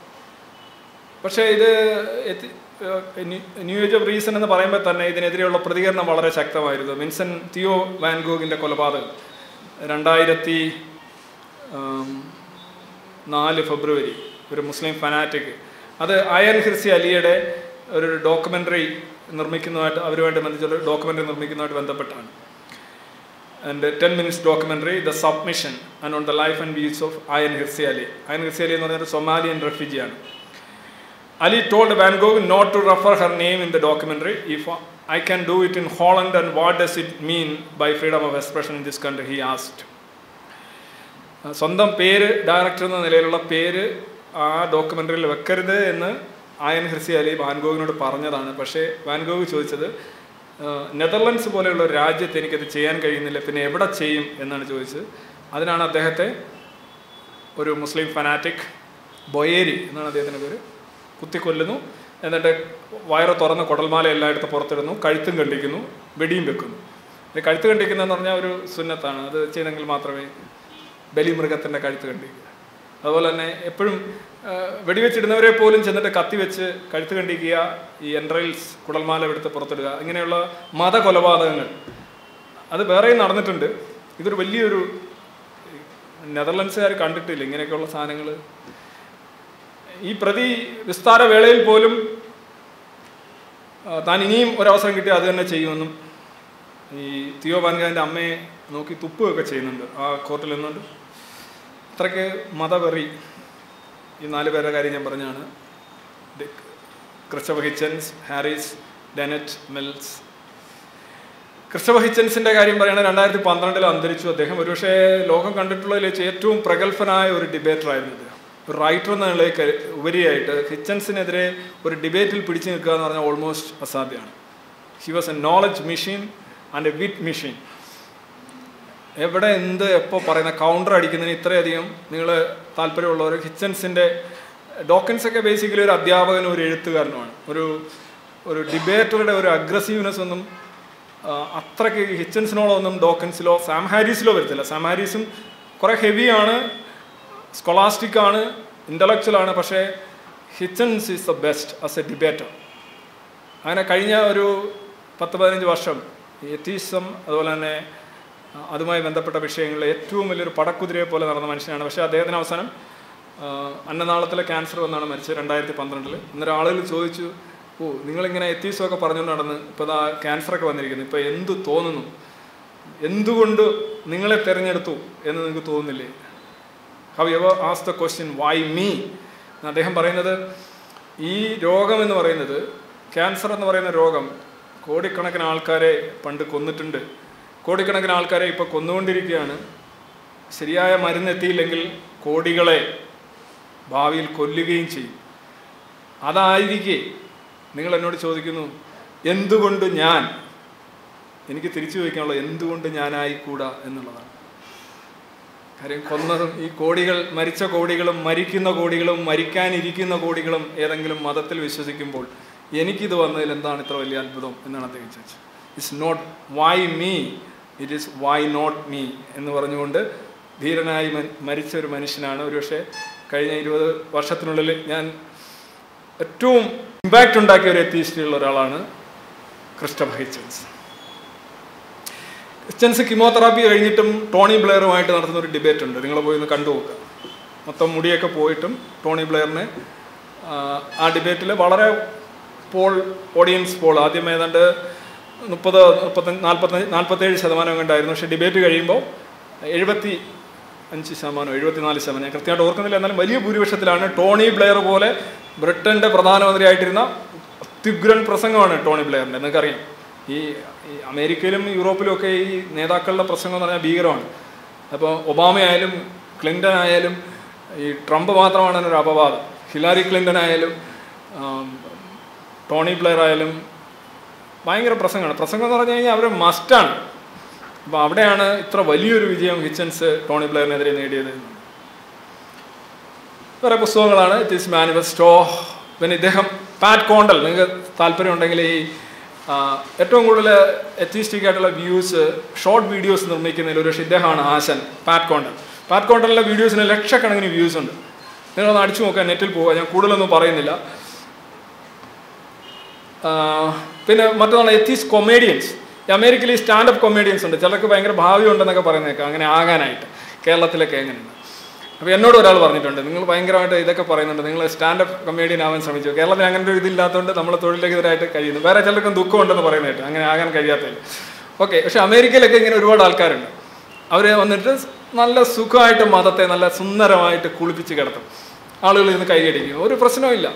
പക്ഷേ ഇത് എത്തി- uh new- new age of reason എന്ന് പറയുമ്പോൾ തന്നെ ഇതിനെതിരെയുള്ള പ്രതികരണം വളരെ ശക്തമായിരുന്നു വിൻസൻ തിയോ വാൻഗോഗിൻ്റെ കൊലപാതകം രണ്ടായിരത്തി ആം, നാല് ഫെബ്രുവരി ഒരു മുസ്ലിം ഫനാറ്റിക് അത് അയൻ ഹിർസി അലിയുടെ ഒരു ഡോക്യുമെൻ്ററി നിർമ്മിക്കുന്നതായിട്ട് അവരുമായിട്ട് ബന്ധിച്ചുള്ള ഡോക്യുമെൻ്ററി നിർമ്മിക്കുന്നതായിട്ട് ബന്ധപ്പെട്ടാണ് and ten minutes documentary the submission and on the life and views of Ayaan Hirsi Ali Ayaan Hirsi Ali എന്ന് പറഞ്ഞൊരു സൊമാലിയൻ റെഫ്യൂജിയാണ് Ali told Van Gogh not to refer her name in the documentary. If I can do it in Holland, and what does it mean by freedom of expression in this country? He asked. ആ, സ്വന്തം പേര് director എന്ന നിലയിലുള്ള പേര് ആ ഡോക്യുമെൻ്ററിയിൽ വെക്കരുത് എന്ന് ആയൻ ഹ്രിസി അലി വാൻഗോഗിനോട് പറഞ്ഞതാണ് പക്ഷേ വാൻഗോഗ് ചോദിച്ചത് ആ, നെതർലൻഡ്സ് പോലെയുള്ള ഒരു രാജ്യത്ത് എനിക്കത് ചെയ്യാൻ കഴിയുന്നില്ല പിന്നെ എവിടെ ചെയ്യും എന്നാണ് ചോദിച്ചത് അതിനാണ് അദ്ദേഹത്തെ ഒരു മുസ്ലിം ഫനാറ്റിക് ബൊയേരി എന്നാണ് അദ്ദേഹത്തിൻ്റെ പേര് കുത്തിക്കൊല്ലുന്നു എന്നിട്ട് വയറ് തുറന്ന് കുടൽമാല എല്ലായിടത്തും പുറത്തിടുന്നു കഴുത്തും കണ്ടിക്കുന്നു വെടിയും വെക്കുന്നു ഇത് കഴുത്ത് കണ്ടിക്കുന്നതെന്ന് പറഞ്ഞാൽ ഒരു സുന്നത്താണ് അത് ചെയ്തെങ്കിൽ മാത്രമേ ബലിമൃഗത്തിൻ്റെ കഴുത്ത് കണ്ടിക്കുക അതുപോലെ തന്നെ എപ്പോഴും ആ, വെടിവെച്ചിടുന്നവരെ പോലും ചെന്നിട്ട് കത്തി വെച്ച് കഴുത്ത് കണ്ടിക്കുക ഈ എൻട്രൈൽസ് കുടൽമാല എടുത്ത് പുറത്തിടുക ഇങ്ങനെയുള്ള മതകൊലപാതകങ്ങൾ അത് വേറെയും നടന്നിട്ടുണ്ട് ഇതൊരു വലിയൊരു നെതർലൻഡ്സുകാർ കണ്ടിട്ടില്ല ഇങ്ങനെയൊക്കെയുള്ള സാധനങ്ങൾ ഈ പ്രതി വിസ്താര വേളയിൽ പോലും ആ, താൻ ഇനിയും ഒരവസരം കിട്ടി അത് തന്നെ ചെയ്യുമെന്നും ഈ തിയോ വാൻഗാൻ്റെ അമ്മയെ നോക്കി തുപ്പുകയൊക്കെ ചെയ്യുന്നുണ്ട് ആ കോർട്ടിൽ നിന്നുകൊണ്ട് അത്രയ്ക്ക് മതവെറി ഈ നാല് പേരുടെ കാര്യം ഞാൻ പറഞ്ഞാണ് Dick Christopher Hitchens Harris Dennett Mills Christopher ഹിച്ചൻസിന്റെ കാര്യം പറയുകയാണെങ്കിൽ രണ്ടായിരത്തി പന്ത്രണ്ടിൽ അന്തരിച്ചു അദ്ദേഹം ഒരുപക്ഷെ ലോകം കണ്ടിട്ടുള്ളതിൽ വെച്ച് ഏറ്റവും പ്രഗത്ഭനായ ഒരു ഡിബേറ്റർ ആയിരുന്നു അദ്ദേഹം ഒരു റൈറ്റർ എന്ന നിലയ്ക്ക് ഉപരിയായിട്ട് ഹിച്ചൻസിനെതിരെ ഒരു ഡിബേറ്റിൽ പിടിച്ചു നിൽക്കുക എന്ന് പറഞ്ഞാൽ ഓൾമോസ്റ്റ് അസാധ്യമാണ് he was a knowledge machine and a wit machine എവിടെ എന്ത് എപ്പോൾ പറയുന്ന കൗണ്ടർ അടിക്കുന്നതിന് ഇത്രയധികം നിങ്ങൾ താല്പര്യമുള്ളവർ ഹിച്ചൻസിൻ്റെ ഡോക്കൻസ് ഒക്കെ ബേസിക്കലി ഒരു അധ്യാപകനും ഒരു എഴുത്തുകാരനുമാണ് ഒരു ഒരു ഡിബേറ്ററുടെ ഒരു അഗ്രസീവ്നെസ് ഒന്നും ആ, അത്രയ്ക്ക് ഹിച്ചൻസിനോടൊന്നും ഡോക്കൻസിലോ സാം ഹാരീസിലോ വരത്തില്ല സാം ഹാരീസും കുറേ ഹെവിയാണ് സ്കൊളാസ്റ്റിക് ആണ് ഇൻ്റലക്ച്വൽ ആണ് പക്ഷേ Hitchens is the best as a debater അങ്ങനെ കഴിഞ്ഞ ഒരു പത്ത് പതിനഞ്ച് വർഷം എത്തീസം അതുപോലെ തന്നെ ആ, അതുമായി ബന്ധപ്പെട്ട വിഷയങ്ങളിൽ ഏറ്റവും വലിയൊരു പടക്കുതിരയെ പോലെ നടന്ന മനുഷ്യനാണ് പക്ഷേ അദ്ദേഹത്തിന് അവസാനം ആ, അന്നനാളത്തിലെ ക്യാൻസർ വന്നാണ് മരിച്ചത് രണ്ടായിരത്തി പന്ത്രണ്ടിൽ അന്നേരം ആളുകൾ ചോദിച്ചു ഓ നിങ്ങളിങ്ങനെ എത്തീസമൊക്കെ പറഞ്ഞുകൊണ്ട് നടന്ന് ഇപ്പോൾ ഇതാ ക്യാൻസറൊക്കെ വന്നിരിക്കുന്നു ഇപ്പോൾ എന്ത് തോന്നുന്നു എന്തുകൊണ്ട് നിങ്ങളെ തിരഞ്ഞെടുത്തു എന്ന് നിങ്ങൾക്ക് തോന്നുന്നില്ലേ have ever ask the question why me അദ്ദേഹം പറയുന്നത് ഈ രോഗം എന്ന് പറയുന്നത് ക്യാൻസർ എന്ന് പറയുന്ന രോഗം കോടിക്കണക്കിന് ആൾക്കാരെ പണ്ട് കൊന്നിട്ടുണ്ട് കോടിക്കണക്കിന് ആൾക്കാരെ ഇപ്പോൾ കൊന്നുകൊണ്ടിരിക്കുകയാണ് ശരിയായ മരുന്ന് എത്തിയില്ലെങ്കിൽ കോടികളെ ഭാവിയിൽ കൊല്ലുകയും ചെയ്യും അതായിരിക്കെ നിങ്ങൾ എന്നോട് ചോദിക്കുന്നു എന്തുകൊണ്ട് ഞാൻ എനിക്ക് തിരിച്ചു ചോദിക്കാനുള്ള എന്തുകൊണ്ട് ഞാനായിക്കൂടാ എന്നുള്ളതാണ് കാര്യം കൊന്നതും ഈ കോടികൾ മരിച്ച കോടികളും മരിക്കുന്ന കോടികളും മരിക്കാനിരിക്കുന്ന കോടികളും ഏതെങ്കിലും മതത്തിൽ വിശ്വസിക്കുമ്പോൾ എനിക്കിത് വന്നതിൽ എന്താണ് ഇത്ര വലിയ അത്ഭുതം എന്നാണ് അദ്ദേഹം ചോദിച്ചത് it's not why me it is why not me എന്ന് പറഞ്ഞുകൊണ്ട് ധീരനായി മൻ- മരിച്ച ഒരു മനുഷ്യനാണ് ഒരുപക്ഷെ കഴിഞ്ഞ ഇരുപത് വർഷത്തിനുള്ളിൽ ഞാൻ ഏറ്റവും ഇമ്പാക്റ്റ് ഉണ്ടാക്കിയ ഒരു എത്തിയിസ്റ്റുള്ള ഒരാളാണ് ക്രിസ്റ്റഫ് ഹിച്ചൻസ് ക്രിസ്ത്യൻസ് കിമോതെറാപ്പി കഴിഞ്ഞിട്ടും ടോണി ബ്ലെയറുമായിട്ട് നടത്തുന്ന ഒരു ഡിബേറ്റ് ഉണ്ട് നിങ്ങൾ പോയി ഒന്ന് കണ്ടു നോക്കുക മൊത്തം മുടിയൊക്കെ പോയിട്ടും ടോണി ബ്ലെയറിനെ ആ, ആ ഡിബേറ്റിൽ വളരെ പോൾ ഓഡിയൻസ് പോൾ ആദ്യം ഏതാണ്ട് മുപ്പത് മുപ്പത്തഞ്ച് നാൽപ്പത്തഞ്ച് നാൽപ്പത്തേഴ് ശതമാനം കണ്ടായിരുന്നു പക്ഷേ ഡിബേറ്റ് കഴിയുമ്പോൾ എഴുപത്തി അഞ്ച് ശതമാനം എഴുപത്തിനാല് ശതമാനം ഞാൻ കൃത്യമായിട്ട് ഓർക്കുന്നില്ല എന്നാലും വലിയ ഭൂരിപക്ഷത്തിലാണ് ടോണി ബ്ലെയർ പോലെ ബ്രിട്ടൻ്റെ പ്രധാനമന്ത്രിയായിട്ടിരുന്ന അത്യുഗ്രൻ പ്രസംഗമാണ് ടോണി ബ്ലെയറിൻ്റെ നിങ്ങൾക്കറിയാം ഈ ഈ അമേരിക്കയിലും യൂറോപ്പിലും ഒക്കെ ഈ നേതാക്കളുടെ പ്രസംഗം എന്ന് പറഞ്ഞാൽ ഭീകരമാണ് അപ്പോൾ ഒബാമ ആയാലും ക്ലിൻ്റൺ ആയാലും ഈ ട്രംപ് മാത്രമാണ് ഒരു അപവാദം ഹിലാരി ക്ലിൻ്റൺ ആയാലും ആം, ടോണി ബ്ലെയർ ആയാലും ഭയങ്കര പ്രസംഗമാണ് പ്രസംഗം എന്ന് പറഞ്ഞു കഴിഞ്ഞാൽ അവർ മസ്റ്റാണ് അപ്പോൾ അവിടെയാണ് ഇത്ര വലിയൊരു വിജയം ഹിച്ചൻസ് ടോണി ബ്ലെയറിനെതിരെ നേടിയത് വേറെ പുസ്തകങ്ങളാണ് ഇറ്റ് ഈസ് മാനിഫെസ്റ്റോ പിന്നെ ഇദ്ദേഹം പാറ്റ് കോണ്ടൽ നിങ്ങൾക്ക് താല്പര്യമുണ്ടെങ്കിൽ ഈ ആ, ഏറ്റവും കൂടുതൽ എത്തിസ്റ്റിക് ആയിട്ടുള്ള വ്യൂസ് ഷോർട്ട് വീഡിയോസ് നിർമ്മിക്കുന്നതിൽ ഒരു പക്ഷേ ഇദ്ദേഹമാണ് ആശൻ പാറ്റ് കോണ്ടൽ പാറ്റ് കോണ്ടലിലെ വീഡിയോസിന് ലക്ഷക്കണക്കിന് വ്യൂസ് ഉണ്ട് നിങ്ങളൊന്ന് അടിച്ചു നോക്കാൻ നെറ്റിൽ പോവുക ഞാൻ കൂടുതലൊന്നും പറയുന്നില്ല ആ, പിന്നെ മറ്റൊന്നാണ് എത്തീസ് കൊമേഡിയൻസ് ഈ അമേരിക്കയിൽ ഈ സ്റ്റാൻഡപ്പ് കൊമേഡിയൻസ് ഉണ്ട് ചിലർക്ക് ഭയങ്കര ഭാവി ഉണ്ടെന്നൊക്കെ പറയുന്നേക്കാം അങ്ങനെ ആകാനായിട്ട് കേരളത്തിലൊക്കെ എങ്ങനെയാണ് അപ്പോൾ എന്നോട് ഒരാൾ പറഞ്ഞിട്ടുണ്ട് നിങ്ങൾ ഭയങ്കരമായിട്ട് ഇതൊക്കെ പറയുന്നുണ്ട് നിങ്ങൾ സ്റ്റാൻഡപ്പ് കൊമേഡിയൻ ആവാൻ ശ്രമിച്ചു കേരളത്തിൽ അങ്ങനെ ഒരു ഇതില്ലാത്തതുകൊണ്ട് നമ്മൾ തൊഴിലെതിരായിട്ട് കഴിയുന്നു വേറെ ചിലർക്കും ദുഃഖമുണ്ടെന്ന് പറയുന്നതായിട്ട് അങ്ങനെ ആകാൻ കഴിയാത്തതിൽ ഓക്കെ പക്ഷേ അമേരിക്കയിലൊക്കെ ഇങ്ങനെ ഒരുപാട് ആൾക്കാരുണ്ട് അവർ വന്നിട്ട് നല്ല സുഖമായിട്ട് മതത്തെ നല്ല സുന്ദരമായിട്ട് കുളിപ്പിച്ച് കിടത്തും ആളുകൾ ഇന്ന് കൈയടിക്കും ഒരു പ്രശ്നവുമില്ല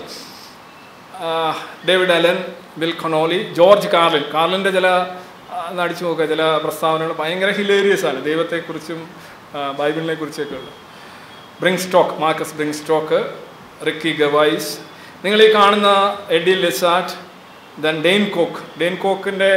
ആഹ് David Allen Bill Connolly George Carlin കാർലിൻ്റെ ചില ആ, ഒന്ന് അടിച്ചു നോക്കുക ചില പ്രസ്താവനകൾ ഭയങ്കര ഹിലേരിയസ് ആണ് ദൈവത്തെക്കുറിച്ചും ആ, ബൈബിളിനെ കുറിച്ചൊക്കെ ഉള്ളത് Brigstocke Marcus Brigstocke Ricky ഗവൈസ് നിങ്ങൾ ഈ കാണുന്ന എഡി ലിസാറ്റ് ദെൻ ഡെയിൻ കോക്ക് ഡെയിൻ കോക്കിൻ്റെ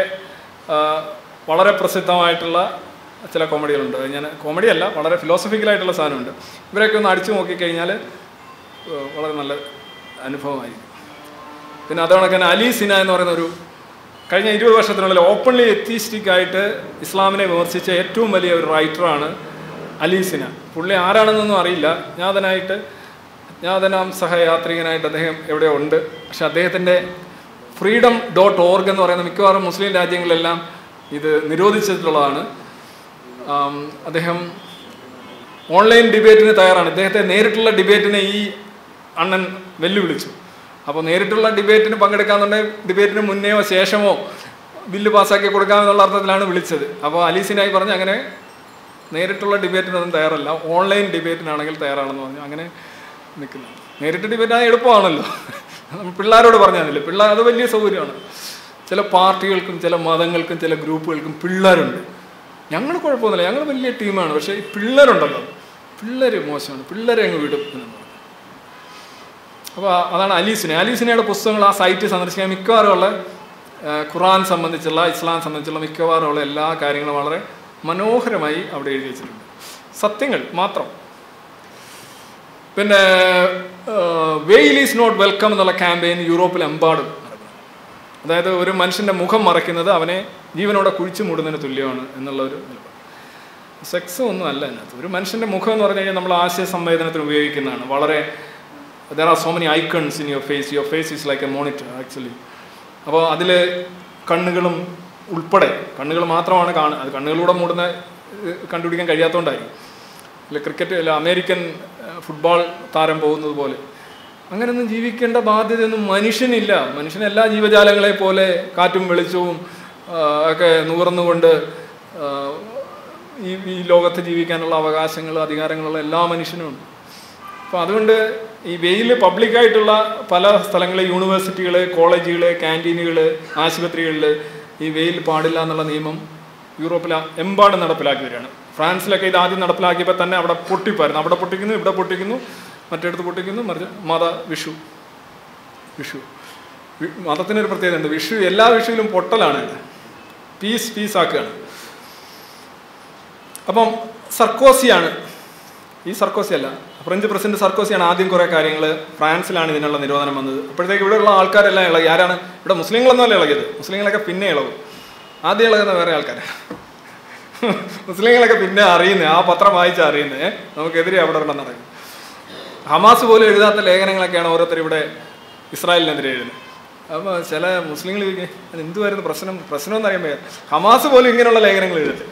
വളരെ പ്രസിദ്ധമായിട്ടുള്ള ചില കോമഡികളുണ്ട് അത് ഞാൻ കോമഡി അല്ല വളരെ ഫിലോസഫിക്കലായിട്ടുള്ള സാധനമുണ്ട് ഇവരൊക്കെ ഒന്ന് അടിച്ചു നോക്കിക്കഴിഞ്ഞാൽ ഏഹ്, വളരെ നല്ല അനുഭവമായിരിക്കും പിന്നെ അതുകണക്ക് തന്നെ അലി സിന എന്ന് പറയുന്ന ഒരു കഴിഞ്ഞ ഇരുപത് വർഷത്തിനുള്ളിൽ ഓപ്പൺലി എത്തീസ്റ്റിക് ആയിട്ട് ഇസ്ലാമിനെ വിമർശിച്ച ഏറ്റവും വലിയ ഒരു റൈറ്ററാണ് അലി സിന പുള്ളി ആരാണെന്നൊന്നും അറിയില്ല ജ്ഞാതനായിട്ട് ജ്ഞാതനാം സഹയാത്രികനായിട്ട് അദ്ദേഹം എവിടെ ഉണ്ട് പക്ഷെ അദ്ദേഹത്തിൻ്റെ ഫ്രീഡം ഡോട്ട് ഓർഗ് എന്ന് പറയുന്ന മിക്കവാറും മുസ്ലിം രാജ്യങ്ങളിലെല്ലാം ഇത് നിരോധിച്ചിട്ടുള്ളതാണ് ആം, അദ്ദേഹം ഓൺലൈൻ ഡിബേറ്റിന് തയ്യാറാണ് ഇദ്ദേഹത്തെ നേരിട്ടുള്ള ഡിബേറ്റിനെ ഈ അണ്ണൻ വെല്ലുവിളിച്ചു അപ്പോൾ നേരിട്ടുള്ള ഡിബേറ്റിന് പങ്കെടുക്കാന്നുണ്ടെങ്കിൽ ഡിബേറ്റിന് മുന്നെയോ ശേഷമോ ബില്ല് പാസ്സാക്കി കൊടുക്കാമെന്നുള്ള അർത്ഥത്തിലാണ് വിളിച്ചത് അപ്പോൾ അലീസിനായി പറഞ്ഞ് അങ്ങനെ നേരിട്ടുള്ള ഡിബേറ്റിനൊന്നും തയ്യാറല്ല ഓൺലൈൻ ഡിബേറ്റിനാണെങ്കിൽ തയ്യാറാണെന്ന് പറഞ്ഞു അങ്ങനെ നിൽക്കുന്നു നേരിട്ട് ഡിബേറ്റ് എളുപ്പമാണല്ലോ നമ്മൾ പിള്ളേരോട് പറഞ്ഞാൽ പിള്ളേർ അത് വലിയ സൗകര്യമാണ് ചില പാർട്ടികൾക്കും ചില മതങ്ങൾക്കും ചില ഗ്രൂപ്പുകൾക്കും പിള്ളേരുണ്ട് ഞങ്ങൾ കുഴപ്പമൊന്നുമില്ല ഞങ്ങൾ വലിയ ടീമാണ് പക്ഷേ ഈ പിള്ളേരുണ്ടല്ലോ പിള്ളേർ മോശമാണ് പിള്ളേരെ അങ്ങ് വിടും എന്ന് പറഞ്ഞു അപ്പോൾ അതാണ് അലീസിനെ അലീസിനയുടെ പുസ്തകങ്ങൾ ആ സൈറ്റ് സന്ദർശിക്കാൻ മിക്കവാറും ഉള്ള ആ, ഖുറാൻ സംബന്ധിച്ചുള്ള ഇസ്ലാം സംബന്ധിച്ചുള്ള മിക്കവാറും ഉള്ള എല്ലാ കാര്യങ്ങളും വളരെ മനോഹരമായി അവിടെ എഴുതി വെച്ചിട്ടുണ്ട് സത്യങ്ങൾ മാത്രം പിന്നെ വെയിൽ ഈസ് നോട്ട് വെൽക്കം എന്നുള്ള ക്യാമ്പയിൻ യൂറോപ്പിലെമ്പാടും നടക്കുന്നു അതായത് ഒരു മനുഷ്യൻ്റെ മുഖം മറയ്ക്കുന്നത് അവനെ ജീവനോടെ കുഴിച്ചു മൂടുന്നതിന് തുല്യമാണ് എന്നുള്ള ഒരു നിലപാട് സെക്സ് ഒന്നും അല്ല അതിനകത്ത് ഒരു മനുഷ്യൻ്റെ മുഖം എന്ന് പറഞ്ഞു കഴിഞ്ഞാൽ നമ്മൾ ആശയ സംവേദനത്തിന് ഉപയോഗിക്കുന്നതാണ് വളരെ there are so many icons in your face your face is like a monitor actually അപ്പോൾ അതിൽ കണ്ണുകളും ഉൾപ്പെടെ കണ്ണുകൾ മാത്രമാണ് കാണുക അത് കണ്ണുകളിലൂടെ മൂടുന്ന ഏഹ്, കണ്ടുപിടിക്കാൻ കഴിയാത്തതുകൊണ്ടായിരിക്കും അല്ല ക്രിക്കറ്റ് അല്ല അമേരിക്കൻ ഏഹ്, ഫുട്ബോൾ താരം പോകുന്നത് പോലെ അങ്ങനെയൊന്നും ജീവിക്കേണ്ട ബാധ്യതയൊന്നും മനുഷ്യനില്ല മനുഷ്യൻ എല്ലാ ജീവജാലങ്ങളെ പോലെ കാറ്റും വെളിച്ചവും ആ, ഒക്കെ നുകർന്നുകൊണ്ട് ആ, ഈ ഈ ലോകത്ത് ജീവിക്കാനുള്ള അവകാശങ്ങൾ അധികാരങ്ങളുള്ള എല്ലാ മനുഷ്യനും ഉണ്ട് അപ്പോൾ അതുകൊണ്ട് ഈ വെയിൽ പബ്ലിക്കായിട്ടുള്ള പല സ്ഥലങ്ങളിൽ യൂണിവേഴ്സിറ്റികൾ കോളേജുകൾ ക്യാൻറ്റീനുകൾ ആശുപത്രികളിൽ ഈ വെയിൽ പാടില്ല എന്നുള്ള നിയമം യൂറോപ്പിൽ എമ്പാടും നടപ്പിലാക്കി വരികയാണ് ഫ്രാൻസിലൊക്കെ ഇത് ആദ്യം നടപ്പിലാക്കിയപ്പോൾ തന്നെ അവിടെ പൊട്ടിപ്പായിരുന്നു അവിടെ പൊട്ടിക്കുന്നു ഇവിടെ പൊട്ടിക്കുന്നു മറ്റിടത്ത് പൊട്ടിക്കുന്നു മറിച്ച് മത വിഷു വിഷു വി- മതത്തിനൊരു പ്രത്യേകത ഉണ്ട് വിഷു എല്ലാ വിഷുവിലും പൊട്ടലാണ് പീസ് പീസ് ആക്കുകയാണ് അപ്പം സർക്കോസിയാണ് ഈ സർക്കോസി അല്ല ഫ്രഞ്ച് പ്രസിഡന്റ് സർക്കോസിയാണ് ആദ്യം കുറേ കാര്യങ്ങൾ ഫ്രാൻസിലാണ് ഇതിനുള്ള നിരോധനം വന്നത് അപ്പോഴത്തേക്ക് ഇവിടെയുള്ള ആൾക്കാരെല്ലാം ഇളകി ആരാണ് ഇവിടെ മുസ്ലിങ്ങളൊന്നും അല്ല ഇളകിയത് മുസ്ലിങ്ങളൊക്കെ പിന്നെ ഇളകും ആദ്യം ഇളകുന്ന വേറെ ആൾക്കാരാണ് മുസ്ലിങ്ങളൊക്കെ പിന്നെ അറിയുന്നത് ആ പത്രം വായിച്ചാൽ അറിയുന്നത് നമുക്കെതിരെ അവിടെ ഉണ്ടെന്ന് അറിയും ഹമാസ് പോലും എഴുതാത്ത ലേഖനങ്ങളൊക്കെയാണ് ഓരോരുത്തർ ഇവിടെ ഇസ്രായേലിനെതിരെ എഴുതുന്നത് അപ്പോൾ ചില മുസ്ലിങ്ങൾ ചോദിക്കും അത് എന്തുവായിരുന്നു പ്രശ്നം പ്രശ്നം എന്ന് അറിയാൻ വയ്യ ഹമാസ് പോലും ഇങ്ങനെയുള്ള ലേഖനങ്ങൾ എഴുതുന്നത്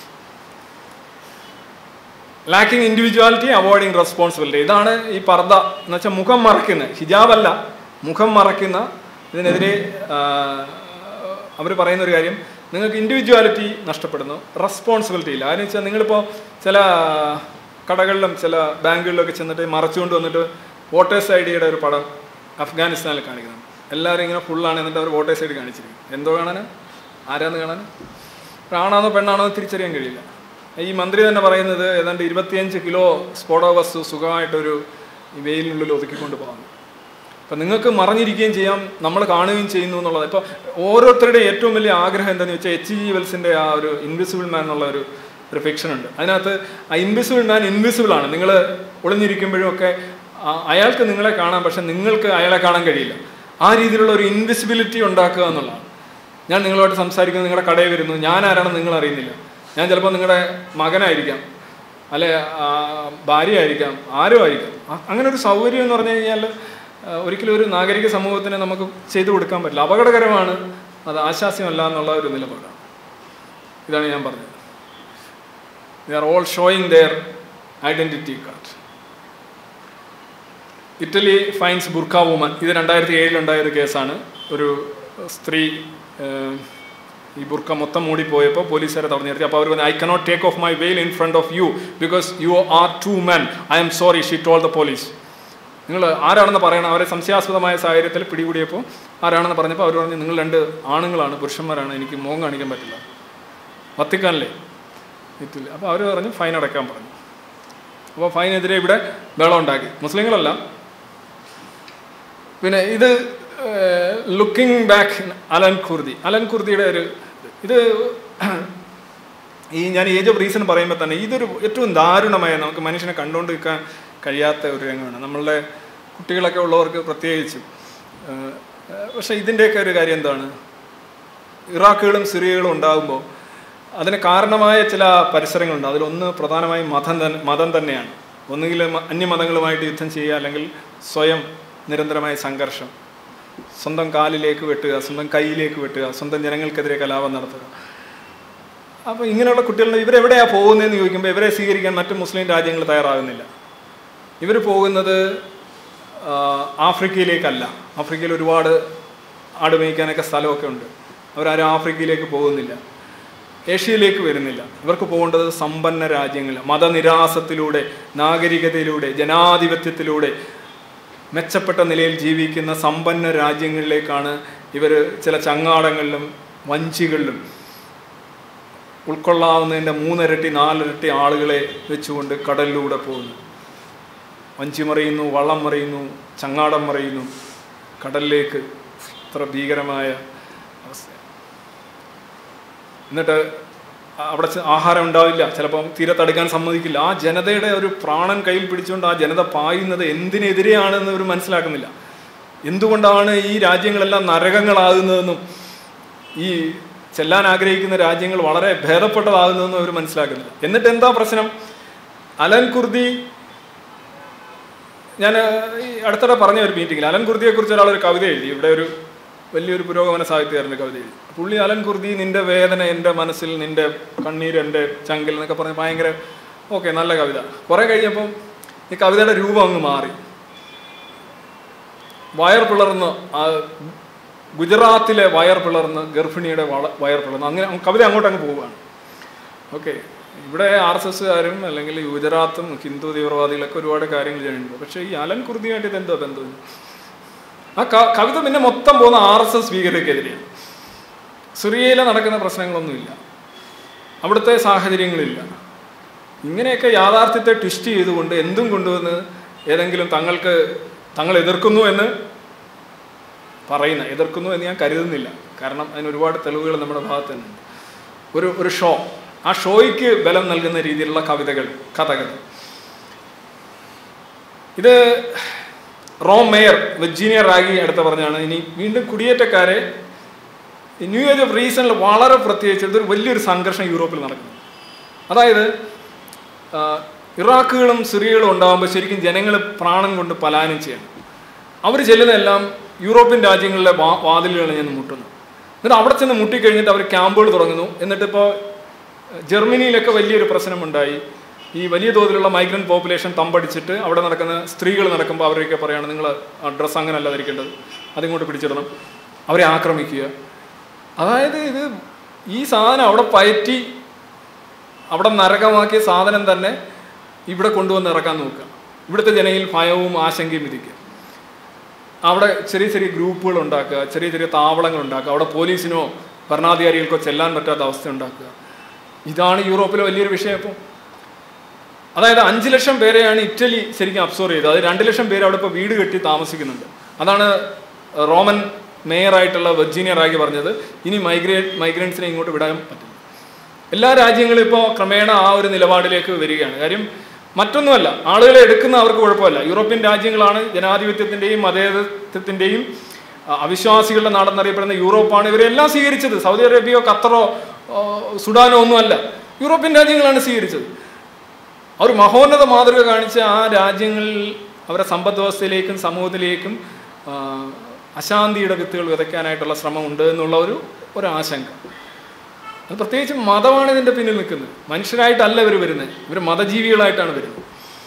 ലാക്കിംഗ് ഇൻഡിവിജ്വാലിറ്റി അവോയ്ഡിങ് റെസ്പോൺസിബിലിറ്റി ഇതാണ് ഈ പർദ്ദ എന്ന് വെച്ചാൽ മുഖം മറയ്ക്കുന്ന ഹിജാബ് അല്ല മുഖം മറയ്ക്കുന്ന ഇതിനെതിരെ അവർ പറയുന്ന ഒരു കാര്യം നിങ്ങൾക്ക് ഇൻഡിവിജ്വാലിറ്റി നഷ്ടപ്പെടുന്നു റെസ്പോൺസിബിലിറ്റി ഇല്ല അതെന്ന് വെച്ചാൽ നിങ്ങളിപ്പോൾ ചില കടകളിലും ചില ബാങ്കുകളിലൊക്കെ ചെന്നിട്ട് മറച്ചുകൊണ്ട് വന്നിട്ട് വോട്ടേഴ്സ് ഐ ഡിയുടെ ഒരു പടം അഫ്ഗാനിസ്ഥാനിൽ കാണിക്കുന്നുണ്ട് എല്ലാവരും ഇങ്ങനെ ഫുള്ളാണ് എന്നിട്ട് അവർ വോട്ടേഴ്സ് ഐ ഡി കാണിച്ചിരിക്കും എന്തോ കാണാൻ ആരാന്ന് കാണാൻ ആണാണോ പെണ്ണാണോ എന്ന് തിരിച്ചറിയാൻ കഴിയില്ല ഈ മന്ത്രി തന്നെ പറയുന്നത് ഏതാണ്ട് ഇരുപത്തിയഞ്ച് കിലോ സ്ഫോടക വസ്തു സുഖമായിട്ടൊരു ഈ വെയിലിനുള്ളിൽ ഒതുക്കിക്കൊണ്ട് പോകാം അപ്പം നിങ്ങൾക്ക് മറഞ്ഞിരിക്കുകയും ചെയ്യാം നമ്മൾ കാണുകയും ചെയ്യുന്നു എന്നുള്ളത് ഇപ്പോൾ ഓരോരുത്തരുടെ ഏറ്റവും വലിയ ആഗ്രഹം എന്താണെന്ന് വെച്ചാൽ എച്ച് ജി വെൽസിൻ്റെ ആ ഒരു ഇൻവിസിബിൾ മാൻ എന്നുള്ള ഒരു ഒരു ഫിക്ഷൻ ഉണ്ട് അതിനകത്ത് ആ ഇൻവിസിബിൾ മാൻ ഇൻവിസിബിൾ ആണ് നിങ്ങൾ ഒളിഞ്ഞിരിക്കുമ്പോഴും ഒക്കെ ആ- അയാൾക്ക് നിങ്ങളെ കാണാം പക്ഷെ നിങ്ങൾക്ക് അയാളെ കാണാൻ കഴിയില്ല ആ രീതിയിലുള്ള ഒരു ഇൻവിസിബിലിറ്റി ഉണ്ടാക്കുക എന്നുള്ളതാണ് ഞാൻ നിങ്ങളുമായിട്ട് സംസാരിക്കുന്നു നിങ്ങളുടെ കടയിൽ വരുന്നു ഞാൻ ആരാണെന്ന് നിങ്ങൾ അറിയുന്നില്ല ഞാൻ ചിലപ്പോൾ നിങ്ങളുടെ മകനായിരിക്കാം അല്ലെ ആ, ഭാര്യയായിരിക്കാം ആരും ആയിരിക്കാം അ- അങ്ങനെ ഒരു സൗകര്യം എന്ന് പറഞ്ഞു കഴിഞ്ഞാൽ ആ, ഒരിക്കലും ഒരു നാഗരിക സമൂഹത്തിന് നമുക്ക് ചെയ്തു കൊടുക്കാൻ പറ്റില്ല അപകടകരമാണ് അത് ആശാസ്യമല്ല എന്നുള്ള ഒരു നിലപാടാണ് ഇതാണ് ഞാൻ പറഞ്ഞത് they are all showing their identity card Italy fines burqa woman ഇത് രണ്ടായിരത്തി ഏഴിലുണ്ടായ ഒരു കേസാണ് ഒരു സ്ത്രീ ഏഹ്, ഈ ബുർക്ക മൊത്തം മൂടിപ്പോയപ്പോൾ പോലീസുകാരെ തടഞ്ഞു നിർത്തി അപ്പോൾ അവർ പറഞ്ഞു I cannot take off my veil in front of you because you are two men I'm sorry she told the police നിങ്ങൾ ആരാണെന്ന് പറയണം അവരെ സംശയാസ്പദമായ സാഹചര്യത്തിൽ പിടികൂടിയപ്പോൾ ആരാണെന്ന് പറഞ്ഞപ്പോൾ അവർ പറഞ്ഞു നിങ്ങൾ രണ്ട് ആണുങ്ങളാണ് പുരുഷന്മാരാണ് എനിക്ക് മുഖം കാണിക്കാൻ പറ്റില്ല വത്തിക്കാനിലെ ഇറ്റില്ല അപ്പോൾ അവർ പറഞ്ഞു ഫൈൻ അടയ്ക്കാൻ പറഞ്ഞു അപ്പോൾ ഫൈനെതിരെ ഇവിടെ ബഹളം ഉണ്ടാക്കി മുസ്ലിങ്ങളല്ല പിന്നെ ഇത് looking back Alan Kurdi Alan കുർദിയുടെ ഒരു ഇത് ഈ ഞാൻ ഏജ് ഓഫ് റീസൺ പറയുമ്പോൾ തന്നെ ഇതൊരു ഏറ്റവും ദാരുണമായ നമുക്ക് മനുഷ്യനെ കണ്ടുകൊണ്ട് നിൽക്കാൻ കഴിയാത്ത ഒരു രംഗമാണ് നമ്മളുടെ കുട്ടികളൊക്കെ ഉള്ളവർക്ക് പ്രത്യേകിച്ചും ഏഹ്, ഏഹ്, പക്ഷേ ഇതിൻ്റെയൊക്കെ ഒരു കാര്യം എന്താണ് ഇറാഖുകളും സിറിയകളും ഉണ്ടാകുമ്പോൾ അതിന് കാരണമായ ചില പരിസരങ്ങളുണ്ട് അതിലൊന്ന് പ്രധാനമായും മതം തന്നെ മതം തന്നെയാണ് ഒന്നുകിൽ മ- അന്യമതങ്ങളുമായിട്ട് യുദ്ധം ചെയ്യുക അല്ലെങ്കിൽ സ്വയം നിരന്തരമായ സംഘർഷം സ്വന്തം കാലിലേക്ക് വെട്ടുക സ്വന്തം കൈയിലേക്ക് വെട്ടുക സ്വന്തം ജനങ്ങൾക്കെതിരെ കലാപം നടത്തുക അപ്പോൾ ഇങ്ങനെയുള്ള കുട്ടികളുടെ ഇവരെവിടെയാണ് പോകുന്നതെന്ന് ചോദിക്കുമ്പോൾ ഇവരെ സ്വീകരിക്കാൻ മറ്റ് മുസ്ലിം രാജ്യങ്ങൾ തയ്യാറാകുന്നില്ല ഇവർ പോകുന്നത് ആ, ആഫ്രിക്കയിലേക്കല്ല ആഫ്രിക്കയിൽ ഒരുപാട് ആട് മേയ്ക്കാനൊക്കെ സ്ഥലമൊക്കെ ഉണ്ട് അവരാരും ആഫ്രിക്കയിലേക്ക് പോകുന്നില്ല ഏഷ്യയിലേക്ക് വരുന്നില്ല ഇവർക്ക് പോകേണ്ടത് സമ്പന്ന രാജ്യങ്ങൾ മതനിരാസത്തിലൂടെ നാഗരികതയിലൂടെ ജനാധിപത്യത്തിലൂടെ മെച്ചപ്പെട്ട നിലയിൽ ജീവിക്കുന്ന സമ്പന്ന രാജ്യങ്ങളിലേക്കാണ് ഇവർ ചില ചങ്ങാടങ്ങളിലും വഞ്ചികളിലും ഉൾക്കൊള്ളാവുന്നതിൻ്റെ മൂന്നിരട്ടി നാലിരട്ടി ആളുകളെ വെച്ചുകൊണ്ട് കടലിലൂടെ പോകുന്നു വഞ്ചി മറിയുന്നു വള്ളം മറിയുന്നു ചങ്ങാടം മറിയുന്നു കടലിലേക്ക് ഇത്ര ഭീകരമായ അവസ്ഥ എന്നിട്ട് അവിടെ ചെ- ആഹാരം ഉണ്ടാവില്ല ചിലപ്പം തീരത്തടുക്കാൻ സമ്മതിക്കില്ല ആ ജനതയുടെ ഒരു പ്രാണൻ കയ്യിൽ പിടിച്ചുകൊണ്ട് ആ ജനത പായുന്നത് എന്തിനെതിരെയാണെന്ന് ഇവർ മനസ്സിലാക്കുന്നില്ല എന്തുകൊണ്ടാണ് ഈ രാജ്യങ്ങളെല്ലാം നരകങ്ങളാകുന്നതെന്നും ഈ ചെല്ലാൻ ആഗ്രഹിക്കുന്ന രാജ്യങ്ങൾ വളരെ ഭേദപ്പെട്ടതാകുന്നതെന്നും അവർ മനസ്സിലാക്കുന്നില്ല എന്നിട്ട് എന്താ പ്രശ്നം അലൻ കുർദി ഞാൻ ഈ അടുത്തിടെ പറഞ്ഞ ഒരു മീറ്റിങ്ങിൽ അലൻ കുർദിയെ കുറിച്ച് ഒരാൾ ഒരു കവിത എഴുതി ഇവിടെ ഒരു വലിയൊരു പുരോഗമന സാഹിത്യകാരൻ്റെ കവിത എഴുതി പുള്ളി അലൻ കുർദി നിന്റെ വേദന എൻ്റെ മനസ്സിൽ നിന്റെ കണ്ണീര് എൻ്റെ ചങ്കിൽ എന്നൊക്കെ പറഞ്ഞ് ഭയങ്കര ഓക്കെ നല്ല കവിത കുറേ കഴിഞ്ഞപ്പം ഈ കവിതയുടെ രൂപം അങ്ങ് മാറി വയർ പിളർന്ന് ആ ഗുജറാത്തിലെ വയർ പിളർന്ന് ഗർഭിണിയുടെ വള വയർ പിളർന്ന് അങ്ങനെ കവിത അങ്ങോട്ട് അങ്ങ് പോവുകയാണ് ഓക്കെ ഇവിടെ ആർ എസ് എസ്സുകാരും അല്ലെങ്കിൽ ഈ ഗുജറാത്തും ഹിന്ദു തീവ്രവാദികളൊക്കെ ഒരുപാട് കാര്യങ്ങൾ ചെയ്യുന്നുണ്ട് പക്ഷേ ഈ അലൻ കുർദിയായിട്ട് ഇത് എന്തോ ബന്ധം ആ ക- കവിത പിന്നെ മൊത്തം പോകുന്ന ആർ എസ് എസ് ഭീകരതയ്ക്കെതിരെയാണ് സിറിയയിലെ നടക്കുന്ന പ്രശ്നങ്ങളൊന്നുമില്ല അവിടുത്തെ സാഹചര്യങ്ങളില്ല ഇങ്ങനെയൊക്കെ യാഥാർത്ഥ്യത്തെ ട്വിസ്റ്റ് ചെയ്തുകൊണ്ട് എന്തും കൊണ്ടുവന്ന് ഏതെങ്കിലും തങ്ങൾക്ക് തങ്ങൾ എതിർക്കുന്നു എന്ന് പറയുന്ന എതിർക്കുന്നു എന്ന് ഞാൻ കരുതുന്നില്ല കാരണം അതിന് ഒരുപാട് തെളിവുകൾ നമ്മുടെ ഭാഗത്ത് തന്നെ ഉണ്ട് ഒരു ഒരു ഷോ ആ ഷോയ്ക്ക് ബലം നൽകുന്ന രീതിയിലുള്ള കവിതകൾ കഥകൾ ഇത് റോം മേയർ വെർജീനിയ റാഗി അടുത്ത് പറഞ്ഞാണ് ഇനി വീണ്ടും കുടിയേറ്റക്കാരെ ഈ ന്യൂ ഏജ് ഓഫ് റീസണിൽ വളരെ പ്രത്യേകിച്ച് ഇതൊരു വലിയൊരു സംഘർഷം യൂറോപ്പിൽ നടക്കുന്നു അതായത് ആ, ഇറാഖുകളും സിറിയകളും ഉണ്ടാകുമ്പോൾ ശരിക്കും ജനങ്ങൾ പ്രാണം കൊണ്ട് പലായനം ചെയ്യണം അവർ ചെല്ലുന്നതെല്ലാം യൂറോപ്യൻ രാജ്യങ്ങളിലെ വാ വാതിലുകളാണ് ചെന്ന് മുട്ടുന്നു എന്നിട്ട് അവിടെ ചെന്ന് മുട്ടിക്കഴിഞ്ഞിട്ട് അവർ ക്യാമ്പുകൾ തുടങ്ങുന്നു എന്നിട്ടിപ്പോൾ ജർമ്മനിയിലൊക്കെ വലിയൊരു പ്രശ്നമുണ്ടായി ഈ വലിയ തോതിലുള്ള മൈഗ്രൻ്റ് പോപ്പുലേഷൻ തമ്പടിച്ചിട്ട് അവിടെ നടക്കുന്ന സ്ത്രീകൾ നടക്കുമ്പോൾ അവരൊക്കെ പറയാണ് നിങ്ങൾ ആ ഡ്രസ്സ് അങ്ങനെയല്ല ധരിക്കേണ്ടത് അതിങ്ങോട്ട് പിടിച്ചിടണം അവരെ ആക്രമിക്കുക അതായത് ഇത് ഈ സാധനം അവിടെ പയറ്റി അവിടെ നരകമാക്കിയ സാധനം തന്നെ ഇവിടെ കൊണ്ടുവന്ന് ഇറക്കാൻ നോക്കുക ഇവിടുത്തെ ജനയിൽ ഭയവും ആശങ്കയും വിധിക്കുക അവിടെ ചെറിയ ചെറിയ ഗ്രൂപ്പുകൾ ഉണ്ടാക്കുക ചെറിയ ചെറിയ താവളങ്ങൾ ഉണ്ടാക്കുക അവിടെ പോലീസിനോ ഭരണാധികാരികൾക്കോ ചെല്ലാൻ പറ്റാത്ത അവസ്ഥ ഉണ്ടാക്കുക ഇതാണ് യൂറോപ്പിലെ വലിയൊരു വിഷയം ഇപ്പോൾ അതായത് അഞ്ച് ലക്ഷം പേരെയാണ് ഇറ്റലി ശരിക്കും അബ്സോർവ് ചെയ്തത് അത് രണ്ട് ലക്ഷം പേര് അവിടെ ഇപ്പോൾ വീട് കെട്ടി താമസിക്കുന്നുണ്ട് അതാണ് റോമൻ മേയറായിട്ടുള്ള വെർജീനിയ റാഗി പറഞ്ഞത് ഇനി മൈഗ്രേറ്റ് മൈഗ്രൻസിനെ ഇങ്ങോട്ട് വിടാൻ പറ്റും എല്ലാ രാജ്യങ്ങളും ഇപ്പോൾ ക്രമേണ ആ ഒരു നിലപാടിലേക്ക് വരികയാണ് കാര്യം മറ്റൊന്നുമല്ല ആളുകളെ എടുക്കുന്ന അവർക്ക് കുഴപ്പമില്ല യൂറോപ്യൻ രാജ്യങ്ങളാണ് ജനാധിപത്യത്തിൻ്റെയും മതേതത്വത്തിൻ്റെയും അഹ് അവിശ്വാസികളുടെ നാടെന്നറിയപ്പെടുന്ന യൂറോപ്പാണ് ഇവരെല്ലാം സ്വീകരിച്ചത് സൗദി അറേബ്യയോ ഖത്തറോ ഓ, സുഡാനോ ഒന്നുമല്ല യൂറോപ്യൻ രാജ്യങ്ങളാണ് സ്വീകരിച്ചത് അവർ മഹോന്നത മാതൃക കാണിച്ച ആ രാജ്യങ്ങളിൽ അവരുടെ സമ്പദ് വ്യവസ്ഥയിലേക്കും സമൂഹത്തിലേക്കും ആ, അശാന്തിയുടെ വിത്തുകൾ വിതയ്ക്കാനായിട്ടുള്ള ശ്രമമുണ്ട് എന്നുള്ള ഒരു ഒരു ആശങ്ക അത് പ്രത്യേകിച്ച് മതമാണ് ഇതിൻ്റെ പിന്നിൽ നിൽക്കുന്നത് മനുഷ്യരായിട്ടല്ല ഇവർ വരുന്നത് ഇവർ മതജീവികളായിട്ടാണ് വരുന്നത്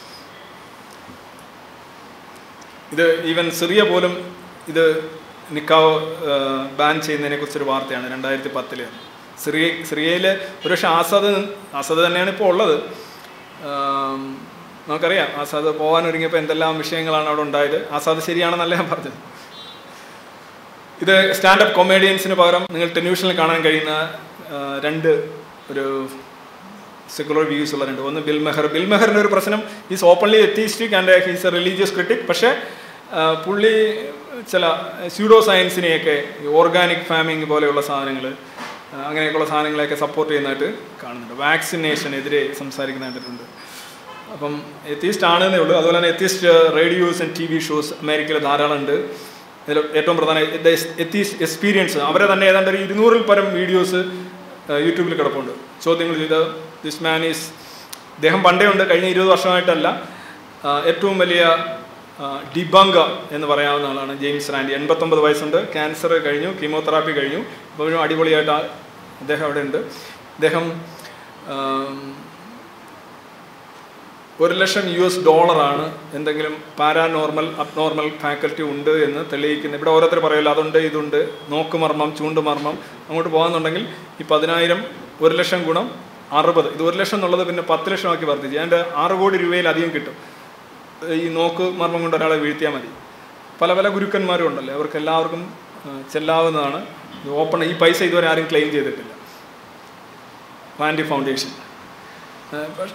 ഇത് ഈവൻ സിറിയ പോലും ഇത് നിക്കാവ് ബാൻ ചെയ്യുന്നതിനെ കുറിച്ചൊരു വാർത്തയാണ് രണ്ടായിരത്തി പത്തില് സിറിയ സിറിയയിൽ ഒരുപക്ഷെ ആസാദ് ആസാദ് തന്നെയാണ് ഇപ്പോൾ ഉള്ളത് ആം, നമുക്കറിയാം ആസാദ് പോകാൻ ഒരുങ്ങിയപ്പോൾ എന്തെല്ലാം വിഷയങ്ങളാണ് അവിടെ ഉണ്ടായത് ആസാദ് ശരിയാണെന്നല്ല ഞാൻ പറഞ്ഞത് ഇത് സ്റ്റാൻഡപ്പ് കൊമേഡിയൻസിന് പകരം നിങ്ങൾ ടെലിവിഷനിൽ കാണാൻ കഴിയുന്ന ആ, രണ്ട് ഒരു സെക്കുലർ വ്യൂസ് ഉള്ള രണ്ട് ഒന്ന് ബിൽ മെഹർ ബിൽ മെഹറിൻ്റെ ഒരു പ്രശ്നം is openly atheistic and he's a religious critic പക്ഷേ ആ, പുള്ളി ചില സ്യൂഡോ സയൻസിനെയൊക്കെ ഓർഗാനിക് ഫാമിംഗ് പോലെയുള്ള സാധനങ്ങൾ അങ്ങനെയൊക്കെയുള്ള സാധനങ്ങളെയൊക്കെ സപ്പോർട്ട് ചെയ്യുന്നതായിട്ട് കാണുന്നുണ്ട് വാക്സിനേഷനെതിരെ സംസാരിക്കുന്ന കണ്ടിട്ടുണ്ട് അപ്പം എത്തീസ്റ്റ് ആണെന്നേ ഉള്ളൂ അതുപോലെ തന്നെ atheist radios and T V shows അമേരിക്കയിൽ ധാരാളം ഉണ്ട് ഇതിൽ ഏറ്റവും പ്രധാന എത്തീസ്റ്റ് എക്സ്പീരിയൻസ് അവരെ തന്നെ ഏതാണ്ട് ഒരു ഇരുന്നൂറിൽ പരം വീഡിയോസ് യൂട്യൂബിൽ കിടപ്പുണ്ട് ചോദ്യങ്ങൾ ചെയ്ത് ദിസ് മാൻ ഈസ് അദ്ദേഹം പണ്ടേ ഉണ്ട് കഴിഞ്ഞ ഇരുപത് വർഷമായിട്ടല്ല ആ, ഏറ്റവും വലിയ ഡിബങ്ക എന്ന് പറയാവുന്ന ആളാണ് ജെയിംസ് റാൻഡി എൺപത്തൊമ്പത് വയസ്സുണ്ട് ക്യാൻസർ കഴിഞ്ഞു കീമോതെറാപ്പി കഴിഞ്ഞു ഇപ്പോഴും അടിപൊളിയായിട്ട് ആ- അദ്ദേഹം അവിടെ ഉണ്ട് അദ്ദേഹം ആം, ഒരു ലക്ഷം യു എസ് ഡോളറാണ് എന്തെങ്കിലും പാരാനോർമൽ അബ്നോർമൽ ഫാക്കൽറ്റി ഉണ്ട് എന്ന് തെളിയിക്കുന്നത് ഇവിടെ ഓരോരുത്തർ പറയുമല്ലോ അതുണ്ട് ഇതുണ്ട് നോക്കുമർമ്മം ചൂണ്ടുമർമ്മം അങ്ങോട്ട് പോകാന്നുണ്ടെങ്കിൽ ഈ പതിനായിരം ഒരു ലക്ഷം ഗുണം അറുപത് ഇത് ഒരു ലക്ഷം എന്നുള്ളത് പിന്നെ പത്ത് ലക്ഷമാക്കി വർദ്ധിച്ചു അതിൻ്റെ ആറ് കോടി രൂപയിൽ അധികം കിട്ടും ഈ നോക്ക് മർമ്മം കൊണ്ട് ഒരാളെ വീഴ്ത്തിയാൽ മതി പല പല ഗുരുക്കന്മാരും ഉണ്ടല്ലോ അവർക്ക് എല്ലാവർക്കും ആ, ചെല്ലാവുന്നതാണ് ഇത് ഓപ്പൺ ഈ പൈസ ഇതുവരെ ആരും ക്ലെയിം ചെയ്തിട്ടില്ല റാൻഡി ഫൗണ്ടേഷൻ ഏഹ് പക്ഷ-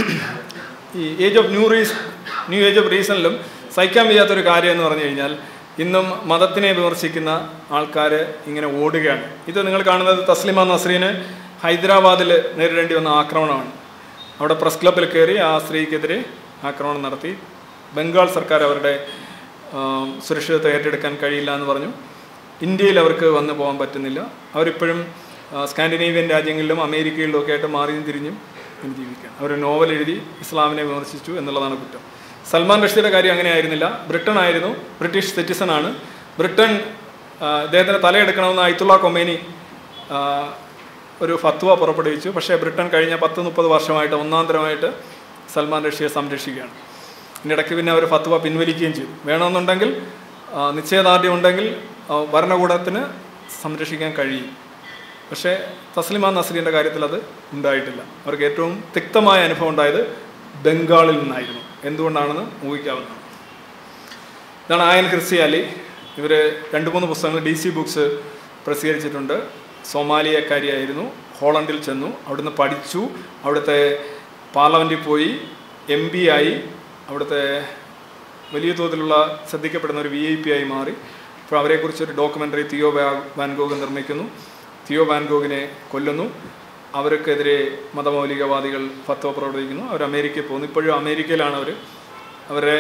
ഈ ഏജ് ഓഫ് ന്യൂ റീസ് ന്യൂ ഏജ് ഓഫ് റീസണിലും സഹിക്കാൻ വയ്യാത്തൊരു കാര്യം എന്ന് പറഞ്ഞു കഴിഞ്ഞാൽ ഇന്നും മതത്തിനെ വിമർശിക്കുന്ന ആൾക്കാർ ഇങ്ങനെ ഓടുകയാണ് ഇത് നിങ്ങൾ കാണുന്നത് തസ്ലിമ നസ്രീന് ഹൈദരാബാദിൽ നേരിടേണ്ടി വന്ന ആക്രമണമാണ് അവിടെ പ്രസ് ക്ലബ്ബിൽ കയറി ആ സ്ത്രീക്കെതിരെ ആക്രമണം നടത്തി ബംഗാൾ സർക്കാർ അവരുടെ ആം, സുരക്ഷിതത്വം ഏറ്റെടുക്കാൻ കഴിയില്ല എന്ന് പറഞ്ഞു ഇന്ത്യയിൽ അവർക്ക് വന്നു പോകാൻ പറ്റുന്നില്ല അവരിപ്പോഴും ആ, സ്കാൻഡിനേവിയൻ രാജ്യങ്ങളിലും അമേരിക്കയിലും ഒക്കെ ആയിട്ട് മാറിയും തിരിഞ്ഞും ഇങ്ങനെ ജീവിക്കുകയാണ് അവർ നോവൽ എഴുതി ഇസ്ലാമിനെ വിമർശിച്ചു എന്നുള്ളതാണ് കുറ്റം സൽമാൻ റഷ്ദിയുടെ കാര്യം അങ്ങനെ ആയിരുന്നില്ല ബ്രിട്ടൻ ആയിരുന്നു ബ്രിട്ടീഷ് സിറ്റിസൺ ആണ് ബ്രിട്ടൻ ആ, ഇദ്ദേഹത്തിന് തലയെടുക്കണമെന്ന് അയത്തുള്ള കൊമേനി ആ, ഒരു ഫത്വ പുറപ്പെടുവിച്ചു പക്ഷേ ബ്രിട്ടൻ കഴിഞ്ഞ പത്ത് മുപ്പത് വർഷമായിട്ട് ഒന്നാന്തരമായിട്ട് സൽമാൻ റഷ്യയെ സംരക്ഷിക്കുകയാണ് ഇതിനിടയ്ക്ക് പിന്നെ അവർ ഫത്വ പിൻവലിക്കുകയും ചെയ്തു വേണമെന്നുണ്ടെങ്കിൽ ആ, നിശ്ചയദാർഢ്യം ഉണ്ടെങ്കിൽ ആ, ഭരണകൂടത്തിന് സംരക്ഷിക്കാൻ കഴിയും പക്ഷേ തസ്ലിമ നസ്രീൻ്റെ കാര്യത്തിൽ അത് ഉണ്ടായിട്ടില്ല അവർക്ക് ഏറ്റവും തിക്തമായ അനുഭവം ഉണ്ടായത് ബംഗാളിൽ നിന്നായിരുന്നു എന്തുകൊണ്ടാണെന്ന് ഊഹിക്കാവുന്നതാണ് ഇതാണ് ആയൻ ക്രിസ്റ്റി അലി ഇവർ രണ്ട് മൂന്ന് പുസ്തകങ്ങൾ ഡി സി ബുക്സ് പ്രസിദ്ധീകരിച്ചിട്ടുണ്ട് സോമാലിയക്കാരിയായിരുന്നു ഹോളണ്ടിൽ ചെന്നു അവിടുന്ന് പഠിച്ചു അവിടുത്തെ പാർലമെൻറ്റിൽ പോയി എം പി ആയി അവിടുത്തെ വലിയ തോതിലുള്ള ശ്രദ്ധിക്കപ്പെടുന്ന ഒരു വി ഐ പി ആയി മാറി ഇപ്പോൾ അവരെക്കുറിച്ച് ഒരു ഡോക്യുമെൻ്ററി തിയോ വാ- വാൻഗോഗ് നിർമ്മിക്കുന്നു തിയോ വാൻഗോഗിനെ കൊല്ലുന്നു അവർക്കെതിരെ മതമൗലികവാദികൾ ഫത്വ പ്രവർത്തിക്കുന്നു അവർ അമേരിക്കയിൽ പോകുന്നു ഇപ്പോഴും അമേരിക്കയിലാണ് അവർ അവരെ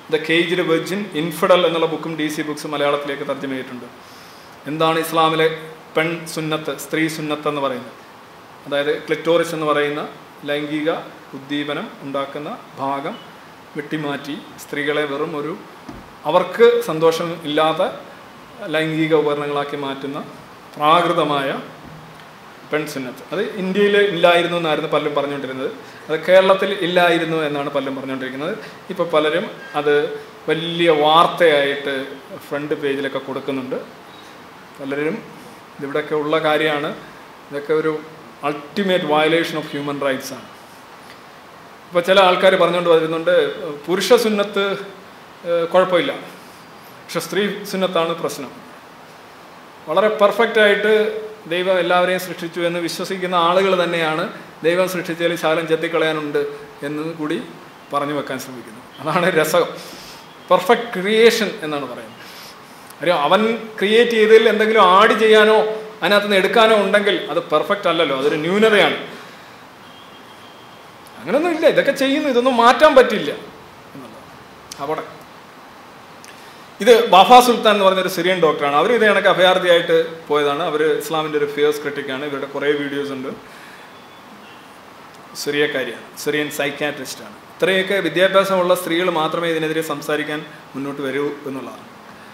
ദ കേജ്ഡ് വെർജിൻ ഇൻഫിഡൽ എന്നുള്ള ബുക്കും ഡി സി ബുക്സ് മലയാളത്തിലേക്ക് തർജ്ജമ ചെയ്തിട്ടുണ്ട് എന്താണ് ഇസ്ലാമിലെ പെൺ സുന്നത്ത് സ്ത്രീ സുന്നത്ത് എന്ന് പറയുന്നത് അതായത് ക്ലിറ്റോറിസ് എന്ന് പറയുന്ന ലൈംഗിക ഉദ്ദീപനം ഉണ്ടാക്കുന്ന ഭാഗം വെട്ടിമാറ്റി സ്ത്രീകളെ വെറും ഒരു അവർക്ക് സന്തോഷം ഇല്ലാത്ത ലൈംഗിക ഉപകരണങ്ങളാക്കി മാറ്റുന്ന പ്രാകൃതമായ പെൺസുന്നത്ത് അത് ഇന്ത്യയിൽ ഇല്ലായിരുന്നു എന്നായിരുന്നു പലരും പറഞ്ഞുകൊണ്ടിരുന്നത് അത് കേരളത്തിൽ ഇല്ലായിരുന്നു എന്നാണ് പലരും പറഞ്ഞുകൊണ്ടിരിക്കുന്നത് ഇപ്പോൾ പലരും അത് വലിയ വാർത്തയായിട്ട് ഫ്രണ്ട് പേജിലൊക്കെ കൊടുക്കുന്നുണ്ട് പലരും ഇതിവിടെയൊക്കെ ഉള്ള കാര്യമാണ് ഇതൊക്കെ ഒരു ultimate violation of human rights ആണ് ഇപ്പോൾ ചില ആൾക്കാർ പറഞ്ഞുകൊണ്ട് വരുന്നുണ്ട് പുരുഷ സുന്നത്ത് ഏഹ്, കുഴപ്പമില്ല പക്ഷെ സ്ത്രീ സുന്നത്താണ് പ്രശ്നം വളരെ പെർഫെക്റ്റ് ആയിട്ട് ദൈവം എല്ലാവരെയും സൃഷ്ടിച്ചു എന്ന് വിശ്വസിക്കുന്ന ആളുകൾ തന്നെയാണ് ദൈവം സൃഷ്ടിച്ചതിൽ ശാലം ചെത്തിക്കളയാനുണ്ട് എന്ന് കൂടി പറഞ്ഞു വെക്കാൻ ശ്രമിക്കുന്നു അതാണ് രസം പെർഫെക്റ്റ് ക്രിയേഷൻ എന്നാണ് പറയുന്നത് ഒരു അവൻ ക്രിയേറ്റ് ചെയ്തതിൽ എന്തെങ്കിലും ആഡ് ചെയ്യാനോ അതിനകത്ത് നിന്ന് എടുക്കാനോ ഉണ്ടെങ്കിൽ അത് പെർഫെക്റ്റ് അല്ലല്ലോ അതൊരു ന്യൂനതയാണ് അങ്ങനൊന്നും ഇല്ല ഇതൊക്കെ ചെയ്യുന്നു ഇതൊന്നും മാറ്റാൻ പറ്റില്ല എന്നുള്ളതാണ് അവിടെ ഇത് ബാഫ സുൽത്താൻ എന്ന് പറഞ്ഞൊരു സിറിയൻ ഡോക്ടറാണ് അവർ ഇത് കണക്ക് അഭയാർത്ഥിയായിട്ട് പോയതാണ് അവർ ഇസ്ലാമിൻ്റെ ഒരു ഫിയേഴ്സ് ക്രിട്ടിക്കാണ് ഇവരുടെ കുറേ വീഡിയോസ് ഉണ്ട് സിറിയക്കാരിയാണ് സിറിയൻ സൈക്കാട്രിസ്റ്റാണ് ഇത്രയൊക്കെ വിദ്യാഭ്യാസമുള്ള സ്ത്രീകൾ മാത്രമേ ഇതിനെതിരെ സംസാരിക്കാൻ മുന്നോട്ട് വരൂ എന്നുള്ളതാണ്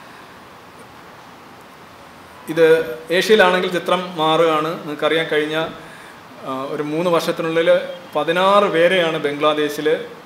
ഇത് ഏഷ്യയിലാണെങ്കിൽ ചിത്രം മാറുകയാണ് നിങ്ങൾക്കറിയാൻ കഴിഞ്ഞ ആ, ഒരു മൂന്ന് വർഷത്തിനുള്ളിൽ പതിനാറ് പേരെയാണ് ബംഗ്ലാദേശിൽ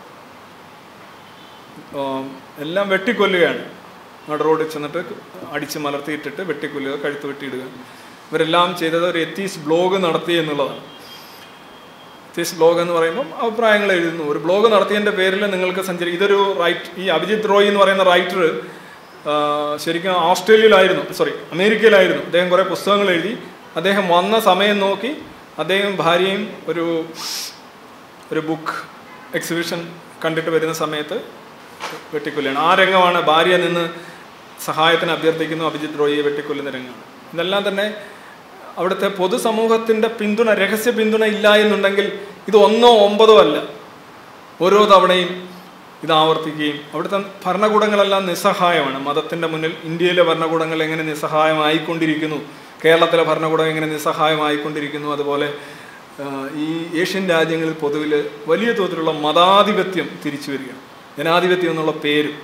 ആം, എല്ലാം വെട്ടിക്കൊല്ലുകയാണ് നട റോഡിൽ ചെന്നിട്ട് അടിച്ച് മലർത്തിയിട്ടിട്ട് വെട്ടിക്കൊല്ലുക കഴുത്ത് വെട്ടിയിടുക ഇവരെല്ലാം ചെയ്തത് ഒരു എത്തീസ് ബ്ലോഗ് നടത്തി എന്നുള്ളതാണ് എത്തീസ് ബ്ലോഗ് എന്ന് പറയുമ്പം അഭിപ്രായങ്ങൾ എഴുതുന്നു ഒരു ബ്ലോഗ് നടത്തിയതിൻ്റെ പേരിൽ നിങ്ങൾക്ക് സഞ്ചരി ഇതൊരു റൈറ്റ് ഈ അഭിജിത് റോയ് എന്ന് പറയുന്ന റൈറ്റർ ശരിക്കും ഓസ്ട്രേലിയയിലായിരുന്നു സോറി അമേരിക്കയിലായിരുന്നു അദ്ദേഹം കുറേ പുസ്തകങ്ങൾ എഴുതി അദ്ദേഹം വന്ന സമയം നോക്കി അദ്ദേഹം ഭാര്യയും ഒരു ഒരു ബുക്ക് എക്സിബിഷൻ കണ്ടിട്ട് വരുന്ന സമയത്ത് വെട്ടിക്കൊല്ലുകയാണ് ആ രംഗമാണ് ഭാര്യ നിന്ന് സഹായത്തിന് അഭ്യർത്ഥിക്കുന്നു അഭിജിത് റോയിയെ വെട്ടിക്കൊല്ലുന്ന രംഗമാണ് ഇതെല്ലാം തന്നെ അവിടുത്തെ പൊതുസമൂഹത്തിൻ്റെ പിന്തുണ രഹസ്യ പിന്തുണ ഇല്ല എന്നുണ്ടെങ്കിൽ ഇത് ഒന്നോ ഒമ്പതോ അല്ല ഓരോ തവണയും ഇത് ആവർത്തിക്കുകയും അവിടുത്തെ ഭരണകൂടങ്ങളെല്ലാം നിസ്സഹായമാണ് മതത്തിൻ്റെ മുന്നിൽ ഇന്ത്യയിലെ ഭരണകൂടങ്ങൾ എങ്ങനെ നിസ്സഹായമായിക്കൊണ്ടിരിക്കുന്നു കേരളത്തിലെ ഭരണകൂടം എങ്ങനെ നിസ്സഹായമായിക്കൊണ്ടിരിക്കുന്നു അതുപോലെ ആ, ഈ ഏഷ്യൻ രാജ്യങ്ങളിൽ പൊതുവിൽ വലിയ തോതിലുള്ള മതാധിപത്യം തിരിച്ചു വരികയാണ് ജനാധിപത്യം എന്നുള്ള പേര്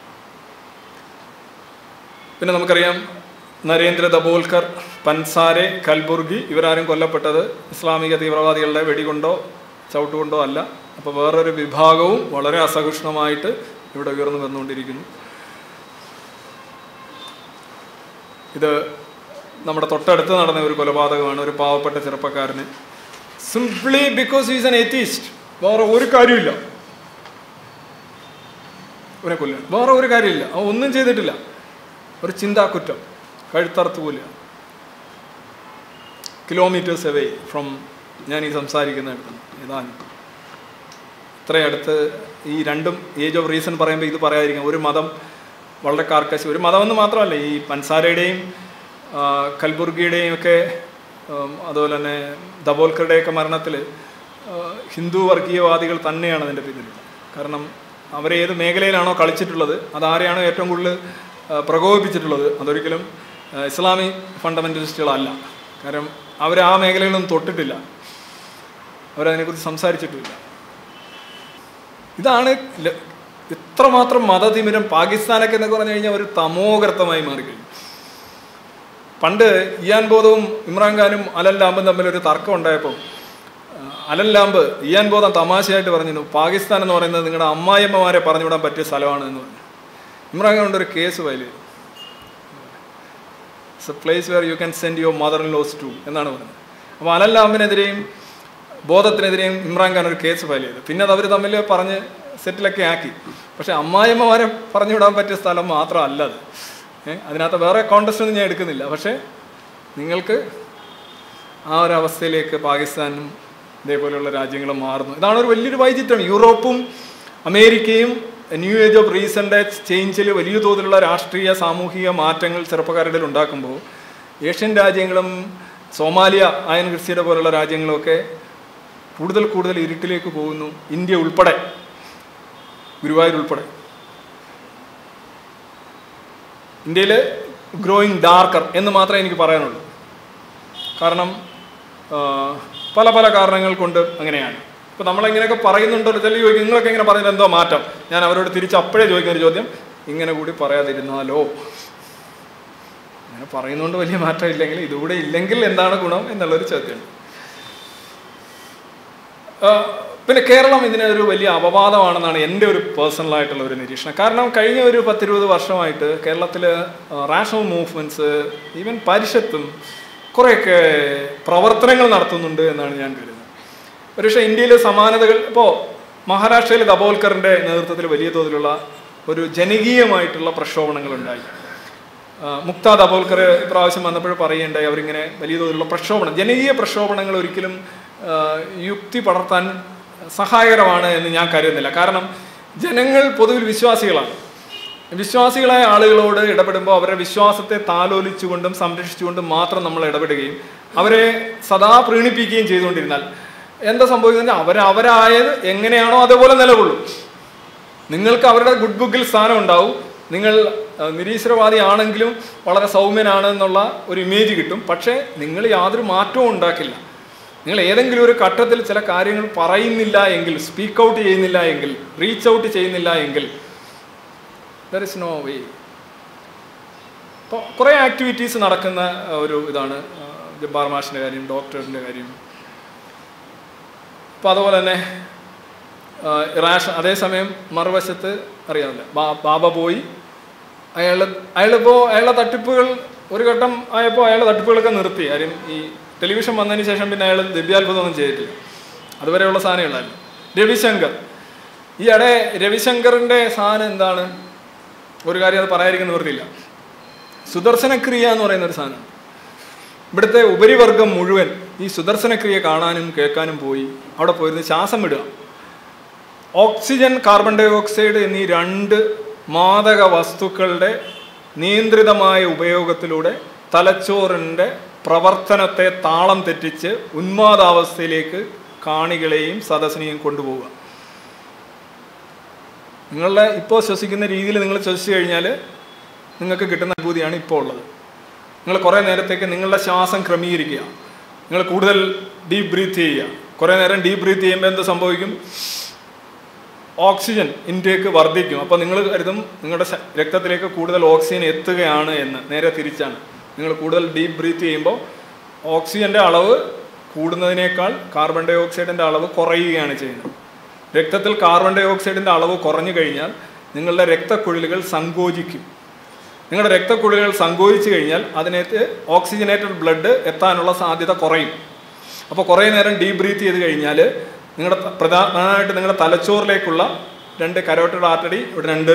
പിന്നെ നമുക്കറിയാം നരേന്ദ്ര ദബോൽക്കർ പൻസാരെ കൽബുർഗി ഇവരാരും കൊല്ലപ്പെട്ടത് ഇസ്ലാമിക തീവ്രവാദികളുടെ വെടികൊണ്ടോ ചവിട്ടുകൊണ്ടോ അല്ല അപ്പോൾ വേറൊരു വിഭാഗവും വളരെ അസഹിഷ്ണുമായിട്ട് ഇവിടെ ഉയർന്നു വന്നുകൊണ്ടിരിക്കുന്നു ഇത് നമ്മുടെ തൊട്ടടുത്ത് നടന്ന ഒരു കൊലപാതകമാണ് ഒരു പാവപ്പെട്ട ചെറുപ്പക്കാരന് simply because is an atheist വേറെ ഒരു കാര്യമില്ല ഇവനെ കൊല്ലുക വേറെ ഒരു കാര്യമില്ല അവൻ ഒന്നും ചെയ്തിട്ടില്ല ഒരു ചിന്താക്കുറ്റം കഴുത്തറുത്ത് പോലുക കിലോമീറ്റേഴ്സ് അവേ ഫ്രം ഞാൻ ഈ സംസാരിക്കുന്ന അടുത്ത് ഏതാനും ഇത്രയും അടുത്ത് ഈ രണ്ടും ഏജ് ഓഫ് റീസൺ പറയുമ്പോൾ ഇത് പറയാതിരിക്കാം ഒരു മതം വളരെ കാർക്കശ് ഒരു മതമെന്ന് മാത്രമല്ല ഈ പൻസാരയുടെയും ആ, കൽബുർഗിയുടെയും ഒക്കെ ഉം, അതുപോലെ തന്നെ ദബോൽക്കറുടെയൊക്കെ മരണത്തിൽ ഹിന്ദു വർഗീയവാദികൾ തന്നെയാണ് അതിൻ്റെ പിന്നിലുള്ളത് കാരണം അവരെ ഏത് മേഖലയിലാണോ കളിച്ചിട്ടുള്ളത് അതാരെയാണോ ഏറ്റവും കൂടുതൽ ആ, പ്രകോപിപ്പിച്ചിട്ടുള്ളത് അതൊരിക്കലും ആ, ഇസ്ലാമി ഫണ്ടമെൻ്റലിസ്റ്റുകളല്ല കാരണം അവർ ആ മേഖലകളൊന്നും തൊട്ടിട്ടില്ല അവരതിനെക്കുറിച്ച് സംസാരിച്ചിട്ടുമില്ല ഇതാണ് ല- ഇത്രമാത്രം മതതിമിരം പാകിസ്ഥാനൊക്കെ എന്നൊക്കെ പറഞ്ഞു കഴിഞ്ഞാൽ ഒരു തമോഗർത്തമായി മാറിക്കഴിഞ്ഞു പണ്ട് ഇയാൻ ബോധവും ഇമ്രാൻഖാനും അലൻ ലാമ്പും തമ്മിൽ ഒരു തർക്കം ഉണ്ടായപ്പോൾ ആ, അലൻ ലാമ്പ് ഇയാൻ ബോധം തമാശയായിട്ട് പറഞ്ഞിരുന്നു പാകിസ്ഥാൻ എന്ന് പറയുന്നത് നിങ്ങളുടെ അമ്മായിയമ്മമാരെ പറഞ്ഞുവിടാൻ പറ്റിയ സ്ഥലമാണ് എന്ന് പറഞ്ഞു ഇമ്രാൻഖാൻ കൊണ്ട് ഒരു കേസ് ഫയൽ ചെയ്തു it's a place where you can send your mother in laws to എന്നാണ് പറഞ്ഞത് അപ്പോൾ അലൻ ലാമ്പിനെതിരെയും ബോധത്തിനെതിരെയും ഇമ്രാൻഖാൻ ഒരു കേസ് ഫയൽ ചെയ്തു പിന്നെ അത് അവർ തമ്മിൽ പറഞ്ഞ് സെറ്റിലൊക്കെ ആക്കി പക്ഷെ അമ്മായിമ്മമാരെ പറഞ്ഞു വിടാൻ പറ്റിയ സ്ഥലം മാത്രമല്ല അത് ഏ, അതിനകത്ത് വേറെ കോണ്ടസ്റ്റ് ഒന്നും ഞാൻ എടുക്കുന്നില്ല പക്ഷേ നിങ്ങൾക്ക് ആ ഒരു അവസ്ഥയിലേക്ക് പാകിസ്ഥാനും ഇതേപോലെയുള്ള രാജ്യങ്ങളും മാറുന്നു ഇതാണ് ഒരു വലിയൊരു വൈചിത്രം യൂറോപ്പും അമേരിക്കയും ന്യൂ ഏജ് ഓഫ് റീസെൻ്റ് ചേഞ്ചിൽ വലിയ തോതിലുള്ള രാഷ്ട്രീയ സാമൂഹിക മാറ്റങ്ങൾ ചെറുപ്പക്കാരുടെ ഇടയിൽ ഉണ്ടാക്കുമ്പോൾ ഏഷ്യൻ രാജ്യങ്ങളും സോമാലിയ അയൻ ക്രിസ്ത്യയുടെ പോലുള്ള രാജ്യങ്ങളൊക്കെ കൂടുതൽ കൂടുതൽ ഇരുട്ടിലേക്ക് പോകുന്നു ഇന്ത്യ ഉൾപ്പെടെ ഗുരുവായൂർ ഉൾപ്പെടെ ഇന്ത്യയിൽ ഗ്രോയിങ് ഡാർക്കർ എന്ന് മാത്രമേ എനിക്ക് പറയാനുള്ളൂ കാരണം ആ, പല പല കാരണങ്ങൾ കൊണ്ട് അങ്ങനെയാണ് ഇപ്പോൾ നമ്മളിങ്ങനെയൊക്കെ പറയുന്നുണ്ടോ ചില ചോദിക്കും നിങ്ങളൊക്കെ ഇങ്ങനെ പറയുന്നത് എന്തോ മാറ്റം ഞാൻ അവരോട് തിരിച്ച് അപ്പോഴേ ചോദിക്കുന്ന ഒരു ചോദ്യം ഇങ്ങനെ കൂടി പറയാതിരുന്നാലോ അങ്ങനെ പറയുന്നതുകൊണ്ട് വലിയ മാറ്റം ഇല്ലെങ്കിൽ ഇതുകൂടെ ഇല്ലെങ്കിൽ എന്താണ് ഗുണം എന്നുള്ളൊരു ചോദ്യമാണ് ആ, പിന്നെ കേരളം ഇതിന് ഒരു വലിയ അപവാദമാണെന്നാണ് എൻ്റെ ഒരു പേഴ്സണൽ ആയിട്ടുള്ള ഒരു നിരീക്ഷണം കാരണം കഴിഞ്ഞ ഒരു പത്തിരുപത് വർഷമായിട്ട് കേരളത്തിൽ റാഷണൽ മൂവ്മെൻറ്റ്സ് ഈവൻ പരിഷത്തും കുറേയൊക്കെ പ്രവർത്തനങ്ങൾ നടത്തുന്നുണ്ട് എന്നാണ് ഞാൻ കരുതുന്നത് ഒരുപക്ഷെ ഇന്ത്യയിലെ സമാനതകൾ ഇപ്പോൾ മഹാരാഷ്ട്രയിൽ ദബോൽക്കറിൻ്റെ നേതൃത്വത്തിൽ വലിയ തോതിലുള്ള ഒരു ജനകീയമായിട്ടുള്ള പ്രക്ഷോഭണങ്ങൾ ഉണ്ടായി ആ, മുക്ത ദബോൽക്കർ ഇപ്രാവശ്യം വന്നപ്പോൾ പറയുകയുണ്ടായി അവരിങ്ങനെ വലിയ തോതിലുള്ള പ്രക്ഷോഭണം ജനകീയ പ്രക്ഷോഭണങ്ങൾ ഒരിക്കലും ആ, യുക്തി പടർത്താൻ സഹായകരമാണ് എന്ന് ഞാൻ കരുതുന്നില്ല കാരണം ജനങ്ങൾ പൊതുവിൽ വിശ്വാസികളാണ് വിശ്വാസികളായ ആളുകളോട് ഇടപെടുമ്പോൾ അവരുടെ വിശ്വാസത്തെ താലോലിച്ചുകൊണ്ടും സംരക്ഷിച്ചുകൊണ്ടും മാത്രം നമ്മൾ ഇടപെടുകയും അവരെ സദാ പ്രീണിപ്പിക്കുകയും ചെയ്തുകൊണ്ടിരുന്നാൽ എന്താ സംഭവിക്കുന്നത് അവർ അവരായത് എങ്ങനെയാണോ അതേപോലെ നിലകൊള്ളും നിങ്ങൾക്ക് അവരുടെ ഗുഡ് ബുക്കിൽ സ്ഥാനം ഉണ്ടാവും നിങ്ങൾ ആ, നിരീശ്വരവാദി ആണെങ്കിലും വളരെ സൗമ്യനാണ് എന്നുള്ള ഒരു ഇമേജ് കിട്ടും പക്ഷേ നിങ്ങൾ യാതൊരു മാറ്റവും ഉണ്ടാക്കില്ല നിങ്ങൾ ഏതെങ്കിലും ഒരു ഘട്ടത്തിൽ ചില കാര്യങ്ങൾ പറയുന്നില്ല എങ്കിൽ സ്പീക്ക് ഔട്ട് ചെയ്യുന്നില്ല എങ്കിൽ റീച്ച് ഔട്ട് ചെയ്യുന്നില്ല എങ്കിൽ ദർ ഇസ് നോ വേ ഇപ്പോൾ കുറേ ആക്ടിവിറ്റീസ് നടക്കുന്ന ആ, ഒരു ഇതാണ് ആ, ജബ്ബാർ മാഷിൻ്റെ കാര്യം ഡോക്ടറിൻ്റെ കാര്യം അപ്പോൾ അതുപോലെ തന്നെ റാഷ അതേസമയം മറുവശത്ത് അറിയാമല്ലോ ബാ ബാബ പോയി അയാൾ അയാളിപ്പോൾ അയാളുടെ തട്ടിപ്പുകൾ ഒരു ഘട്ടം ആയപ്പോൾ അയാളുടെ തട്ടിപ്പുകളൊക്കെ നിർത്തി കാര്യം ഈ ടെലിവിഷൻ വന്നതിന് ശേഷം പിന്നെ അയാൾ ദിവ്യാത്ഭുതമൊന്നും ചെയ്തിട്ടില്ല അതുവരെയുള്ള സാധനമുള്ളായിരുന്നു രവിശങ്കർ ഈ ഇടെ രവിശങ്കറിൻ്റെ സാധനം എന്താണ് ഒരു കാര്യം അത് പറയാതിരിക്കുന്ന നിവൃത്തിയില്ല സുദർശനക്രിയ എന്ന് പറയുന്ന ഒരു സാധനം ഇവിടുത്തെ ഉപരിവർഗം മുഴുവൻ ഈ സുദർശനക്രിയ കാണാനും കേൾക്കാനും പോയി അവിടെ പോയിരുന്ന് ശ്വാസം വിടുക ഓക്സിജൻ കാർബൺ ഡൈ ഓക്സൈഡ് എന്നീ രണ്ട് മാദക വസ്തുക്കളുടെ നിയന്ത്രിതമായ ഉപയോഗത്തിലൂടെ തലച്ചോറിൻ്റെ പ്രവർത്തനത്തെ താളം തെറ്റിച്ച് ഉന്മാദാവസ്ഥയിലേക്ക് കാണികളെയും സദസ്സിനെയും കൊണ്ടുപോവുക നിങ്ങളുടെ ഇപ്പോൾ ശ്വസിക്കുന്ന രീതിയിൽ നിങ്ങൾ ശ്വസിച്ചു കഴിഞ്ഞാൽ നിങ്ങൾക്ക് കിട്ടുന്ന അനുഭൂതിയാണ് ഇപ്പോൾ ഉള്ളത് നിങ്ങൾ കുറേ നേരത്തേക്ക് നിങ്ങളുടെ ശ്വാസം ക്രമീകരിക്കുക നിങ്ങൾ കൂടുതൽ ഡീപ്പ് ബ്രീത്ത് ചെയ്യുക കുറേ നേരം ഡീപ്പ് ബ്രീത്ത് ചെയ്യുമ്പോൾ എന്ത് സംഭവിക്കും ഓക്സിജൻ ഇൻടേക്ക് വർദ്ധിക്കും അപ്പോൾ നിങ്ങൾ കരുതും നിങ്ങളുടെ ശ- രക്തത്തിലേക്ക് കൂടുതൽ ഓക്സിജൻ എത്തുകയാണ് എന്ന് നേരെ തിരിച്ചാണ് നിങ്ങൾ കൂടുതൽ ഡീപ്പ് ബ്രീത്ത് ചെയ്യുമ്പോൾ ഓക്സിജൻ്റെ അളവ് കൂടുന്നതിനേക്കാൾ കാർബൺ ഡൈ ഓക്സൈഡിൻ്റെ അളവ് കുറയുകയാണ് ചെയ്യുന്നത് രക്തത്തിൽ കാർബൺ ഡൈ ഓക്സൈഡിൻ്റെ അളവ് കുറഞ്ഞു കഴിഞ്ഞാൽ നിങ്ങളുടെ രക്തക്കുഴലുകൾ സങ്കോചിക്കും നിങ്ങളുടെ രക്തക്കുഴലുകൾ സങ്കോചിച്ചു കഴിഞ്ഞാൽ അതിനകത്ത് ഓക്സിജനേറ്റഡ് ബ്ലഡ് എത്താനുള്ള സാധ്യത കുറയും അപ്പോൾ കുറേ നേരം ഡീപ് ബ്രീത്ത് ചെയ്ത് കഴിഞ്ഞാൽ നിങ്ങളുടെ ത- പ്രധാനമായിട്ട് നിങ്ങളുടെ തലച്ചോറിലേക്കുള്ള രണ്ട് കരോട്ടഡ് ആർട്ടറി ഇവിടെ രണ്ട്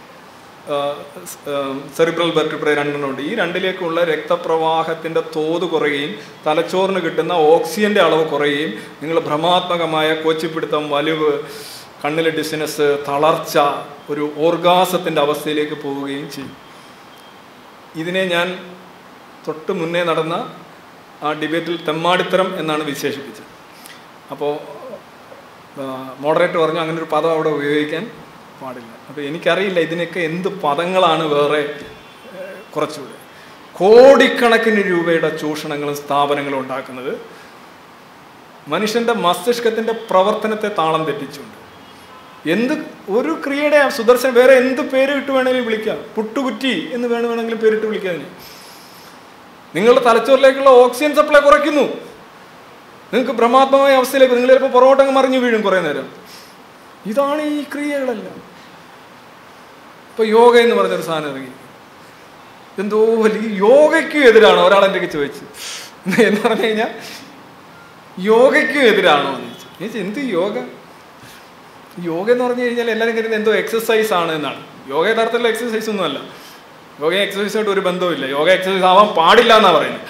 സെറിബ്രൽ വെർട്ടിബ്രേ രണ്ടെണ്ണം ഉണ്ട് ഈ രണ്ടിലേക്കുള്ള രക്തപ്രവാഹത്തിൻ്റെ തോത് കുറയുകയും തലച്ചോറിന് കിട്ടുന്ന ഓക്സിജൻ്റെ അളവ് കുറയുകയും നിങ്ങൾ ഭ്രമാത്മകമായ കോച്ചിപ്പിടുത്തം വലിവ് കണ്ണിലെ ഡിസിനസ് തളർച്ച ഒരു ഓർഗാസത്തിൻ്റെ അവസ്ഥയിലേക്ക് പോവുകയും ചെയ്യും ഇതിനെ ഞാൻ തൊട്ട് മുന്നേ നടന്ന ആ ഡിബേറ്റിൽ തെമ്മാടിത്തരം എന്നാണ് വിശേഷിപ്പിച്ചത് അപ്പോൾ മോഡറേറ്റർ പറഞ്ഞു അങ്ങനെ ഒരു പദം അവിടെ ഉപയോഗിക്കാൻ പാടില്ല അപ്പോൾ എനിക്കറിയില്ല ഇതിനൊക്കെ എന്ത് പദങ്ങളാണ് വേറെ ഏഹ്, കുറച്ചുകൂടെ കോടിക്കണക്കിന് രൂപയുടെ ചൂഷണങ്ങളും സ്ഥാപനങ്ങളും ഉണ്ടാക്കുന്നത് മനുഷ്യൻ്റെ മസ്തിഷ്കത്തിൻ്റെ പ്രവർത്തനത്തെ താളം തെറ്റിച്ചുകൊണ്ട് എന്ത് ഒരു ക്രിയയുടെ സുദർശൻ വേറെ എന്ത് പേര് ഇട്ട് വേണമെങ്കിലും വിളിക്കാം പുട്ടുകുറ്റി എന്ന് വേണം വേണമെങ്കിലും പേരിട്ട് വിളിക്കാം അതിന് നിങ്ങളുടെ തലച്ചോറിലേക്കുള്ള ഓക്സിജൻ സപ്ലൈ കുറയ്ക്കുന്നു നിങ്ങൾക്ക് ഭ്രമാത്മകമായ അവസ്ഥയിലേക്ക് നിങ്ങൾ ചിലപ്പോൾ പുറകോട്ടങ്ങ് മറിഞ്ഞു വീഴും കുറേ നേരം ഇതാണ് ഈ ക്രിയകളെല്ലാം ഇപ്പൊ യോഗ എന്ന് പറഞ്ഞൊരു സാധനം ഇറങ്ങി എന്തോ വലിയ യോഗയ്ക്കും എതിരാണോ ഒരാൾ എൻ്റെ ചോദിച്ചു എന്ന് പറഞ്ഞു കഴിഞ്ഞാൽ യോഗയ്ക്കും എതിരാണോ എന്ന് ചോദിച്ചു ഞാൻ ചോദിച്ചു, എന്ത് യോഗ യോഗ എന്ന് പറഞ്ഞു കഴിഞ്ഞാൽ എല്ലാവരും കരുതുന്നത് എന്തോ എക്സസൈസ് ആണ് എന്നാണ് യോഗ യഥാർത്ഥത്തിലുള്ള എക്സസൈസ് ഒന്നുമല്ല യോഗ എക്സസൈസായിട്ട് ഒരു ബന്ധവുമില്ല യോഗ എക്സസൈസ് ആവാൻ പാടില്ല എന്നാണ് പറയുന്നത്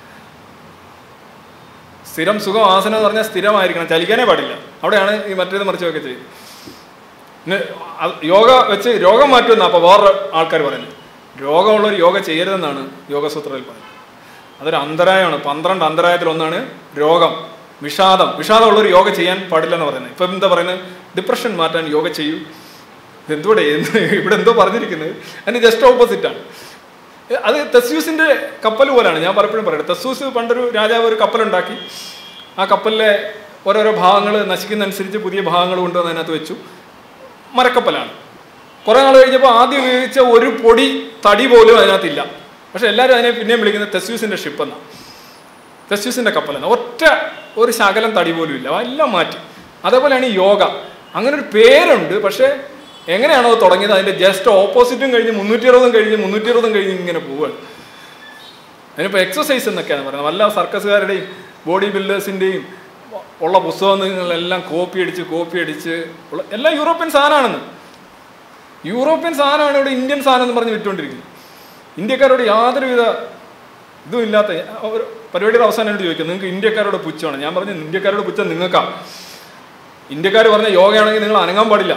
സ്ഥിരം സുഖം ആസനം എന്ന് പറഞ്ഞാൽ സ്ഥിരമായിരിക്കണം ചലിക്കാനേ പാടില്ല അവിടെയാണ് ഈ മറ്റേത് മറിച്ചൊക്കെ ചെയ്യുന്നത് പിന്നെ അത് യോഗ വെച്ച് രോഗം മാറ്റുമെന്നാണ് അപ്പോൾ വേറെ ആൾക്കാർ പറയുന്നത് രോഗമുള്ളവർ യോഗ ചെയ്യരുതെന്നാണ് യോഗസൂത്രത്തിൽ പറയുന്നത് അതൊരു അന്തരായമാണ് പന്ത്രണ്ട് അന്തരായത്തിൽ ഒന്നാണ് രോഗം വിഷാദം വിഷാദമുള്ളവർ യോഗ ചെയ്യാൻ പാടില്ല എന്ന് പറയുന്നത് ഇപ്പം എന്താ പറയുന്നത് ഡിപ്രഷൻ മാറ്റാൻ യോഗ ചെയ്യൂ ഇതെന്തോടെ എന്ത് ഇവിടെ എന്തോ പറഞ്ഞിരിക്കുന്നത് അതിന് ജസ്റ്റ് ഓപ്പോസിറ്റാണ് അത് തെസ്യൂസിന്റെ കപ്പൽ പോലാണ് ഞാൻ പലപ്പോഴും പറയുന്നത് തെസ്യൂസ് പണ്ടൊരു രാജാവ് ഒരു കപ്പലുണ്ടാക്കി ആ കപ്പലിലെ ഓരോരോ ഭാഗങ്ങൾ നശിക്കുന്നതനുസരിച്ച് പുതിയ ഭാഗങ്ങൾ കൊണ്ടുവന്ന് അതിനകത്ത് വെച്ചു മരക്കപ്പലാണ് കുറേ നാൾ കഴിഞ്ഞപ്പോൾ ആദ്യം ഉപയോഗിച്ച ഒരു പൊടി തടി പോലും അതിനകത്തില്ല പക്ഷെ എല്ലാവരും അതിനെ പിന്നെയും വിളിക്കുന്നത് തെസ്യൂസിന്റെ ഷിപ്പ് എന്നാണ് തെസ്യൂസിന്റെ കപ്പലെന്ന് ഒറ്റ ഒരു ശകലം തടി പോലും ഇല്ല എല്ലാം മാറ്റി അതേപോലെയാണ് ഈ യോഗ അങ്ങനെ ഒരു പേരുണ്ട് പക്ഷേ എങ്ങനെയാണോ അത് തുടങ്ങിയത് അതിന്റെ ജസ്റ്റ് ഓപ്പോസിറ്റും കഴിഞ്ഞ് മുന്നൂറ്റി അറുപതും കഴിഞ്ഞ് മുന്നൂറ്റി അറുപതും കഴിഞ്ഞ് ഇങ്ങനെ പോവുകയാണ് അതിനിപ്പോൾ എക്സസൈസ് എന്നൊക്കെയാണ് പറയുന്നത് വല്ല സർക്കസുകാരുടെയും ബോഡി ബിൽഡേഴ്സിൻ്റെയും ഉള്ള പുസ്തകങ്ങളെല്ലാം കോപ്പി അടിച്ച് കോപ്പി അടിച്ച് ഉള്ള എല്ലാം യൂറോപ്യൻ സാധനമാണെന്ന് യൂറോപ്യൻ സാധനമാണ് ഇവിടെ ഇന്ത്യൻ സാധനം എന്ന് പറഞ്ഞ് വിറ്റുകൊണ്ടിരിക്കുന്നത് ഇന്ത്യക്കാരോട് യാതൊരുവിധ ഇതും ഇല്ലാത്ത ഒരു പരിപാടിയുടെ അവസാനം എന്നോട് ചോദിക്കും നിങ്ങൾക്ക് ഇന്ത്യക്കാരോട് പുച്ഛമാണ് ഞാൻ പറഞ്ഞു ഇന്ത്യക്കാരോട് പുച്ഛം നിങ്ങൾക്കാ ഇന്ത്യക്കാർ പറഞ്ഞ യോഗയാണെങ്കിൽ നിങ്ങൾ അനങ്ങാൻ പാടില്ല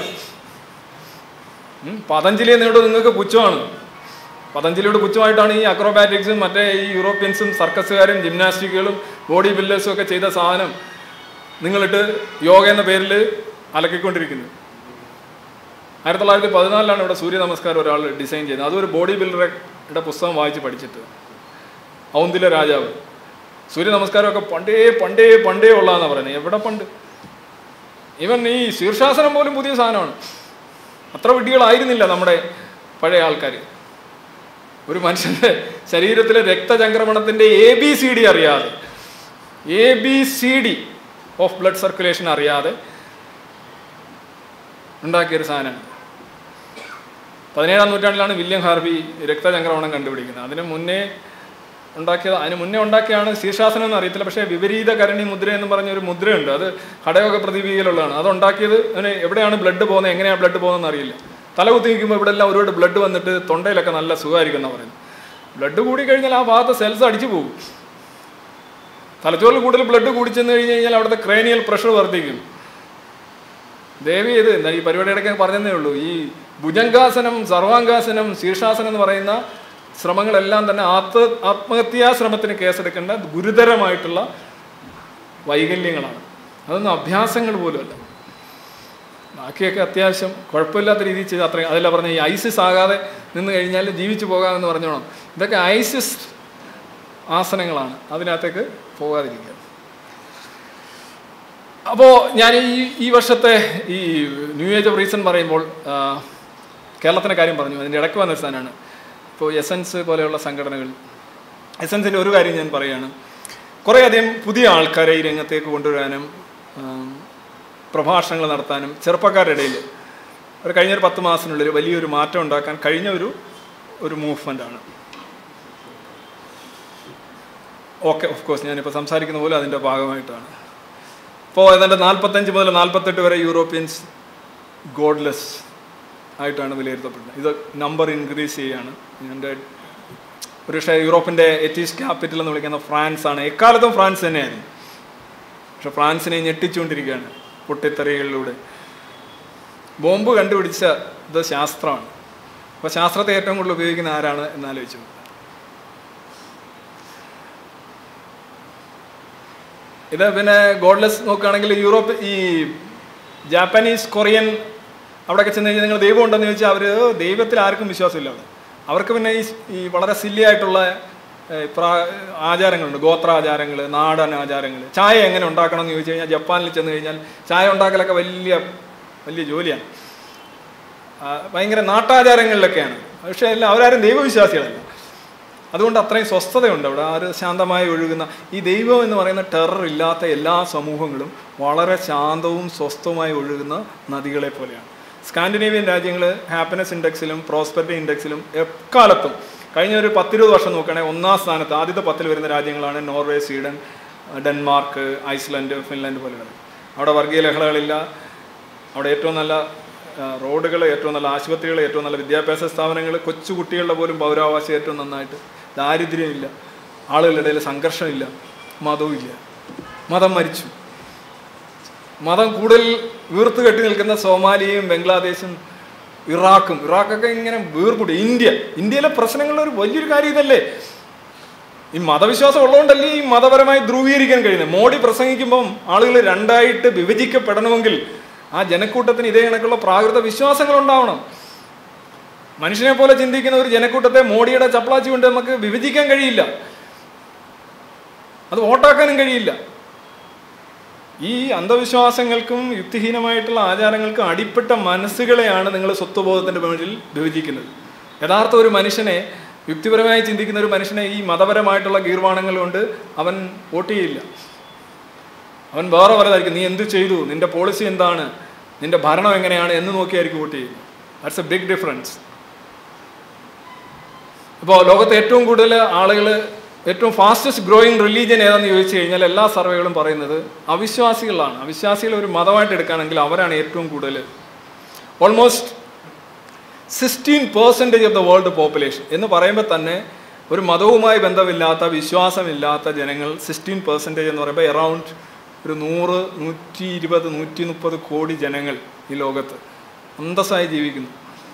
ഉം, പതഞ്ജലി എന്നിട്ട് നിങ്ങൾക്ക് പുച്ഛമാണ് പതഞ്ജലിയോട് പുച്ഛമായിട്ടാണ് ഈ അക്രോബാറ്റിക്സും മറ്റേ ഈ യൂറോപ്യൻസും സർക്കസുകാരും ജിംനാസ്റ്റിക്കുകളും ബോഡി ബിൽഡേഴ്സും ഒക്കെ ചെയ്ത സാധനം നിങ്ങളിട്ട് യോഗ എന്ന പേരിൽ അലക്കിക്കൊണ്ടിരിക്കുന്നത് ആയിരത്തി തൊള്ളായിരത്തി പതിനാലിലാണ് ഇവിടെ സൂര്യ നമസ്കാരം ഒരാൾ ഡിസൈൻ ചെയ്യുന്നത് അതൊരു ബോഡി ബിൽഡറുടെ പുസ്തകം വായിച്ച് പഠിച്ചിട്ട് ഔന്തിലെ രാജാവ് സൂര്യ നമസ്കാരമൊക്കെ പണ്ടേ പണ്ടേ പണ്ടേ ഉള്ളതെന്നാണ് പറയുന്നത് എവിടെ പണ്ട് ഇവൻ ഈ ശീർഷാസനം പോലും പുതിയ സാധനമാണ് അത്ര വിഡ്ഢികളായിരുന്നില്ല നമ്മുടെ പഴയ ആൾക്കാർ ഒരു മനുഷ്യന്റെ ശരീരത്തിലെ രക്തചംക്രമണത്തിന്റെ എ ബി സി ഡി അറിയാതെ A B C D of blood circulation അറിയാതെ ഉണ്ടാക്കിയൊരു സാധനമാണ് പതിനേഴാം നൂറ്റാണ്ടിലാണ് വില്യം ഹാർവി രക്തചംക്രമണം കണ്ടുപിടിക്കുന്നത് അതിന് മുന്നേ ഉണ്ടാക്കിയത് അതിന് മുന്നേ ഉണ്ടാക്കിയാണ് ശീർഷാസനം എന്ന് അറിയത്തില്ല പക്ഷേ വിപരീത കരണി മുദ്ര എന്ന് പറഞ്ഞ ഒരു മുദ്രയുണ്ട് അത് ഹടയോഗ പ്രതിഭീയിലുള്ളതാണ് അത് ഉണ്ടാക്കിയത് അതിന് എവിടെയാണ് ബ്ലഡ് പോകുന്നത് എങ്ങനെയാണ് ബ്ലഡ് പോകുന്നതെന്ന് അറിയില്ല തല കുത്തി നിൽക്കുമ്പോൾ ഇവിടെ എല്ലാം ഒരുപാട് ബ്ലഡ് വന്നിട്ട് തൊണ്ടയിലൊക്കെ നല്ല സുഖമായിരിക്കും എന്നാണ് പറയുന്നത് ബ്ലഡ് കൂടി കഴിഞ്ഞാൽ ആ ഭാഗത്ത് സെൽസ് അടിച്ചു പോകും തലച്ചോറിൽ കൂടുതൽ ബ്ലഡ് കൂടി ചെന്ന് കഴിഞ്ഞ് കഴിഞ്ഞാൽ അവിടുത്തെ ക്രേനിയൽ പ്രഷർ വർദ്ധിക്കും ദേവി ഇത് എന്താ ഈ പരിപാടിയുടെ പറഞ്ഞതേ ഉള്ളൂ ഈ ഭുജംഗാസനം സർവാംഗാസനം ശീർഷാസനം എന്ന് പറയുന്ന ശ്രമങ്ങളെല്ലാം തന്നെ ആത്മ ആത്മഹത്യാ ശ്രമത്തിന് കേസെടുക്കേണ്ട ഗുരുതരമായിട്ടുള്ള വൈകല്യങ്ങളാണ് അതൊന്നും അഭ്യാസങ്ങൾ പോലുമല്ല ബാക്കിയൊക്കെ അത്യാവശ്യം കുഴപ്പമില്ലാത്ത രീതിയിൽ ചെയ്ത് അത്രയും അതല്ല പറഞ്ഞ ഈ ഐസിസ് ആകാതെ നിന്ന് കഴിഞ്ഞാൽ ജീവിച്ചു പോകാമെന്ന് പറഞ്ഞോണം ഇതൊക്കെ ഐസിസ് ആസനങ്ങളാണ് അതിനകത്തേക്ക് പോകാതിരിക്കുക അപ്പോൾ ഞാൻ ഈ ഈ വർഷത്തെ ഈ ന്യൂ ഏജ് ഓഫ് റീസൺ പറയുമ്പോൾ ആ, കേരളത്തിൻ്റെ കാര്യം പറഞ്ഞു അതിൻ്റെ ഇടയ്ക്ക് വന്ന സാധനമാണ് ഇപ്പോൾ എസൻസ് പോലെയുള്ള സംഘടനകൾ എസൻസിൻ്റെ ഒരു കാര്യം ഞാൻ പറയുകയാണ് കുറേയധികം പുതിയ ആൾക്കാരെ ഈ രംഗത്തേക്ക് കൊണ്ടുവരാനും ആം, പ്രഭാഷണങ്ങൾ നടത്താനും ചെറുപ്പക്കാരുടെ ഇടയിൽ ഒരു കഴിഞ്ഞൊരു പത്ത് മാസത്തിനുള്ളിൽ വലിയൊരു മാറ്റം ഉണ്ടാക്കാൻ കഴിഞ്ഞ ഒരു ഒരു മൂവ്മെൻ്റാണ് ഓക്കെ ഓഫ് കോഴ്സ് ഞാനിപ്പോൾ സംസാരിക്കുന്ന പോലെ അതിൻ്റെ ഭാഗമായിട്ടാണ് ഇപ്പോൾ ഏതാണ്ട് നാൽപ്പത്തഞ്ച് മുതൽ നാൽപ്പത്തെട്ട് വരെ യൂറോപ്യൻസ് ഗോഡ്ലെസ് ആയിട്ടാണ് വിലയിരുത്തപ്പെടുന്നത് ഇത് നമ്പർ ഇൻക്രീസ് ചെയ്യുകയാണ് എൻ്റെ ഒരു പക്ഷേ യൂറോപ്പിൻ്റെ എറ്റീസ് ക്യാപിറ്റൽ എന്ന് വിളിക്കുന്ന ഫ്രാൻസ് ആണ് എക്കാലത്തും ഫ്രാൻസ് തന്നെയായിരുന്നു പക്ഷെ ഫ്രാൻസിനെ ഞെട്ടിച്ചുകൊണ്ടിരിക്കുകയാണ് പൊട്ടിത്തെറികളിലൂടെ ബോംബ് കണ്ടുപിടിച്ച ഇത് ശാസ്ത്രമാണ് അപ്പോൾ ശാസ്ത്രത്തെ ഏറ്റവും കൂടുതൽ ഉപയോഗിക്കുന്ന ആരാണ് എന്നാലോചിച്ചു ഇത് പിന്നെ ഗോഡ്ലെസ് നോക്കുകയാണെങ്കിൽ യൂറോപ്പ് ഈ ജാപ്പനീസ് കൊറിയൻ അവിടെയൊക്കെ ചെന്ന് കഴിഞ്ഞാൽ നിങ്ങൾ ദൈവം ഉണ്ടെന്ന് ചോദിച്ചാൽ അവർ ദൈവത്തിൽ ആർക്കും വിശ്വാസമില്ല അവിടെ അവർക്ക് പിന്നെ ഈ ഈ വളരെ സില്ലി ആയിട്ടുള്ള ഏഹ്, പ്രാ- ആചാരങ്ങളുണ്ട് ഗോത്രാചാരങ്ങൾ നാടൻ ആചാരങ്ങൾ ചായ എങ്ങനെ ഉണ്ടാക്കണം എന്ന് ചോദിച്ചു കഴിഞ്ഞാൽ ജപ്പാനിൽ ചെന്ന് കഴിഞ്ഞാൽ ചായ ഉണ്ടാക്കലൊക്കെ വലിയ വലിയ ജോലിയാണ് ആ, ഭയങ്കര നാട്ടാചാരങ്ങളിലൊക്കെയാണ് പക്ഷേ എല്ലാം അവരാരും ദൈവവിശ്വാസികളല്ല അതുകൊണ്ട് അത്രയും സ്വസ്ഥതയുണ്ട് അവിടെ ആ ഒരു ശാന്തമായി ഒഴുകുന്ന ഈ ദൈവം എന്ന് പറയുന്ന ടെറർ ഇല്ലാത്ത എല്ലാ സമൂഹങ്ങളും വളരെ ശാന്തവും സ്വസ്ഥവുമായി ഒഴുകുന്ന നദികളെ പോലെയാണ് സ്കാൻഡിനേവിയൻ രാജ്യങ്ങൾ ഹാപ്പിനെസ് ഇൻഡെക്സിലും പ്രോസ്പെറിറ്റി ഇൻഡെക്സിലും എക്കാലത്തും കഴിഞ്ഞ ഒരു പത്തിരുപത് വർഷം നോക്കുകയാണെങ്കിൽ ഒന്നാം സ്ഥാനത്ത് ആദ്യത്തെ പത്തിൽ വരുന്ന രാജ്യങ്ങളാണ് Norway Sweden Denmark Iceland Finland പോലെയുള്ള അവിടെ വർഗീയ ലഹളകളില്ല അവിടെ ഏറ്റവും നല്ല റോഡുകൾ ഏറ്റവും നല്ല ആശുപത്രികൾ ഏറ്റവും നല്ല വിദ്യാഭ്യാസ സ്ഥാപനങ്ങൾ കൊച്ചു കുട്ടികളുടെ പോലും പൗരാവകാശം ഏറ്റവും നന്നായിട്ട് ദാരിദ്ര്യമില്ല ആളുകളുടെ ഇടയിൽ സംഘർഷമില്ല മതവും ഇല്ല മതം മരിച്ചു മതം കൂടുതൽ വീർത്ത് കെട്ടി നിൽക്കുന്ന സോമാലിയയും ബംഗ്ലാദേശും ഇറാഖും ഇറാഖൊക്കെ ഇങ്ങനെ വീർപ്പിട്ട് ഇന്ത്യ ഇന്ത്യയിലെ പ്രശ്നങ്ങളുടെ ഒരു വലിയൊരു കാര്യം ഇതല്ലേ ഈ മതവിശ്വാസം ഉള്ളതുകൊണ്ടല്ലേ ഈ മതപരമായി ധ്രുവീകരിക്കാൻ കഴിയുന്നത് മോഡി പ്രസംഗിക്കുമ്പം ആളുകൾ രണ്ടായിട്ട് വിഭജിക്കപ്പെടണമെങ്കിൽ ആ ജനക്കൂട്ടത്തിന് ഇതേ കണക്കുള്ള പ്രാകൃത വിശ്വാസങ്ങൾ ഉണ്ടാവണം മനുഷ്യനെ പോലെ ചിന്തിക്കുന്ന ഒരു ജനക്കൂട്ടത്തെ മോഡിയുടെ ചപ്പളാച്ചി കൊണ്ട് നമുക്ക് വിഭജിക്കാൻ കഴിയില്ല അത് വോട്ടാക്കാനും കഴിയില്ല ഈ അന്ധവിശ്വാസങ്ങൾക്കും യുക്തിഹീനമായിട്ടുള്ള ആചാരങ്ങൾക്കും അടിപ്പെട്ട മനസ്സുകളെയാണ് നിങ്ങൾ സ്വത്വബോധത്തിന്റെ പേരിൽ വിഭജിക്കുന്നത് യഥാർത്ഥ ഒരു മനുഷ്യനെ യുക്തിപരമായി ചിന്തിക്കുന്ന ഒരു മനുഷ്യനെ ഈ മതപരമായിട്ടുള്ള ഗീർവാണങ്ങൾ കൊണ്ട് അവൻ വോട്ട് ചെയ്യില്ല അവൻ വേറെ വലുതായിരിക്കും നീ എന്ത് ചെയ്തു നിന്റെ പോളിസി എന്താണ് നിന്റെ ഭരണം എങ്ങനെയാണ് എന്ന് നോക്കിയായിരിക്കും വോട്ട് ചെയ്യുന്നത് ദാറ്റ്സ് എ ബിഗ് ഡിഫറൻസ് ഇപ്പോൾ ലോകത്ത് ഏറ്റവും കൂടുതൽ ആളുകൾ ഏറ്റവും ഫാസ്റ്റസ്റ്റ് ഗ്രോയിങ് റിലീജിയൻ ഏതാണെന്ന് ചോദിച്ചു കഴിഞ്ഞാൽ എല്ലാ സർവേകളും പറയുന്നത് അവിശ്വാസികളാണ് അവിശ്വാസികൾ ഒരു മതമായിട്ട് എടുക്കുകയാണെങ്കിൽ അവരാണ് ഏറ്റവും കൂടുതൽ almost sixteen percentage of the world population എന്ന് പറയുമ്പോൾ തന്നെ ഒരു മതവുമായി ബന്ധമില്ലാത്ത വിശ്വാസമില്ലാത്ത ജനങ്ങൾ സിക്സ്റ്റീൻ പെർസെൻറ്റേജ് എന്ന് പറയുമ്പോൾ എറൗണ്ട് ഒരു നൂറ് നൂറ്റി ഇരുപത് നൂറ്റി മുപ്പത് കോടി ജനങ്ങൾ ഈ ലോകത്ത് അന്തസ്സായി ജീവിക്കുന്നു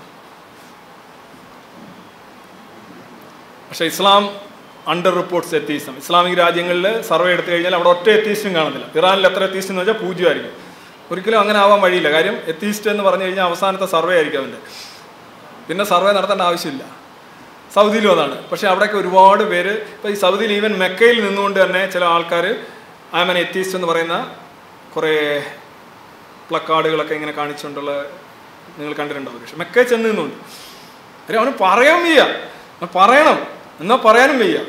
പക്ഷേ Islam under reports atheism Islamic രാജ്യങ്ങളിൽ സർവേ എടുത്തു കഴിഞ്ഞാൽ അവിടെ ഒറ്റ എത്തീസ്റ്റും കാണുന്നില്ല ഇറാനിൽ എത്ര എത്തീസ്റ്റ് എന്ന് വെച്ചാൽ പൂജ്യമായിരിക്കും ഒരിക്കലും അങ്ങനെ ആവാൻ വഴിയില്ല കാര്യം എത്തീസ്റ്റ് എന്ന് പറഞ്ഞു കഴിഞ്ഞാൽ അവസാനത്തെ സർവേ ആയിരിക്കും അവൻ്റെ പിന്നെ സർവേ നടത്തേണ്ട ആവശ്യമില്ല സൗദിയിലും അതാണ് പക്ഷേ അവിടെയൊക്കെ ഒരുപാട് പേര് ഇപ്പോൾ ഈ സൗദിയിൽ ഈവൻ മെക്കയിൽ നിന്നുകൊണ്ട് തന്നെ ചില ആൾക്കാർ ആമൻ എത്തീസ്റ്റ് എന്ന് പറയുന്ന കുറേ പ്ലക്കാർഡുകളൊക്കെ ഇങ്ങനെ കാണിച്ചുകൊണ്ടുള്ള നിങ്ങൾ കണ്ടിട്ടുണ്ടാവും പക്ഷെ മെക്കയിൽ ചെന്ന് നിന്നുണ്ട് കാര്യം അവന് പറയാൻ വയ്യ അവൻ പറയണം എന്നാൽ പറയാനും വയ്യ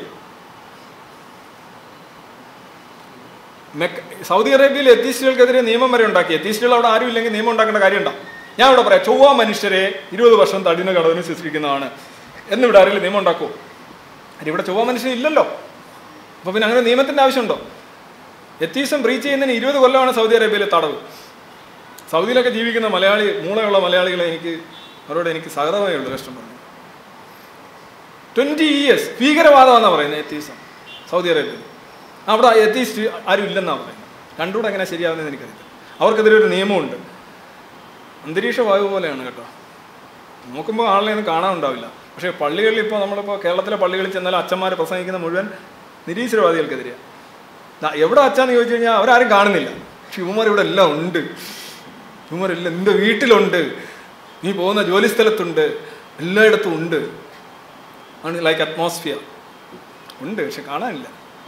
മെക്ക സൗദി അറേബ്യയിൽ എത്തീസ്റ്റുകൾക്കെതിരെ നിയമം വരെ ഉണ്ടാക്കി എത്തീസ്റ്റുകൾ അവിടെ ആരും ഇല്ലെങ്കിൽ നിയമം ഉണ്ടാക്കേണ്ട കാര്യമുണ്ടോ ഞാൻ ഇവിടെ പറയാം ചൊവ്വ മനുഷ്യരെ ഇരുപത് വർഷം തടിന കടവിന് ശിക്ഷിക്കുന്നതാണ് എന്നിവിടെ ആരെങ്കിലും നിയമം ഉണ്ടാക്കുമോ അത് ഇവിടെ ചൊവ്വ മനുഷ്യൻ ഇല്ലല്ലോ അപ്പോൾ പിന്നെ അങ്ങനെ നിയമത്തിൻ്റെ ആവശ്യമുണ്ടോ എത്തീസം ബ്രീച്ച് ചെയ്യുന്നതിന് ഇരുപത് കൊല്ലമാണ് സൗദി അറേബ്യയിലെ തടവ് സൗദിയിലൊക്കെ ജീവിക്കുന്ന മലയാളി മൂളയുള്ള മലയാളികളെ എനിക്ക് അവരോട് എനിക്ക് സഹതമേ ഉള്ളൂ കഷ്ടം പറഞ്ഞു ട്വൻറ്റി ഇയേഴ്സ് ഭീകരവാദമാണെന്നാണ് പറയുന്നത് എത്തീസം സൗദി അറേബ്യയിൽ അവിടെ എത്തീസ്റ്റ് ആരും ഇല്ലെന്നാണ് പറയുന്നത് രണ്ടുകൂടെ എങ്ങനെ ശരിയാവുന്നതെന്ന് എനിക്കറിയില്ല അവർക്കെതിരെ ഒരു നിയമമുണ്ട് അന്തരീക്ഷ വായു പോലെയാണ് കേട്ടോ നോക്കുമ്പോൾ ആളിനെ ഒന്നും കാണാനുണ്ടാവില്ല പക്ഷേ പള്ളികളിൽ ഇപ്പോൾ നമ്മളിപ്പോൾ കേരളത്തിലെ പള്ളികളിൽ ചെന്നാൽ അച്ഛന്മാർ പ്രസംഗിക്കുന്ന മുഴുവൻ നിരീശ്വരവാദികൾക്കെതിരെയാണ് ദാ എവിടെ അച്ഛാന്ന് ചോദിച്ചു കഴിഞ്ഞാൽ അവരാരും കാണുന്നില്ല പക്ഷെ ഇവന്മാർ ഇവിടെ എല്ലാം ഉണ്ട് ഇവന്മാരെല്ലാം നിന്റെ വീട്ടിലുണ്ട് നീ പോകുന്ന ജോലി സ്ഥലത്തുണ്ട് എല്ലായിടത്തും ഉണ്ട് ആണ് ലൈക്ക് അറ്റ്മോസ്ഫിയർ ഉണ്ട് പക്ഷെ കാണാനില്ല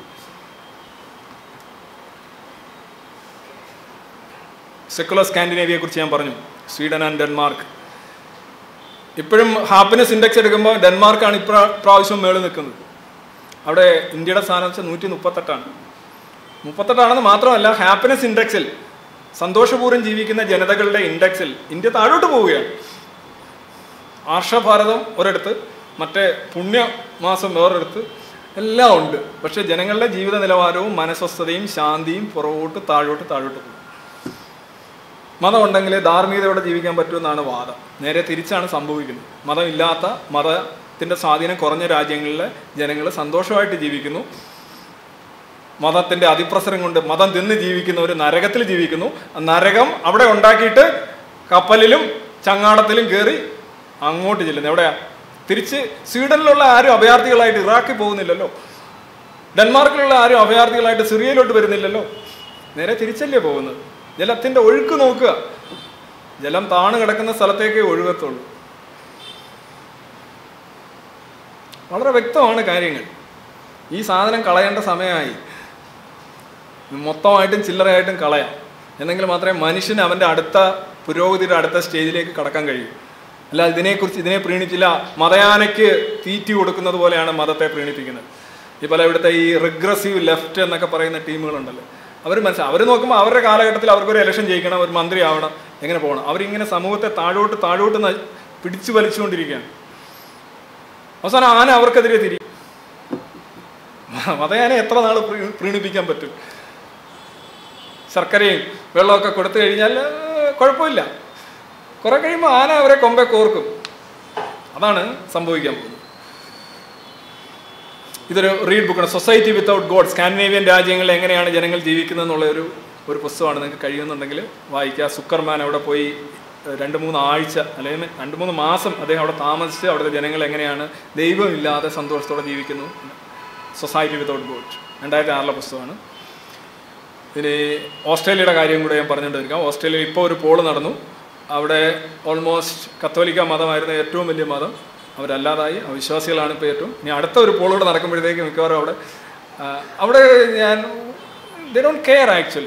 സെക്കുലർ സ്കാൻഡിനേവിയെ കുറിച്ച് ഞാൻ പറഞ്ഞു സ്വീഡൻ ആൻഡ് ഡെൻമാർക്ക് ഇപ്പോഴും ഹാപ്പിനെസ് ഇൻഡെക്സ് എടുക്കുമ്പോൾ ഡെൻമാർക്കാണ് ഇപ്രാ പ്രാവശ്യം മേളിൽ നിൽക്കുന്നത് അവിടെ ഇന്ത്യയുടെ സ്ഥാനം വെച്ചാൽ നൂറ്റി മുപ്പത്തെട്ടാണ് മുപ്പത്തെട്ടാണെന്ന് മാത്രമല്ല ഹാപ്പിനെസ് ഇൻഡെക്സിൽ സന്തോഷപൂർവ്വം ജീവിക്കുന്ന ജനതകളുടെ ഇൻഡെക്സിൽ ഇന്ത്യ താഴോട്ട് പോവുകയാണ് ആർഷഭാരതം ഒരിടത്ത് മറ്റേ പുണ്യമാസം വേറൊരിടത്ത് എല്ലാം ഉണ്ട് പക്ഷേ ജനങ്ങളുടെ ജീവിത നിലവാരവും മനസ്വസ്ഥതയും ശാന്തിയും പുറകോട്ട് താഴോട്ട് താഴോട്ട് പോകും മതം ഉണ്ടെങ്കിലേ ധാർമ്മികതയോടെ ജീവിക്കാൻ പറ്റുമെന്നാണ് വാദം നേരെ തിരിച്ചാണ് സംഭവിക്കുന്നത് മതമില്ലാത്ത മതത്തിൻ്റെ സ്വാധീനം കുറഞ്ഞ രാജ്യങ്ങളിലെ ജനങ്ങൾ സന്തോഷമായിട്ട് ജീവിക്കുന്നു മതത്തിന്റെ അതിപ്രസരം കൊണ്ട് മതം തിന്ന് ജീവിക്കുന്ന ഒരു നരകത്തിൽ ജീവിക്കുന്നു ആ നരകം അവിടെ ഉണ്ടാക്കിയിട്ട് കപ്പലിലും ചങ്ങാടത്തിലും കയറി അങ്ങോട്ട് ചെല്ലുന്നു എവിടെയാ തിരിച്ച് സ്വീഡനിലുള്ള ആരും അഭയാർത്ഥികളായിട്ട് ഇറാഖിൽ പോകുന്നില്ലല്ലോ ഡെൻമാർക്കിലുള്ള ആരും അഭയാർത്ഥികളായിട്ട് സിറിയയിലോട്ട് വരുന്നില്ലല്ലോ നേരെ തിരിച്ചല്ലേ പോകുന്നത് ജലത്തിന്റെ ഒഴുക്ക് നോക്കുക ജലം താണു കിടക്കുന്ന സ്ഥലത്തേക്കേ ഒഴുകത്തുള്ളൂ വളരെ വ്യക്തമാണ് കാര്യങ്ങൾ ഈ സാധനം കളയേണ്ട സമയമായി മൊത്തമായിട്ടും ചില്ലറയായിട്ടും കളയാം എന്നെങ്കിൽ മാത്രമേ മനുഷ്യന് അവൻ്റെ അടുത്ത പുരോഗതിയുടെ അടുത്ത സ്റ്റേജിലേക്ക് കടക്കാൻ കഴിയൂ അല്ല ഇതിനെക്കുറിച്ച് ഇതിനെ പ്രീണിച്ചില്ല മതയാനയ്ക്ക് തീറ്റി കൊടുക്കുന്നത് പോലെയാണ് മതത്തെ പ്രീണിപ്പിക്കുന്നത് ഈ പല ഇവിടുത്തെ ഈ റിഗ്രസീവ് ലെഫ്റ്റ് എന്നൊക്കെ പറയുന്ന ടീമുകളുണ്ടല്ലോ അവർ മനസ്സിലാവും അവർ നോക്കുമ്പോൾ അവരുടെ കാലഘട്ടത്തിൽ അവർക്കൊരു ഇലക്ഷൻ ജയിക്കണം ഒരു മന്ത്രി ആവണം എങ്ങനെ പോകണം അവരിങ്ങനെ സമൂഹത്തെ താഴോട്ട് താഴോട്ട് ന- പിടിച്ചു വലിച്ചുകൊണ്ടിരിക്കുകയാണ് അവസാനം ആന അവർക്കെതിരെ തിരി മതയാനെ എത്ര നാൾ പ്രീണിപ്പിക്കാൻ പറ്റും ശർക്കരയും വെള്ളമൊക്കെ കൊടുത്തു കഴിഞ്ഞാൽ ഏഹ്, കുഴപ്പമില്ല കുറെ കഴിയുമ്പോൾ ആന അവരെ കൊമ്പെ കോർക്കും അതാണ് സംഭവിക്കാൻ പോകുന്നത് ഇതൊരു റീഡ് ബുക്കാണ് സൊസൈറ്റി വിത്തൗട്ട് ഗോഡ് സ്കാൻഡിനേവിയൻ രാജ്യങ്ങളിൽ എങ്ങനെയാണ് ജനങ്ങൾ ജീവിക്കുന്നത് എന്നുള്ള ഒരു ഒരു പുസ്തകമാണ് നിങ്ങൾക്ക് കഴിയുന്നുണ്ടെങ്കിൽ വായിക്കുക സുക്കർമാൻ അവിടെ പോയി ഏഹ്, രണ്ട് മൂന്ന് ആഴ്ച അല്ലെങ്കിൽ രണ്ട് മൂന്ന് മാസം അദ്ദേഹം അവിടെ താമസിച്ച് അവിടുത്തെ ജനങ്ങൾ എങ്ങനെയാണ് ദൈവമില്ലാതെ സന്തോഷത്തോടെ ജീവിക്കുന്നു സൊസൈറ്റി വിത്തൗട്ട് ഗോഡ് രണ്ടായിരത്തി ആറിലെ പുസ്തകമാണ് ഇതിൽ ഓസ്ട്രേലിയയുടെ കാര്യം കൂടെ ഞാൻ പറഞ്ഞുകൊണ്ടിരിക്കാം ഓസ്ട്രേലിയയിൽ ഇപ്പോൾ ഒരു പോള് നടന്നു അവിടെ ഓൾമോസ്റ്റ് കത്തോലിക്ക മതമായിരുന്ന ഏറ്റവും വലിയ മതം അവരല്ലാതായി അവിശ്വാസികളാണ് ഇപ്പോൾ ഏറ്റവും ഇനി അടുത്ത ഒരു പോളൂടെ നടക്കുമ്പോഴത്തേക്ക് മിക്കവാറും അവിടെ ആ, അവിടെ ഞാൻ ദേ ഡോണ്ട് കെയർ ആക്ച്വലി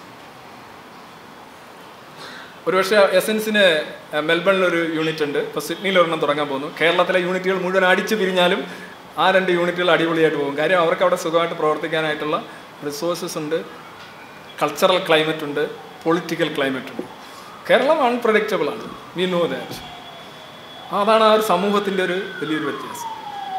ഒരുപക്ഷെ എസൻസിന് മെൽബണിൽ ഒരു യൂണിറ്റ് ഉണ്ട് ഇപ്പോൾ സിഡ്നിയിൽ ഒരെണ്ണം തുടങ്ങാൻ പോകുന്നു കേരളത്തിലെ യൂണിറ്റുകൾ മുഴുവൻ അടിച്ചു പിരിഞ്ഞാലും ആ രണ്ട് യൂണിറ്റുകൾ അടിപൊളിയായിട്ട് പോകും കാര്യം അവർക്ക് അവിടെ സുഖമായിട്ട് പ്രവർത്തിക്കാനായിട്ടുള്ള റിസോഴ്സസ് ഉണ്ട് കൾച്ചറൽ ക്ലൈമറ്റ് ഉണ്ട് പൊളിറ്റിക്കൽ ക്ലൈമറ്റ് ഉണ്ട് കേരളം അൺപ്രഡിക്റ്റബിൾ ആണ് വി നോ ദാറ്റ് അതാണ് ആ ഒരു സമൂഹത്തിൻ്റെ ഒരു വലിയൊരു വ്യത്യാസം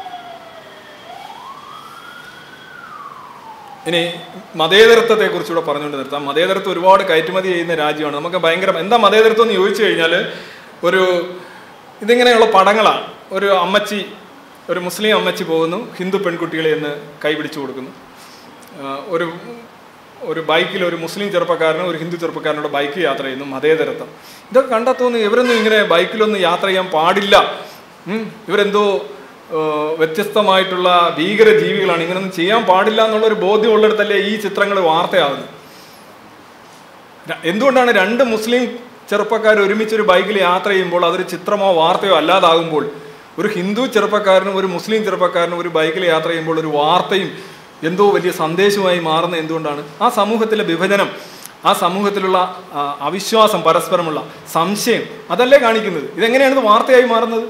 ഇനി മതേതരത്വത്തെ കുറിച്ചുകൂടെ പറഞ്ഞുകൊണ്ട് നിർത്താം മതേതരത്വം ഒരുപാട് കയറ്റുമതി ചെയ്യുന്ന രാജ്യമാണ് നമുക്ക് ഭയങ്കര എന്താ മതേതരത്വം എന്ന് ചോദിച്ചു കഴിഞ്ഞാൽ ഒരു ഇതിങ്ങനെയുള്ള പടങ്ങളാണ് ഒരു അമ്മച്ചി ഒരു മുസ്ലിം അമ്മച്ചി പോകുന്നു ഹിന്ദു പെൺകുട്ടികളെ എന്ന് കൈപിടിച്ചു കൊടുക്കുന്നു ആ, ഒരു ഒരു ബൈക്കിൽ ഒരു മുസ്ലിം ചെറുപ്പക്കാരനും ഒരു ഹിന്ദു ചെറുപ്പക്കാരനോട് ബൈക്ക് യാത്ര ചെയ്യുന്നു മതേതരത്വം ഇതൊക്കെ കണ്ടാൽ തോന്നുന്നു ഇവരൊന്നും ഇങ്ങനെ ബൈക്കിലൊന്നും യാത്ര ചെയ്യാൻ പാടില്ല ഉം, ഇവരെന്തോ ആ, വ്യത്യസ്തമായിട്ടുള്ള ഭീകര ജീവികളാണ് ഇങ്ങനൊന്നും ചെയ്യാൻ പാടില്ല എന്നുള്ളൊരു ബോധ്യം ഉള്ളിടത്തല്ലേ ഈ ചിത്രങ്ങൾ വാർത്തയാകുന്നത് ര- എന്തുകൊണ്ടാണ് രണ്ട് മുസ്ലിം ചെറുപ്പക്കാർ ഒരുമിച്ച് ഒരു ബൈക്കിൽ യാത്ര ചെയ്യുമ്പോൾ അതൊരു ചിത്രമോ വാർത്തയോ അല്ലാതാകുമ്പോൾ ഒരു ഹിന്ദു ചെറുപ്പക്കാരനും ഒരു മുസ്ലിം ചെറുപ്പക്കാരനും ഒരു ബൈക്കിൽ യാത്ര ചെയ്യുമ്പോൾ ഒരു വാർത്തയും എന്തോ വലിയ സന്ദേശമായി മാറുന്ന എന്തുകൊണ്ടാണ് ആ സമൂഹത്തിലെ വിഭജനം ആ സമൂഹത്തിലുള്ള ആ, അവിശ്വാസം പരസ്പരമുള്ള സംശയം അതല്ലേ കാണിക്കുന്നത് ഇതെങ്ങനെയാണ് ഇത് വാർത്തയായി മാറുന്നത്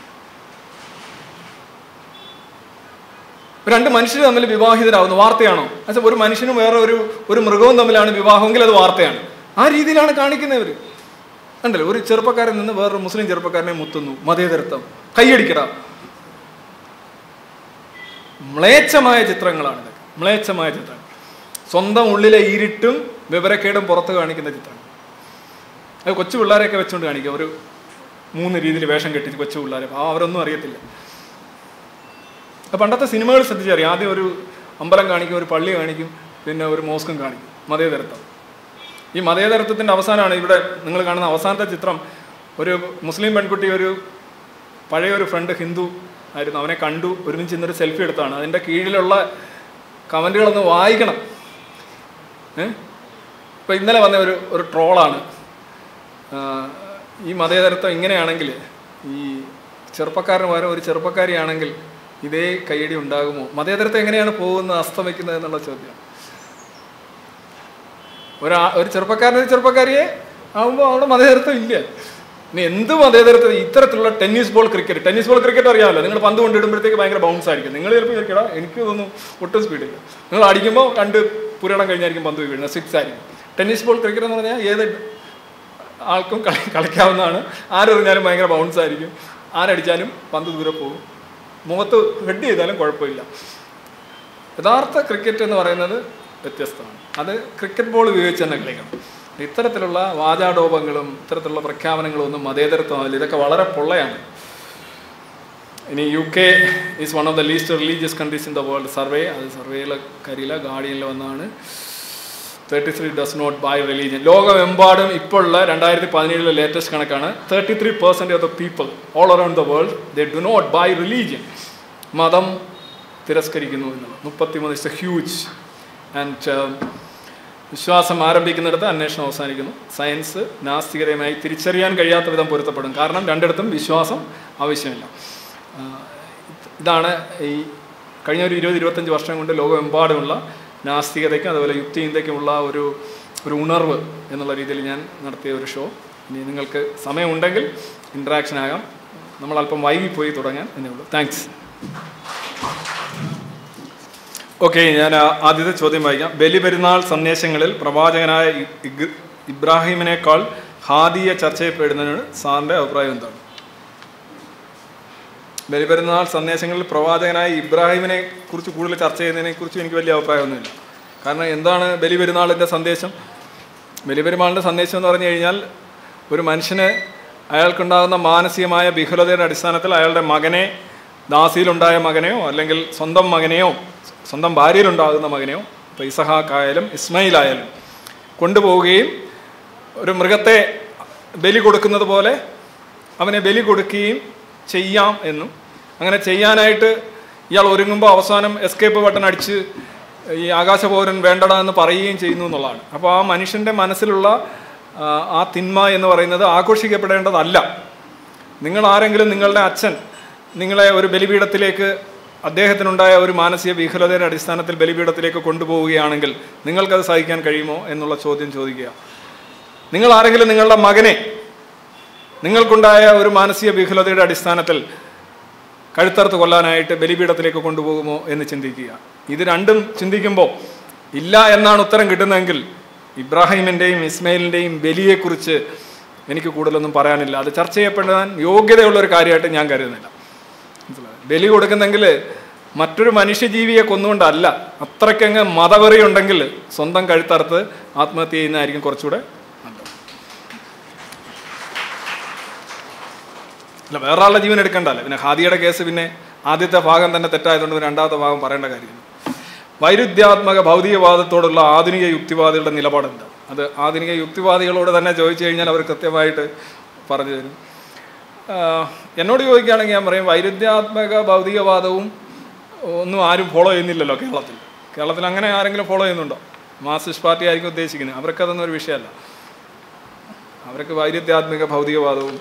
രണ്ട് മനുഷ്യർ തമ്മിൽ വിവാഹിതരാകുന്നു വാർത്തയാണോ അച്ഛാ ഒരു മനുഷ്യനും വേറെ ഒരു ഒരു മൃഗവും തമ്മിലാണ് വിവാഹമെങ്കിൽ അത് വാർത്തയാണ് ആ രീതിയിലാണ് കാണിക്കുന്നവർ കണ്ടല്ലോ ഒരു ചെറുപ്പക്കാരൻ നിന്ന് വേറൊരു മുസ്ലിം ചെറുപ്പക്കാരനെ മുത്തുന്നു മതേതരത്വം കൈയടിക്കട മ്ലേച്ഛമായ ചിത്രങ്ങളാണ് ഇതൊക്കെ മ്ലേച്ഛമായ ചിത്രങ്ങൾ സ്വന്തം ഉള്ളിലെ ഇരുട്ടും വിവരക്കേടും പുറത്ത് കാണിക്കുന്ന ചിത്രങ്ങൾ അത് കൊച്ചു പിള്ളേരെയൊക്കെ വെച്ചുകൊണ്ട് കാണിക്കുക ഒരു മൂന്ന് രീതിയിൽ വേഷം കെട്ടി കൊച്ചു പിള്ളേരെ ആ അവരൊന്നും അറിയത്തില്ല അത് പണ്ടത്തെ സിനിമകൾ ശ്രദ്ധിച്ചറിയാം ആദ്യം ഒരു അമ്പലം കാണിക്കും ഒരു പള്ളി കാണിക്കും പിന്നെ ഒരു മോസ്കും കാണിക്കും മതേതരത്വം ഈ മതേതരത്വത്തിൻ്റെ അവസാനമാണ് ഇവിടെ നിങ്ങൾ കാണുന്ന അവസാനത്തെ ചിത്രം ഒരു മുസ്ലിം പെൺകുട്ടി ഒരു പഴയ ഒരു ഫ്രണ്ട് ഹിന്ദു ആയിരുന്നു അവനെ കണ്ടു ഒരുമിച്ച് ഇന്നൊരു സെൽഫി എടുത്താണ് അതിൻ്റെ കീഴിലുള്ള കമൻറ്റുകളൊന്ന് വായിക്കണം ഏ ഇപ്പോൾ ഇന്നലെ വന്ന ഒരു ഒരു ട്രോളാണ് ഈ മതേതരത്വം ഇങ്ങനെയാണെങ്കിൽ ഈ ചെറുപ്പക്കാരന് പകരം ഒരു ചെറുപ്പക്കാരിയാണെങ്കിൽ ഇതേ കൈയടി ഉണ്ടാകുമോ മതേതരത്വം എങ്ങനെയാണ് പോകുന്നത് അസ്തമിക്കുന്നത് എന്നുള്ള ചോദ്യം ഒരു ഒരു ചെറുപ്പക്കാരൻ ഒരു ചെറുപ്പക്കാരിയെ ആകുമ്പോൾ അവിടെ മതേതരത്വം ഇല്ല ഇനി എന്ത് മതേതരത്വം ഇത്തരത്തിലുള്ള tennis ball cricket tennis ball cricket അറിയാമല്ലോ നിങ്ങൾ പന്ത് കൊണ്ടിടുമ്പോഴത്തേക്ക് ഭയങ്കര ബൗൺസ് ആയിരിക്കും നിങ്ങൾ ചിലപ്പോൾ വിചാരിക്കടാ എനിക്ക് തോന്നുന്നു ഒട്ടും സ്പീഡില്ല നിങ്ങൾ അടിക്കുമ്പോൾ രണ്ട് പുരടം കഴിഞ്ഞായിരിക്കും പന്ത് വീഴുന്നത് സിക്സ് ആയിരിക്കും ടെന്നീസ് ബോൾ ക്രിക്കറ്റ് എന്ന് പറഞ്ഞാൽ ഏത് ആൾക്കും കളി കളിക്കാവുന്നതാണ് ആരെറിഞ്ഞാലും ഭയങ്കര ബൗൺസ് ആയിരിക്കും ആരടിച്ചാലും പന്ത് ദൂരെ പോകും മുഖത്ത് ഹെഡ് ചെയ്താലും കുഴപ്പമില്ല യഥാർത്ഥ ക്രിക്കറ്റ് എന്ന് പറയുന്നത് വ്യത്യസ്തമാണ് അത് ക്രിക്കറ്റ് ബോൾ ഉപയോഗിച്ച് തന്നെ കളിക്കണം ഇത്തരത്തിലുള്ള വാചാടോപങ്ങളും ഇത്തരത്തിലുള്ള പ്രഖ്യാപനങ്ങളും ഒന്നും മതേതരത്വമല്ല ഇതൊക്കെ വളരെ പൊള്ളയാണ് ഇനി U K is one of the least religious countries in the world survey അത് സർവേയിലെ കരിയില ഗാർഡിയനിൽ വന്നതാണ് thirty three does not buy religion ലോകമെമ്പാടും ഇപ്പോൾ ഉള്ള രണ്ടായിരത്തി പതിനേഴിലെ ലേറ്റസ്റ്റ് കണക്കാണ് thirty three percent of the people all around the world they do not buy religion മതം തിരസ്കരിക്കുന്നു എന്നുള്ളത് മുപ്പത്തിമൂന്ന് ഇറ്റ്സ് എ ഹ്യൂജ് ആൻഡ് വിശ്വാസം ആരംഭിക്കുന്നിടത്ത് അന്വേഷണം അവസാനിക്കുന്നു സയൻസ് നാസ്തികരമായി തിരിച്ചറിയാൻ കഴിയാത്ത വിധം പൊരുത്തപ്പെടും കാരണം രണ്ടിടത്തും വിശ്വാസം ആവശ്യമില്ല ആ, ഇതാണ് ഈ കഴിഞ്ഞ ഒരു ഇരുപത് ഇരുപത്തഞ്ച് വർഷം കൊണ്ട് ലോകമെമ്പാടുമുള്ള നാസ്തികതയ്ക്കും അതുപോലെ യുക്തിചിന്തയ്ക്കുമുള്ള ഒരു ഒരു ഉണർവ് എന്നുള്ള രീതിയിൽ ഞാൻ നടത്തിയ ഒരു ഷോ ഇനി നിങ്ങൾക്ക് സമയമുണ്ടെങ്കിൽ ഇൻട്രാക്ഷൻ ആകാം നമ്മൾ അല്പം വൈകിപ്പോയി തുടങ്ങാൻ എന്നേ ഉള്ളൂ താങ്ക്സ് ഓക്കെ ഞാൻ ആ ആദ്യത്തെ ചോദ്യം വായിക്കാം ബലിപെരുന്നാൾ സന്ദേശങ്ങളിൽ പ്രവാചകനായ ഇ- ഇഗ്- ഇബ്രാഹിമിനേക്കാൾ ഹാദിയ ചർച്ച ചെയ്യപ്പെടുന്നതിന് സാറിൻ്റെ അഭിപ്രായം എന്താണ് ബലിപെരുന്നാൾ സന്ദേശങ്ങളിൽ പ്രവാചകനായ ഇബ്രാഹിമിനെ കുറിച്ച് കൂടുതൽ ചർച്ച ചെയ്യുന്നതിനെ കുറിച്ച് എനിക്ക് വലിയ അഭിപ്രായമൊന്നുമില്ല കാരണം എന്താണ് ബലിപെരുന്നാളിൻ്റെ സന്ദേശം ബലിപെരുമാളിൻ്റെ സന്ദേശം എന്ന് പറഞ്ഞു കഴിഞ്ഞാൽ ഒരു മനുഷ്യന് അയാൾക്കുണ്ടാകുന്ന മാനസികമായ വിഹുലതയുടെ അടിസ്ഥാനത്തിൽ അയാളുടെ മകനെ ദാസിയിലുണ്ടായ മകനെയോ അല്ലെങ്കിൽ സ്വന്തം മകനെയോ സ്വന്തം ഭാര്യയിലുണ്ടാകുന്ന മകനെയോ ഇപ്പോൾ ഇസഹാക്കായാലും ഇസ്മയിലായാലും കൊണ്ടുപോവുകയും ഒരു മൃഗത്തെ ബലി കൊടുക്കുന്നത് പോലെ അവനെ ബലി കൊടുക്കുകയും ചെയ്യാം എന്നും അങ്ങനെ ചെയ്യാനായിട്ട് ഇയാൾ ഒരുങ്ങുമ്പോൾ അവസാനം എസ്കേപ്പ് ബട്ടൺ അടിച്ച് ഈ ആകാശപൗരൻ വേണ്ടടാ എന്ന് പറയുകയും ചെയ്യുന്നു എന്നുള്ളതാണ് അപ്പോൾ ആ മനുഷ്യൻ്റെ മനസ്സിലുള്ള ആ, ആ തിന്മ എന്ന് പറയുന്നത് ആഘോഷിക്കപ്പെടേണ്ടതല്ല നിങ്ങൾ ആരെങ്കിലും നിങ്ങളുടെ അച്ഛൻ നിങ്ങളെ ഒരു ബലിപീഠത്തിലേക്ക് അദ്ദേഹത്തിനുണ്ടായ ഒരു മാനസിക വിഹുലതയുടെ അടിസ്ഥാനത്തിൽ ബലിപീഠത്തിലേക്ക് കൊണ്ടുപോവുകയാണെങ്കിൽ നിങ്ങൾക്കത് സഹിക്കാൻ കഴിയുമോ എന്നുള്ള ചോദ്യം ചോദിക്കുക നിങ്ങൾ ആരെങ്കിലും നിങ്ങളുടെ മകനെ നിങ്ങൾക്കുണ്ടായ ഒരു മാനസിക വിഹുലതയുടെ അടിസ്ഥാനത്തിൽ കഴുത്തറുത്ത് കൊല്ലാനായിട്ട് ബലിപീഠത്തിലേക്ക് കൊണ്ടുപോകുമോ എന്ന് ചിന്തിക്കുക ഇത് രണ്ടും ചിന്തിക്കുമ്പോൾ ഇല്ല എന്നാണ് ഉത്തരം കിട്ടുന്നതെങ്കിൽ ഇബ്രാഹിമിൻ്റെയും ഇസ്മയിലിൻ്റെയും ബലിയെക്കുറിച്ച് എനിക്ക് കൂടുതലൊന്നും പറയാനില്ല അത് ചർച്ച ചെയ്യപ്പെടാൻ യോഗ്യതയുള്ള ഒരു കാര്യമായിട്ട് ഞാൻ കരുതുന്നില്ല മനസ്സിലായോ? ബലി കൊടുക്കുന്നെങ്കിൽ മറ്റൊരു മനുഷ്യജീവിയെ കൊന്നുകൊണ്ടല്ല അത്രയ്ക്കങ്ങ് മതവെറി ഉണ്ടെങ്കിൽ സ്വന്തം കഴുത്തറുത്ത് ആത്മഹത്യ ചെയ്യുന്നതായിരിക്കും കുറച്ചുകൂടെ നല്ലത് അല്ല വേറെ ആളുടെ ജീവൻ എടുക്കണ്ടല്ലോ പിന്നെ ഹാദിയുടെ കേസ് പിന്നെ ആദ്യത്തെ ഭാഗം തന്നെ തെറ്റായതുകൊണ്ട് പിന്നെ രണ്ടാമത്തെ ഭാഗം പറയേണ്ട കാര്യമില്ല വൈരുദ്ധ്യാത്മക ഭൗതികവാദത്തോടുള്ള ആധുനിക യുക്തിവാദികളുടെ നിലപാട് എന്താ അത് ആധുനിക യുക്തിവാദികളോട് തന്നെ ചോദിച്ചു കഴിഞ്ഞാൽ അവർ കൃത്യമായിട്ട് പറഞ്ഞു തരും ആഹ് എന്നോട് ചോദിക്കുകയാണെങ്കിൽ ഞാൻ പറയും വൈരുദ്ധ്യാത്മക ഭൗതികവാദവും ഒന്നും ആരും ഫോളോ ചെയ്യുന്നില്ലല്ലോ കേരളത്തിൽ കേരളത്തിൽ അങ്ങനെ ആരെങ്കിലും ഫോളോ ചെയ്യുന്നുണ്ടോ മാർക്സിസ്റ്റ് പാർട്ടി ആയിരിക്കും ഉദ്ദേശിക്കുന്നത് അവർക്കതൊന്നും ഒരു വിഷയമല്ല അവർക്ക് വൈരുദ്ധ്യാത്മിക ഭൗതികവാദവും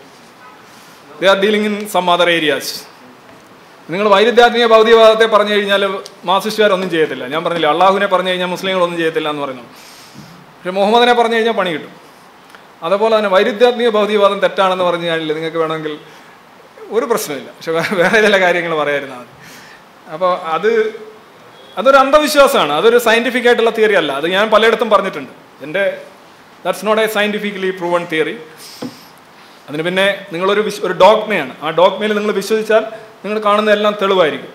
they are dealing in some other areas നിങ്ങൾ വൈരുദ്ധ്യാത്മിക ഭൗതികവാദത്തെ പറഞ്ഞു കഴിഞ്ഞാൽ മാർസിസ്റ്റുകാരൊന്നും ചെയ്യത്തില്ല ഞാൻ പറഞ്ഞില്ല അള്ളാഹുവിനെ പറഞ്ഞു കഴിഞ്ഞാൽ മുസ്ലിങ്ങളൊന്നും ചെയ്യത്തില്ല എന്ന് പറയുന്നു പക്ഷെ മുഹമ്മദിനെ പറഞ്ഞു കഴിഞ്ഞാൽ പണി കിട്ടും അതുപോലെ തന്നെ വൈരുദ്ധ്യാത്മിക ഭൗതികവാദം തെറ്റാണെന്ന് പറഞ്ഞു കഴിഞ്ഞാൽ നിങ്ങൾക്ക് വേണമെങ്കിൽ ഒരു പ്രശ്നമില്ല പക്ഷെ വേ- വേറെ ചില കാര്യങ്ങൾ പറയായിരുന്നാൽ മതി അപ്പോൾ അത് അതൊരു അന്ധവിശ്വാസമാണ് അതൊരു സയൻറ്റിഫിക് ആയിട്ടുള്ള തിയറി അല്ല അത് ഞാൻ പലയിടത്തും പറഞ്ഞിട്ടുണ്ട് എൻ്റെ that's not a scientifically proven theory അതിന് പിന്നെ നിങ്ങളൊരു വിശ് ഒരു ഡോഗ്മയാണ് ആ ഡോഗ്മയിൽ നിങ്ങൾ വിശ്വസിച്ചാൽ നിങ്ങൾ കാണുന്ന എല്ലാം തെളിവായിരിക്കും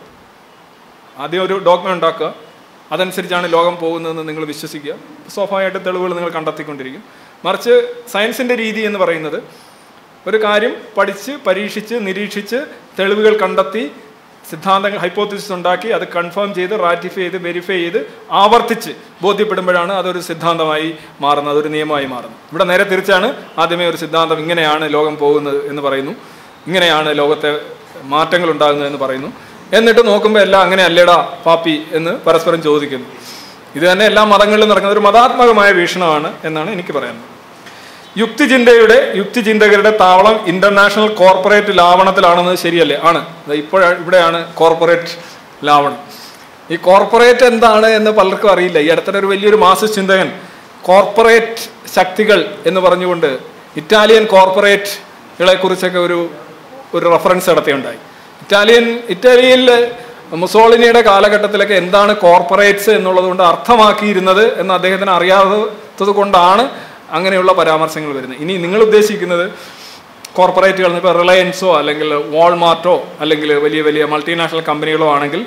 ആദ്യം ഒരു ഡോഗ്മ ഉണ്ടാക്കുക അതനുസരിച്ചാണ് ലോകം പോകുന്നതെന്ന് നിങ്ങൾ വിശ്വസിക്കുക സ്വാഭാവികമായിട്ട് തെളിവുകൾ നിങ്ങൾ കണ്ടെത്തിക്കൊണ്ടിരിക്കും മറിച്ച് സയൻസിൻ്റെ രീതി എന്ന് പറയുന്നത് ഒരു കാര്യം പഠിച്ച് പരീക്ഷിച്ച് നിരീക്ഷിച്ച് തെളിവുകൾ കണ്ടെത്തി സിദ്ധാന്തങ്ങൾ ഹൈപ്പോത്തിസിസ് ഉണ്ടാക്കി അത് കൺഫേം ചെയ്ത് റാറ്റിഫൈ ചെയ്ത് വെരിഫൈ ചെയ്ത് ആവർത്തിച്ച് ബോധ്യപ്പെടുമ്പോഴാണ് അതൊരു സിദ്ധാന്തമായി മാറുന്നത് അതൊരു നിയമമായി മാറുന്നത് ഇവിടെ നേരെ തിരിച്ചാണ് ആദ്യമേ ഒരു സിദ്ധാന്തം ഇങ്ങനെയാണ് ലോകം പോകുന്നത് എന്ന് പറയുന്നു ഇങ്ങനെയാണ് ലോകത്തെ മാറ്റങ്ങൾ ഉണ്ടാകുന്നത് എന്ന് പറയുന്നു എന്നിട്ട് നോക്കുമ്പോൾ എല്ലാം അങ്ങനെ അല്ലേടാ പാപ്പി എന്ന് പരസ്പരം ചോദിക്കുന്നു ഇത് തന്നെ എല്ലാ മതങ്ങളിലും നടക്കുന്ന ഒരു മതാത്മകമായ വീക്ഷണമാണ് എന്നാണ് എനിക്ക് പറയാനുള്ളത് യുക്തിചിന്തയുടെ യുക്തിചിന്തകരുടെ താവളം ഇന്റർനാഷണൽ കോർപ്പറേറ്റ് ലാവണത്തിലാണെന്നത് ശരിയല്ലേ ആണ് ഇപ്പോൾ ഇവിടെയാണ് കോർപ്പറേറ്റ് ലാവണം ഈ കോർപ്പറേറ്റ് എന്താണ് എന്ന് പലർക്കും അറിയില്ല ഈ അടുത്തിടെ ഒരു വലിയൊരു മാർസിസ്റ്റ് ചിന്തകൻ കോർപ്പറേറ്റ് ശക്തികൾ എന്ന് പറഞ്ഞുകൊണ്ട് ഇറ്റാലിയൻ കോർപ്പറേറ്റുകളെ കുറിച്ചൊക്കെ ഒരു ഒരു റെഫറൻസ് നടത്തിയുണ്ടായി ഇറ്റാലിയൻ ഇറ്റാലിയനിൽ മുസോളിനിയുടെ കാലഘട്ടത്തിലൊക്കെ എന്താണ് കോർപ്പറേറ്റ്സ് എന്നുള്ളത് കൊണ്ട് അർത്ഥമാക്കിയിരുന്നത് എന്ന് അദ്ദേഹത്തിന് അറിയാത്തത് കൊണ്ടാണ് അങ്ങനെയുള്ള പരാമർശങ്ങൾ വരുന്നത് ഇനി നിങ്ങൾ ഉദ്ദേശിക്കുന്നത് കോർപ്പറേറ്റുകൾ ഇപ്പോൾ റിലയൻസോ അല്ലെങ്കിൽ വാൾമാർട്ടോ അല്ലെങ്കിൽ വലിയ വലിയ മൾട്ടിനാഷണൽ കമ്പനികളോ ആണെങ്കിൽ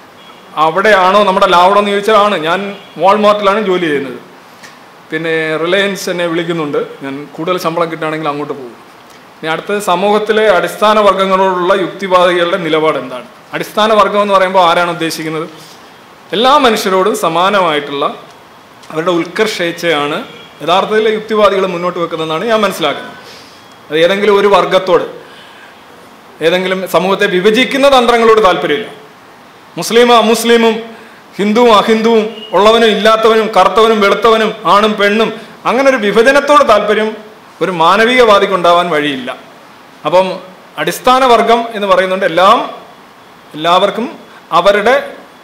അവിടെയാണോ നമ്മുടെ ലാവണം എന്ന് ചോദിച്ചാൽ ആണ് ഞാൻ വാൾമാർട്ടിലാണ് ജോലി ചെയ്യുന്നത് പിന്നെ റിലയൻസ് എന്നെ വിളിക്കുന്നുണ്ട് ഞാൻ കൂടുതൽ ശമ്പളം കിട്ടുകയാണെങ്കിൽ അങ്ങോട്ട് പോകും ഇനി അടുത്തത് സമൂഹത്തിലെ അടിസ്ഥാന വർഗങ്ങളോടുള്ള യുക്തിവാദികളുടെ നിലപാട് എന്താണ് അടിസ്ഥാന വർഗം എന്ന് പറയുമ്പോൾ ആരാണ് ഉദ്ദേശിക്കുന്നത് എല്ലാ മനുഷ്യരോടും സമാനമായിട്ടുള്ള അവരുടെ ഉത്കർഷേച്ഛയാണ് യഥാർത്ഥത്തിൽ യുക്തിവാദികൾ മുന്നോട്ട് വെക്കുന്നതെന്നാണ് ഞാൻ മനസ്സിലാക്കുന്നത് അത് ഏതെങ്കിലും ഒരു വർഗത്തോട് ഏതെങ്കിലും സമൂഹത്തെ വിഭജിക്കുന്ന തന്ത്രങ്ങളോട് താല്പര്യമില്ല മുസ്ലിമും അമുസ്ലിമും ഹിന്ദുവും അഹിന്ദുവും ഉള്ളവനും ഇല്ലാത്തവനും കറുത്തവനും വെളുത്തവനും ആണും പെണ്ണും അങ്ങനെ ഒരു വിഭജനത്തോട് താല്പര്യം ഒരു മാനവികവാദിക്കുണ്ടാവാൻ വഴിയില്ല അപ്പം അടിസ്ഥാന വർഗം എന്ന് പറയുന്നുണ്ട് എല്ലാം എല്ലാവർക്കും അവരുടെ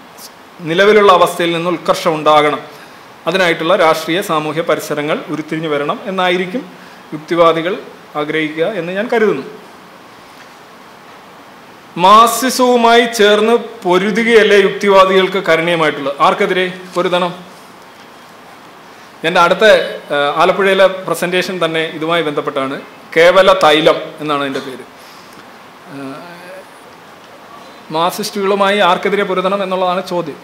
നിലവിലുള്ള അവസ്ഥയിൽ നിന്ന് ഉത്കർഷം ഉണ്ടാകണം അതിനായിട്ടുള്ള രാഷ്ട്രീയ സാമൂഹ്യ പരിസരങ്ങൾ ഉരുത്തിരിഞ്ഞു വരണം എന്നായിരിക്കും യുക്തിവാദികൾ ആഗ്രഹിക്കുക എന്ന് ഞാൻ കരുതുന്നു മാർസിസവുമായി ചേർന്ന് പൊരുതുകയല്ലേ യുക്തിവാദികൾക്ക് കരണീയമായിട്ടുള്ളത് ആർക്കെതിരെ പൊരുതണം എൻ്റെ അടുത്ത ആ, ആലപ്പുഴയിലെ പ്രസൻറ്റേഷൻ തന്നെ ഇതുമായി ബന്ധപ്പെട്ടാണ് കേവല തൈലം എന്നാണ് എൻ്റെ പേര് ആ, മാർസിസ്റ്റുകളുമായി ആർക്കെതിരെ പൊരുതണം എന്നുള്ളതാണ് ചോദ്യം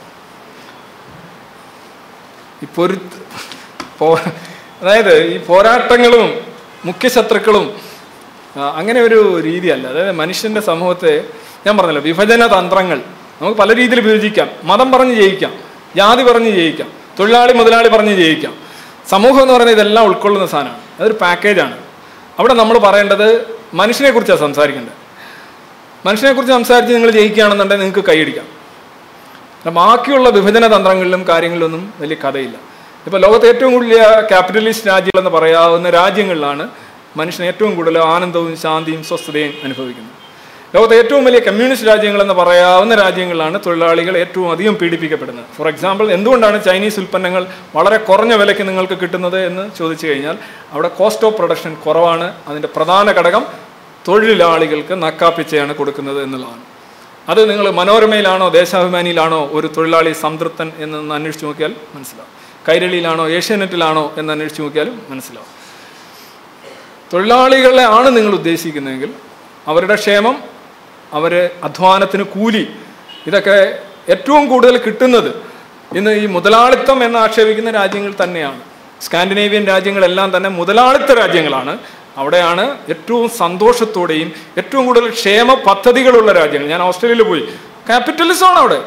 ഈ പൊരു പോ അതായത് ഈ പോരാട്ടങ്ങളും മുഖ്യശത്രുക്കളും ആ, അങ്ങനെ ഒരു രീതിയല്ല അതായത് മനുഷ്യന്റെ സമൂഹത്തെ ഞാൻ പറഞ്ഞല്ലോ വിഭജന തന്ത്രങ്ങൾ നമുക്ക് പല രീതിയിൽ വിഭജിക്കാം മതം പറഞ്ഞ് ജയിക്കാം ജാതി പറഞ്ഞ് ജയിക്കാം തൊഴിലാളി മുതലാളി പറഞ്ഞ് ജയിക്കാം സമൂഹം എന്ന് പറയുന്നത് ഇതെല്ലാം ഉൾക്കൊള്ളുന്ന സാധനമാണ് അതൊരു പാക്കേജാണ് അവിടെ നമ്മൾ പറയേണ്ടത് മനുഷ്യനെ കുറിച്ചാണ് സംസാരിക്കേണ്ടത് മനുഷ്യനെ കുറിച്ച് സംസാരിച്ച് നിങ്ങൾ ജയിക്കുകയാണെന്നുണ്ടെങ്കിൽ നിങ്ങൾക്ക് കൈയടിക്കാം അല്ല, ബാക്കിയുള്ള വിഭജന തന്ത്രങ്ങളിലും കാര്യങ്ങളിലൊന്നും വലിയ കഥയില്ല ഇപ്പോൾ ലോകത്തെ ഏറ്റവും കൂടുതൽ ക്യാപിറ്റലിസ്റ്റ് രാജ്യങ്ങളെന്ന് പറയാവുന്ന രാജ്യങ്ങളിലാണ് മനുഷ്യൻ ഏറ്റവും കൂടുതൽ ആനന്ദവും ശാന്തിയും സ്വസ്ഥതയും അനുഭവിക്കുന്നത് ലോകത്തെ ഏറ്റവും വലിയ കമ്മ്യൂണിസ്റ്റ് രാജ്യങ്ങളെന്ന് പറയാവുന്ന രാജ്യങ്ങളിലാണ് തൊഴിലാളികൾ ഏറ്റവും അധികം പീഡിപ്പിക്കപ്പെടുന്നത് ഫോർ എക്സാമ്പിൾ എന്തുകൊണ്ടാണ് ചൈനീസ് ഉൽപ്പന്നങ്ങൾ വളരെ കുറഞ്ഞ വിലയ്ക്ക് നിങ്ങൾക്ക് കിട്ടുന്നത് എന്ന് ചോദിച്ചു കഴിഞ്ഞാൽ അവിടെ കോസ്റ്റ് ഓഫ് പ്രൊഡക്ഷൻ കുറവാണ് അതിൻ്റെ പ്രധാന ഘടകം തൊഴിലാളികൾക്ക് നക്കാപ്പിച്ചയാണ് കൊടുക്കുന്നത് എന്നുള്ളതാണ് അത് നിങ്ങൾ മനോരമയിലാണോ ദേശാഭിമാനിയിലാണോ ഒരു തൊഴിലാളി സംതൃപ്തൻ എന്നൊന്ന് അന്വേഷിച്ച് നോക്കിയാൽ മനസ്സിലാവും കൈരളിയിലാണോ ഏഷ്യാനെറ്റിലാണോ എന്ന് അന്വേഷിച്ച് നോക്കിയാലും മനസ്സിലാവും തൊഴിലാളികളെ ആണ് നിങ്ങൾ ഉദ്ദേശിക്കുന്നതെങ്കിൽ അവരുടെ ക്ഷേമം അവർ അധ്വാനത്തിന് കൂലി ഇതൊക്കെ ഏറ്റവും കൂടുതൽ കിട്ടുന്നത് ഇന്ന് ഈ മുതലാളിത്തം എന്ന് ആക്ഷേപിക്കുന്ന രാജ്യങ്ങൾ തന്നെയാണ് സ്കാൻഡിനേവിയൻ രാജ്യങ്ങളെല്ലാം തന്നെ മുതലാളിത്ത രാജ്യങ്ങളാണ് അവിടെയാണ് ഏറ്റവും സന്തോഷത്തോടെയും ഏറ്റവും കൂടുതൽ ക്ഷേമ പദ്ധതികളുള്ള രാജ്യങ്ങൾ ഞാൻ ഓസ്ട്രേലിയയിൽ പോയി ക്യാപിറ്റലിസമാണ് അവിടെ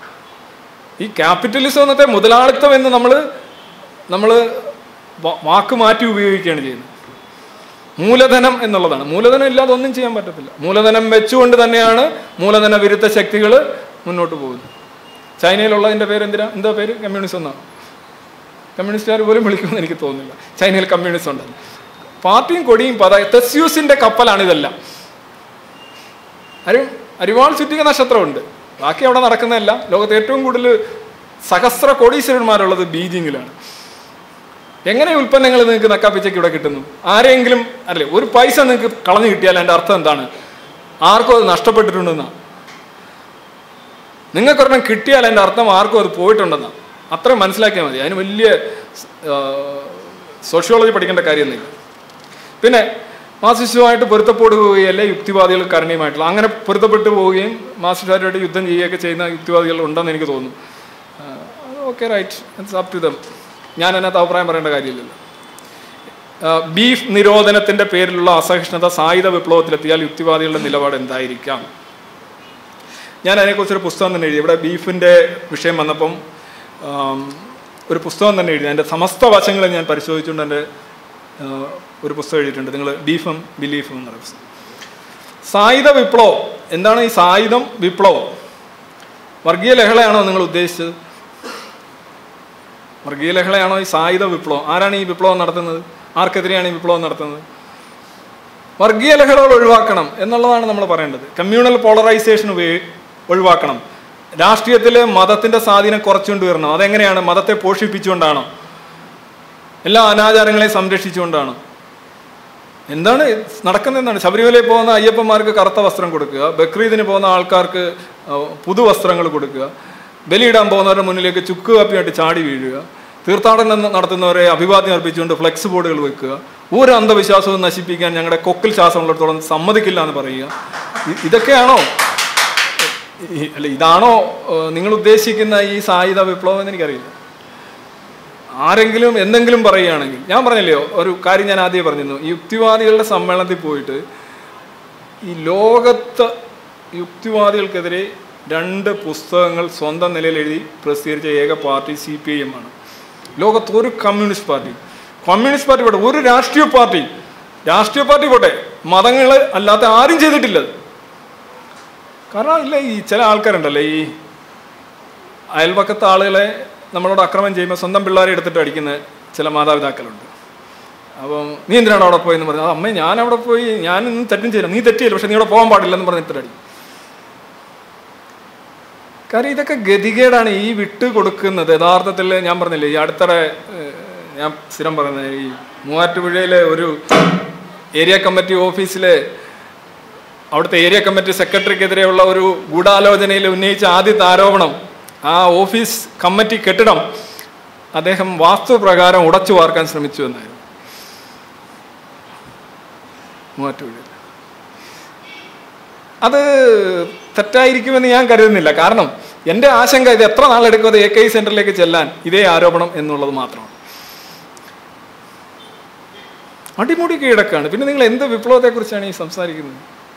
ഈ ക്യാപിറ്റലിസം എന്നത്തെ മുതലാളിത്തം എന്ന് നമ്മൾ നമ്മൾ വാക്ക് മാറ്റി ഉപയോഗിക്കുകയാണ് ചെയ്യുന്നത് മൂലധനം എന്നുള്ളതാണ് മൂലധനം ഇല്ലാതെ ഒന്നും ചെയ്യാൻ പറ്റത്തില്ല മൂലധനം വെച്ചുകൊണ്ട് തന്നെയാണ് മൂലധന വിരുദ്ധ ശക്തികൾ മുന്നോട്ട് പോകുന്നത് ചൈനയിലുള്ളതിൻ്റെ പേര് എന്തിനാ എന്താ പേര് കമ്മ്യൂണിസം എന്നാണ് കമ്മ്യൂണിസ്റ്റുകാർ പോലും വിളിക്കുമെന്ന് എനിക്ക് തോന്നുന്നില്ല ചൈനയിൽ കമ്മ്യൂണിസം ഉണ്ടല്ലോ പാർട്ടിയും കൊടിയും പത തെസ്യൂസിന്റെ കപ്പലാണ് ഇതെല്ലാം അരി അരിവാൾ ചുറ്റിക നക്ഷത്രമുണ്ട് ബാക്കി അവിടെ നടക്കുന്നതല്ല ലോകത്ത് ഏറ്റവും കൂടുതൽ സഹസ്ര കോടീശ്വരന്മാരുള്ളത് ബീജിങ്ങിലാണ് എങ്ങനെ ഉൽപ്പന്നങ്ങൾ നിങ്ങൾക്ക് നക്കാപ്പിച്ചയ്ക്ക് ഇവിടെ കിട്ടുന്നു ആരെങ്കിലും അല്ലേ ഒരു പൈസ നിങ്ങൾക്ക് കളഞ്ഞു കിട്ടിയാൽ എൻ്റെ അർത്ഥം എന്താണ് ആർക്കും അത് നഷ്ടപ്പെട്ടിട്ടുണ്ടെന്നാണ് നിങ്ങൾക്കൊരെണ്ണം കിട്ടിയാൽ എൻ്റെ അർത്ഥം ആർക്കും അത് പോയിട്ടുണ്ടെന്നാണ് അത്രയും മനസ്സിലാക്കിയാൽ മതി അതിന് വലിയ സോഷ്യോളജി പഠിക്കേണ്ട കാര്യമൊന്നുമില്ല പിന്നെ മാർസിസ്റ്റുമായിട്ട് പൊരുത്തപ്പെട്ടു പോവുകയല്ലേ യുക്തിവാദികൾ കരണീയമായിട്ടുള്ള അങ്ങനെ പൊരുത്തപ്പെട്ടു പോവുകയും മാർസിസ്റ്റുകാരുമായിട്ട് യുദ്ധം ചെയ്യുകയൊക്കെ ചെയ്യുന്ന യുക്തിവാദികൾ ഉണ്ടെന്ന് എനിക്ക് തോന്നുന്നു okay right it's up to them ഞാൻ അതിനകത്ത് അഭിപ്രായം പറയേണ്ട കാര്യമില്ലല്ലോ ബീഫ് നിരോധനത്തിന്റെ പേരിലുള്ള അസഹിഷ്ണുത സായുധ വിപ്ലവത്തിലെത്തിയാൽ യുക്തിവാദികളുടെ നിലപാട് എന്തായിരിക്കാം ഞാൻ അതിനെക്കുറിച്ചൊരു പുസ്തകം തന്നെ എഴുതി ഇവിടെ ബീഫിൻ്റെ വിഷയം വന്നപ്പം ആം, ഒരു പുസ്തകം തന്നെ എഴുതി അതിൻ്റെ സമസ്ത വശങ്ങളെ ഞാൻ പരിശോധിച്ചുകൊണ്ട് എൻ്റെ ആ, ഒരു പുസ്തകം എഴുതിയിട്ടുണ്ട് നിങ്ങൾ ബീഫും ബിലീഫും എന്ന് പറയുന്ന പുസ്തകം സായുധ വിപ്ലവം എന്താണ് ഈ സായുധം വിപ്ലവം വർഗീയ ലഹളയാണോ നിങ്ങൾ ഉദ്ദേശിച്ചത് വർഗീയ ലഹളയാണോ ഈ സായുധ വിപ്ലവം ആരാണ് ഈ വിപ്ലവം നടത്തുന്നത് ആർക്കെതിരെയാണ് ഈ വിപ്ലവം നടത്തുന്നത് വർഗീയ ലഹളകൾ ഒഴിവാക്കണം എന്നുള്ളതാണ് നമ്മൾ പറയേണ്ടത് കമ്മ്യൂണൽ പോളറൈസേഷൻ ഉപയോഗി ഒഴിവാക്കണം രാഷ്ട്രീയത്തിൽ മതത്തിന്റെ സ്വാധീനം കുറച്ചുകൊണ്ട് വരണം അതെങ്ങനെയാണ് മതത്തെ പോഷിപ്പിച്ചുകൊണ്ടാണോ എല്ലാ അനാചാരങ്ങളെയും സംരക്ഷിച്ചുകൊണ്ടാണോ എന്താണ് നടക്കുന്നത് എന്താണ് ശബരിമലയിൽ പോകുന്ന അയ്യപ്പന്മാർക്ക് കറുത്ത വസ്ത്രം കൊടുക്കുക ബക്രീദിന് പോകുന്ന ആൾക്കാർക്ക് ആ, പുതുവസ്ത്രങ്ങൾ കൊടുക്കുക ബലിയിടാൻ പോകുന്നവരുടെ മുന്നിലേക്ക് ചുക്ക് കാപ്പിയായിട്ട് ചാടി വീഴുക തീർത്ഥാടനം നടത്തുന്നവരെ അഭിവാദ്യം അർപ്പിച്ചുകൊണ്ട് ഫ്ലെക്സ് ബോർഡുകൾ വെക്കുക ഒരു അന്ധവിശ്വാസവും നശിപ്പിക്കാൻ ഞങ്ങളുടെ കൊക്കിൽ ശ്വാസമുള്ളിടത്തോളം സമ്മതിക്കില്ല എന്ന് പറയുക ഇ- ഇതൊക്കെയാണോ ഈ- അല്ല ഇതാണോ ഏഹ്, നിങ്ങൾ ഉദ്ദേശിക്കുന്ന ഈ സായുധ വിപ്ലവം എന്ന് എനിക്കറിയില്ല ആരെങ്കിലും എന്തെങ്കിലും പറയുകയാണെങ്കിൽ ഞാൻ പറഞ്ഞില്ലയോ ഒരു കാര്യം ഞാൻ ആദ്യം പറഞ്ഞിരുന്നു ഈ യുക്തിവാദികളുടെ സമ്മേളനത്തിൽ പോയിട്ട് ഈ ലോകത്ത് യുക്തിവാദികൾക്കെതിരെ രണ്ട് പുസ്തകങ്ങൾ സ്വന്തം നിലയിൽ എഴുതി പ്രസിദ്ധീകരിച്ച ഏക party C P I M ആണ് ലോകത്ത് ഒരു കമ്മ്യൂണിസ്റ്റ് പാർട്ടി കമ്മ്യൂണിസ്റ്റ് പാർട്ടി പോട്ടെ ഒരു രാഷ്ട്രീയ പാർട്ടി രാഷ്ട്രീയ പാർട്ടി പോട്ടെ മതങ്ങൾ അല്ലാത്ത ആരും ചെയ്തിട്ടില്ല അത്. കാരണം ഇല്ല ഈ ചില ആൾക്കാരുണ്ടല്ലോ ഈ അയൽപക്കത്തെ ആളുകളെ നമ്മളോട് അക്രമം ചെയ്യുമ്പോൾ സ്വന്തം പിള്ളേരെ എടുത്തിട്ട് അടിക്കുന്ന ചില മാതാപിതാക്കളുണ്ട് അപ്പം നീ എന്തിനാണ് അവിടെ പോയെന്ന് പറഞ്ഞു അമ്മ ഞാൻ അവിടെ പോയി ഞാൻ ഇന്നും തെറ്റും ചെയ്യില്ല നീ തെറ്റിയില്ല പക്ഷെ നീ അവിടെ പോകാൻ പാടില്ലെന്ന് പറഞ്ഞിട്ട് അടി കാര്യം ഇതൊക്കെ ഗതികേടാണ് ഈ വിട്ട് കൊടുക്കുന്നത് യഥാർത്ഥത്തിൽ ഞാൻ പറഞ്ഞില്ലേ ഈ അടുത്തിടെ ഏഹ്, ഞാൻ സ്ഥിരം പറയുന്നത് ഈ മൂവാറ്റുപുഴയിലെ ഒരു ഏരിയ കമ്മിറ്റി ഓഫീസിലെ അവിടുത്തെ ഏരിയ കമ്മിറ്റി സെക്രട്ടറിക്കെതിരെയുള്ള ഒരു ഗൂഢാലോചനയിൽ ഉന്നയിച്ച ആദ്യത്തെ ആരോപണം ആ ഓഫീസ് കമ്മിറ്റി കെട്ടിടം അദ്ദേഹം വാസ്തുപ്രകാരം ഉടച്ചു വാർക്കാൻ ശ്രമിച്ചു എന്നായിരുന്നു മൂവാറ്റുപുഴയിൽ അത് തെറ്റായിരിക്കുമെന്ന് ഞാൻ കരുതുന്നില്ല കാരണം എൻ്റെ ആശങ്ക ഇത് എത്ര നാളെടുക്കും അത് എ കെ സെന്ററിലേക്ക് ചെല്ലാൻ ഇതേ ആരോപണം എന്നുള്ളത് മാത്രമാണ് അടിമുടി കീഴടക്കാണ് പിന്നെ നിങ്ങൾ എന്ത് വിപ്ലവത്തെക്കുറിച്ചാണ് ഈ സംസാരിക്കുന്നത്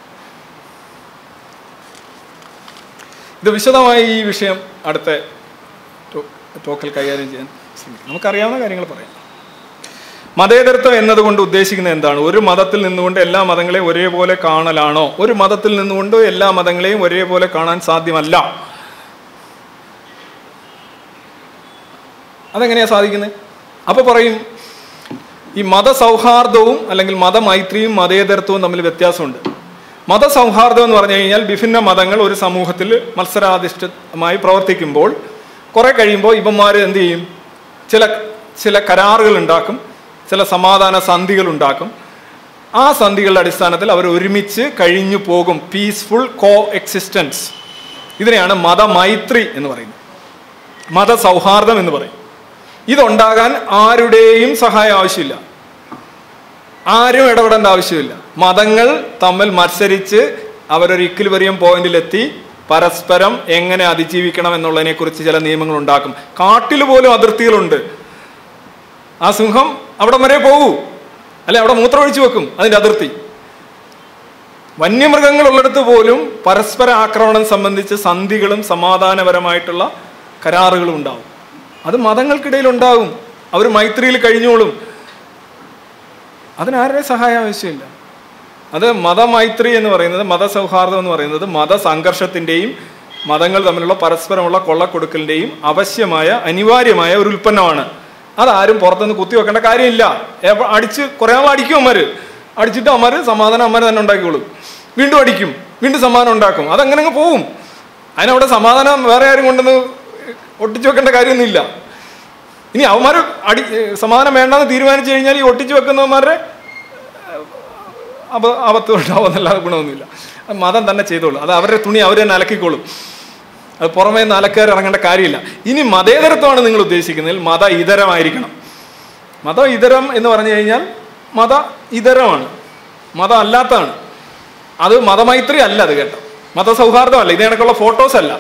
ഇത് വിശദമായി ഈ വിഷയം അടുത്ത ടോ- ടോക്കിൽ കൈകാര്യം ചെയ്യാൻ ശ്രമിക്കാം നമുക്കറിയാവുന്ന കാര്യങ്ങൾ പറയാം മതേതരത്വം എന്നതുകൊണ്ട് ഉദ്ദേശിക്കുന്നത് എന്താണ് ഒരു മതത്തിൽ നിന്നുകൊണ്ട് എല്ലാ മതങ്ങളെയും ഒരേപോലെ കാണലാണോ ഒരു മതത്തിൽ നിന്നുകൊണ്ട് എല്ലാ മതങ്ങളെയും ഒരേപോലെ കാണാൻ സാധ്യമല്ല അതെങ്ങനെയാ സാധിക്കുന്നത് അപ്പോൾ പറയും ഈ മതസൗഹാർദ്ദവും അല്ലെങ്കിൽ മതമൈത്രിയും മതേതരത്വവും തമ്മിൽ വ്യത്യാസമുണ്ട് മതസൗഹാർദ്ദം എന്ന് പറഞ്ഞു കഴിഞ്ഞാൽ വിഭിന്ന മതങ്ങൾ ഒരു സമൂഹത്തിൽ മത്സരാധിഷ്ഠിതമായി പ്രവർത്തിക്കുമ്പോൾ കുറെ കഴിയുമ്പോൾ ഇവന്മാർ എന്ത് ചെയ്യും ചില ചില കരാറുകൾ ഉണ്ടാക്കും ചില സമാധാന സന്ധികൾ ഉണ്ടാക്കും ആ സന്ധികളുടെ അടിസ്ഥാനത്തിൽ അവർ ഒരുമിച്ച് കഴിഞ്ഞു പോകും പീസ്ഫുൾ കോ എക്സിസ്റ്റൻസ് ഇതിനെയാണ് മതമൈത്രി എന്ന് പറയുന്നത് മതസൗഹാർദ്ദം എന്ന് പറയും ഇതുണ്ടാകാൻ ആരുടെയും സഹായം ആവശ്യമില്ല ആരും ഇടപെടേണ്ട ആവശ്യമില്ല മതങ്ങൾ തമ്മിൽ മത്സരിച്ച് അവരൊരു ഇക്വിലിബറിയം പോയിന്റിലെത്തി പരസ്പരം എങ്ങനെ അതിജീവിക്കണം എന്നുള്ളതിനെ കുറിച്ച് ചില നിയമങ്ങൾ ഉണ്ടാക്കും കാട്ടിൽ പോലും അതിർത്തികളുണ്ട് ആ സിംഹം അവിടെ വരെ പോകൂ അല്ലെ അവിടെ മൂത്രമൊഴിച്ചു വെക്കും അതിന്റെ അതിർത്തി വന്യമൃഗങ്ങളുള്ളിടത്ത് പോലും പരസ്പര ആക്രമണം സംബന്ധിച്ച് സന്ധികളും സമാധാനപരമായിട്ടുള്ള കരാറുകളും ഉണ്ടാവും അത് മതങ്ങൾക്കിടയിൽ ഉണ്ടാകും അവർ മൈത്രിയിൽ കഴിഞ്ഞോളും അതിനാരുടെ സഹായം ആവശ്യമില്ല അത് മതമൈത്രി എന്ന് പറയുന്നത് മതസൗഹാർദ്ദം എന്ന് പറയുന്നത് മതസംഘർഷത്തിൻ്റെയും മതങ്ങൾ തമ്മിലുള്ള പരസ്പരമുള്ള കൊള്ളക്കൊടുക്കലിൻ്റെയും അവശ്യമായ അനിവാര്യമായ ഒരു ഉൽപ്പന്നമാണ് അതാരും പുറത്തുനിന്ന് കുത്തിവെക്കേണ്ട കാര്യമില്ല എപ്പ- അടിച്ച് കുറേ നാൾ അടിക്കും അമ്മര് അടിച്ചിട്ട് അമ്മര് സമാധാനം അമ്മര് തന്നെ ഉണ്ടാക്കിക്കോളും വീണ്ടും അടിക്കും വീണ്ടും സമാധാനം ഉണ്ടാക്കും അതങ്ങനെ അങ്ങ് പോവും അതിനവിടെ സമാധാനം വേറെ ആരും കൊണ്ടുവന്ന് ഒട്ടിച്ചു വെക്കേണ്ട കാര്യമൊന്നുമില്ല ഇനി അവന്മാർ അടി സമാധാനം വേണ്ടെന്ന് തീരുമാനിച്ചു കഴിഞ്ഞാൽ ഈ ഒട്ടിച്ചു വെക്കുന്നവന്മാരുടെ അപ അബദ്ധം ഉണ്ടാവും എന്നല്ലാതെ ഗുണമൊന്നുമില്ല അത് മതം തന്നെ ചെയ്തോളൂ അത് അവരുടെ തുണി അവർ തന്നെ അലക്കിക്കോളും അത് പുറമേ നിന്ന് അലക്കാർ ഇറങ്ങേണ്ട കാര്യമില്ല ഇനി മതേതരത്വമാണ് നിങ്ങൾ ഉദ്ദേശിക്കുന്നതിൽ മത ഇതരമായിരിക്കണം മത ഇതരം എന്ന് പറഞ്ഞു കഴിഞ്ഞാൽ മത ഇതരമാണ് മതം അല്ലാത്തതാണ് അത് മതമൈത്രി അല്ല അത് കേട്ടോ മതസൗഹാർദ്ദമല്ല ഇത് കണക്കുള്ള ഫോട്ടോസ് അല്ല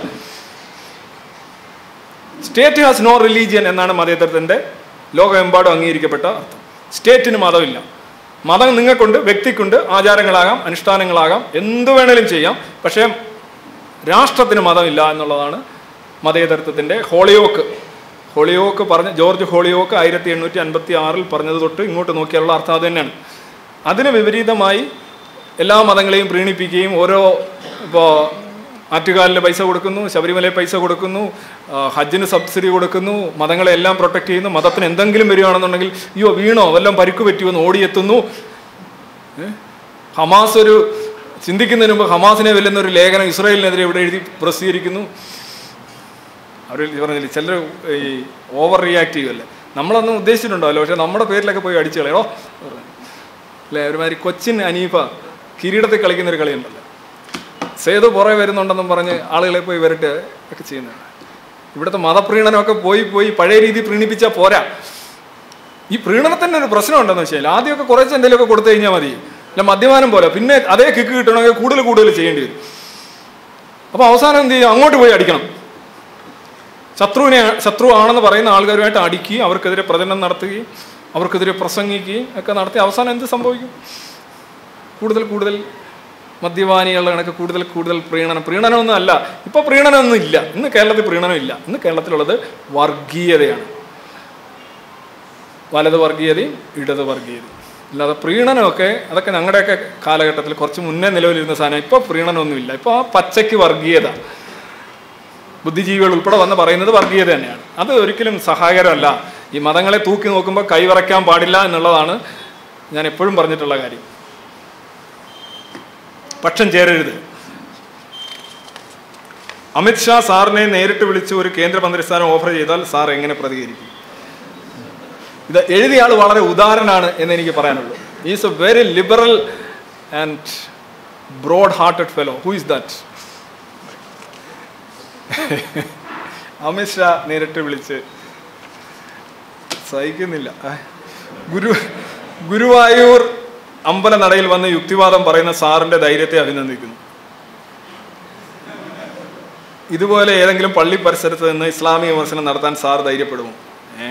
സ്റ്റേറ്റ് ഹാസ് നോ റിലീജിയൻ എന്നാണ് മതേതരത്തിൻ്റെ ലോകമെമ്പാടും അംഗീകരിക്കപ്പെട്ട അർത്ഥം സ്റ്റേറ്റിന് മതമില്ല മതം നിങ്ങൾക്കുണ്ട് വ്യക്തിക്കുണ്ട് ആചാരങ്ങളാകാം അനുഷ്ഠാനങ്ങളാകാം എന്തു വേണേലും ചെയ്യാം പക്ഷേ രാഷ്ട്രത്തിന് മതമില്ല എന്നുള്ളതാണ് മതേതരത്വത്തിൻ്റെ ഹോളിയോക്ക് ഹോളിയോക്ക് പറഞ്ഞ ജോർജ് ഹോളിയോക്ക് ആയിരത്തി എണ്ണൂറ്റി അൻപത്തി ആറിൽ പറഞ്ഞത് തൊട്ട് ഇങ്ങോട്ട് നോക്കിയാലുള്ള അർത്ഥം അത് തന്നെയാണ് അതിന് വിപരീതമായി എല്ലാ മതങ്ങളെയും പ്രീണിപ്പിക്കുകയും ഓരോ ഇപ്പോൾ ആറ്റുകാലിന് പൈസ കൊടുക്കുന്നു ശബരിമലയിൽ പൈസ കൊടുക്കുന്നു ആ, ഹജ്ജിന് സബ്സിഡി കൊടുക്കുന്നു മതങ്ങളെ എല്ലാം പ്രൊട്ടക്ട് ചെയ്യുന്നു മതത്തിന് എന്തെങ്കിലും വരികയാണെന്നുണ്ടെങ്കിൽ അയ്യോ വീണോ വല്ലതും പരിക്ക് പറ്റിയോ എന്ന് ഓടിയെത്തുന്നു ഏ? ഹമാസ് ഒരു ചിന്തിക്കുന്നതിന് മുമ്പ് ഹമാസിനെ വെല്ലുന്ന ഒരു ലേഖനം ഇസ്രായേലിനെതിരെ ഇവിടെ എഴുതി പ്രസിദ്ധീകരിക്കുന്നു അവർ പറഞ്ഞില്ലേ ചിലർ ഈ ഓവർ റിയാക്ട് ചെയ്യുമല്ലേ നമ്മളൊന്നും ഉദ്ദേശിച്ചിട്ടുണ്ടാവല്ലോ പക്ഷെ നമ്മുടെ പേരിലൊക്കെ പോയി അടിച്ചു കളയണോ അല്ലേ ഒരുമാതിരി കൊച്ചിൻ അനീഫ കിരീടത്തിൽ കളിക്കുന്ന ഒരു കളിയുണ്ടല്ലോ സേതു പുറകെ വരുന്നുണ്ടെന്നും പറഞ്ഞ് ആളുകളെ പോയി വരട്ടെ ഒക്കെ ചെയ്യുന്നതാണ് ഇവിടുത്തെ മതപ്രീണനമൊക്കെ പോയി പോയി പഴയ രീതി പ്രീണിപ്പിച്ചാൽ പോരാ ഈ പ്രീണനത്തിന് ഒരു പ്രശ്നമുണ്ടെന്ന് വെച്ചാൽ ആദ്യമൊക്കെ കുറച്ച് എന്തെങ്കിലുമൊക്കെ കൊടുത്തു കഴിഞ്ഞാൽ മതി അല്ല മദ്യപാനം പോലെ പിന്നെ അതേ കിക്ക് കിട്ടണമെങ്കിൽ കൂടുതൽ കൂടുതൽ ചെയ്യേണ്ടി വരും അപ്പോൾ അവസാനം എന്ത് ചെയ്യും അങ്ങോട്ട് പോയി അടിക്കണം ശത്രുവിനെ ശത്രു ആണെന്ന് പറയുന്ന ആൾക്കാരുമായിട്ട് അടിക്കുകയും അവർക്കെതിരെ പ്രചരണം നടത്തുകയും അവർക്കെതിരെ പ്രസംഗിക്കുകയും ഒക്കെ നടത്തി അവസാനം എന്ത് സംഭവിക്കും കൂടുതൽ കൂടുതൽ മദ്യപാനികളുടെ കണക്ക് കൂടുതൽ കൂടുതൽ പ്രീണനം പ്രീണനമൊന്നും അല്ല ഇപ്പൊ പ്രീണനമൊന്നും ഇല്ല ഇന്ന് കേരളത്തിൽ പ്രീണനം ഇല്ല ഇന്ന് കേരളത്തിലുള്ളത് വർഗീയതയാണ് വലത് വർഗീയതയും ഇടത് വർഗീയതയും അല്ലാതെ പ്രീണനമൊക്കെ അതൊക്കെ ഞങ്ങളുടെയൊക്കെ കാലഘട്ടത്തിൽ കുറച്ച് മുന്നേ നിലവിലിരുന്ന സാധനം ഇപ്പോൾ പ്രീണനമൊന്നുമില്ല ഇപ്പോൾ ആ പച്ചയ്ക്ക് വർഗീയത ബുദ്ധിജീവികൾ ഉൾപ്പെടെ വന്ന് പറയുന്നത് വർഗീയത തന്നെയാണ് അത് ഒരിക്കലും സഹായകരമല്ല ഈ മതങ്ങളെ തൂക്കി നോക്കുമ്പോൾ കൈവറയ്ക്കാൻ പാടില്ല എന്നുള്ളതാണ് ഞാൻ എപ്പോഴും പറഞ്ഞിട്ടുള്ള കാര്യം പക്ഷം ചേരരുത് അമിത്ഷാ സാറിനെ നേരിട്ട് വിളിച്ച് ഒരു കേന്ദ്രമന്ത്രിസ്ഥാനം ഓഫർ ചെയ്താൽ സാർ എങ്ങനെ പ്രതികരിക്കും ഇത് എഴുതിയ ആൾ വളരെ ഉദാരനാണ് എന്ന് എനിക്ക് പറയാനുള്ളൂ is A very liberal and broad hearted fellow who is that Amit Shah നേരിട്ട് വിളിച്ച് സഹിക്കുന്നില്ല ആ. ഗുരു ഗുരുവായൂർ അമ്പലനടയിൽ വന്ന് യുക്തിവാദം പറയുന്ന സാറിന്റെ ധൈര്യത്തെ അഭിനന്ദിക്കുന്നു ഇതുപോലെ ഏതെങ്കിലും പള്ളി പരിസരത്ത് നിന്ന് ഇസ്ലാമിക വിമർശനം നടത്താൻ സാർ ധൈര്യപ്പെടുമോ ഏ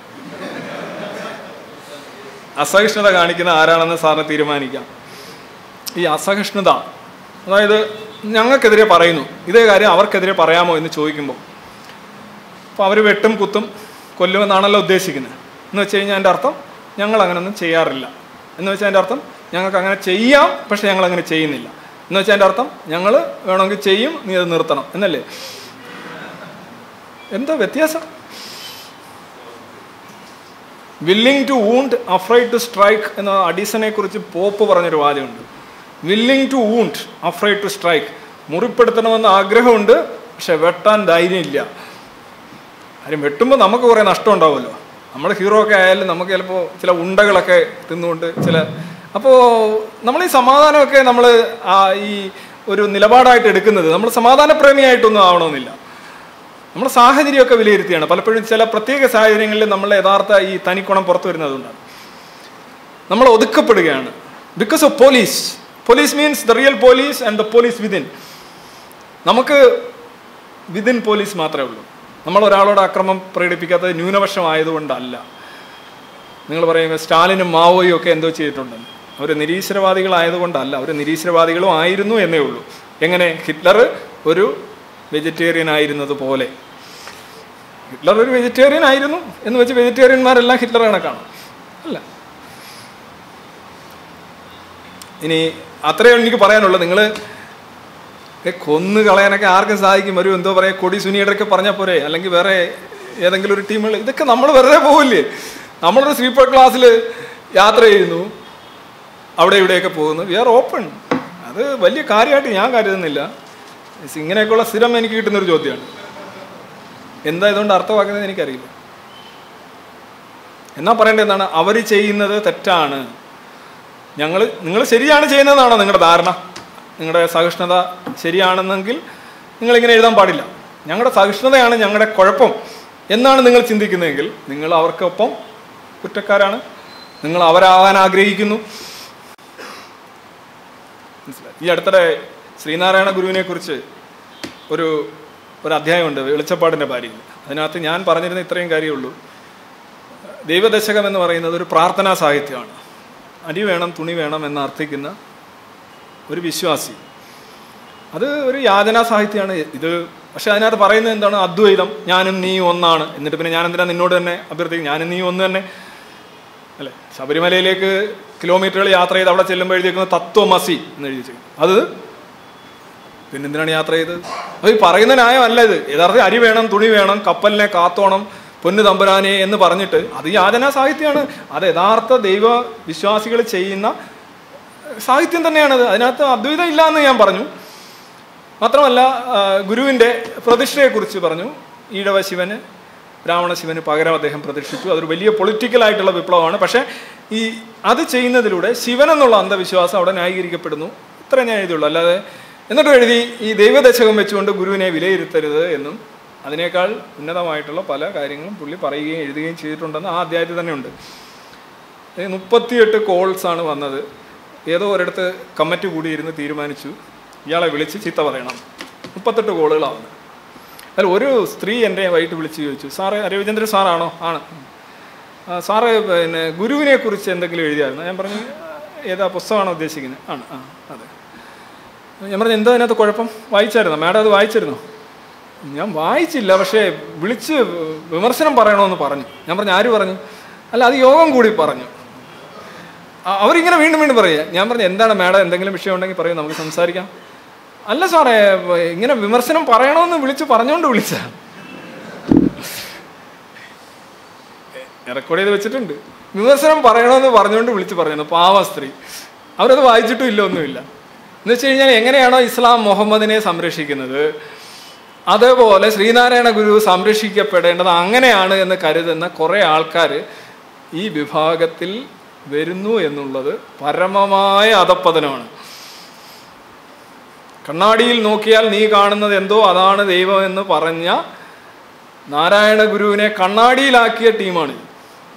അസഹിഷ്ണുത കാണിക്കുന്ന ആരാണെന്ന് സാറിന് തീരുമാനിക്കാം ഈ അസഹിഷ്ണുത അതായത് ഞങ്ങൾക്കെതിരെ പറയുന്നു ഇതേ കാര്യം അവർക്കെതിരെ പറയാമോ എന്ന് ചോദിക്കുമ്പോൾ അപ്പോൾ അവർ വെട്ടും കുത്തും കൊല്ലുമെന്നാണല്ലോ ഉദ്ദേശിക്കുന്നത് എന്ന് വെച്ച് കഴിഞ്ഞാൽ എൻ്റെ അർത്ഥം ഞങ്ങൾ അങ്ങനെയൊന്നും ചെയ്യാറില്ല എന്ന് വെച്ചാൽ എൻ്റെ അർത്ഥം ഞങ്ങൾക്ക് അങ്ങനെ ചെയ്യാം പക്ഷെ ഞങ്ങൾ അങ്ങനെ ചെയ്യുന്നില്ല എന്ന് വെച്ചാൽ എൻ്റെ അർത്ഥം ഞങ്ങൾ വേണമെങ്കിൽ ചെയ്യും നീ അത് നിർത്തണം എന്നല്ലേ എന്താ വ്യത്യാസം willing to wound afraid to strike എന്ന അഡീസനെ കുറിച്ച് പോപ്പ് പറഞ്ഞൊരു വാചകമുണ്ട് willing to wound afraid to strike മുറിപ്പെടുത്തണമെന്ന് ആഗ്രഹമുണ്ട് പക്ഷെ വെട്ടാൻ ധൈര്യമില്ല കാര്യം വെട്ടുമ്പോൾ നമുക്ക് കുറേ നഷ്ടം ഉണ്ടാവുമല്ലോ നമ്മുടെ ഹീറോ ഒക്കെ ആയാലും നമുക്ക് ചിലപ്പോൾ ചില ഉണ്ടകളൊക്കെ തിന്നുകൊണ്ട് ചില അപ്പോൾ നമ്മൾ ഈ സമാധാനമൊക്കെ നമ്മൾ ഈ ഒരു നിലപാടായിട്ട് എടുക്കുന്നത് നമ്മൾ സമാധാനപ്രേമിയായിട്ടൊന്നും ആവണമെന്നില്ല നമ്മുടെ സാഹചര്യമൊക്കെ വിലയിരുത്തിയാണ് പലപ്പോഴും ചില പ്രത്യേക സാഹചര്യങ്ങളിൽ നമ്മളെ യഥാർത്ഥ ഈ തനിക്കുണം പുറത്തു വരുന്നതുകൊണ്ടാണ് നമ്മൾ ഒതുക്കപ്പെടുകയാണ് because of police police means the real police and the police within നമുക്ക് വിതിൻ പോലീസ് മാത്രമേ ഉള്ളൂ നമ്മൾ ഒരാളോട് അക്രമം പ്രകടിപ്പിക്കാത്തത് ന്യൂനപക്ഷമായതുകൊണ്ടല്ല നിങ്ങൾ പറയുമ്പോൾ സ്റ്റാലിനും മാവോയും ഒക്കെ എന്തോ ചെയ്തിട്ടുണ്ടെന്ന് അവർ നിരീശ്വരവാദികളായതുകൊണ്ടല്ല അവർ നിരീശ്വരവാദികളും ആയിരുന്നു എന്നേ ഉള്ളൂ എങ്ങനെ ഹിറ്റ്ലർ ഒരു വെജിറ്റേറിയൻ ആയിരുന്നത് പോലെ ഹിറ്റ്ലർ ഒരു വെജിറ്റേറിയൻ ആയിരുന്നു എന്ന് വെച്ച് വെജിറ്റേറിയന്മാരെല്ലാം ഹിറ്റ്ലർ കണക്കാണ് അല്ല ഇനി അത്രയേ എനിക്ക് പറയാനുള്ളൂ നിങ്ങൾ കൊന്നു കളയാനൊക്കെ ആർക്കും സാധിക്കും ഒരു എന്തോ പറയാ കൊടി സുനിയുടെയൊക്കെ പറഞ്ഞാൽ പോരെ അല്ലെങ്കിൽ വേറെ ഏതെങ്കിലും ഒരു ടീമുകൾ ഇതൊക്കെ നമ്മൾ വെറുതെ പോവില്ലേ നമ്മളൊരു സ്ലീപ്പർ ക്ലാസ്സിൽ യാത്ര ചെയ്യുന്നു അവിടെ ഇവിടെയൊക്കെ പോകുന്നു വി ആർ ഓപ്പൺ അത് വലിയ കാര്യമായിട്ട് ഞാൻ കരുതുന്നില്ല ഇങ്ങനെയൊക്കെയുള്ള സ്ഥിരം എനിക്ക് കിട്ടുന്നൊരു ചോദ്യമാണ് എന്താ ഇതുകൊണ്ട് അർത്ഥമാക്കുന്നത് എനിക്കറിയില്ല എന്നാ പറയേണ്ടത് എന്താണ് അവർ ചെയ്യുന്നത് തെറ്റാണ് ഞങ്ങൾ നിങ്ങൾ ശരിയാണ് ചെയ്യുന്നതെന്നാണോ നിങ്ങളുടെ ധാരണ നിങ്ങളുടെ സഹിഷ്ണുത ശരിയാണെന്നെങ്കിൽ നിങ്ങളിങ്ങനെ എഴുതാൻ പാടില്ല ഞങ്ങളുടെ സഹിഷ്ണുതയാണ് ഞങ്ങളുടെ കുഴപ്പം എന്നാണ് നിങ്ങൾ ചിന്തിക്കുന്നതെങ്കിൽ നിങ്ങൾ അവർക്കൊപ്പം കുറ്റക്കാരാണ് നിങ്ങൾ അവരാകാൻ ആഗ്രഹിക്കുന്നു മനസ്സിലായി ഈ അടുത്തിടെ ശ്രീനാരായണ ഗുരുവിനെ കുറിച്ച് ഒരു ഒരു അധ്യായമുണ്ട് വെളിച്ചപ്പാടിൻ്റെ ഭാര്യയിൽ അതിനകത്ത് ഞാൻ പറഞ്ഞിരുന്ന ഇത്രയും കാര്യമുള്ളൂ ദൈവദശകം എന്ന് പറയുന്നത് ഒരു പ്രാർത്ഥനാ സാഹിത്യമാണ് അരി വേണം തുണി വേണം എന്ന് അർത്ഥിക്കുന്ന ഒരു വിശ്വാസി അത് ഒരു യാതനാ സാഹിത്യമാണ് ഇത് പക്ഷെ അതിനകത്ത് പറയുന്നത് എന്താണ് അദ്വൈതം ഞാനും നീയും ഒന്നാണ് എന്നിട്ട് പിന്നെ ഞാൻ എന്തിനാ നിന്നോട് തന്നെ അഭ്യർത്ഥിക്കും ഞാനും നീയും ഒന്ന് തന്നെ അല്ലേ ശബരിമലയിലേക്ക് കിലോമീറ്ററുകൾ യാത്ര ചെയ്ത് അവിടെ ചെല്ലുമ്പോഴത്തേക്കും തത്വമസി എന്ന് എഴുതി ചെയ്യും അത് പിന്നെന്തിനാണ് യാത്ര ചെയ്തത് അപ്പോൾ ഈ പറയുന്ന ന്യായമല്ല ഇത് യഥാർത്ഥം അരി വേണം തുണി വേണം കപ്പലിനെ കാത്തോണം പൊന്നു തമ്പുരാനെ എന്ന് പറഞ്ഞിട്ട് അത് യാതനാ സാഹിത്യമാണ് അത് യഥാർത്ഥ ദൈവ വിശ്വാസികൾ ചെയ്യുന്ന സാഹിത്യം തന്നെയാണത് അതിനകത്ത് അദ്വൈതം ഇല്ല എന്ന് ഞാൻ പറഞ്ഞു മാത്രമല്ല ആ, ഗുരുവിൻ്റെ പ്രതിഷ്ഠയെക്കുറിച്ച് പറഞ്ഞു ഈഴവ ശിവന് ബ്രാഹ്മണ ശിവന് പകരം അദ്ദേഹം പ്രതിഷ്ഠിച്ചു അതൊരു വലിയ പൊളിറ്റിക്കൽ ആയിട്ടുള്ള വിപ്ലവമാണ് പക്ഷേ ഈ അത് ചെയ്യുന്നതിലൂടെ ശിവൻ എന്നുള്ള അന്ധവിശ്വാസം അവിടെ ന്യായീകരിക്കപ്പെടുന്നു ഇത്ര ഞാൻ എഴുതിയുള്ളൂ അല്ലാതെ എന്നിട്ട് എഴുതി ഈ ദൈവദശകം വെച്ചുകൊണ്ട് ഗുരുവിനെ വിലയിരുത്തരുത് എന്നും അതിനേക്കാൾ ഉന്നതമായിട്ടുള്ള പല കാര്യങ്ങളും പുള്ളി പറയുകയും എഴുതുകയും ചെയ്തിട്ടുണ്ടെന്ന് ആ അധ്യായത്തിൽ തന്നെ ഉണ്ട് ഏ, മുപ്പത്തിയെട്ട് കോൾസ് ആണ് വന്നത് ഏതോ ഒരിടത്ത് കമ്മിറ്റി കൂടിയിരുന്ന് തീരുമാനിച്ചു ഇയാളെ വിളിച്ച് ചീത്ത പറയണം മുപ്പത്തെട്ട് കോളുകളാണ് അതിൽ ഒരു സ്ത്രീ എൻ്റെ വൈകിട്ട് വിളിച്ച് ചോദിച്ചു സാറ് രവിചന്ദ്രൻ സാറാണോ ആണ് ആ, സാറ് പിന്നെ ഗുരുവിനെ കുറിച്ച് എന്തെങ്കിലും എഴുതിയായിരുന്നു ഞാൻ പറഞ്ഞു ഏതാ പുസ്തകമാണോ ഉദ്ദേശിക്കുന്നത് ആണ് ആ അതെ ഞാൻ പറഞ്ഞു എന്താ അതിനകത്ത് കുഴപ്പം വായിച്ചായിരുന്നോ മാഡം അത് വായിച്ചിരുന്നോ ഞാൻ വായിച്ചില്ല പക്ഷേ വിളിച്ച് വിമർശനം പറയണമെന്ന് പറഞ്ഞു ഞാൻ പറഞ്ഞു ആര് പറഞ്ഞു അല്ല അത് യോഗം കൂടി പറഞ്ഞു അ- അവരിങ്ങനെ വീണ്ടും വീണ്ടും പറയുക ഞാൻ പറഞ്ഞു എന്താണ് മാഡം എന്തെങ്കിലും വിഷയം ഉണ്ടെങ്കിൽ പറയും നമുക്ക് സംസാരിക്കാം അല്ല സാറേ വ- ഇങ്ങനെ വിമർശനം പറയണമെന്ന് വിളിച്ച് പറഞ്ഞുകൊണ്ട് വിളിച്ച റെക്കോർഡ് ചെയ്ത് വെച്ചിട്ടുണ്ട് വിമർശനം പറയണമെന്ന് പറഞ്ഞുകൊണ്ട് വിളിച്ച് പറഞ്ഞു പാവ സ്ത്രീ അവരത് വായിച്ചിട്ടും ഇല്ല ഒന്നുമില്ല എന്ന് വെച്ച് കഴിഞ്ഞാൽ എങ്ങനെയാണോ ഇസ്ലാം മുഹമ്മദിനെ സംരക്ഷിക്കുന്നത് അതേപോലെ ശ്രീനാരായണ ഗുരു സംരക്ഷിക്കപ്പെടേണ്ടത് അങ്ങനെയാണ് എന്ന് കരുതുന്ന കുറേ ആൾക്കാർ ഈ വിഭാഗത്തിൽ വരുന്നു എന്നുള്ളത് പരമമായ അധപ്പതനമാണ് കണ്ണാടിയിൽ നോക്കിയാൽ നീ കാണുന്നത് എന്തോ അതാണ് ദൈവം എന്ന് പറഞ്ഞ നാരായണ ഗുരുവിനെ കണ്ണാടിയിലാക്കിയ ടീമാണ് ഇത്.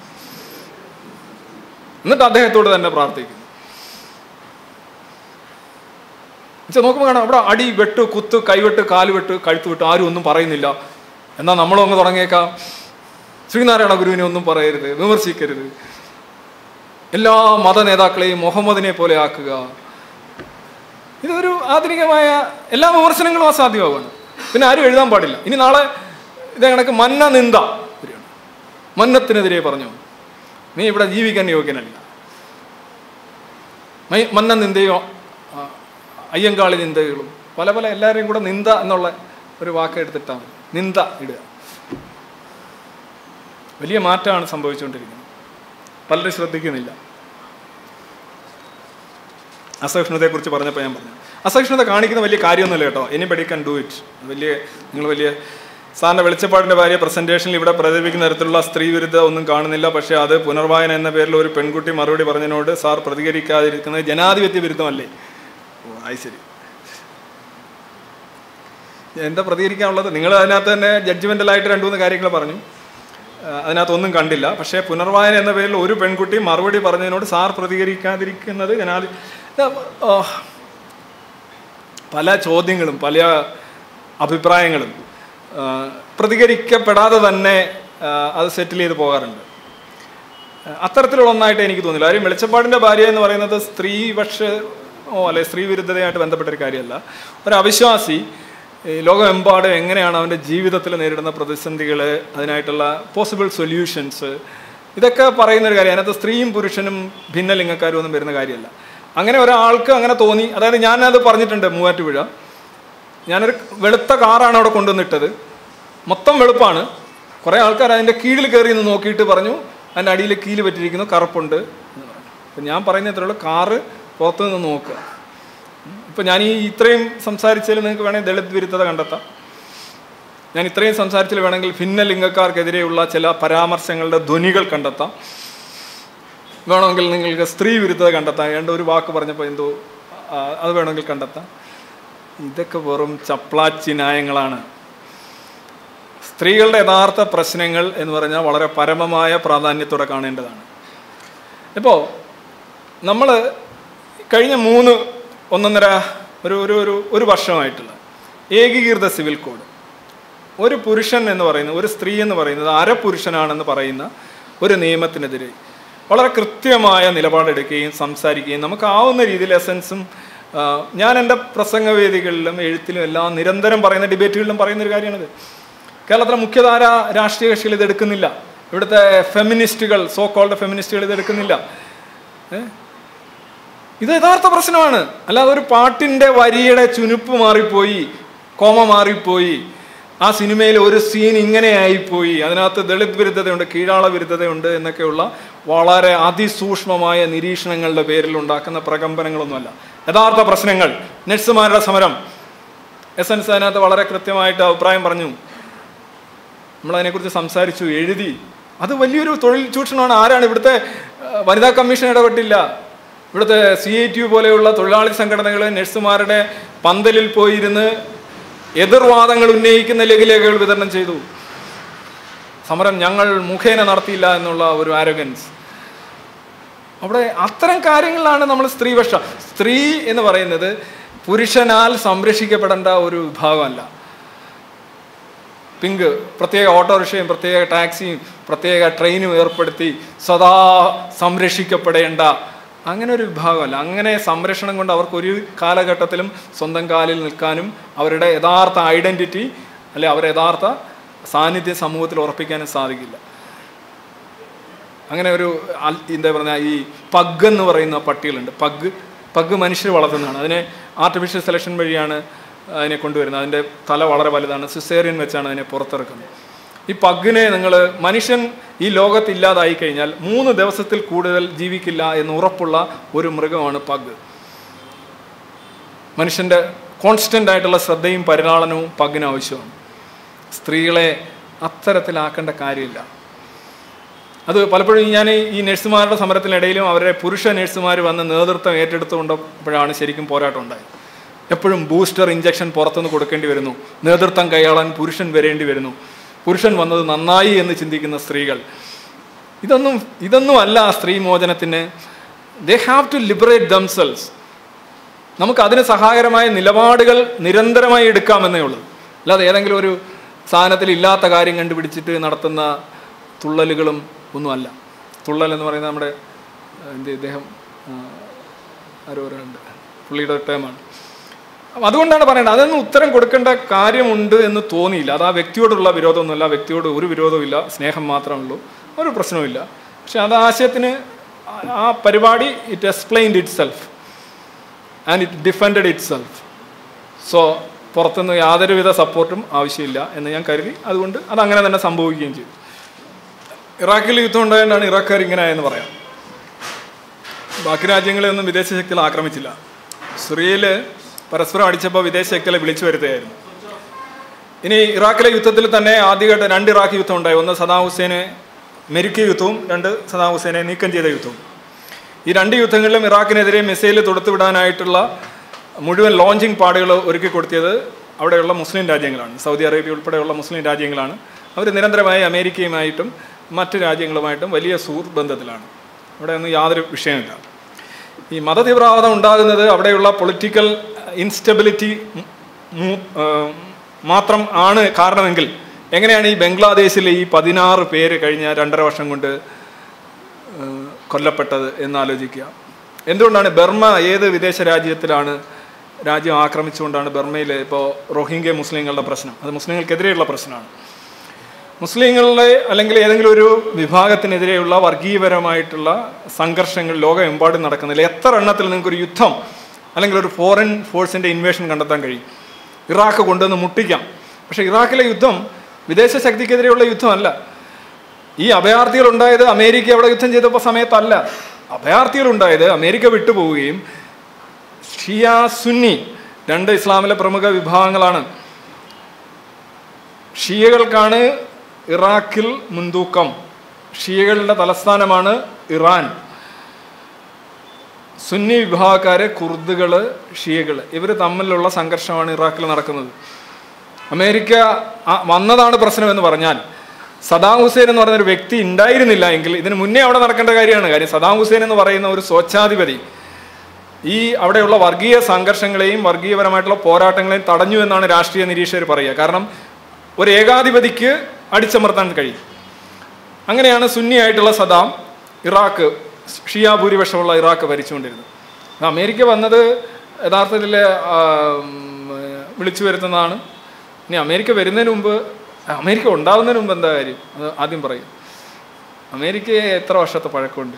എന്നിട്ട് അദ്ദേഹത്തോട് തന്നെ പ്രാർത്ഥിക്കുന്നു എന്നുവെച്ചാൽ നോക്കുമ്പോൾ കാണാം അവിടെ അടി വെട്ട് കുത്ത് കൈവെട്ട് കാലുവെട്ട് കഴുത്ത് വെട്ട് ആരും ഒന്നും പറയുന്നില്ല എന്നാൽ നമ്മളും അങ്ങ് തുടങ്ങിയേക്കാം ശ്രീനാരായണ ഗുരുവിനെ ഒന്നും പറയരുത് വിമർശിക്കരുത് എല്ലാ മത നേതാക്കളെയും മുഹമ്മദിനെ പോലെ ആക്കുക ഇതൊരു ആധുനികമായ എല്ലാ വിമർശനങ്ങളും അസാധ്യമാവുകയാണ് പിന്നെ ആരും എഴുതാൻ പാടില്ല ഇനി നാളെ ഇതേ കണക്ക് മന്ന നിന്ദ വരികയാണ് മന്നത്തിനെതിരെ പറഞ്ഞു നീ ഇവിടെ ജീവിക്കാൻ യോഗ്യനല്ല മൈ- മന്ന നിന്ദയോ ആ, അയ്യങ്കാളി നിന്ദകളും പല പല എല്ലാവരെയും കൂടെ നിന്ദ എന്നുള്ള ഒരു വാക്ക് എടുത്തിട്ടാണ് മതി. നിന്ദ ഇടുക വലിയ മാറ്റമാണ് സംഭവിച്ചുകൊണ്ടിരിക്കുന്നത് പലരും ശ്രദ്ധിക്കുന്നില്ല അസഹിഷ്ണുതയെക്കുറിച്ച് പറഞ്ഞപ്പോൾ ഞാൻ പറഞ്ഞു അസഹിഷ്ണുത കാണിക്കുന്ന വലിയ കാര്യമൊന്നുമില്ല കേട്ടോ എനിബഡി കൻ ഡു ഇറ്റ് വലിയ നിങ്ങൾ വലിയ സാറിൻ്റെ വെളിച്ചപ്പാടിൻ്റെ ഭാര്യ പ്രസൻറ്റേഷനിൽ ഇവിടെ പ്രചരിപ്പിക്കുന്ന തരത്തിലുള്ള സ്ത്രീ വിരുദ്ധ ഒന്നും കാണുന്നില്ല പക്ഷേ അത് പുനർവായന എന്ന പേരിൽ ഒരു പെൺകുട്ടി മറുപടി പറഞ്ഞതിനോട് സാർ പ്രതികരിക്കാതിരിക്കുന്നത് ജനാധിപത്യ വിരുദ്ധമല്ലേ ഓ അത് ശരി എന്താ പ്രതികരിക്കാനുള്ളത് നിങ്ങൾ അതിനകത്ത് തന്നെ ജഡ്ജ്മെൻ്റലായിട്ട് രണ്ട് മൂന്ന് കാര്യങ്ങൾ പറഞ്ഞു ആ, അതിനകത്തൊന്നും കണ്ടില്ല പക്ഷേ പുനർവായന എന്ന പേരിൽ ഒരു പെൺകുട്ടി മറുപടി പറഞ്ഞതിനോട് സാർ പ്രതികരിക്കാതിരിക്കുന്നത് ജനാധി ആ, ആ, പല ചോദ്യങ്ങളും പല അഭിപ്രായങ്ങളും ആ, പ്രതികരിക്കപ്പെടാതെ തന്നെ ആ, അത് സെറ്റിൽ ചെയ്ത് പോകാറുണ്ട് ആ, അത്തരത്തിലുള്ള ഒന്നായിട്ട് എനിക്ക് തോന്നില്ല കാര്യം വെളിച്ചപ്പാടിൻ്റെ ഭാര്യ എന്ന് പറയുന്നത് സ്ത്രീ പക്ഷ ഓ അല്ലെ സ്ത്രീ വിരുദ്ധതയായിട്ട് ബന്ധപ്പെട്ട ഒരു കാര്യമല്ല ഒരു അവിശ്വാസി ഈ ലോകമെമ്പാടും എങ്ങനെയാണ് അവൻ്റെ ജീവിതത്തിൽ നേരിടുന്ന പ്രതിസന്ധികൾ അതിനായിട്ടുള്ള പോസിബിൾ സൊല്യൂഷൻസ് ഇതൊക്കെ പറയുന്ന ഒരു കാര്യം അതിനകത്ത് സ്ത്രീയും പുരുഷനും ഭിന്നലിംഗക്കാരും ഒന്നും വരുന്ന കാര്യമല്ല അങ്ങനെ ഒരാൾക്ക് അങ്ങനെ തോന്നി അതായത് ഞാനത് പറഞ്ഞിട്ടുണ്ട് മൂവാറ്റുപുഴ ഞാനൊരു വെളുത്ത കാറാണ് അവിടെ കൊണ്ടുവന്നിട്ടത് മൊത്തം വെളുപ്പാണ് കുറേ ആൾക്കാർ അതിൻ്റെ കീഴിൽ കയറി നിന്ന് നോക്കിയിട്ട് പറഞ്ഞു അതിൻ്റെ അടിയിൽ കീല് പറ്റിയിരിക്കുന്നു കറുപ്പുണ്ട് എന്ന് പറഞ്ഞു അപ്പം ഞാൻ പറയുന്ന ഇത്രയുള്ള കാറ് പുറത്തു നിന്ന് നോക്കുക ഇപ്പം ഞാൻ ഈ ഇത്രയും സംസാരിച്ചതിൽ നിങ്ങൾക്ക് വേണമെങ്കിൽ ദളിത് വിരുദ്ധത കണ്ടെത്താം ഞാൻ ഇത്രയും സംസാരിച്ചതിൽ വേണമെങ്കിൽ ഭിന്നലിംഗക്കാർക്കെതിരെയുള്ള ചില പരാമർശങ്ങളുടെ ധ്വനികൾ കണ്ടെത്താം വേണമെങ്കിൽ നിങ്ങൾക്ക് സ്ത്രീ വിരുദ്ധത കണ്ടെത്താം ഏണ്ട ഒരു വാക്ക് പറഞ്ഞപ്പോൾ എന്തോ ആ, അത് വേണമെങ്കിൽ കണ്ടെത്താം ഇതൊക്കെ വെറും ചപ്ലാച്ചി ന്യായങ്ങളാണ് സ്ത്രീകളുടെ യഥാർത്ഥ പ്രശ്നങ്ങൾ എന്ന് പറഞ്ഞാൽ വളരെ പരമമായ പ്രാധാന്യത്തോടെ കാണേണ്ടതാണ് ഇപ്പോൾ നമ്മൾ കഴിഞ്ഞ മൂന്ന് ഒന്നൊന്നര ഒരു ഒരു ഒരു ഒരു വർഷമായിട്ടുള്ള ഏകീകൃത സിവിൽ കോഡ് ഒരു പുരുഷൻ എന്ന് പറയുന്നത് ഒരു സ്ത്രീ എന്ന് പറയുന്നത് അരപുരുഷനാണെന്ന് പറയുന്ന ഒരു നിയമത്തിനെതിരെ വളരെ കൃത്യമായ നിലപാടെടുക്കുകയും സംസാരിക്കുകയും നമുക്ക് ആവുന്ന രീതിയിൽ എസൻസും ഞാൻ എൻ്റെ പ്രസംഗവേദികളിലും എഴുത്തിലും എല്ലാം നിരന്തരം പറയുന്ന ഡിബേറ്റുകളിലും പറയുന്ന ഒരു കാര്യമാണിത് കേരളത്തിലെ മുഖ്യധാര രാഷ്ട്രീയ കക്ഷികൾ ഇത് എടുക്കുന്നില്ല ഇവിടുത്തെ ഫെമിനിസ്റ്റുകൾ സോ കോൾഡ് ഫെമിനിസ്റ്റുകൾ ഇത് എടുക്കുന്നില്ല ഏ? ഇത് യഥാർത്ഥ പ്രശ്നമാണ് അല്ലാതെ ഒരു പാട്ടിൻ്റെ വരിയുടെ ചുനുപ്പ് മാറിപ്പോയി കോമ മാറിപ്പോയി ആ സിനിമയിൽ ഒരു സീൻ ഇങ്ങനെ ആയിപ്പോയി അതിനകത്ത് ദളിത് വിരുദ്ധതയുണ്ട് കീഴാള വിരുദ്ധതയുണ്ട് എന്നൊക്കെയുള്ള വളരെ അതിസൂക്ഷ്മമായ നിരീക്ഷണങ്ങളുടെ പേരിൽ ഉണ്ടാക്കുന്ന പ്രകമ്പനങ്ങളൊന്നുമല്ല യഥാർത്ഥ പ്രശ്നങ്ങൾ നഴ്സുമാരുടെ സമരം എസൻസ് അതിനകത്ത് വളരെ കൃത്യമായിട്ട് അഭിപ്രായം പറഞ്ഞു നമ്മളതിനെക്കുറിച്ച് സംസാരിച്ചു എഴുതി അത് വലിയൊരു തൊഴിൽ ചൂഷണമാണ് ആരാണ് ഇവിടുത്തെ ആ, വനിതാ കമ്മീഷൻ ഇടപെട്ടില്ല ഇവിടുത്തെ സി ഐ ടി യു പോലെയുള്ള തൊഴിലാളി സംഘടനകൾ നഴ്സുമാരുടെ പന്തലിൽ പോയിരുന്ന് എതിർവാദങ്ങൾ ഉന്നയിക്കുന്ന ലഘുലേഖകൾ വിതരണം ചെയ്തു സമരം ഞങ്ങൾ മുഖേന നടത്തിയില്ല എന്നുള്ള ഒരു ആരോഗൻസ് അവിടെ അത്തരം കാര്യങ്ങളിലാണ് നമ്മൾ സ്ത്രീപക്ഷ സ്ത്രീ എന്ന് പറയുന്നത് പുരുഷനാൽ സംരക്ഷിക്കപ്പെടേണ്ട ഒരു വിഭാഗമല്ല പിങ്ക് പ്രത്യേക ഓട്ടോറിക്ഷയും പ്രത്യേക ടാക്സിയും പ്രത്യേക ട്രെയിനും ഏർപ്പെടുത്തി സദാ സംരക്ഷിക്കപ്പെടേണ്ട അങ്ങനെ ഒരു വിഭാഗമല്ല അങ്ങനെ സംരക്ഷണം കൊണ്ട് അവർക്ക് ഒരു കാലഘട്ടത്തിലും സ്വന്തം കാലിൽ നിൽക്കാനും അവരുടെ യഥാർത്ഥ ഐഡൻറ്റിറ്റി അല്ലെ അവരുടെ യഥാർത്ഥ സാന്നിധ്യം സമൂഹത്തിൽ ഉറപ്പിക്കാനും സാധിക്കില്ല അങ്ങനെ ഒരു അൽ- എന്താ പറയുക ഈ പഗ് എന്ന് പറയുന്ന പട്ടികളുണ്ട് പഗ് പഗ് മനുഷ്യർ വളർത്തുന്നതാണ് അതിനെ ആർട്ടിഫിഷ്യൽ സെലക്ഷൻ വഴിയാണ് അതിനെ കൊണ്ടുവരുന്നത് അതിൻ്റെ തല വളരെ വലുതാണ് സിസേറിയൻ വെച്ചാണ് അതിനെ പുറത്തിറക്കുന്നത് ഈ പഗ്ഗിനെ നിങ്ങൾ മനുഷ്യൻ ഈ ലോകത്ത് ഇല്ലാതായി കഴിഞ്ഞാൽ മൂന്ന് ദിവസത്തിൽ കൂടുതൽ ജീവിക്കില്ല എന്ന് ഉറപ്പുള്ള ഒരു മൃഗമാണ് പഗ് മനുഷ്യൻ്റെ കോൺസ്റ്റൻ്റ് ആയിട്ടുള്ള ശ്രദ്ധയും പരിലാളനവും പഗ്ഗിന് ആവശ്യമാണ് സ്ത്രീകളെ അത്തരത്തിലാക്കേണ്ട കാര്യമില്ല അത് പലപ്പോഴും ഞാൻ ഈ നഴ്സുമാരുടെ സമരത്തിനിടയിലും അവരുടെ പുരുഷ നഴ്സുമാർ വന്ന് നേതൃത്വം ഏറ്റെടുത്തുകൊണ്ടപ്പോഴാണ് ശരിക്കും പോരാട്ടം ഉണ്ടായത് എപ്പോഴും ബൂസ്റ്റർ ഇഞ്ചക്ഷൻ പുറത്തുനിന്ന് കൊടുക്കേണ്ടി വരുന്നു നേതൃത്വം കൈയാളാൻ പുരുഷൻ വരേണ്ടി വരുന്നു പുരുഷൻ വന്നത് നന്നായി എന്ന് ചിന്തിക്കുന്ന സ്ത്രീകൾ ഇതൊന്നും ഇതൊന്നും അല്ല ആ സ്ത്രീ മോചനത്തിന് they have to liberate themselves നമുക്ക് അതിന് സഹായകരമായ നിലപാടുകൾ നിരന്തരമായി എടുക്കാമെന്നേ ഉള്ളൂ അല്ലാതെ ഏതെങ്കിലും ഒരു സാധനത്തിൽ ഇല്ലാത്ത കാര്യം കണ്ടുപിടിച്ചിട്ട് നടത്തുന്ന തുള്ളലുകളും ഒന്നുമല്ല തുള്ളൽ എന്ന് പറയുന്നത് നമ്മുടെ ആ, എന്ത് ഇദ്ദേഹം ആ, ആരോ ഒരാളുണ്ട് പുള്ളിയുടെ ടേമാണ് അപ്പം അതുകൊണ്ടാണ് പറയേണ്ടത് അതൊന്നും ഉത്തരം കൊടുക്കേണ്ട കാര്യമുണ്ട് എന്ന് തോന്നിയില്ല അത് ആ വ്യക്തിയോടുള്ള വിരോധമൊന്നുമല്ല ആ വ്യക്തിയോട് ഒരു വിരോധവുമില്ല സ്നേഹം മാത്രമേ ഉള്ളൂ ഒരു പ്രശ്നവുമില്ല പക്ഷെ അത് ആശയത്തിന് ആ- ആ പരിപാടി it explained itself and it defended itself so പുറത്തുനിന്ന് യാതൊരുവിധ സപ്പോർട്ടും ആവശ്യമില്ല എന്ന് ഞാൻ കരുതി അതുകൊണ്ട് അത് അങ്ങനെ തന്നെ സംഭവിക്കുകയും ചെയ്തു ഇറാഖിൽ യുദ്ധം ഉണ്ടായതുകൊണ്ടാണ് ഇറാഖുകാർ ഇങ്ങനെ ആയെന്ന് പറയാം ബാക്കി രാജ്യങ്ങളെ ഒന്നും വിദേശ ശക്തികൾ ആക്രമിച്ചില്ല സിറിയയിൽ പരസ്പരം അടിച്ചപ്പോൾ വിദേശ ശക്തികളെ വിളിച്ചു വരുത്തുകയായിരുന്നു ഇനി ഇറാഖിലെ യുദ്ധത്തിൽ തന്നെ ആദ്യമായിട്ട് രണ്ട് ഇറാഖ് യുദ്ധം ഉണ്ടായി ഒന്ന് സദാം ഹുസൈനെ മെരുക്കിയ യുദ്ധവും രണ്ട് സദാം ഹുസൈനെ നീക്കം ചെയ്ത യുദ്ധവും ഈ രണ്ട് യുദ്ധങ്ങളിലും ഇറാഖിനെതിരെ മിസൈൽ തൊടുത്തുവിടാനായിട്ടുള്ള മുഴുവൻ ലോഞ്ചിങ് പാടുകൾ ഒരുക്കി കൊടുത്തിയത് അവിടെയുള്ള മുസ്ലിം രാജ്യങ്ങളാണ് സൗദി അറേബ്യ ഉൾപ്പെടെയുള്ള മുസ്ലിം രാജ്യങ്ങളാണ് അവർ നിരന്തരമായി അമേരിക്കയുമായിട്ടും മറ്റ് രാജ്യങ്ങളുമായിട്ടും വലിയ സുഹൃത്ത് ബന്ധത്തിലാണ് അവിടെ ഒന്നും യാതൊരു വിഷയമില്ല ഈ മതതീവ്രവാദം ഉണ്ടാകുന്നത് അവിടെയുള്ള പൊളിറ്റിക്കൽ ഇൻസ്റ്റബിലിറ്റി മാത്രം ആണ് കാരണമെങ്കിൽ എങ്ങനെയാണ് ഈ ബംഗ്ലാദേശിലെ ഈ പതിനാറ് പേര് കഴിഞ്ഞ രണ്ടര വർഷം കൊണ്ട് ഏഹ്, കൊല്ലപ്പെട്ടത് എന്ന് ആലോചിക്കുക എന്തുകൊണ്ടാണ് ബർമ്മ ഏത് വിദേശ രാജ്യത്തിലാണ് രാജ്യം ആക്രമിച്ചുകൊണ്ടാണ് ബർമ്മയിൽ ഇപ്പോൾ റോഹിംഗ്യ മുസ്ലിങ്ങളുടെ പ്രശ്നം അത് മുസ്ലിങ്ങൾക്കെതിരെയുള്ള പ്രശ്നമാണ് മുസ്ലിങ്ങളുടെ അല്ലെങ്കിൽ ഏതെങ്കിലും ഒരു വിഭാഗത്തിനെതിരെയുള്ള വർഗീയപരമായിട്ടുള്ള സംഘർഷങ്ങൾ ലോകമെമ്പാടും നടക്കുന്നില്ല എത്ര എണ്ണത്തിൽ നിങ്ങൾക്കൊരു യുദ്ധം അല്ലെങ്കിൽ ഒരു ഫോറിൻ ഫോഴ്സിൻ്റെ ഇൻവേഷൻ കണ്ടെത്താൻ കഴിയും ഇറാഖ് കൊണ്ടുവന്ന് മുട്ടിക്കാം പക്ഷേ ഇറാഖിലെ യുദ്ധം വിദേശ ശക്തിക്കെതിരെയുള്ള യുദ്ധമല്ല ഈ അഭയാർത്ഥികൾ ഉണ്ടായത് അമേരിക്ക അവിടെ യുദ്ധം ചെയ്തപ്പോൾ സമയത്തല്ല അഭയാർത്ഥികൾ ഉണ്ടായത് അമേരിക്ക വിട്ടുപോവുകയും ഷിയ സുന്നി രണ്ട് ഇസ്ലാമിലെ പ്രമുഖ വിഭാഗങ്ങളാണ് ഷിയകൾക്കാണ് ഇറാഖിൽ മുൻതൂക്കം ഷിയകളുടെ തലസ്ഥാനമാണ് ഇറാൻ സുന്നി വിഭാഗക്കാര് കുർദുകൾ ഷിയകൾ ഇവർ തമ്മിലുള്ള സംഘർഷമാണ് ഇറാഖിൽ നടക്കുന്നത് അമേരിക്ക ആ, വന്നതാണ് പ്രശ്നമെന്ന് പറഞ്ഞാൽ സദാം ഹുസൈൻ എന്ന് പറയുന്ന ഒരു വ്യക്തി ഉണ്ടായിരുന്നില്ല എങ്കിൽ ഇതിന് മുന്നേ അവിടെ നടക്കേണ്ട കാര്യമാണ് കാര്യം സദാം ഹുസൈൻ എന്ന് പറയുന്ന ഒരു സ്വച്ഛാധിപതി ഈ അവിടെയുള്ള വർഗീയ സംഘർഷങ്ങളെയും വർഗീയപരമായിട്ടുള്ള പോരാട്ടങ്ങളെയും തടഞ്ഞു എന്നാണ് രാഷ്ട്രീയ നിരീക്ഷകർ പറയുക കാരണം ഒരു ഏകാധിപതിക്ക് അടിച്ചമർത്താൻ കഴിയും അങ്ങനെയാണ് സുന്നിയായിട്ടുള്ള സദാം ഇറാഖ് ഷിയ ഭൂരിപക്ഷമുള്ള ഇറാഖ് ഭരിച്ചുകൊണ്ടിരുന്നത് അത് അമേരിക്ക വന്നത് യഥാർത്ഥത്തിൽ ആ, ഉം, വിളിച്ചു വരുത്തുന്നതാണ് ഇനി അമേരിക്ക വരുന്നതിന് മുമ്പ് അമേരിക്ക ഉണ്ടാവുന്നതിന് മുമ്പ് എന്താ കാര്യം അത് ആദ്യം പറയും അമേരിക്കയെ എത്ര വർഷത്തെ പഴക്കമുണ്ട്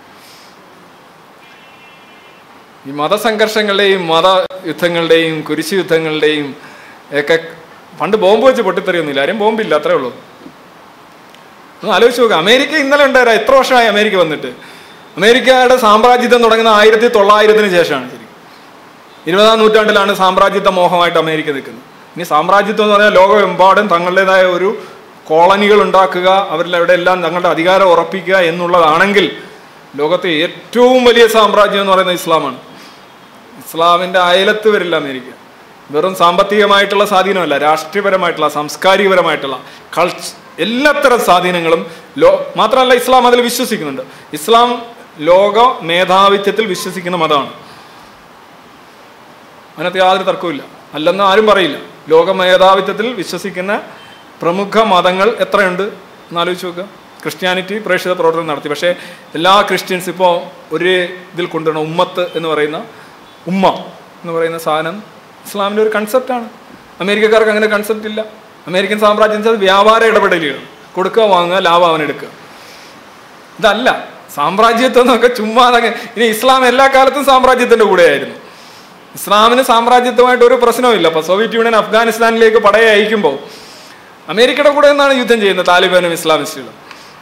ഈ മതസംഘർഷങ്ങളുടെയും മത യുദ്ധങ്ങളുടെയും കുരിശു യുദ്ധങ്ങളുടെയും ഒക്കെ പണ്ട് ബോംബ് വെച്ച് പൊട്ടിത്തെറിയൊന്നുമില്ല ആരും ബോംബില്ല അത്രേ ഉള്ളൂ ഒന്ന് ആലോചിച്ച് നോക്കുക അമേരിക്ക ഇന്നലെ ഉണ്ടായിരുന്നു എത്ര വർഷമായി അമേരിക്ക വന്നിട്ട് അമേരിക്കയുടെ സാമ്രാജ്യത്വം തുടങ്ങുന്ന ആയിരത്തി തൊള്ളായിരത്തിന് ശേഷമാണ് ശരി ഇരുപതാം നൂറ്റാണ്ടിലാണ് സാമ്രാജ്യത്വ മോഹമായിട്ട് അമേരിക്ക നിൽക്കുന്നത് ഇനി സാമ്രാജ്യത്വം എന്ന് പറഞ്ഞാൽ ലോകമെമ്പാടും തങ്ങളുടേതായ ഒരു കോളനികൾ ഉണ്ടാക്കുക അവരിൽ അവിടെ എല്ലാം തങ്ങളുടെ അധികാരം ഉറപ്പിക്കുക എന്നുള്ളതാണെങ്കിൽ ലോകത്തെ ഏറ്റവും വലിയ സാമ്രാജ്യം എന്ന് പറയുന്നത് ഇസ്ലാമാണ് ഇസ്ലാമിന്റെ അയലത്ത് വരില്ല അമേരിക്ക വെറും സാമ്പത്തികമായിട്ടുള്ള സ്വാധീനമല്ല രാഷ്ട്രീയപരമായിട്ടുള്ള സാംസ്കാരികപരമായിട്ടുള്ള കൾച്ച് എല്ലാത്തരം സ്വാധീനങ്ങളും ലോ മാത്രമല്ല ഇസ്ലാം അതിൽ വിശ്വസിക്കുന്നുണ്ട് ഇസ്ലാം ലോക മേധാവിത്വത്തിൽ വിശ്വസിക്കുന്ന മതമാണ് അതിനകത്ത് യാതൊരു തർക്കവുമില്ല അല്ലെന്ന് ആരും പറയില്ല ലോക മേധാവിത്വത്തിൽ വിശ്വസിക്കുന്ന പ്രമുഖ മതങ്ങൾ എത്രയുണ്ട് എന്നാലോചിച്ച് നോക്കുക ക്രിസ്ത്യാനിറ്റി പ്രേക്ഷിത പ്രവർത്തനം നടത്തി പക്ഷേ എല്ലാ ക്രിസ്ത്യൻസ് ഇപ്പോൾ ഒരു ഇതിൽ കൊണ്ടുവരണം ഉമ്മത്ത് എന്ന് പറയുന്ന ഉമ്മ എന്ന് പറയുന്ന സാധനം ഇസ്ലാമിൻ്റെ ഒരു കൺസെപ്റ്റാണ് അമേരിക്കക്കാർക്ക് അങ്ങനെ കൺസെപ്റ്റ് ഇല്ല അമേരിക്കൻ സാമ്രാജ്യം എന്ന് വെച്ചാൽ വ്യാപാര ഇടപെടലുകൾ കൊടുക്കുക വാങ്ങുക ലാഭം അവനെടുക്കുക ഇതല്ല സാമ്രാജ്യത്വം എന്നൊക്കെ ചുമ്മാ അതങ്ങ് ഇനി ഇസ്ലാം എല്ലാ കാലത്തും സാമ്രാജ്യത്തിന്റെ കൂടെയായിരുന്നു ഇസ്ലാമിന് സാമ്രാജ്യത്വമായിട്ട് ഒരു പ്രശ്നവുമില്ല അപ്പൊ സോവിയറ്റ് യൂണിയൻ അഫ്ഗാനിസ്ഥാനിലേക്ക് പടയെ അയക്കുമ്പോൾ അമേരിക്കയുടെ കൂടെ നിന്നാണ് യുദ്ധം ചെയ്യുന്നത് താലിബാനും ഇസ്ലാമിസ്റ്റുകളും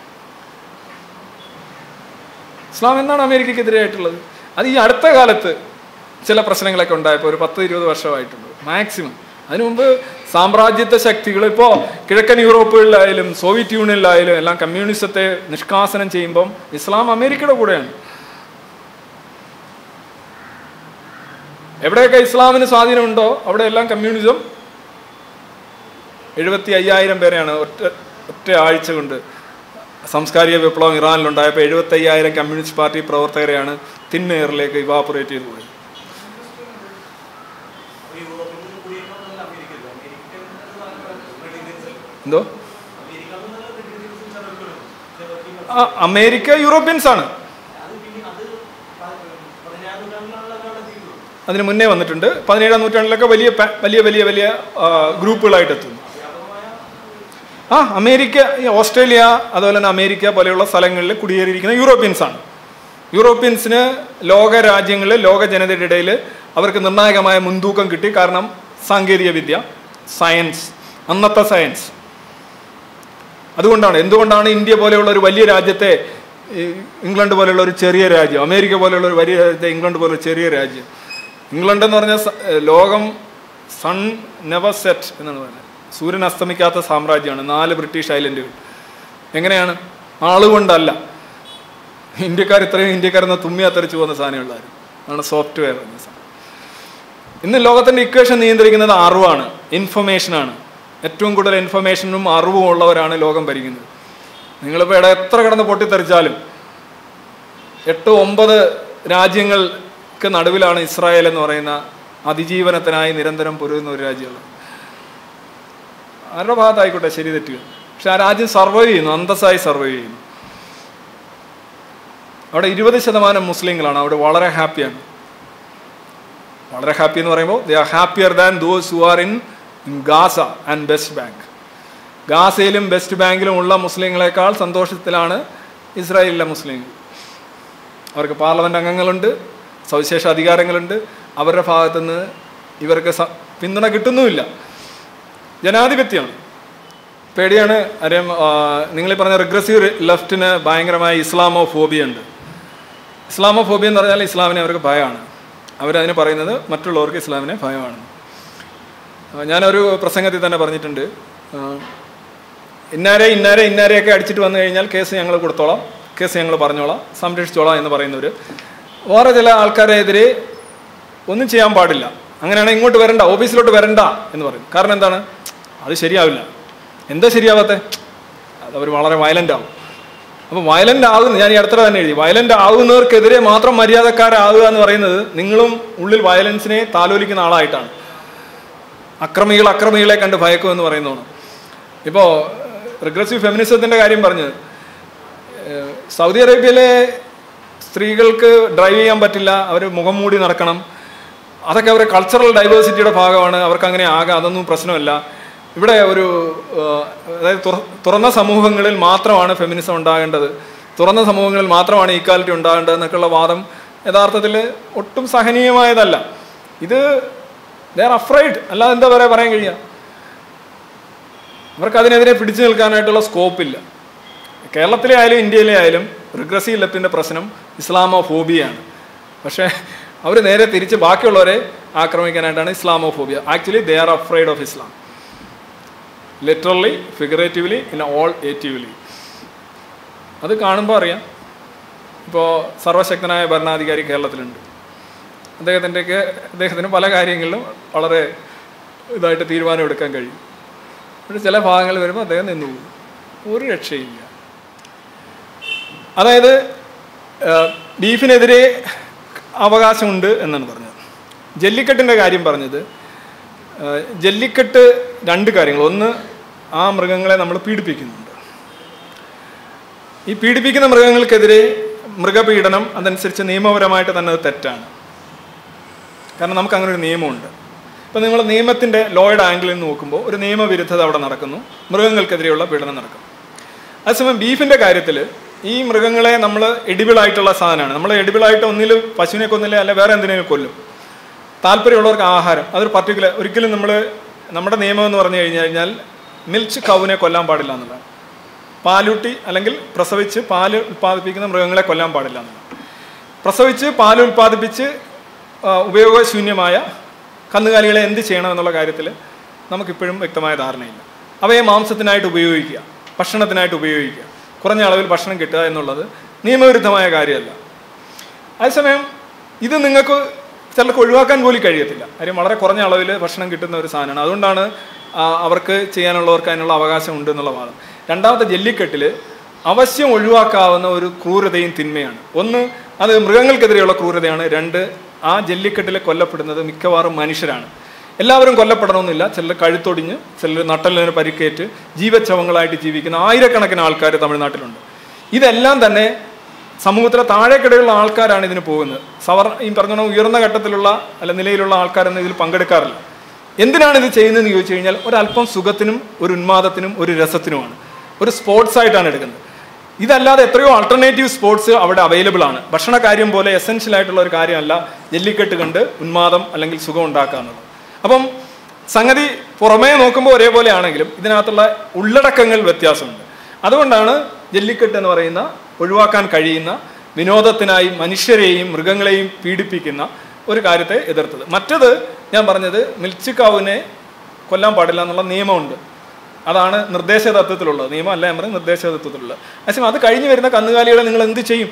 ഇസ്ലാം എന്നാണ് അമേരിക്കക്കെതിരെയായിട്ടുള്ളത് അത് ഈ അടുത്ത കാലത്ത് ചില പ്രശ്നങ്ങളൊക്കെ ഉണ്ടായപ്പോൾ ഒരു പത്ത് ഇരുപത് വർഷമായിട്ടുണ്ട് മാക്സിമം അതിനു മുമ്പ് സാമ്രാജ്യത്വ ശക്തികൾ ഇപ്പോൾ കിഴക്കൻ യൂറോപ്പുകളിലായാലും സോവിയറ്റ് യൂണിയനിലായാലും എല്ലാം കമ്മ്യൂണിസത്തെ നിഷ്കാസനം ചെയ്യുമ്പം ഇസ്ലാം അമേരിക്കയുടെ കൂടെയാണ് എവിടെയൊക്കെ ഇസ്ലാമിന് സ്വാധീനമുണ്ടോ അവിടെ എല്ലാം കമ്മ്യൂണിസം എഴുപത്തി അയ്യായിരം പേരെയാണ് ഒറ്റ ഒറ്റ ആഴ്ച കൊണ്ട് സാംസ്കാരിക വിപ്ലവം ഇറാനിലുണ്ടായപ്പോൾ എഴുപത്തി അയ്യായിരം കമ്മ്യൂണിസ്റ്റ് പാർട്ടി പ്രവർത്തകരെയാണ് തിന്മേറിലേക്ക് ഇവാപറേറ്റ് ചെയ്തു പോയത് എന്തോ ആ അമേരിക്ക യൂറോപ്യൻസ് ആണ് അതിന് മുന്നേ വന്നിട്ടുണ്ട് പതിനേഴാം നൂറ്റാണ്ടിലൊക്കെ വലിയ പ- വലിയ വലിയ വലിയ ആ, ഗ്രൂപ്പുകളായിട്ട് എത്തുന്നു ആ അമേരിക്ക ഈ ഓസ്ട്രേലിയ അതുപോലെ തന്നെ അമേരിക്ക പോലെയുള്ള സ്ഥലങ്ങളിൽ കുടിയേറിയിരിക്കുന്ന യൂറോപ്യൻസ് ആണ് യൂറോപ്യൻസിന് ലോക രാജ്യങ്ങളിൽ ലോക ജനതയുടെ ഇടയിൽ അവർക്ക് നിർണായകമായ മുൻതൂക്കം കിട്ടി കാരണം സാങ്കേതിക വിദ്യ സയൻസ് അന്നത്തെ സയൻസ് അതുകൊണ്ടാണ് എന്തുകൊണ്ടാണ് ഇന്ത്യ പോലെയുള്ള ഒരു വലിയ രാജ്യത്തെ ഈ ഇംഗ്ലണ്ട് പോലെയുള്ള ഒരു ചെറിയ രാജ്യം അമേരിക്ക പോലെയുള്ള ഒരു വലിയ രാജ്യത്തെ ഇംഗ്ലണ്ട് പോലെ ഒരു ചെറിയ രാജ്യം ഇംഗ്ലണ്ട് എന്ന് പറഞ്ഞാൽ സ- ഏഹ് ലോകം സൺ നെവർ സെറ്റ് എന്നാണ് പറയുന്നത് സൂര്യൻ അസ്തമിക്കാത്ത സാമ്രാജ്യമാണ് നാല് ബ്രിട്ടീഷ് ഐലൻഡുകൾ എങ്ങനെയാണ് ആളുകൊണ്ടല്ല ഇന്ത്യക്കാർ ഇത്രയും ഇന്ത്യക്കാരെന്ന് തുമ്മി അത്തരിച്ചു പോകുന്ന സാധനമുള്ളവരും ആണ് സോഫ്റ്റ്വെയർ എന്ന സാധനം ഇന്ന് ലോകത്തിൻ്റെ ഇക്വേഷൻ നിയന്ത്രിക്കുന്നത് അറിവാണ് ഇൻഫർമേഷനാണ് ഏറ്റവും കൂടുതൽ ഇൻഫർമേഷനും അറിവും ഉള്ളവരാണ് ലോകം ഭരിക്കുന്നത് നിങ്ങളിപ്പോൾ ഇവിടെ എത്ര കിടന്ന് പൊട്ടിത്തെറിച്ചാലും എട്ട് ഒമ്പത് രാജ്യങ്ങൾക്ക് നടുവിലാണ് ഇസ്രായേൽ എന്ന് പറയുന്ന അതിജീവനത്തിനായി നിരന്തരം പൊരുതുന്ന ഒരു രാജ്യമുള്ളത് ആരുടെ ഭാഗത്തായിക്കോട്ടെ ശരി തെറ്റുകൾ പക്ഷെ ആ രാജ്യം സർവൈവ് ചെയ്യുന്നു അന്തസ്സായി സർവൈവ് ചെയ്യുന്നു അവിടെ ഇരുപത് ശതമാനം മുസ്ലിങ്ങളാണ് അവിടെ വളരെ ഹാപ്പിയാണ് വളരെ ഹാപ്പി എന്ന് പറയുമ്പോൾ they are happier than those who are in Gaza and West Bank ഗാസയിലും വെസ്റ്റ് ബാങ്കിലും ഉള്ള മുസ്ലിങ്ങളെക്കാൾ സന്തോഷത്തിലാണ് ഇസ്രായേലിലെ മുസ്ലിങ്ങൾ അവർക്ക് പാർലമെൻറ്റ് അംഗങ്ങളുണ്ട് സവിശേഷ അധികാരങ്ങളുണ്ട് അവരുടെ ഭാഗത്തുനിന്ന് ഇവർക്ക് സ- പിന്തുണ കിട്ടുന്നുമില്ല ജനാധിപത്യമാണ് പേടിയാണ് അറിയാം നിങ്ങൾ പറഞ്ഞ റിഗ്രസീവ് ലെഫ്റ്റിന് ഭയങ്കരമായ ഇസ്ലാമോ ഫോബിയ ഉണ്ട് ഇസ്ലാമോ ഫോബിയ എന്ന് പറഞ്ഞാൽ ഇസ്ലാമിനെ അവർക്ക് ഭയമാണ് അവരതിന് പറയുന്നത് മറ്റുള്ളവർക്ക് ഇസ്ലാമിനെ ഭയമാണ് ആ, ഞാനൊരു പ്രസംഗത്തിൽ തന്നെ പറഞ്ഞിട്ടുണ്ട് ആ, ഇന്നാരെ ഇന്നാരെ ഇന്നാരെയൊക്കെ അടിച്ചിട്ട് വന്നു കഴിഞ്ഞാൽ കേസ് ഞങ്ങൾ കൊടുത്തോളാം കേസ് ഞങ്ങൾ പറഞ്ഞോളാം സംരക്ഷിച്ചോളാം എന്ന് പറയുന്നവർ വേറെ ചില ആൾക്കാരെതിരെ ഒന്നും ചെയ്യാൻ പാടില്ല അങ്ങനെയാണെങ്കിൽ ഇങ്ങോട്ട് വരണ്ട ഓഫീസിലോട്ട് വരണ്ട എന്ന് പറയും കാരണം എന്താണ് അത് ശരിയാവില്ല എന്താ ശരിയാവാത്തെ അത് അവർ വളരെ വയലൻ്റ് ആവും അപ്പോൾ വയലൻ്റ് ആകുന്ന ഞാൻ ഈ അടുത്ത തന്നെ എഴുതി വയലൻ്റ് ആകുന്നവർക്കെതിരെ മാത്രം മര്യാദക്കാരാകുക എന്ന് പറയുന്നത് നിങ്ങളും ഉള്ളിൽ വയലൻസിനെ താലോലിക്കുന്ന ആളായിട്ടാണ് അക്രമികൾ അക്രമികളെ കണ്ട് ഭയക്കും എന്ന് പറയുന്നതാണ് ഇപ്പോൾ റിഗ്രസീവ് ഫെമിനിസത്തിൻ്റെ കാര്യം പറഞ്ഞത് ഏഹ് സൗദി അറേബ്യയിലെ സ്ത്രീകൾക്ക് ഡ്രൈവ് ചെയ്യാൻ പറ്റില്ല അവർ മുഖം മൂടി നടക്കണം അതൊക്കെ അവരുടെ കൾച്ചറൽ ഡൈവേഴ്സിറ്റിയുടെ ഭാഗമാണ് അവർക്ക് അങ്ങനെ ആകാം അതൊന്നും പ്രശ്നമല്ല ഇവിടെ ഒരു ഏഹ്, അതായത് തുറ- തുറന്ന സമൂഹങ്ങളിൽ മാത്രമാണ് ഫെമിനിസം ഉണ്ടാകേണ്ടത് തുറന്ന സമൂഹങ്ങളിൽ മാത്രമാണ് ഈക്വാലിറ്റി ഉണ്ടാകേണ്ടത് എന്നൊക്കെയുള്ള വാദം യഥാർത്ഥത്തിൽ ഒട്ടും സഹനീയമായതല്ല ഇത് ദേ ആർ അഫ്രൈഡ് അല്ലാതെ എന്താ പറയാ പറയാൻ കഴിയുക അവർക്ക് അതിനെതിരെ പിടിച്ചു നിൽക്കാനായിട്ടുള്ള സ്കോപ്പില്ല കേരളത്തിലെ ആയാലും ഇന്ത്യയിലെ ആയാലും റിഗ്രസീവ് ലെഫ്റ്റിൻ്റെ പ്രശ്നം ഇസ്ലാമോ ഫോബിയാണ് പക്ഷേ അവർ നേരെ തിരിച്ച് ബാക്കിയുള്ളവരെ ആക്രമിക്കാനായിട്ടാണ് Islamophobia actually they are afraid of Islam literally figuratively in all iteratively അത് കാണുമ്പോൾ അറിയാം ഇപ്പോൾ സർവശക്തനായ ഭരണാധികാരി കേരളത്തിലുണ്ട് അദ്ദേഹത്തിൻ്റെയൊക്കെ അദ്ദേഹത്തിന് പല കാര്യങ്ങളിലും വളരെ ഇതായിട്ട് തീരുമാനം എടുക്കാൻ കഴിയും പക്ഷെ ചില ഭാഗങ്ങൾ വരുമ്പോൾ അദ്ദേഹം നിന്നു പോകും ഒരു രക്ഷയില്ല അതായത് ആ, ബീഫിനെതിരെ അവകാശമുണ്ട് എന്നാണ് പറഞ്ഞത് ജല്ലിക്കെട്ടിൻ്റെ കാര്യം പറഞ്ഞത് ആ, ജല്ലിക്കെട്ട് രണ്ട് കാര്യങ്ങൾ ഒന്ന് ആ മൃഗങ്ങളെ നമ്മൾ പീഡിപ്പിക്കുന്നുണ്ട് ഈ പീഡിപ്പിക്കുന്ന മൃഗങ്ങൾക്കെതിരെ മൃഗപീഡനം അതനുസരിച്ച് നിയമപരമായിട്ട് തന്നെ അത് തെറ്റാണ് കാരണം നമുക്ക് അങ്ങനെ ഒരു നിയമമുണ്ട് ഇപ്പം നിങ്ങൾ നിയമത്തിൻ്റെ ലോയുടെ ആംഗിളിൽ നിന്ന് നോക്കുമ്പോൾ ഒരു നിയമവിരുദ്ധത അവിടെ നടക്കുന്നു മൃഗങ്ങൾക്കെതിരെയുള്ള പീഡനം നടക്കും അതേസമയം ബീഫിൻ്റെ കാര്യത്തിൽ ഈ മൃഗങ്ങളെ നമ്മൾ എഡിബിളായിട്ടുള്ള സാധനമാണ് നമ്മൾ എഡിബിളായിട്ട് ഒന്നിൽ പശുവിനെ കൊന്നില്ല അല്ലെ വേറെ എന്തിനേലും കൊല്ലും താല്പര്യമുള്ളവർക്ക് ആഹാരം അതൊരു പർട്ടിക്കുലർ ഒരിക്കലും നമ്മൾ നമ്മുടെ നിയമം എന്ന് പറഞ്ഞു കഴിഞ്ഞു കഴിഞ്ഞാൽ മിൽച്ച് കൗവിനെ കൊല്ലാൻ പാടില്ല എന്നുള്ളതാണ് പാലൂട്ടി അല്ലെങ്കിൽ പ്രസവിച്ച് പാല് ഉൽപ്പാദിപ്പിക്കുന്ന മൃഗങ്ങളെ കൊല്ലാൻ പാടില്ല എന്നുള്ളതാണ് പ്രസവിച്ച് പാല് ഉൽപ്പാദിപ്പിച്ച് ആ, ഉപയോഗശൂന്യമായ കന്നുകാലികളെ എന്ത് ചെയ്യണം എന്നുള്ള കാര്യത്തിൽ നമുക്കിപ്പോഴും വ്യക്തമായ ധാരണയില്ല അവയെ മാംസത്തിനായിട്ട് ഉപയോഗിക്കുക ഭക്ഷണത്തിനായിട്ട് ഉപയോഗിക്കുക കുറഞ്ഞ അളവിൽ ഭക്ഷണം കിട്ടുക എന്നുള്ളത് നിയമവിരുദ്ധമായ കാര്യമല്ല അതേസമയം ഇത് നിങ്ങൾക്ക് ചിലർക്ക് ഒഴിവാക്കാൻ പോലും കഴിയത്തില്ല കാര്യം വളരെ കുറഞ്ഞ അളവിൽ ഭക്ഷണം കിട്ടുന്ന ഒരു സാധനമാണ് അതുകൊണ്ടാണ് ആ, അവർക്ക് ചെയ്യാനുള്ളവർക്ക് അതിനുള്ള അവകാശം ഉണ്ട് എന്നുള്ള വാദം രണ്ടാമത്തെ ജല്ലിക്കെട്ടിൽ അവശ്യം ഒഴിവാക്കാവുന്ന ഒരു ക്രൂരതയും തിന്മയാണ് ഒന്ന് അത് മൃഗങ്ങൾക്കെതിരെയുള്ള ക്രൂരതയാണ് രണ്ട് ആ ജല്ലിക്കെട്ടിൽ കൊല്ലപ്പെടുന്നത് മിക്കവാറും മനുഷ്യരാണ് എല്ലാവരും കൊല്ലപ്പെടണമെന്നില്ല ചിലർ കഴുത്തൊടിഞ്ഞ് ചിലർ നട്ടലിന് പരിക്കേറ്റ് ജീവച്ഛവങ്ങളായിട്ട് ജീവിക്കുന്ന ആയിരക്കണക്കിന് ആൾക്കാർ തമിഴ്നാട്ടിലുണ്ട് ഇതെല്ലാം തന്നെ സമൂഹത്തിലെ താഴേക്കിടയിലുള്ള ആൾക്കാരാണ് ഇതിന് പോകുന്നത് സവർ ഈ പറഞ്ഞ പോലെ ഉയർന്ന ഘട്ടത്തിലുള്ള അല്ല നിലയിലുള്ള ആൾക്കാരൊന്നും ഇതിൽ പങ്കെടുക്കാറില്ല എന്തിനാണ് ഇത് ചെയ്യുന്നതെന്ന് ചോദിച്ചു കഴിഞ്ഞാൽ ഒരല്പം സുഖത്തിനും ഒരു ഉന്മാദത്തിനും ഒരു രസത്തിനുമാണ് ഒരു സ്പോർട്സ് ആയിട്ടാണ് എടുക്കുന്നത് ഇതല്ലാതെ എത്രയോ ആൾട്ടർനേറ്റീവ് സ്പോർട്സ് അവിടെ അവൈലബിൾ ആണ് ഭക്ഷണ കാര്യം പോലെ എസെൻഷ്യൽ ആയിട്ടുള്ള ഒരു കാര്യമല്ല ജല്ലിക്കെട്ട് കണ്ട് ഉന്മാദം അല്ലെങ്കിൽ സുഖം ഉണ്ടാക്കുക എന്നുള്ളത് അപ്പം സംഗതി പുറമേ നോക്കുമ്പോൾ ഒരേപോലെ ആണെങ്കിലും ഇതിനകത്തുള്ള ഉള്ളടക്കങ്ങൾ വ്യത്യാസമുണ്ട് അതുകൊണ്ടാണ് ജല്ലിക്കെട്ട് എന്ന് പറയുന്ന ഒഴിവാക്കാൻ കഴിയുന്ന വിനോദത്തിനായി മനുഷ്യരെയും മൃഗങ്ങളെയും പീഡിപ്പിക്കുന്ന ഒരു കാര്യത്തെ എതിർത്തത് മറ്റത് ഞാൻ പറഞ്ഞത് മിൽച്ചിക്കാവിനെ കൊല്ലാൻ പാടില്ല എന്നുള്ള നിയമമുണ്ട് അതാണ് നിർദ്ദേശ തത്വത്തിലുള്ളത് നിയമം അല്ല ഞാൻ പറയുന്നത് നിർദ്ദേശ തത്വത്തിലുള്ളത് അതേസമയം അത് കഴിഞ്ഞ് വരുന്ന കന്നുകാലികളെ നിങ്ങൾ എന്ത് ചെയ്യും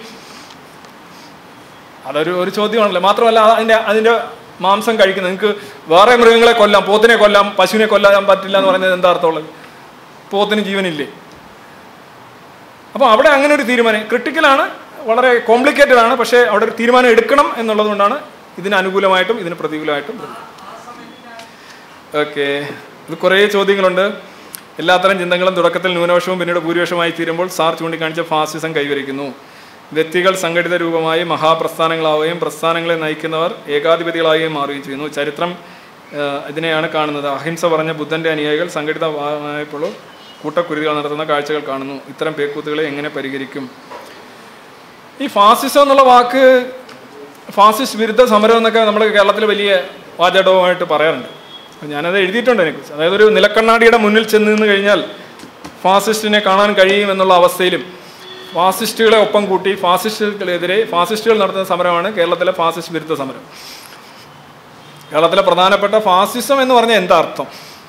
അതൊരു ഒരു ചോദ്യമാണല്ലോ മാത്രമല്ല അത് അതിൻ്റെ അതിൻ്റെ മാംസം കഴിക്കുന്നത് നിങ്ങൾക്ക് വേറെ മൃഗങ്ങളെ കൊല്ലാം പോത്തിനെ കൊല്ലാം പശുവിനെ കൊല്ലാൻ പറ്റില്ല എന്ന് പറയുന്നത് എന്താ അർത്ഥമുള്ളത് പോത്തിന് ജീവനില്ലേ അപ്പോൾ അവിടെ അങ്ങനെ ഒരു തീരുമാനം ക്രിട്ടിക്കലാണ് വളരെ കോംപ്ലിക്കേറ്റഡ് ആണ് പക്ഷേ അവിടെ ഒരു തീരുമാനം എടുക്കണം എന്നുള്ളത് കൊണ്ടാണ് ഇതിന് അനുകൂലമായിട്ടും ഇതിന് പ്രതികൂലമായിട്ടും ഓക്കെ ഇത് കുറേ ചോദ്യങ്ങളുണ്ട് എല്ലാത്തരം ചിന്തകളും തുടക്കത്തിൽ ന്യൂനപക്ഷവും പിന്നീട് ഭൂരിപക്ഷമായി തീരുമ്പോൾ സാർ ചൂണ്ടിക്കാണിച്ച ഫാസിസം കൈവരിക്കുന്നു വ്യക്തികൾ സംഘടിത രൂപമായി മഹാപ്രസ്ഥാനങ്ങളാവുകയും പ്രസ്ഥാനങ്ങളെ നയിക്കുന്നവർ ഏകാധിപതികളാവുകയും മാറുകയും ചെയ്യുന്നു ചരിത്രം ആ, ഇതിനെയാണ് കാണുന്നത് അഹിംസ പറഞ്ഞ ബുദ്ധന്റെ അനുയായികൾ സംഘടിതമായപ്പോൾ കൂട്ടക്കുരുതികൾ നടത്തുന്ന കാഴ്ചകൾ കാണുന്നു ഇത്തരം പേക്കൂത്തുകളെ എങ്ങനെ പരിഹരിക്കും ഈ ഫാസിസം എന്നുള്ള വാക്ക് ഫാസിസ്റ്റ് വിരുദ്ധ സമരം എന്നൊക്കെ നമ്മൾ കേരളത്തിൽ വലിയ വാചകമായിട്ട് പറയാറുണ്ട് അപ്പോൾ ഞാനത് എഴുതിയിട്ടുണ്ട് അതിനെക്കുറിച്ച് അതായത് ഒരു നിലക്കണ്ണാടിയുടെ മുന്നിൽ ചെന്ന് നിന്ന് കഴിഞ്ഞാൽ ഫാസിസ്റ്റിനെ കാണാൻ കഴിയും എന്നുള്ള അവസ്ഥയിലും ഫാസിസ്റ്റുകളെ ഒപ്പം കൂട്ടി ഫാസിസ്റ്റുകൾക്കെതിരെ ഫാസിസ്റ്റുകൾ നടത്തുന്ന സമരമാണ് കേരളത്തിലെ ഫാസിസ്റ്റ് വിരുദ്ധ സമരം കേരളത്തിലെ പ്രധാനപ്പെട്ട ഫാസിസം എന്ന് പറഞ്ഞാൽ എന്താ അർത്ഥം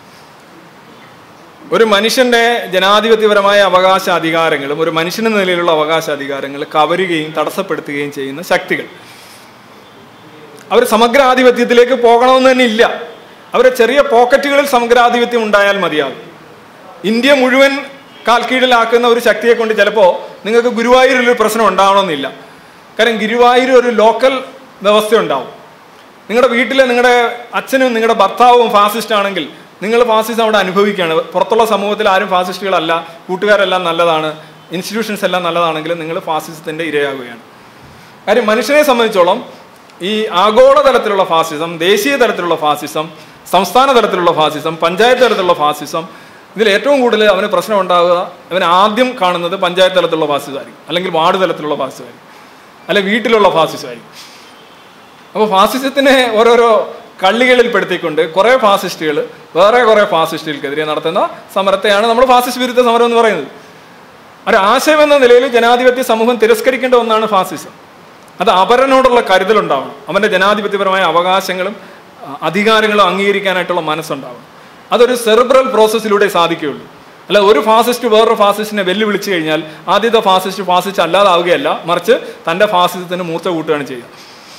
ഒരു മനുഷ്യന്റെ ജനാധിപത്യപരമായ അവകാശ അധികാരങ്ങളും ഒരു മനുഷ്യന്റെ നിലയിലുള്ള അവകാശ അധികാരങ്ങൾ കവരുകയും തടസ്സപ്പെടുത്തുകയും ചെയ്യുന്ന ശക്തികൾ അവർ സമഗ്രാധിപത്യത്തിലേക്ക് പോകണമെന്ന് തന്നെ ഇല്ല അവരെ ചെറിയ പോക്കറ്റുകളിൽ സമഗ്രാധിപത്യം ഉണ്ടായാൽ മതിയാകും ഇന്ത്യ മുഴുവൻ കാൽക്കീഴിലാക്കുന്ന ഒരു ശക്തിയെ കൊണ്ട് ചിലപ്പോൾ നിങ്ങൾക്ക് ഗുരുവായൂരിൽ ഒരു പ്രശ്നം ഉണ്ടാവണമെന്നില്ല കാരണം ഗുരുവായൂർ ഒരു ലോക്കൽ വ്യവസ്ഥ ഉണ്ടാവും നിങ്ങളുടെ വീട്ടിലെ നിങ്ങളുടെ അച്ഛനും നിങ്ങളുടെ ഭർത്താവും ഫാസിസ്റ്റ് ആണെങ്കിൽ നിങ്ങൾ ഫാസിസം അവിടെ അനുഭവിക്കുകയാണ് പുറത്തുള്ള സമൂഹത്തിൽ ആരും ഫാസിസ്റ്റുകളല്ല കൂട്ടുകാരെല്ലാം നല്ലതാണ് ഇൻസ്റ്റിറ്റ്യൂഷൻസ് എല്ലാം നല്ലതാണെങ്കിലും നിങ്ങൾ ഫാസിസത്തിൻ്റെ ഇരയാകുകയാണ് കാര്യം മനുഷ്യനെ സംബന്ധിച്ചോളം ഈ ആഗോള തലത്തിലുള്ള ഫാസിസം ദേശീയ തലത്തിലുള്ള ഫാസിസം സംസ്ഥാന തലത്തിലുള്ള ഫാസിസം പഞ്ചായത്ത് തലത്തിലുള്ള ഫാസിസം ഇതിൽ ഏറ്റവും കൂടുതൽ അവന് പ്രശ്നം ഉണ്ടാകുക അവൻ ആദ്യം കാണുന്നത് പഞ്ചായത്ത് തലത്തിലുള്ള ഫാസിസമായിരിക്കും അല്ലെങ്കിൽ വാർഡ് തലത്തിലുള്ള ഫാസിസമായിരിക്കും അല്ലെ വീട്ടിലുള്ള ഫാസിസമായിരിക്കും അപ്പോൾ ഫാസിസത്തിനെ ഓരോരോ കള്ളികളിൽ പെടുത്തിക്കൊണ്ട് കുറേ ഫാസിസ്റ്റുകൾ വേറെ കുറേ ഫാസിസ്റ്റുകൾക്കെതിരെ നടത്തുന്ന സമരത്തെയാണ് നമ്മൾ ഫാസിസ്റ്റ് വിരുദ്ധ സമരം എന്ന് പറയുന്നത് ഒരു ആശയം എന്ന നിലയിൽ ജനാധിപത്യ സമൂഹം തിരസ്കരിക്കേണ്ട ഒന്നാണ് ഫാസിസം അത് അപരനോടുള്ള കരുതലുണ്ടാവണം അവൻ്റെ ജനാധിപത്യപരമായ അവകാശങ്ങളും അ, അധികാരങ്ങളും അംഗീകരിക്കാനായിട്ടുള്ള മനസ്സുണ്ടാവണം അതൊരു സെറിബ്രൽ പ്രോസസ്സിലൂടെ സാധിക്കുകയുള്ളൂ അല്ല ഒരു ഫാസിസ്റ്റ് വേറൊരു ഫാസിസ്റ്റിനെ വെല്ലുവിളിച്ചു കഴിഞ്ഞാൽ ആദ്യത്തെ ഫാസിസ്റ്റ് ഫാസിസ്റ്റ് അല്ലാതാവുകയല്ല മറിച്ച് തൻ്റെ ഫാസിസത്തിന് മൂർച്ച കൂട്ടുകയാണ് ചെയ്യുക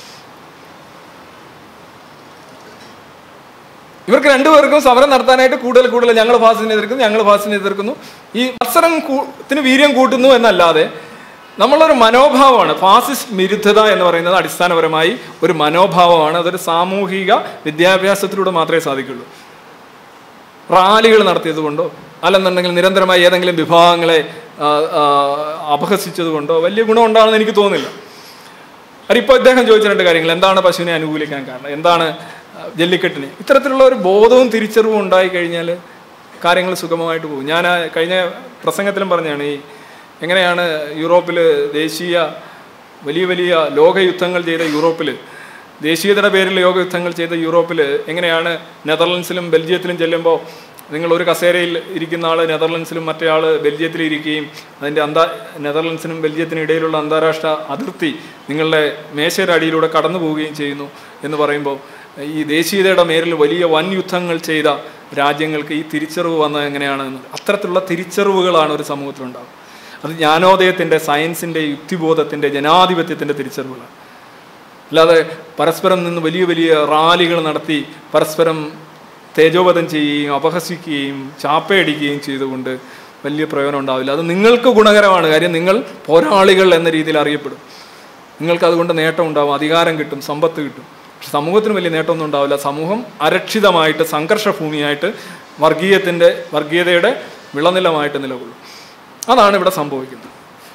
ഇവർക്ക് രണ്ടുപേർക്കും സമരം നടത്താനായിട്ട് കൂടുതൽ കൂടുതൽ ഞങ്ങൾ ഫാസിനെ എതിർക്കുന്നു ഞങ്ങൾ ഫാസിനെ എതിർക്കുന്നു ഈ മത്സരം കൂ- ത്തിന് വീര്യം കൂട്ടുന്നു എന്നല്ലാതെ നമ്മളൊരു മനോഭാവമാണ് ഫാസിസ്റ്റ് വിരുദ്ധത എന്ന് പറയുന്നത് അടിസ്ഥാനപരമായി ഒരു മനോഭാവമാണ് അതൊരു സാമൂഹിക വിദ്യാഭ്യാസത്തിലൂടെ മാത്രമേ സാധിക്കുള്ളൂ റാലികൾ നടത്തിയത് കൊണ്ടോ അല്ലെന്നുണ്ടെങ്കിൽ നിരന്തരമായി ഏതെങ്കിലും വിഭാഗങ്ങളെ ആ, ആ, അപഹസിച്ചത് കൊണ്ടോ വലിയ ഗുണം ഉണ്ടാകുമെന്ന് എനിക്ക് തോന്നുന്നില്ല അതിപ്പോൾ ഇദ്ദേഹം ചോദിച്ച രണ്ട് കാര്യങ്ങൾ എന്താണ് പശുവിനെ അനുകൂലിക്കാൻ കാരണം എന്താണ് ആ, ജല്ലിക്കെട്ടിന് ഇത്തരത്തിലുള്ള ഒരു ബോധവും തിരിച്ചറിവും ഉണ്ടായി കഴിഞ്ഞാൽ കാര്യങ്ങൾ സുഗമമായിട്ട് പോകും ഞാൻ ആ കഴിഞ്ഞ പ്രസംഗത്തിലും പറഞ്ഞാണ് ഈ എങ്ങനെയാണ് യൂറോപ്പിൽ ദേശീയ വലിയ വലിയ ലോകയുദ്ധങ്ങൾ ചെയ്ത യൂറോപ്പിൽ ദേശീയതയുടെ പേരിൽ യോഗയുദ്ധങ്ങൾ ചെയ്ത യൂറോപ്പിൽ എങ്ങനെയാണ് നെതർലൻഡ്സിലും ബെൽജിയത്തിലും ചെല്ലുമ്പോൾ നിങ്ങൾ ഒരു കസേരയിൽ ഇരിക്കുന്ന ആൾ നെതർലൻഡ്സിലും മറ്റേ ആൾ ബെൽജിയത്തിൽ ഇരിക്കുകയും അതിൻ്റെ അന്താ നെതർലൻഡ്സിനും ബെൽജിയത്തിനും ഇടയിലുള്ള അന്താരാഷ്ട്ര അതിർത്തി നിങ്ങളുടെ മേശയുടെ അടിയിലൂടെ കടന്നു പോവുകയും ചെയ്യുന്നു എന്ന് പറയുമ്പോൾ ഈ ദേശീയതയുടെ മേരിൽ വലിയ വൻ യുദ്ധങ്ങൾ ചെയ്ത രാജ്യങ്ങൾക്ക് ഈ തിരിച്ചറിവ് വന്നത് എങ്ങനെയാണെന്ന് അത്തരത്തിലുള്ള തിരിച്ചറിവുകളാണ് ഒരു സമൂഹത്തിലുണ്ടാകും അത് ജ്ഞാനോദയത്തിൻ്റെ സയൻസിൻ്റെ യുക്തിബോധത്തിൻ്റെ ജനാധിപത്യത്തിൻ്റെ തിരിച്ചറിവുകളാണ് അല്ലാതെ പരസ്പരം നിന്ന് വലിയ വലിയ റാലികൾ നടത്തി പരസ്പരം തേജോവധം ചെയ്യുകയും അപഹസിക്കുകയും ചാപ്പയടിക്കുകയും ചെയ്തുകൊണ്ട് വലിയ പ്രയോജനം ഉണ്ടാവില്ല അത് നിങ്ങൾക്ക് ഗുണകരമാണ് കാര്യം നിങ്ങൾ പോരാളികൾ എന്ന രീതിയിൽ അറിയപ്പെടും നിങ്ങൾക്ക് അതുകൊണ്ട് നേട്ടം ഉണ്ടാവും അധികാരം കിട്ടും സമ്പത്ത് കിട്ടും പക്ഷെ സമൂഹത്തിന് വലിയ നേട്ടമൊന്നും ഉണ്ടാവില്ല സമൂഹം അരക്ഷിതമായിട്ട് സംഘർഷഭൂമിയായിട്ട് വർഗീയത്തിൻ്റെ വർഗീയതയുടെ വിളനിലമായിട്ട് നിലകൊള്ളും അതാണ് ഇവിടെ സംഭവിക്കുന്നത്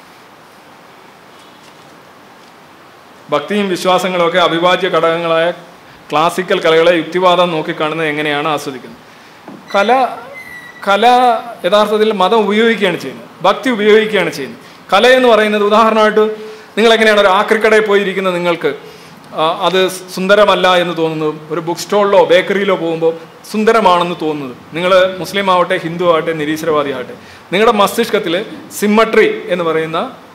ഭക്തിയും വിശ്വാസങ്ങളും ഒക്കെ അവിഭാജ്യ ഘടകങ്ങളായ ക്ലാസിക്കൽ കലകളെ യുക്തിവാദം നോക്കിക്കാണുന്നത് എങ്ങനെയാണ് ആസ്വദിക്കുന്നത് കല കല യഥാർത്ഥത്തിൽ മതം ഉപയോഗിക്കുകയാണ് ചെയ്യുന്നത് ഭക്തി ഉപയോഗിക്കുകയാണ് ചെയ്യുന്നത് കല എന്ന് പറയുന്നത് ഉദാഹരണമായിട്ട് നിങ്ങൾ എങ്ങനെയാണ് ഒരു ആക്രിക്കടയിൽ പോയിരിക്കുന്ന നിങ്ങൾക്ക് ആ, അത് സുന്ദരമല്ല എന്ന് തോന്നുന്നതും ഒരു ബുക്ക് സ്റ്റോളിലോ ബേക്കറിയിലോ പോകുമ്പോൾ സുന്ദരമാണെന്ന് തോന്നുന്നത് നിങ്ങൾ മുസ്ലിം ആവട്ടെ ഹിന്ദു ആവട്ടെ നിരീശ്വരവാദി ആവട്ടെ നിങ്ങളുടെ മസ്തിഷ്കത്തിൽ സിമ്മട്രി എന്ന് പറയുന്ന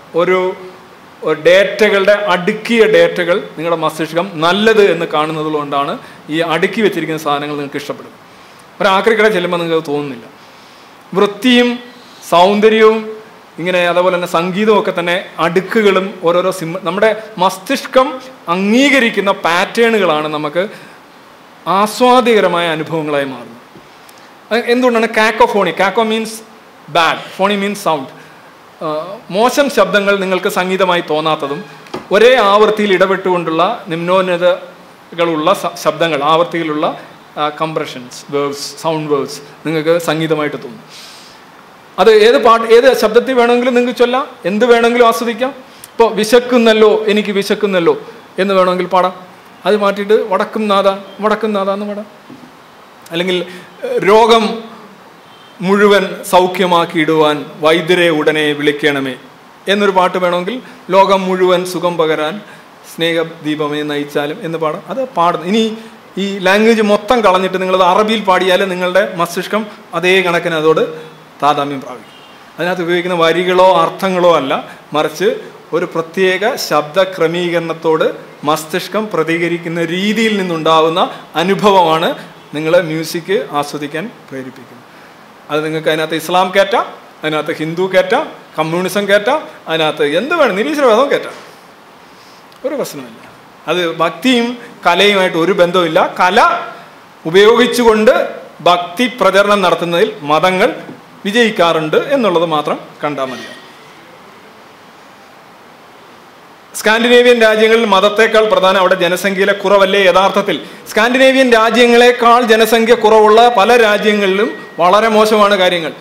ഒരു ഒരു ഡേറ്റകളുടെ അടുക്കിയ ഡേറ്റകൾ നിങ്ങളുടെ മസ്തിഷ്കം നല്ലത് എന്ന് കാണുന്നത് കൊണ്ടാണ് ഈ അടുക്കി വെച്ചിരിക്കുന്ന സാധനങ്ങൾ നിങ്ങൾക്ക് ഇഷ്ടപ്പെടും ഒരു ആക്രിക്കട ചെല്ലുമ്പോൾ നിങ്ങൾക്ക് തോന്നുന്നില്ല വൃത്തിയും സൗന്ദര്യവും ഇങ്ങനെ അതേപോലെ തന്നെ സംഗീതവും ഒക്കെ തന്നെ അടുക്കുകളും ഓരോരോ സിം നമ്മുടെ മസ്തിഷ്കം അംഗീകരിക്കുന്ന പാറ്റേണുകളാണ് നമുക്ക് ആസ്വാദ്യകരമായ അനുഭവങ്ങളായി മാറുന്നത് അത് എന്തുകൊണ്ടാണ് cacophony caco means bad phony means sound മോശം ശബ്ദങ്ങൾ നിങ്ങൾക്ക് സംഗീതമായി തോന്നാത്തതും ഒരേ ആവൃത്തിയിൽ ഇടപെട്ടുകൊണ്ടുള്ള നിമ്നോന്നതകളുള്ള സ- ശബ്ദങ്ങൾ ആവൃത്തിയിലുള്ള കംപ്രഷൻസ് വേർഡ്സ് സൗണ്ട് വേർഡ്സ് നിങ്ങൾക്ക് സംഗീതമായിട്ട് തോന്നും അത് ഏത് പാട്ട് ഏത് ശബ്ദത്തിൽ വേണമെങ്കിലും നിങ്ങൾക്ക് ചൊല്ലാം എന്ത് വേണമെങ്കിലും ആസ്വദിക്കാം ഇപ്പോൾ വിശക്കുന്നല്ലോ എനിക്ക് വിശക്കുന്നല്ലോ എന്ന് വേണമെങ്കിൽ പാടാം അത് മാറ്റിയിട്ട് വടക്കും നാഥ വടക്കും നാഥ എന്ന് പാടാം അല്ലെങ്കിൽ ഏഹ്, രോഗം മുഴുവൻ സൗഖ്യമാക്കിയിടുവാൻ വൈദ്യരെ ഉടനെ വിളിക്കണമേ എന്നൊരു പാട്ട് വേണമെങ്കിൽ ലോകം മുഴുവൻ സുഖം പകരാൻ സ്നേഹദീപമേ നയിച്ചാലും എന്ന് പാടാം അത് പാടുന്നു ഇനി ഈ ലാംഗ്വേജ് മൊത്തം കളഞ്ഞിട്ട് നിങ്ങളത് അറബിയിൽ പാടിയാൽ നിങ്ങളുടെ മസ്തിഷ്കം അതേ കണക്കിന് അതോട് താതാമ്യം പ്രാപിക്കും അതിനകത്ത് ഉപയോഗിക്കുന്ന വരികളോ അർത്ഥങ്ങളോ അല്ല മറിച്ച് ഒരു പ്രത്യേക ശബ്ദ ക്രമീകരണത്തോട് മസ്തിഷ്കം പ്രതികരിക്കുന്ന രീതിയിൽ നിന്നുണ്ടാവുന്ന അനുഭവമാണ് നിങ്ങളെ മ്യൂസിക് ആസ്വദിക്കാൻ പ്രേരിപ്പിക്കുന്നത് അത് നിങ്ങൾക്ക് അതിനകത്ത് ഇസ്ലാം കയറ്റാം അതിനകത്ത് ഹിന്ദു കയറ്റാം കമ്മ്യൂണിസം കയറ്റാം അതിനകത്ത് എന്ത് വേണം നിരീശ്വരവാദവും കയറ്റാം ഒരു പ്രശ്നമില്ല അത് ഭക്തിയും കലയുമായിട്ട് ഒരു ബന്ധവുമില്ല കല ഉപയോഗിച്ചുകൊണ്ട് ഭക്തി പ്രചരണം നടത്തുന്നതിൽ മതങ്ങൾ വിജയിക്കാറുണ്ട് എന്നുള്ളത് മാത്രം കണ്ടാൽ മതിയാവും സ്കാൻഡിനേവിയൻ രാജ്യങ്ങളിൽ മതത്തെക്കാൾ പ്രധാനം അവിടെ ജനസംഖ്യയിലെ കുറവല്ലേ യഥാർത്ഥത്തിൽ സ്കാൻഡിനേവിയൻ രാജ്യങ്ങളെക്കാൾ ജനസംഖ്യ കുറവുള്ള പല രാജ്യങ്ങളിലും വളരെ മോശമാണ് കാര്യങ്ങൾ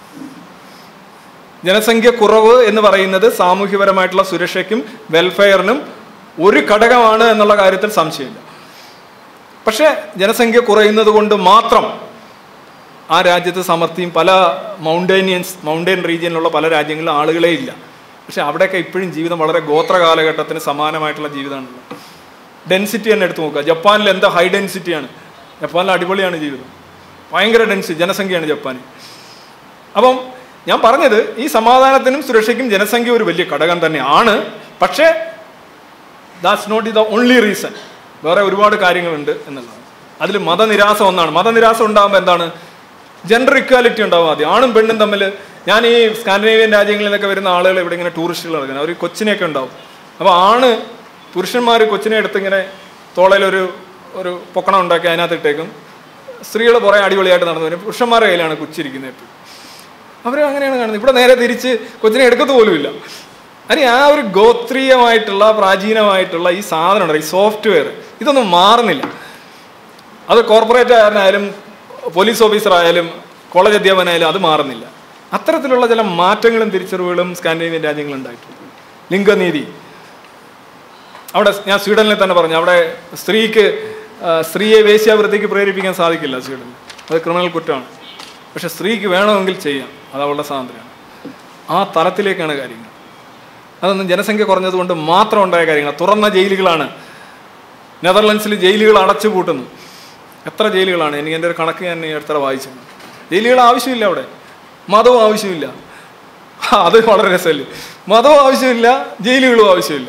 ജനസംഖ്യ കുറവ് എന്ന് പറയുന്നത് സാമൂഹ്യപരമായിട്ടുള്ള സുരക്ഷയ്ക്കും വെൽഫെയറിനും ഒരു ഘടകമാണ് എന്നുള്ള കാര്യത്തിൽ സംശയമില്ല പക്ഷേ ജനസംഖ്യ കുറയുന്നത് കൊണ്ട് മാത്രം ആ രാജ്യത്ത് സമർത്ഥിയും പല മൗണ്ടേനിയൻസ് മൗണ്ടൈൻ റീജിയനിലുള്ള പല രാജ്യങ്ങളിലും ആളുകളേ ഇല്ല പക്ഷെ അവിടെയൊക്കെ ഇപ്പോഴും ജീവിതം വളരെ ഗോത്ര കാലഘട്ടത്തിന് സമാനമായിട്ടുള്ള ജീവിതമാണല്ലോ ഡെൻസിറ്റി തന്നെ എടുത്തു നോക്കുക ജപ്പാനിൽ എന്താ ഹൈ ഡെൻസിറ്റിയാണ് ജപ്പാനിൽ അടിപൊളിയാണ് ജീവിതം ഭയങ്കര ഡെൻസിറ്റി ജനസംഖ്യയാണ് ജപ്പാനിൽ അപ്പം ഞാൻ പറഞ്ഞത് ഈ സമാധാനത്തിനും സുരക്ഷയ്ക്കും ജനസംഖ്യ ഒരു വലിയ ഘടകം തന്നെയാണ് പക്ഷേ that's not the only reason വേറെ ഒരുപാട് കാര്യങ്ങളുണ്ട് എന്നുള്ളതാണ് അതിൽ മതനിരാസ ഒന്നാണ് മതനിരാസ ഉണ്ടാകുമ്പോൾ എന്താണ് ജെൻഡർ ഇക്വാലിറ്റി ഉണ്ടാവും ആദ്യം ആണും പെണ്ണും തമ്മിൽ ഞാൻ ഈ സ്കാൻഡിനേവിയൻ രാജ്യങ്ങളിൽ നിന്നൊക്കെ വരുന്ന ആളുകൾ ഇവിടെ ഇങ്ങനെ ടൂറിസ്റ്റുകൾ നടക്കുന്നത് അവർ കൊച്ചിനെയൊക്കെ ഉണ്ടാവും അപ്പോൾ ആണ് പുരുഷന്മാർ കൊച്ചിനെ എടുത്ത് ഇങ്ങനെ തോളയിലൊരു ഒരു പൊക്കണം ഉണ്ടാക്കി അതിനകത്ത് ഇട്ടേക്കും സ്ത്രീകൾ കുറേ അടിപൊളിയായിട്ട് നടന്നു വരും പുരുഷന്മാരുടെ കയ്യിലാണ് കൊച്ചിരിക്കുന്നത് എപ്പോഴും അവർ അങ്ങനെയാണ് കാണുന്നത് ഇവിടെ നേരെ തിരിച്ച് കൊച്ചിനെ എടുക്കത്ത് പോലുമില്ല അനി ആ ഒരു ഗോത്രീയമായിട്ടുള്ള പ്രാചീനമായിട്ടുള്ള ഈ സാധനം ഈ സോഫ്റ്റ്വെയർ ഇതൊന്നും മാറുന്നില്ല അത് കോർപ്പറേറ്റ് ആയാലും പോലീസ് ഓഫീസർ ആയാലും കോളേജ് അധ്യാപകനായാലും അത് മാറുന്നില്ല അത്തരത്തിലുള്ള ചില മാറ്റങ്ങളും തിരിച്ചറിവുകളും സ്കാൻഡിനേവിയൻ രാജ്യങ്ങളിൽ ഉണ്ടായിട്ടുണ്ട് ലിംഗനീതി അവിടെ ഞാൻ സ്വീഡനിൽ തന്നെ പറഞ്ഞു അവിടെ സ്ത്രീക്ക് ആ, സ്ത്രീയെ വേശ്യാവൃത്തിക്ക് പ്രേരിപ്പിക്കാൻ സാധിക്കില്ല സ്വീഡനിൽ അത് ക്രിമിനൽ കുറ്റമാണ് പക്ഷെ സ്ത്രീക്ക് വേണമെങ്കിൽ ചെയ്യാം അത് അവളുടെ സ്വാതന്ത്ര്യമാണ് ആ തലത്തിലേക്കാണ് കാര്യങ്ങൾ അതൊന്നും ജനസംഖ്യ കുറഞ്ഞതുകൊണ്ട് മാത്രം ഉണ്ടായ കാര്യങ്ങൾ തുറന്ന ജയിലുകളാണ് നെതർലൻഡ്സിൽ ജയിലുകൾ അടച്ചു പൂട്ടുന്നു എത്ര ജയിലുകളാണ് എനിക്ക് എൻ്റെ ഒരു കണക്ക് ഞാൻ ഈ അടുത്തിടെ വായിച്ചിട്ടുണ്ട് ജയിലുകൾ ആവശ്യമില്ല അവിടെ മതവും ആവശ്യമില്ല ആ, അത് വളരെ രസമല്ലേ മതവും ആവശ്യമില്ല ജയിലുകളും ആവശ്യമില്ല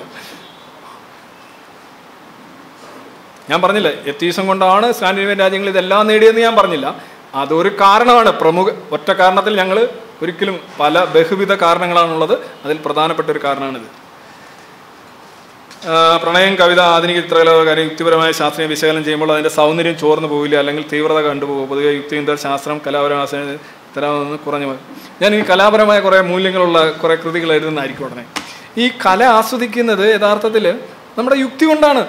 ഞാൻ പറഞ്ഞില്ലേ എത്തീസം കൊണ്ടാണ് സ്കാൻഡിനേവിയൻ രാജ്യങ്ങൾ ഇതെല്ലാം നേടിയെന്ന് ഞാൻ പറഞ്ഞില്ല അതൊരു കാരണമാണ് പ്രമുഖ ഒറ്റ കാരണത്തിൽ ഞങ്ങൾ ഒരിക്കലും പല ബഹുവിധ കാരണങ്ങളാണുള്ളത് അതിൽ പ്രധാനപ്പെട്ട ഒരു കാരണമാണിത് ആ, പ്രണയം കവിത ആധുനിക ചിത്രകലാകാരം യുക്തിപരമായ ശാസ്ത്രീയ വിശകലനം ചെയ്യുമ്പോൾ അതിൻ്റെ സൗന്ദര്യം ചോർന്നു പോകില്ല അല്ലെങ്കിൽ തീവ്രത കണ്ടുപോകും പൊതുവെ യുക്തിചിന്ത ശാസ്ത്രം കലാപരമായ ഇത്തരം ഒന്ന് കുറഞ്ഞു പോകും ഞാൻ ഈ കലാപരമായ കുറേ മൂല്യങ്ങളുള്ള കുറേ കൃതികൾ എഴുതുന്നതായിരിക്കും ഉടനെ ഈ കല ആസ്വദിക്കുന്നത് യഥാർത്ഥത്തിൽ നമ്മുടെ യുക്തി കൊണ്ടാണ്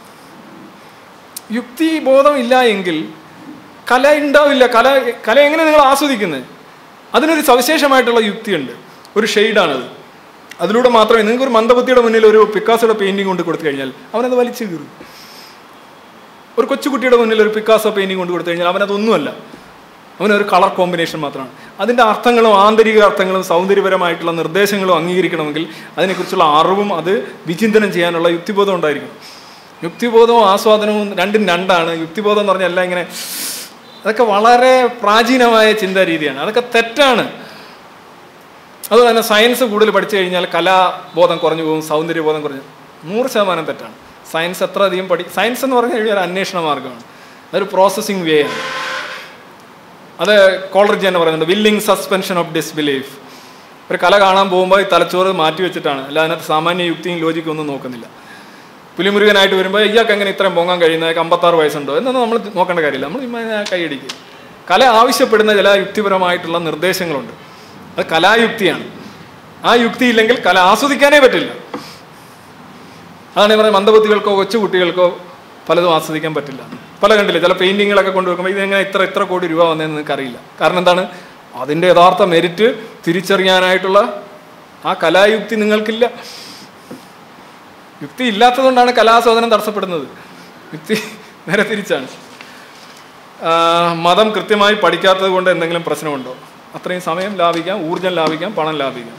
യുക്തി ബോധം ഇല്ല എങ്കിൽ കല ഉണ്ടാവില്ല കല കല എങ്ങനെ നിങ്ങൾ ആസ്വദിക്കുന്നത് അതിനൊരു സവിശേഷമായിട്ടുള്ള യുക്തിയുണ്ട് ഒരു ഷെയ്ഡാണത് അതിലൂടെ മാത്രമേ നിങ്ങൾക്ക് ഒരു മന്ദബുദ്ധിയുടെ മുന്നിൽ ഒരു പിക്കാസോയുടെ പെയിന്റിംഗ് കൊണ്ട് കൊടുത്തു കഴിഞ്ഞാൽ അവനത് വലിച്ചു കീറും ഒരു കൊച്ചുകുട്ടിയുടെ മുന്നിൽ ഒരു പിക്കാസോ പെയിന്റിംഗ് കൊണ്ട് കൊടുത്തു കഴിഞ്ഞാൽ അവനതൊന്നുമല്ല അവനൊരു കളർ കോമ്പിനേഷൻ മാത്രമാണ് അതിൻ്റെ അർത്ഥങ്ങളും ആന്തരിക അർത്ഥങ്ങളും സൗന്ദര്യപരമായിട്ടുള്ള നിർദ്ദേശങ്ങളും അംഗീകരിക്കണമെങ്കിൽ അതിനെക്കുറിച്ചുള്ള അറിവും അത് വിചിന്തനം ചെയ്യാനുള്ള യുക്തിബോധം ഉണ്ടായിരിക്കണം യുക്തിബോധവും ആസ്വാദനവും രണ്ടും രണ്ടാണ് യുക്തിബോധം എന്ന് പറഞ്ഞാൽ എല്ലാം ഇങ്ങനെ അതൊക്കെ വളരെ പ്രാചീനമായ ചിന്താ രീതിയാണ് അതൊക്കെ തെറ്റാണ് അതുപോലെ തന്നെ സയൻസ് കൂടുതൽ പഠിച്ചു കഴിഞ്ഞാൽ കലാബോധം കുറഞ്ഞു പോകും സൗന്ദര്യബോധം കുറഞ്ഞു നൂറ് ശതമാനം തെറ്റാണ് സയൻസ് എത്ര അധികം പഠി സയൻസ് എന്ന് പറഞ്ഞു കഴിഞ്ഞാൽ ഒരു അന്വേഷണ മാർഗ്ഗമാണ് അതൊരു പ്രോസസ്സിങ് വേ ആണ് അത് കോളറിജ് തന്നെ പറയുന്നുണ്ട് വില്ലിംഗ് സസ്പെൻഷൻ ഓഫ് ഡിസ്ബിലീഫ് ഒരു കല കാണാൻ പോകുമ്പോൾ ഈ തലച്ചോറ് മാറ്റി വെച്ചിട്ടാണ് അല്ല അതിനകത്ത് സാമാന്യ യുക്തിയും ലോജിക്കും ഒന്നും നോക്കുന്നില്ല പുലിമുരുകനായിട്ട് വരുമ്പോൾ ഇയാൾക്ക് എങ്ങനെ ഇത്രയും പൊങ്ങാൻ കഴിയുന്നത് അമ്പത്താറ് വയസ്സുണ്ടോ എന്നൊന്നും നമ്മൾ നോക്കേണ്ട കാര്യമില്ല നമ്മൾ ചുമ്മാ ഇങ്ങനെ കൈയടിക്കുക കല ആവശ്യപ്പെടുന്ന ചില യുക്തിപരമായിട്ടുള്ള നിർദ്ദേശങ്ങളുണ്ട് അത് കലായുക്തിയാണ് ആ യുക്തി ഇല്ലെങ്കിൽ കല ആസ്വദിക്കാനേ പറ്റില്ല അതാണ് ഞാൻ പറയുന്നത് മന്ദബുദ്ധികൾക്കോ കൊച്ചുകുട്ടികൾക്കോ പലതും ആസ്വദിക്കാൻ പറ്റില്ല പല കണ്ടില്ല ചില പെയിന്റിങ്ങുകളൊക്കെ കൊണ്ടുവെക്കുമ്പോൾ ഇതെങ്ങനെ ഇത്ര ഇത്ര കോടി രൂപ വന്നതെന്ന് നിങ്ങൾക്ക് അറിയില്ല കാരണം എന്താണ് അതിൻ്റെ യഥാർത്ഥ മെരിറ്റ് തിരിച്ചറിയാനായിട്ടുള്ള ആ കലായുക്തി നിങ്ങൾക്കില്ല യുക്തി ഇല്ലാത്തതുകൊണ്ടാണ് കലാസ്വാദനം തടസ്സപ്പെടുന്നത് യുക്തി നേരെ തിരിച്ചാണ് ആ, മതം കൃത്യമായി പഠിക്കാത്തത് കൊണ്ട് എന്തെങ്കിലും പ്രശ്നമുണ്ടോ അത്രയും സമയം ലാഭിക്കാം ഊർജം ലാഭിക്കാം പണം ലാഭിക്കാം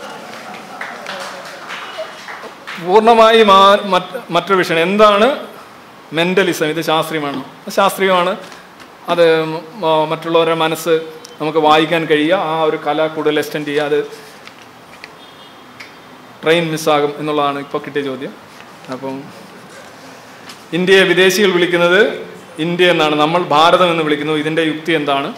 പൂർണ്ണമായി മാ മറ്റ് മറ്റൊരു വിഷയം എന്താണ് മെൻ്റലിസം ഇത് ശാസ്ത്രീയമാണ് ശാസ്ത്രീയമാണ് അത് മ- മറ്റുള്ളവരുടെ മനസ്സ് നമുക്ക് വായിക്കാൻ കഴിയുക ആ ഒരു കല കൂടുതൽ എക്സ്റ്റെൻഡ് ചെയ്യുക അത് ട്രെയിൻ മിസ്സാകും എന്നുള്ളതാണ് ഇപ്പോൾ കിട്ടിയ ചോദ്യം അപ്പം ഇന്ത്യയെ വിദേശികൾ വിളിക്കുന്നത് ഇന്ത്യ എന്നാണ് നമ്മൾ ഭാരതം എന്ന് വിളിക്കുന്നു ഇതിൻ്റെ യുക്തി എന്താണ്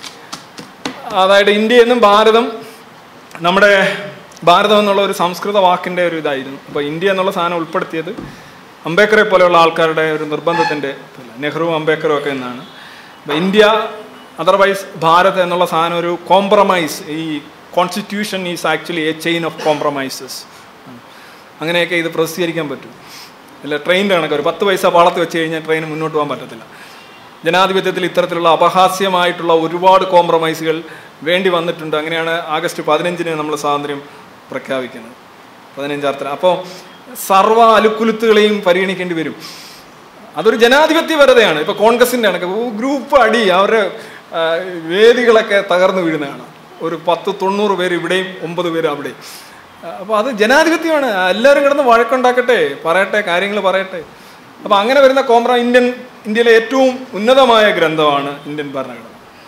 അതായത് ഇന്ത്യ എന്നും ഭാരതം നമ്മുടെ ഭാരതം എന്നുള്ള ഒരു സംസ്കൃത വാക്കിൻ്റെ ഒരു ഇതായിരുന്നു അപ്പോൾ ഇന്ത്യ എന്നുള്ള സാധനം ഉൾപ്പെടുത്തിയത് അംബേദ്കറെ പോലെയുള്ള ആൾക്കാരുടെ ഒരു നിർബന്ധത്തിൻ്റെ നെഹ്റുവും അംബേദ്കറും ഒക്കെ എന്നാണ് അപ്പോൾ ഇന്ത്യ അതർവൈസ് ഭാരത് എന്നുള്ള സാധനം ഒരു കോംപ്രമൈസ് ഈ constitution is actually a chain of compromises അങ്ങനെയൊക്കെ ഇത് പ്രസിദ്ധീകരിക്കാൻ പറ്റും അല്ല ട്രെയിനിൻ്റെ കണക്ക് ഒരു പത്ത് പൈസ പാളത്ത് വെച്ച് കഴിഞ്ഞാൽ ട്രെയിൻ മുന്നോട്ട് പോകാൻ പറ്റത്തില്ല ജനാധിപത്യത്തിൽ ഇത്തരത്തിലുള്ള അപഹാസ്യമായിട്ടുള്ള ഒരുപാട് കോംപ്രമൈസുകൾ വേണ്ടി വന്നിട്ടുണ്ട് അങ്ങനെയാണ് ആഗസ്റ്റ് പതിനഞ്ചിന് നമ്മൾ സ്വാതന്ത്ര്യം പ്രഖ്യാപിക്കുന്നത് പതിനഞ്ചാർത്തിൽ അപ്പോൾ സർവ്വ അലുക്കുലുത്തുകളെയും പരിഗണിക്കേണ്ടി വരും അതൊരു ജനാധിപത്യപരതയാണ് ഇപ്പോൾ കോൺഗ്രസിൻ്റെ കണക്ക് ഗ്രൂപ്പ് അടി അവരുടെ ആ, വേദികളൊക്കെ തകർന്നു വീഴുന്നതാണ് ഒരു പത്ത് തൊണ്ണൂറ് പേര് ഇവിടെയും ഒമ്പത് പേര് അവിടെയും അപ്പോൾ അത് ജനാധിപത്യമാണ് എല്ലാവരും കിടന്ന് വഴക്കുണ്ടാക്കട്ടെ പറയട്ടെ കാര്യങ്ങൾ പറയട്ടെ അപ്പോൾ അങ്ങനെ വരുന്ന കോംപ്ര ഇന്ത്യൻ ഇന്ത്യയിലെ ഏറ്റവും ഉന്നതമായ ഗ്രന്ഥമാണ് ഇന്ത്യൻ ഭരണഘടന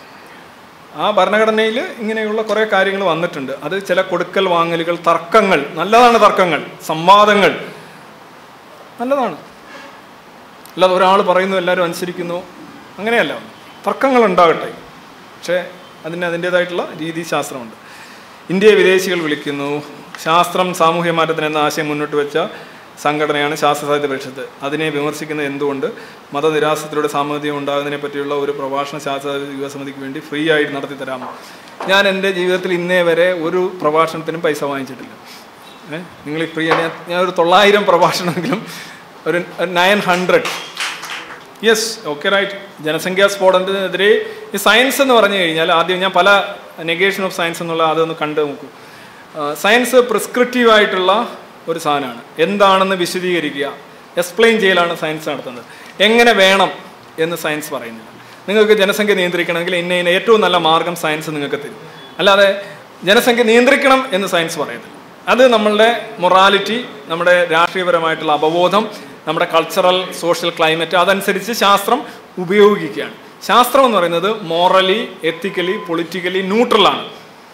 ആ ഭരണഘടനയിൽ ഇങ്ങനെയുള്ള കുറേ കാര്യങ്ങൾ വന്നിട്ടുണ്ട് അത് ചില കൊടുക്കൽ വാങ്ങലുകൾ തർക്കങ്ങൾ നല്ലതാണ് തർക്കങ്ങൾ സംവാദങ്ങൾ നല്ലതാണ് അല്ലാതെ ഒരാൾ പറയുന്നു എല്ലാവരും അനുസരിക്കുന്നു അങ്ങനെയല്ല തർക്കങ്ങൾ ഉണ്ടാകട്ടെ പക്ഷേ അതിന് അതിൻ്റേതായിട്ടുള്ള രീതിശാസ്ത്രമുണ്ട് ഇന്ത്യയെ വിദേശികൾ വിളിക്കുന്നു ശാസ്ത്രം സാമൂഹ്യ മാറ്റത്തിന് എന്ന ആശയം മുന്നോട്ട് വെച്ച സംഘടനയാണ് ശാസ്ത്ര സാഹിത്യ പരിഷത്ത് അതിനെ വിമർശിക്കുന്നത് എന്തുകൊണ്ട് മതനിരാസത്തിലൂടെ സാമൂഹികം ഉണ്ടാകുന്നതിനെ പറ്റിയുള്ള ഒരു പ്രഭാഷണ ശാസ്ത്ര യുവസമിതിക്ക് വേണ്ടി ഫ്രീ ആയിട്ട് നടത്തി തരാമോ ഞാൻ എൻ്റെ ജീവിതത്തിൽ ഇന്നേ വരെ ഒരു പ്രഭാഷണത്തിനും പൈസ വാങ്ങിച്ചിട്ടില്ല ഏ നിങ്ങൾ ഈ ഫ്രീ ഞാൻ ഞാൻ ഒരു തൊള്ളായിരം പ്രഭാഷണമെങ്കിലും ഒരു nine hundred yes okay right ജനസംഖ്യാ സ്ഫോടനത്തിനെതിരെ ഈ സയൻസ് എന്ന് പറഞ്ഞു കഴിഞ്ഞാൽ ആദ്യം ഞാൻ പല നെഗേഷൻ ഓഫ് സയൻസ് എന്നുള്ള അതൊന്ന് കണ്ടു നോക്കൂ സയൻസ് പ്രിസ്ക്രിപ്റ്റീവ് ആയിട്ടുള്ള ഒരു സാധനമാണ് എന്താണെന്ന് വിശദീകരിക്കുക എക്സ്പ്ലെയിൻ ചെയ്യലാണ് സയൻസ് നടത്തുന്നത് എങ്ങനെ വേണം എന്ന് സയൻസ് പറയുന്നില്ല നിങ്ങൾക്ക് ജനസംഖ്യ നിയന്ത്രിക്കണമെങ്കിൽ ഇന്ന ഇന്ന ഏറ്റവും നല്ല മാർഗം സയൻസ് നിങ്ങൾക്ക് തരും അല്ലാതെ ജനസംഖ്യ നിയന്ത്രിക്കണം എന്ന് സയൻസ് പറയുന്നില്ല അത് നമ്മളുടെ മൊറാലിറ്റി നമ്മുടെ രാഷ്ട്രീയപരമായിട്ടുള്ള അവബോധം നമ്മുടെ കൾച്ചറൽ സോഷ്യൽ ക്ലൈമറ്റ് അതനുസരിച്ച് ശാസ്ത്രം ഉപയോഗിക്കുകയാണ് ശാസ്ത്രം എന്ന് പറയുന്നത് മോറലി എത്തിക്കലി പൊളിറ്റിക്കലി ന്യൂട്രലാണ്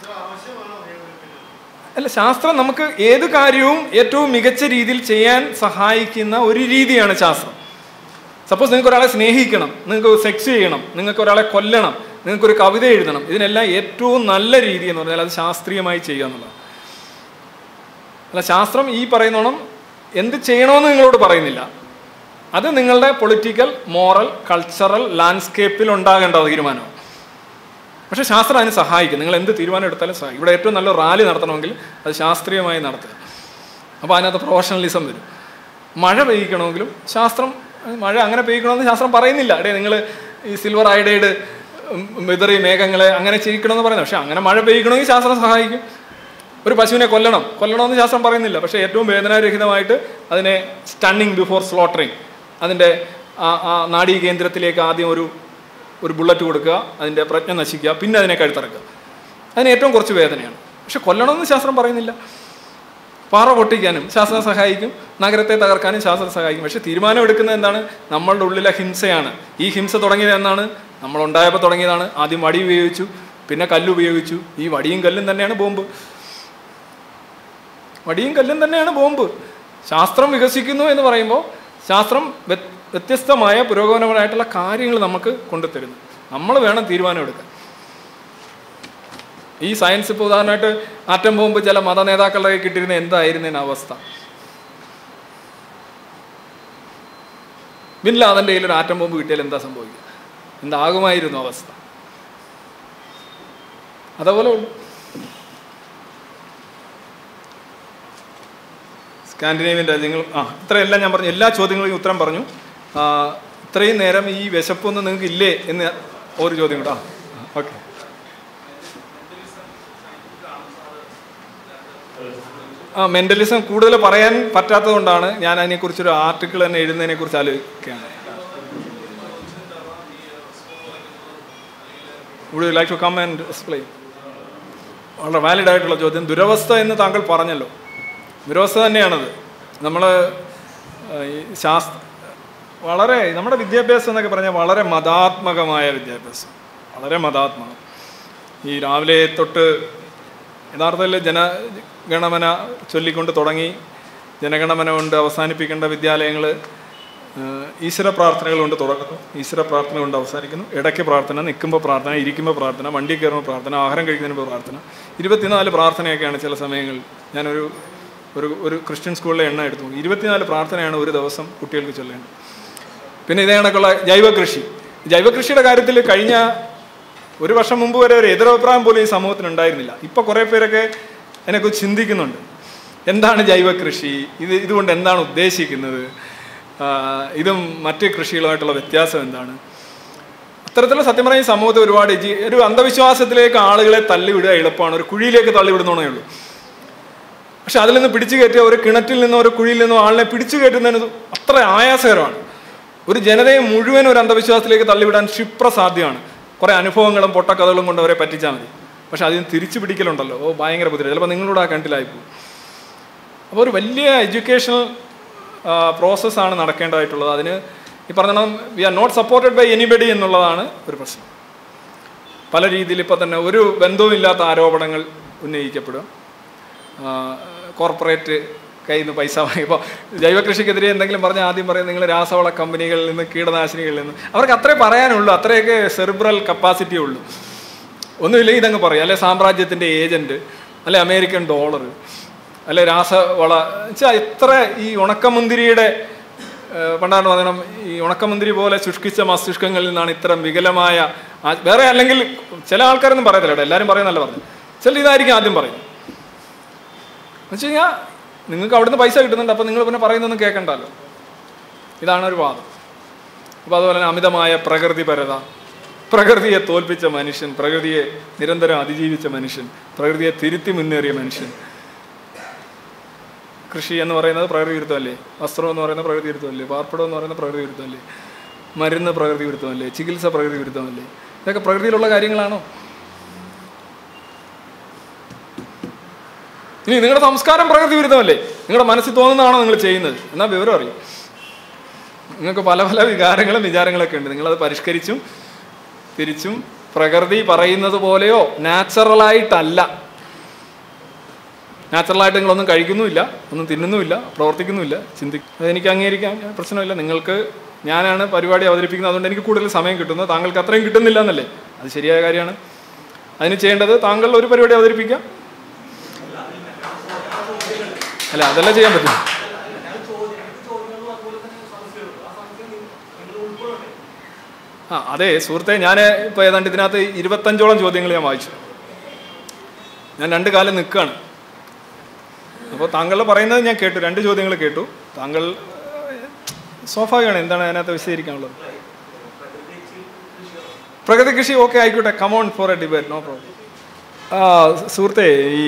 അല്ല ശാസ്ത്രം നമുക്ക് ഏത് കാര്യവും ഏറ്റവും മികച്ച രീതിയിൽ ചെയ്യാൻ സഹായിക്കുന്ന ഒരു രീതിയാണ് ശാസ്ത്രം സപ്പോസ് നിങ്ങൾക്ക് ഒരാളെ സ്നേഹിക്കണം നിങ്ങൾക്ക് സെക്സ് ചെയ്യണം നിങ്ങൾക്ക് ഒരാളെ കൊല്ലണം നിങ്ങൾക്ക് ഒരു കവിത എഴുതണം ഇതിനെല്ലാം ഏറ്റവും നല്ല രീതി എന്ന് പറഞ്ഞാൽ അത് ശാസ്ത്രീയമായി ചെയ്യുക എന്നുള്ളതാണ് അല്ല ശാസ്ത്രം ഈ പറയുന്നോണം എന്ത് ചെയ്യണമെന്ന് നിങ്ങളോട് പറയുന്നില്ല അത് നിങ്ങളുടെ പൊളിറ്റിക്കൽ മോറൽ കൾച്ചറൽ ലാൻഡ്സ്കേപ്പിൽ ഉണ്ടാകേണ്ട തീരുമാനമാണ് പക്ഷേ ശാസ്ത്രം അതിന് സഹായിക്കും നിങ്ങൾ എന്ത് തീരുമാനം എടുത്താലും സഹായിക്കും ഇവിടെ ഏറ്റവും നല്ല റാലി നടത്തണമെങ്കിൽ അത് ശാസ്ത്രീയമായി നടത്തുക അപ്പോൾ അതിനകത്ത് പ്രൊഫഷണലിസം വരും മഴ പെയ്യിക്കണമെങ്കിലും ശാസ്ത്രം മഴ അങ്ങനെ പെയ്യിക്കണമെന്ന് ശാസ്ത്രം പറയുന്നില്ല അടേ നിങ്ങൾ ഈ സിൽവർ ഐഡൈഡ് വിതറി മേഘങ്ങളെ അങ്ങനെ ചെയ്യിക്കണമെന്ന് പറയുന്നത് പക്ഷേ അങ്ങനെ മഴ പെയ്യിക്കണമെങ്കിൽ ശാസ്ത്രം സഹായിക്കും ഒരു പശുവിനെ കൊല്ലണം കൊല്ലണമെന്ന് ശാസ്ത്രം പറയുന്നില്ല പക്ഷേ ഏറ്റവും വേദനാരഹിതമായിട്ട് അതിനെ സ്റ്റണ്ണിങ് ബിഫോർ സ്ലോട്ടറിങ് അതിൻ്റെ ആ ആ നാഡീ കേന്ദ്രത്തിലേക്ക് ആദ്യം ഒരു ഒരു ബുള്ളറ്റ് കൊടുക്കുക അതിൻ്റെ പ്രജ്ഞ നശിക്കുക പിന്നെ അതിനെ കഴുത്തിറക്കുക അതിന് ഏറ്റവും കുറച്ച് വേദനയാണ് പക്ഷെ കൊല്ലണമെന്ന് ശാസ്ത്രം പറയുന്നില്ല പാറ പൊട്ടിക്കാനും ശാസ്ത്രം സഹായിക്കും നഗരത്തെ തകർക്കാനും ശാസ്ത്രം സഹായിക്കും പക്ഷെ തീരുമാനം എടുക്കുന്നത് എന്താണ് നമ്മളുടെ ഉള്ളിലെ ഹിംസയാണ് ഈ ഹിംസ തുടങ്ങിയത് എന്നാണ് നമ്മൾ ഉണ്ടായപ്പോൾ തുടങ്ങിയതാണ് ആദ്യം വടി ഉപയോഗിച്ചു പിന്നെ കല്ല് ഉപയോഗിച്ചു ഈ വടിയും കല്ലും തന്നെയാണ് ബോംബ് വടിയും കല്ലും തന്നെയാണ് ബോംബ് ശാസ്ത്രം വികസിക്കുന്നു എന്ന് പറയുമ്പോൾ ശാസ്ത്രം വ്യത്- വ്യത്യസ്തമായ പുരോഗമനപരമായിട്ടുള്ള കാര്യങ്ങൾ നമുക്ക് കൊണ്ടുതരുന്നു നമ്മൾ വേണം തീരുമാനം എടുക്കാൻ ഈ സയൻസ് ഇപ്പോൾ ഉദാഹരണമായിട്ട് ആറ്റം ബോംബ് ചില മത നേതാക്കളുടെ കയ്യിൽ കിട്ടിയിരുന്ന എന്തായിരുന്നതിന് അവസ്ഥ ബിൻ ലാദൻ്റെ കയ്യിൽ ഒരു ആറ്റം ബോംബ് കിട്ടിയാൽ എന്താ സംഭവിക്കുക എന്താകുമായിരുന്നു അവസ്ഥ അതേപോലെ ഉള്ളു സ്കാൻഡിനേവിയൻ രാജ്യങ്ങൾ ആ ഇത്രയെല്ലാം ഞാൻ പറഞ്ഞു എല്ലാ ചോദ്യങ്ങൾക്കും ഉത്തരം പറഞ്ഞു ആ, ഇത്രയും നേരം ഈ വിശപ്പൊന്നും നിങ്ങൾക്ക് ഇല്ലേ എന്ന് ഒരു ചോദ്യം കൂടെ ആ ഓക്കെ ആ മെൻ്റലിസം കൂടുതൽ പറയാൻ പറ്റാത്തത് കൊണ്ടാണ് ഞാൻ അതിനെക്കുറിച്ചൊരു ആർട്ടിക്കിൾ തന്നെ എഴുതുന്നതിനെ കുറിച്ച് ആലോചിക്കുകയാണ് would you like to come and explain വളരെ വാലിഡ് ആയിട്ടുള്ള ചോദ്യം ദുരവസ്ഥ എന്ന് താങ്കൾ പറഞ്ഞല്ലോ ദുരവസ്ഥ തന്നെയാണത് നമ്മൾ ഈ ശാസ്ത്ര വളരെ നമ്മുടെ വിദ്യാഭ്യാസം എന്നൊക്കെ പറഞ്ഞാൽ വളരെ മതാത്മകമായ വിദ്യാഭ്യാസം വളരെ മതാത്മകം ഈ രാവിലെ തൊട്ട് യഥാർത്ഥത്തിൽ ജനഗണമന ചൊല്ലിക്കൊണ്ട് തുടങ്ങി ജനഗണമന കൊണ്ട് അവസാനിപ്പിക്കേണ്ട വിദ്യാലയങ്ങൾ ഈശ്വര പ്രാർത്ഥനകൾ കൊണ്ട് തുടങ്ങുന്നു ഈശ്വര പ്രാർത്ഥന കൊണ്ട് അവസാനിക്കുന്നു ഇടയ്ക്ക് പ്രാർത്ഥന നിൽക്കുമ്പോൾ പ്രാർത്ഥന ഇരിക്കുമ്പോൾ പ്രാർത്ഥന വണ്ടി കയറുമ്പോൾ പ്രാർത്ഥന ആഹാരം കഴിക്കുന്നതിന് മുമ്പ് പ്രാർത്ഥന ഇരുപത്തിനാല് പ്രാർത്ഥനയൊക്കെയാണ് ചില സമയങ്ങളിൽ ഞാനൊരു ഒരു ഒരു ക്രിസ്ത്യൻ സ്കൂളിലെ എണ്ണ എടുത്തു ഇരുപത്തിനാല് പ്രാർത്ഥനയാണ് ഒരു ദിവസം കുട്ടികൾക്ക് ചൊല്ലേണ്ടത് പിന്നെ ഇതേ കണക്കുള്ള ജൈവ കൃഷി ജൈവ കൃഷിയുടെ കാര്യത്തിൽ കഴിഞ്ഞ ഒരു വർഷം മുമ്പ് വരെ ഒരു എതിരഭിപ്രായം പോലും ഈ സമൂഹത്തിന് ഉണ്ടായിരുന്നില്ല ഇപ്പോൾ കുറേ പേരൊക്കെ അതിനെക്കുറിച്ച് ചിന്തിക്കുന്നുണ്ട് എന്താണ് ജൈവ കൃഷി ഇത് ഇതുകൊണ്ട് എന്താണ് ഉദ്ദേശിക്കുന്നത് ആ, ഇതും മറ്റ് കൃഷികളുമായിട്ടുള്ള വ്യത്യാസം എന്താണ് അത്തരത്തിലുള്ള സത്യം പറഞ്ഞാൽ ഈ സമൂഹത്തെ ഒരുപാട് ജി- ഒരു അന്ധവിശ്വാസത്തിലേക്ക് ആളുകളെ തള്ളിവിടുക എളുപ്പമാണ് ഒരു കുഴിയിലേക്ക് തള്ളിവിടുന്നേ ഉള്ളൂ പക്ഷെ അതിൽ നിന്ന് പിടിച്ചു കയറ്റിയ ഒരു കിണറ്റിൽ നിന്നോ ഒരു കുഴിയിൽ നിന്നോ ആളിനെ പിടിച്ചു കയറ്റുന്നതിന് അത്ര ആയാസകരമാണ് ഒരു ജനതയെ മുഴുവൻ ഒരു അന്ധവിശ്വാസത്തിലേക്ക് തള്ളിവിടാൻ ക്ഷിപ്രസാധ്യമാണ് കുറേ അനുഭവങ്ങളും പൊട്ടക്കഥകളും കൊണ്ട് അവരെ പറ്റിച്ചാൽ മതി പക്ഷെ അതിന് തിരിച്ചു പിടിക്കലുണ്ടല്ലോ ഓ ഭയങ്കര ബുദ്ധിമുട്ട് ചിലപ്പോൾ നിങ്ങളോട് ആ കിണറ്റിലായി പോകും അപ്പോൾ ഒരു വലിയ എഡ്യൂക്കേഷണൽ പ്രോസസ്സാണ് നടക്കേണ്ടതായിട്ടുള്ളത് അതിന് ഈ പറഞ്ഞ we are not supported by anybody എന്നുള്ളതാണ് ഒരു പ്രശ്നം പല രീതിയിൽ ഇപ്പോൾ തന്നെ ഒരു ബന്ധവുമില്ലാത്ത ആരോപണങ്ങൾ ഉന്നയിക്കപ്പെടും കോർപ്പറേറ്റ് കയ്യിൽ നിന്ന് പൈസ വാങ്ങി ഇപ്പോൾ ജൈവകൃഷിക്കെതിരെ എന്തെങ്കിലും പറഞ്ഞാൽ ആദ്യം പറയും നിങ്ങൾ രാസവള കമ്പനികളിൽ നിന്ന് കീടനാശിനികളിൽ നിന്ന് അവർക്ക് അത്രേ പറയാനുള്ളൂ അത്രയൊക്കെ സെറിബ്രൽ കപ്പാസിറ്റി ഉള്ളൂ ഒന്നുമില്ല ഇതങ്ങ് പറയും അല്ലെ സാമ്രാജ്യത്തിൻ്റെ ഏജൻറ്റ് അല്ലെ അമേരിക്കൻ ഡോളർ അല്ലെ രാസവള വെച്ചാൽ ഇത്ര ഈ ഉണക്കമുന്തിരിയുടെ ഏഹ്, പണ്ടാണ് പറയണം ഈ ഉണക്കമുന്തിരി പോലെ ശുഷ്കിച്ച മസ്തിഷ്കങ്ങളിൽ നിന്നാണ് ഇത്തരം വികലമായ ആ- വേറെ അല്ലെങ്കിൽ ചില ആൾക്കാരൊന്നും പറയത്തില്ല കേട്ടോ എല്ലാവരും പറയുന്നല്ല പറഞ്ഞു ചില ഇതായിരിക്കും ആദ്യം പറയുന്നത് എന്ന് വെച്ച് കഴിഞ്ഞാൽ നിങ്ങൾക്ക് അവിടുന്ന് പൈസ കിട്ടുന്നുണ്ട് അപ്പോൾ നിങ്ങൾ പിന്നെ പറയുന്നൊന്നും കേൾക്കണ്ടല്ലോ ഇതാണ് ഒരു വാദം അപ്പോൾ അതുപോലെ തന്നെ അമിതമായ പ്രകൃതിപരത പ്രകൃതിയെ തോൽപ്പിച്ച മനുഷ്യൻ പ്രകൃതിയെ നിരന്തരം അതിജീവിച്ച മനുഷ്യൻ പ്രകൃതിയെ തിരുത്തി മുന്നേറിയ മനുഷ്യൻ കൃഷി എന്ന് പറയുന്നത് പ്രകൃതി വിരുദ്ധമല്ലേ വസ്ത്രം എന്ന് പറയുന്നത് പ്രകൃതി വിരുദ്ധമല്ലേ പാർപ്പിടം എന്ന് പറയുന്നത് പ്രകൃതി വിരുദ്ധമല്ലേ മരുന്ന് പ്രകൃതി വിരുദ്ധമല്ലേ ചികിത്സ പ്രകൃതി വിരുദ്ധമല്ലേ ഇതൊക്കെ പ്രകൃതിയിലുള്ള കാര്യങ്ങളാണോ ഇനി നിങ്ങളുടെ സംസ്കാരം പ്രകൃതി വിരുദ്ധമല്ലേ നിങ്ങളുടെ മനസ്സിൽ തോന്നുന്നതാണോ നിങ്ങൾ ചെയ്യുന്നത് എന്നാൽ വിവരം അറിയും നിങ്ങൾക്ക് പല പല വികാരങ്ങളും വിചാരങ്ങളൊക്കെ ഉണ്ട് നിങ്ങളത് പരിഷ്കരിച്ചും തിരിച്ചും പ്രകൃതി പറയുന്നത് പോലെയോ നാച്ചുറലായിട്ടല്ല നാച്ചുറലായിട്ട് നിങ്ങളൊന്നും കഴിക്കുന്നുമില്ല ഒന്നും തിന്നുന്നുമില്ല പ്രവർത്തിക്കുന്നുമില്ല ചിന്തി അതെനിക്ക് അംഗീകരിക്കാൻ പ്രശ്നമില്ല നിങ്ങൾക്ക് ഞാനാണ് പരിപാടി അവതരിപ്പിക്കുന്നത് അതുകൊണ്ട് എനിക്ക് കൂടുതൽ സമയം കിട്ടുന്നത് താങ്കൾക്ക് അത്രയും കിട്ടുന്നില്ല എന്നല്ലേ അത് ശരിയായ കാര്യമാണ് അതിന് ചെയ്യേണ്ടത് താങ്കൾ ഒരു പരിപാടി അവതരിപ്പിക്കാം അല്ല അതെല്ലാം ചെയ്യാൻ പറ്റും ആ അതെ സുഹൃത്തെ ഞാൻ ഇപ്പോൾ ഏതാണ്ട് ഇതിനകത്ത് ഇരുപത്തഞ്ചോളം ചോദ്യങ്ങൾ ഞാൻ വായിച്ചു ഞാൻ രണ്ട് കാലം നിൽക്കുകയാണ് അപ്പോൾ താങ്കൾ പറയുന്നത് ഞാൻ കേട്ടു രണ്ട് ചോദ്യങ്ങൾ കേട്ടു താങ്കൾ ഏഹ്, സ്വാഭാവികമാണ് എന്താണ് അതിനകത്ത് വിശദീകരിക്കാനുള്ളത് പ്രകൃതി കൃഷി ഓക്കെ ആയിക്കോട്ടെ come on for a debate no problem ആ സുഹൃത്തെ ഈ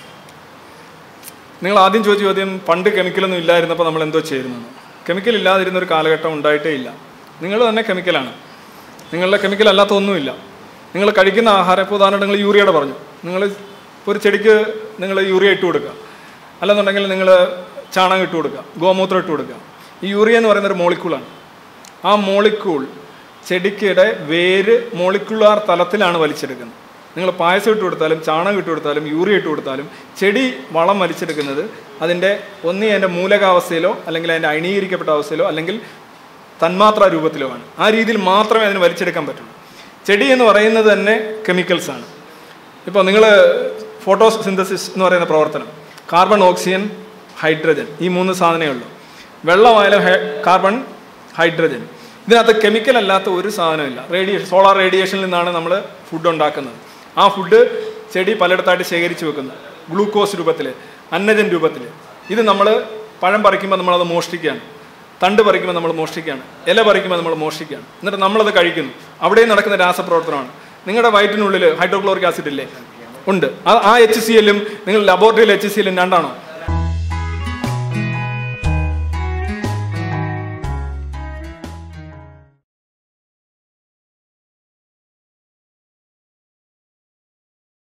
നിങ്ങൾ ആദ്യം ചോദിച്ച ചോദ്യം പണ്ട് കെമിക്കലൊന്നും ഇല്ലായിരുന്നപ്പോൾ നമ്മൾ എന്തോ ചേരുന്നത് കെമിക്കൽ ഇല്ലാതിരുന്ന ഒരു കാലഘട്ടം ഉണ്ടായിട്ടേ ഇല്ല നിങ്ങൾ തന്നെ കെമിക്കലാണ് നിങ്ങളുടെ കെമിക്കൽ അല്ലാത്ത ഒന്നുമില്ല നിങ്ങൾ കഴിക്കുന്ന ആഹാരം ഇപ്പോൾ ഉദാഹരണം നിങ്ങൾ യൂറിയയുടെ പറഞ്ഞു നിങ്ങൾ ഒരു ചെടിക്ക് നിങ്ങൾ യൂറിയ ഇട്ട് കൊടുക്കുക അല്ലെന്നുണ്ടെങ്കിൽ നിങ്ങൾ ചാണകം ഇട്ട് കൊടുക്കുക ഗോമൂത്രം ഇട്ട് കൊടുക്കുക ഈ യൂറിയ എന്ന് പറയുന്ന ഒരു മോളിക്കൂളാണ് ആ മോളിക്കൂൾ ചെടിക്കയുടെ വേര് മോളിക്കുലാർ തലത്തിലാണ് വലിച്ചെടുക്കുന്നത് നിങ്ങൾ പായസം ഇട്ട് കൊടുത്താലും ചാണകം ഇട്ട് കൊടുത്താലും യൂറിയ ഇട്ട് കൊടുത്താലും ചെടി വളം വലിച്ചെടുക്കുന്നത് അതിൻ്റെ ഒന്നീ അതിൻ്റെ മൂലകാവസ്ഥയിലോ അല്ലെങ്കിൽ അതിൻ്റെ അണീകരിക്കപ്പെട്ട അവസ്ഥയിലോ അല്ലെങ്കിൽ തന്മാത്രാ രൂപത്തിലോ ആണ് ആ രീതിയിൽ മാത്രമേ അതിന് വലിച്ചെടുക്കാൻ പറ്റുള്ളൂ ചെടി എന്ന് പറയുന്നത് തന്നെ കെമിക്കൽസ് ആണ് ഇപ്പോൾ നിങ്ങൾ ഫോട്ടോസിന്തസിസ് എന്ന് പറയുന്ന പ്രവർത്തനം കാർബൺ ഓക്സിജൻ ഹൈഡ്രജൻ ഈ മൂന്ന് സാധനമേ ഉള്ളൂ വെള്ളമായാലും ഹൈ- കാർബൺ ഹൈഡ്രജൻ ഇതിനകത്ത് കെമിക്കൽ അല്ലാത്ത ഒരു സാധനമില്ല റേഡിയേഷൻ സോളാർ റേഡിയേഷനിൽ നിന്നാണ് നമ്മൾ ഫുഡ് ഉണ്ടാക്കുന്നത് ആ ഫുഡ് ചെടി പലയിടത്തായിട്ട് ശേഖരിച്ച് വെക്കുന്നു ഗ്ലൂക്കോസ് രൂപത്തിൽ അന്നജൻ രൂപത്തിൽ ഇത് നമ്മൾ പഴം പറിക്കുമ്പോൾ നമ്മളത് മോഷ്ടിക്കുകയാണ് തണ്ട് പറിക്കുമ്പോൾ നമ്മൾ മോഷ്ടിക്കുകയാണ് ഇല പറിക്കുമ്പോൾ നമ്മൾ മോഷ്ടിക്കുകയാണ് എന്നിട്ട് നമ്മളത് കഴിക്കുന്നു അവിടെയും നടക്കുന്ന രാസപ്രവർത്തനമാണ് നിങ്ങളുടെ വയറ്റിനുള്ളിൽ ഹൈഡ്രോക്ലോറിക് ആസിഡ് ഇല്ലേ ഉണ്ട് ആ- ആ എച്ച് സി എല്ലും നിങ്ങൾ ലബോറട്ടറിയിൽ എച്ച് സി എല്ലും രണ്ടാണോ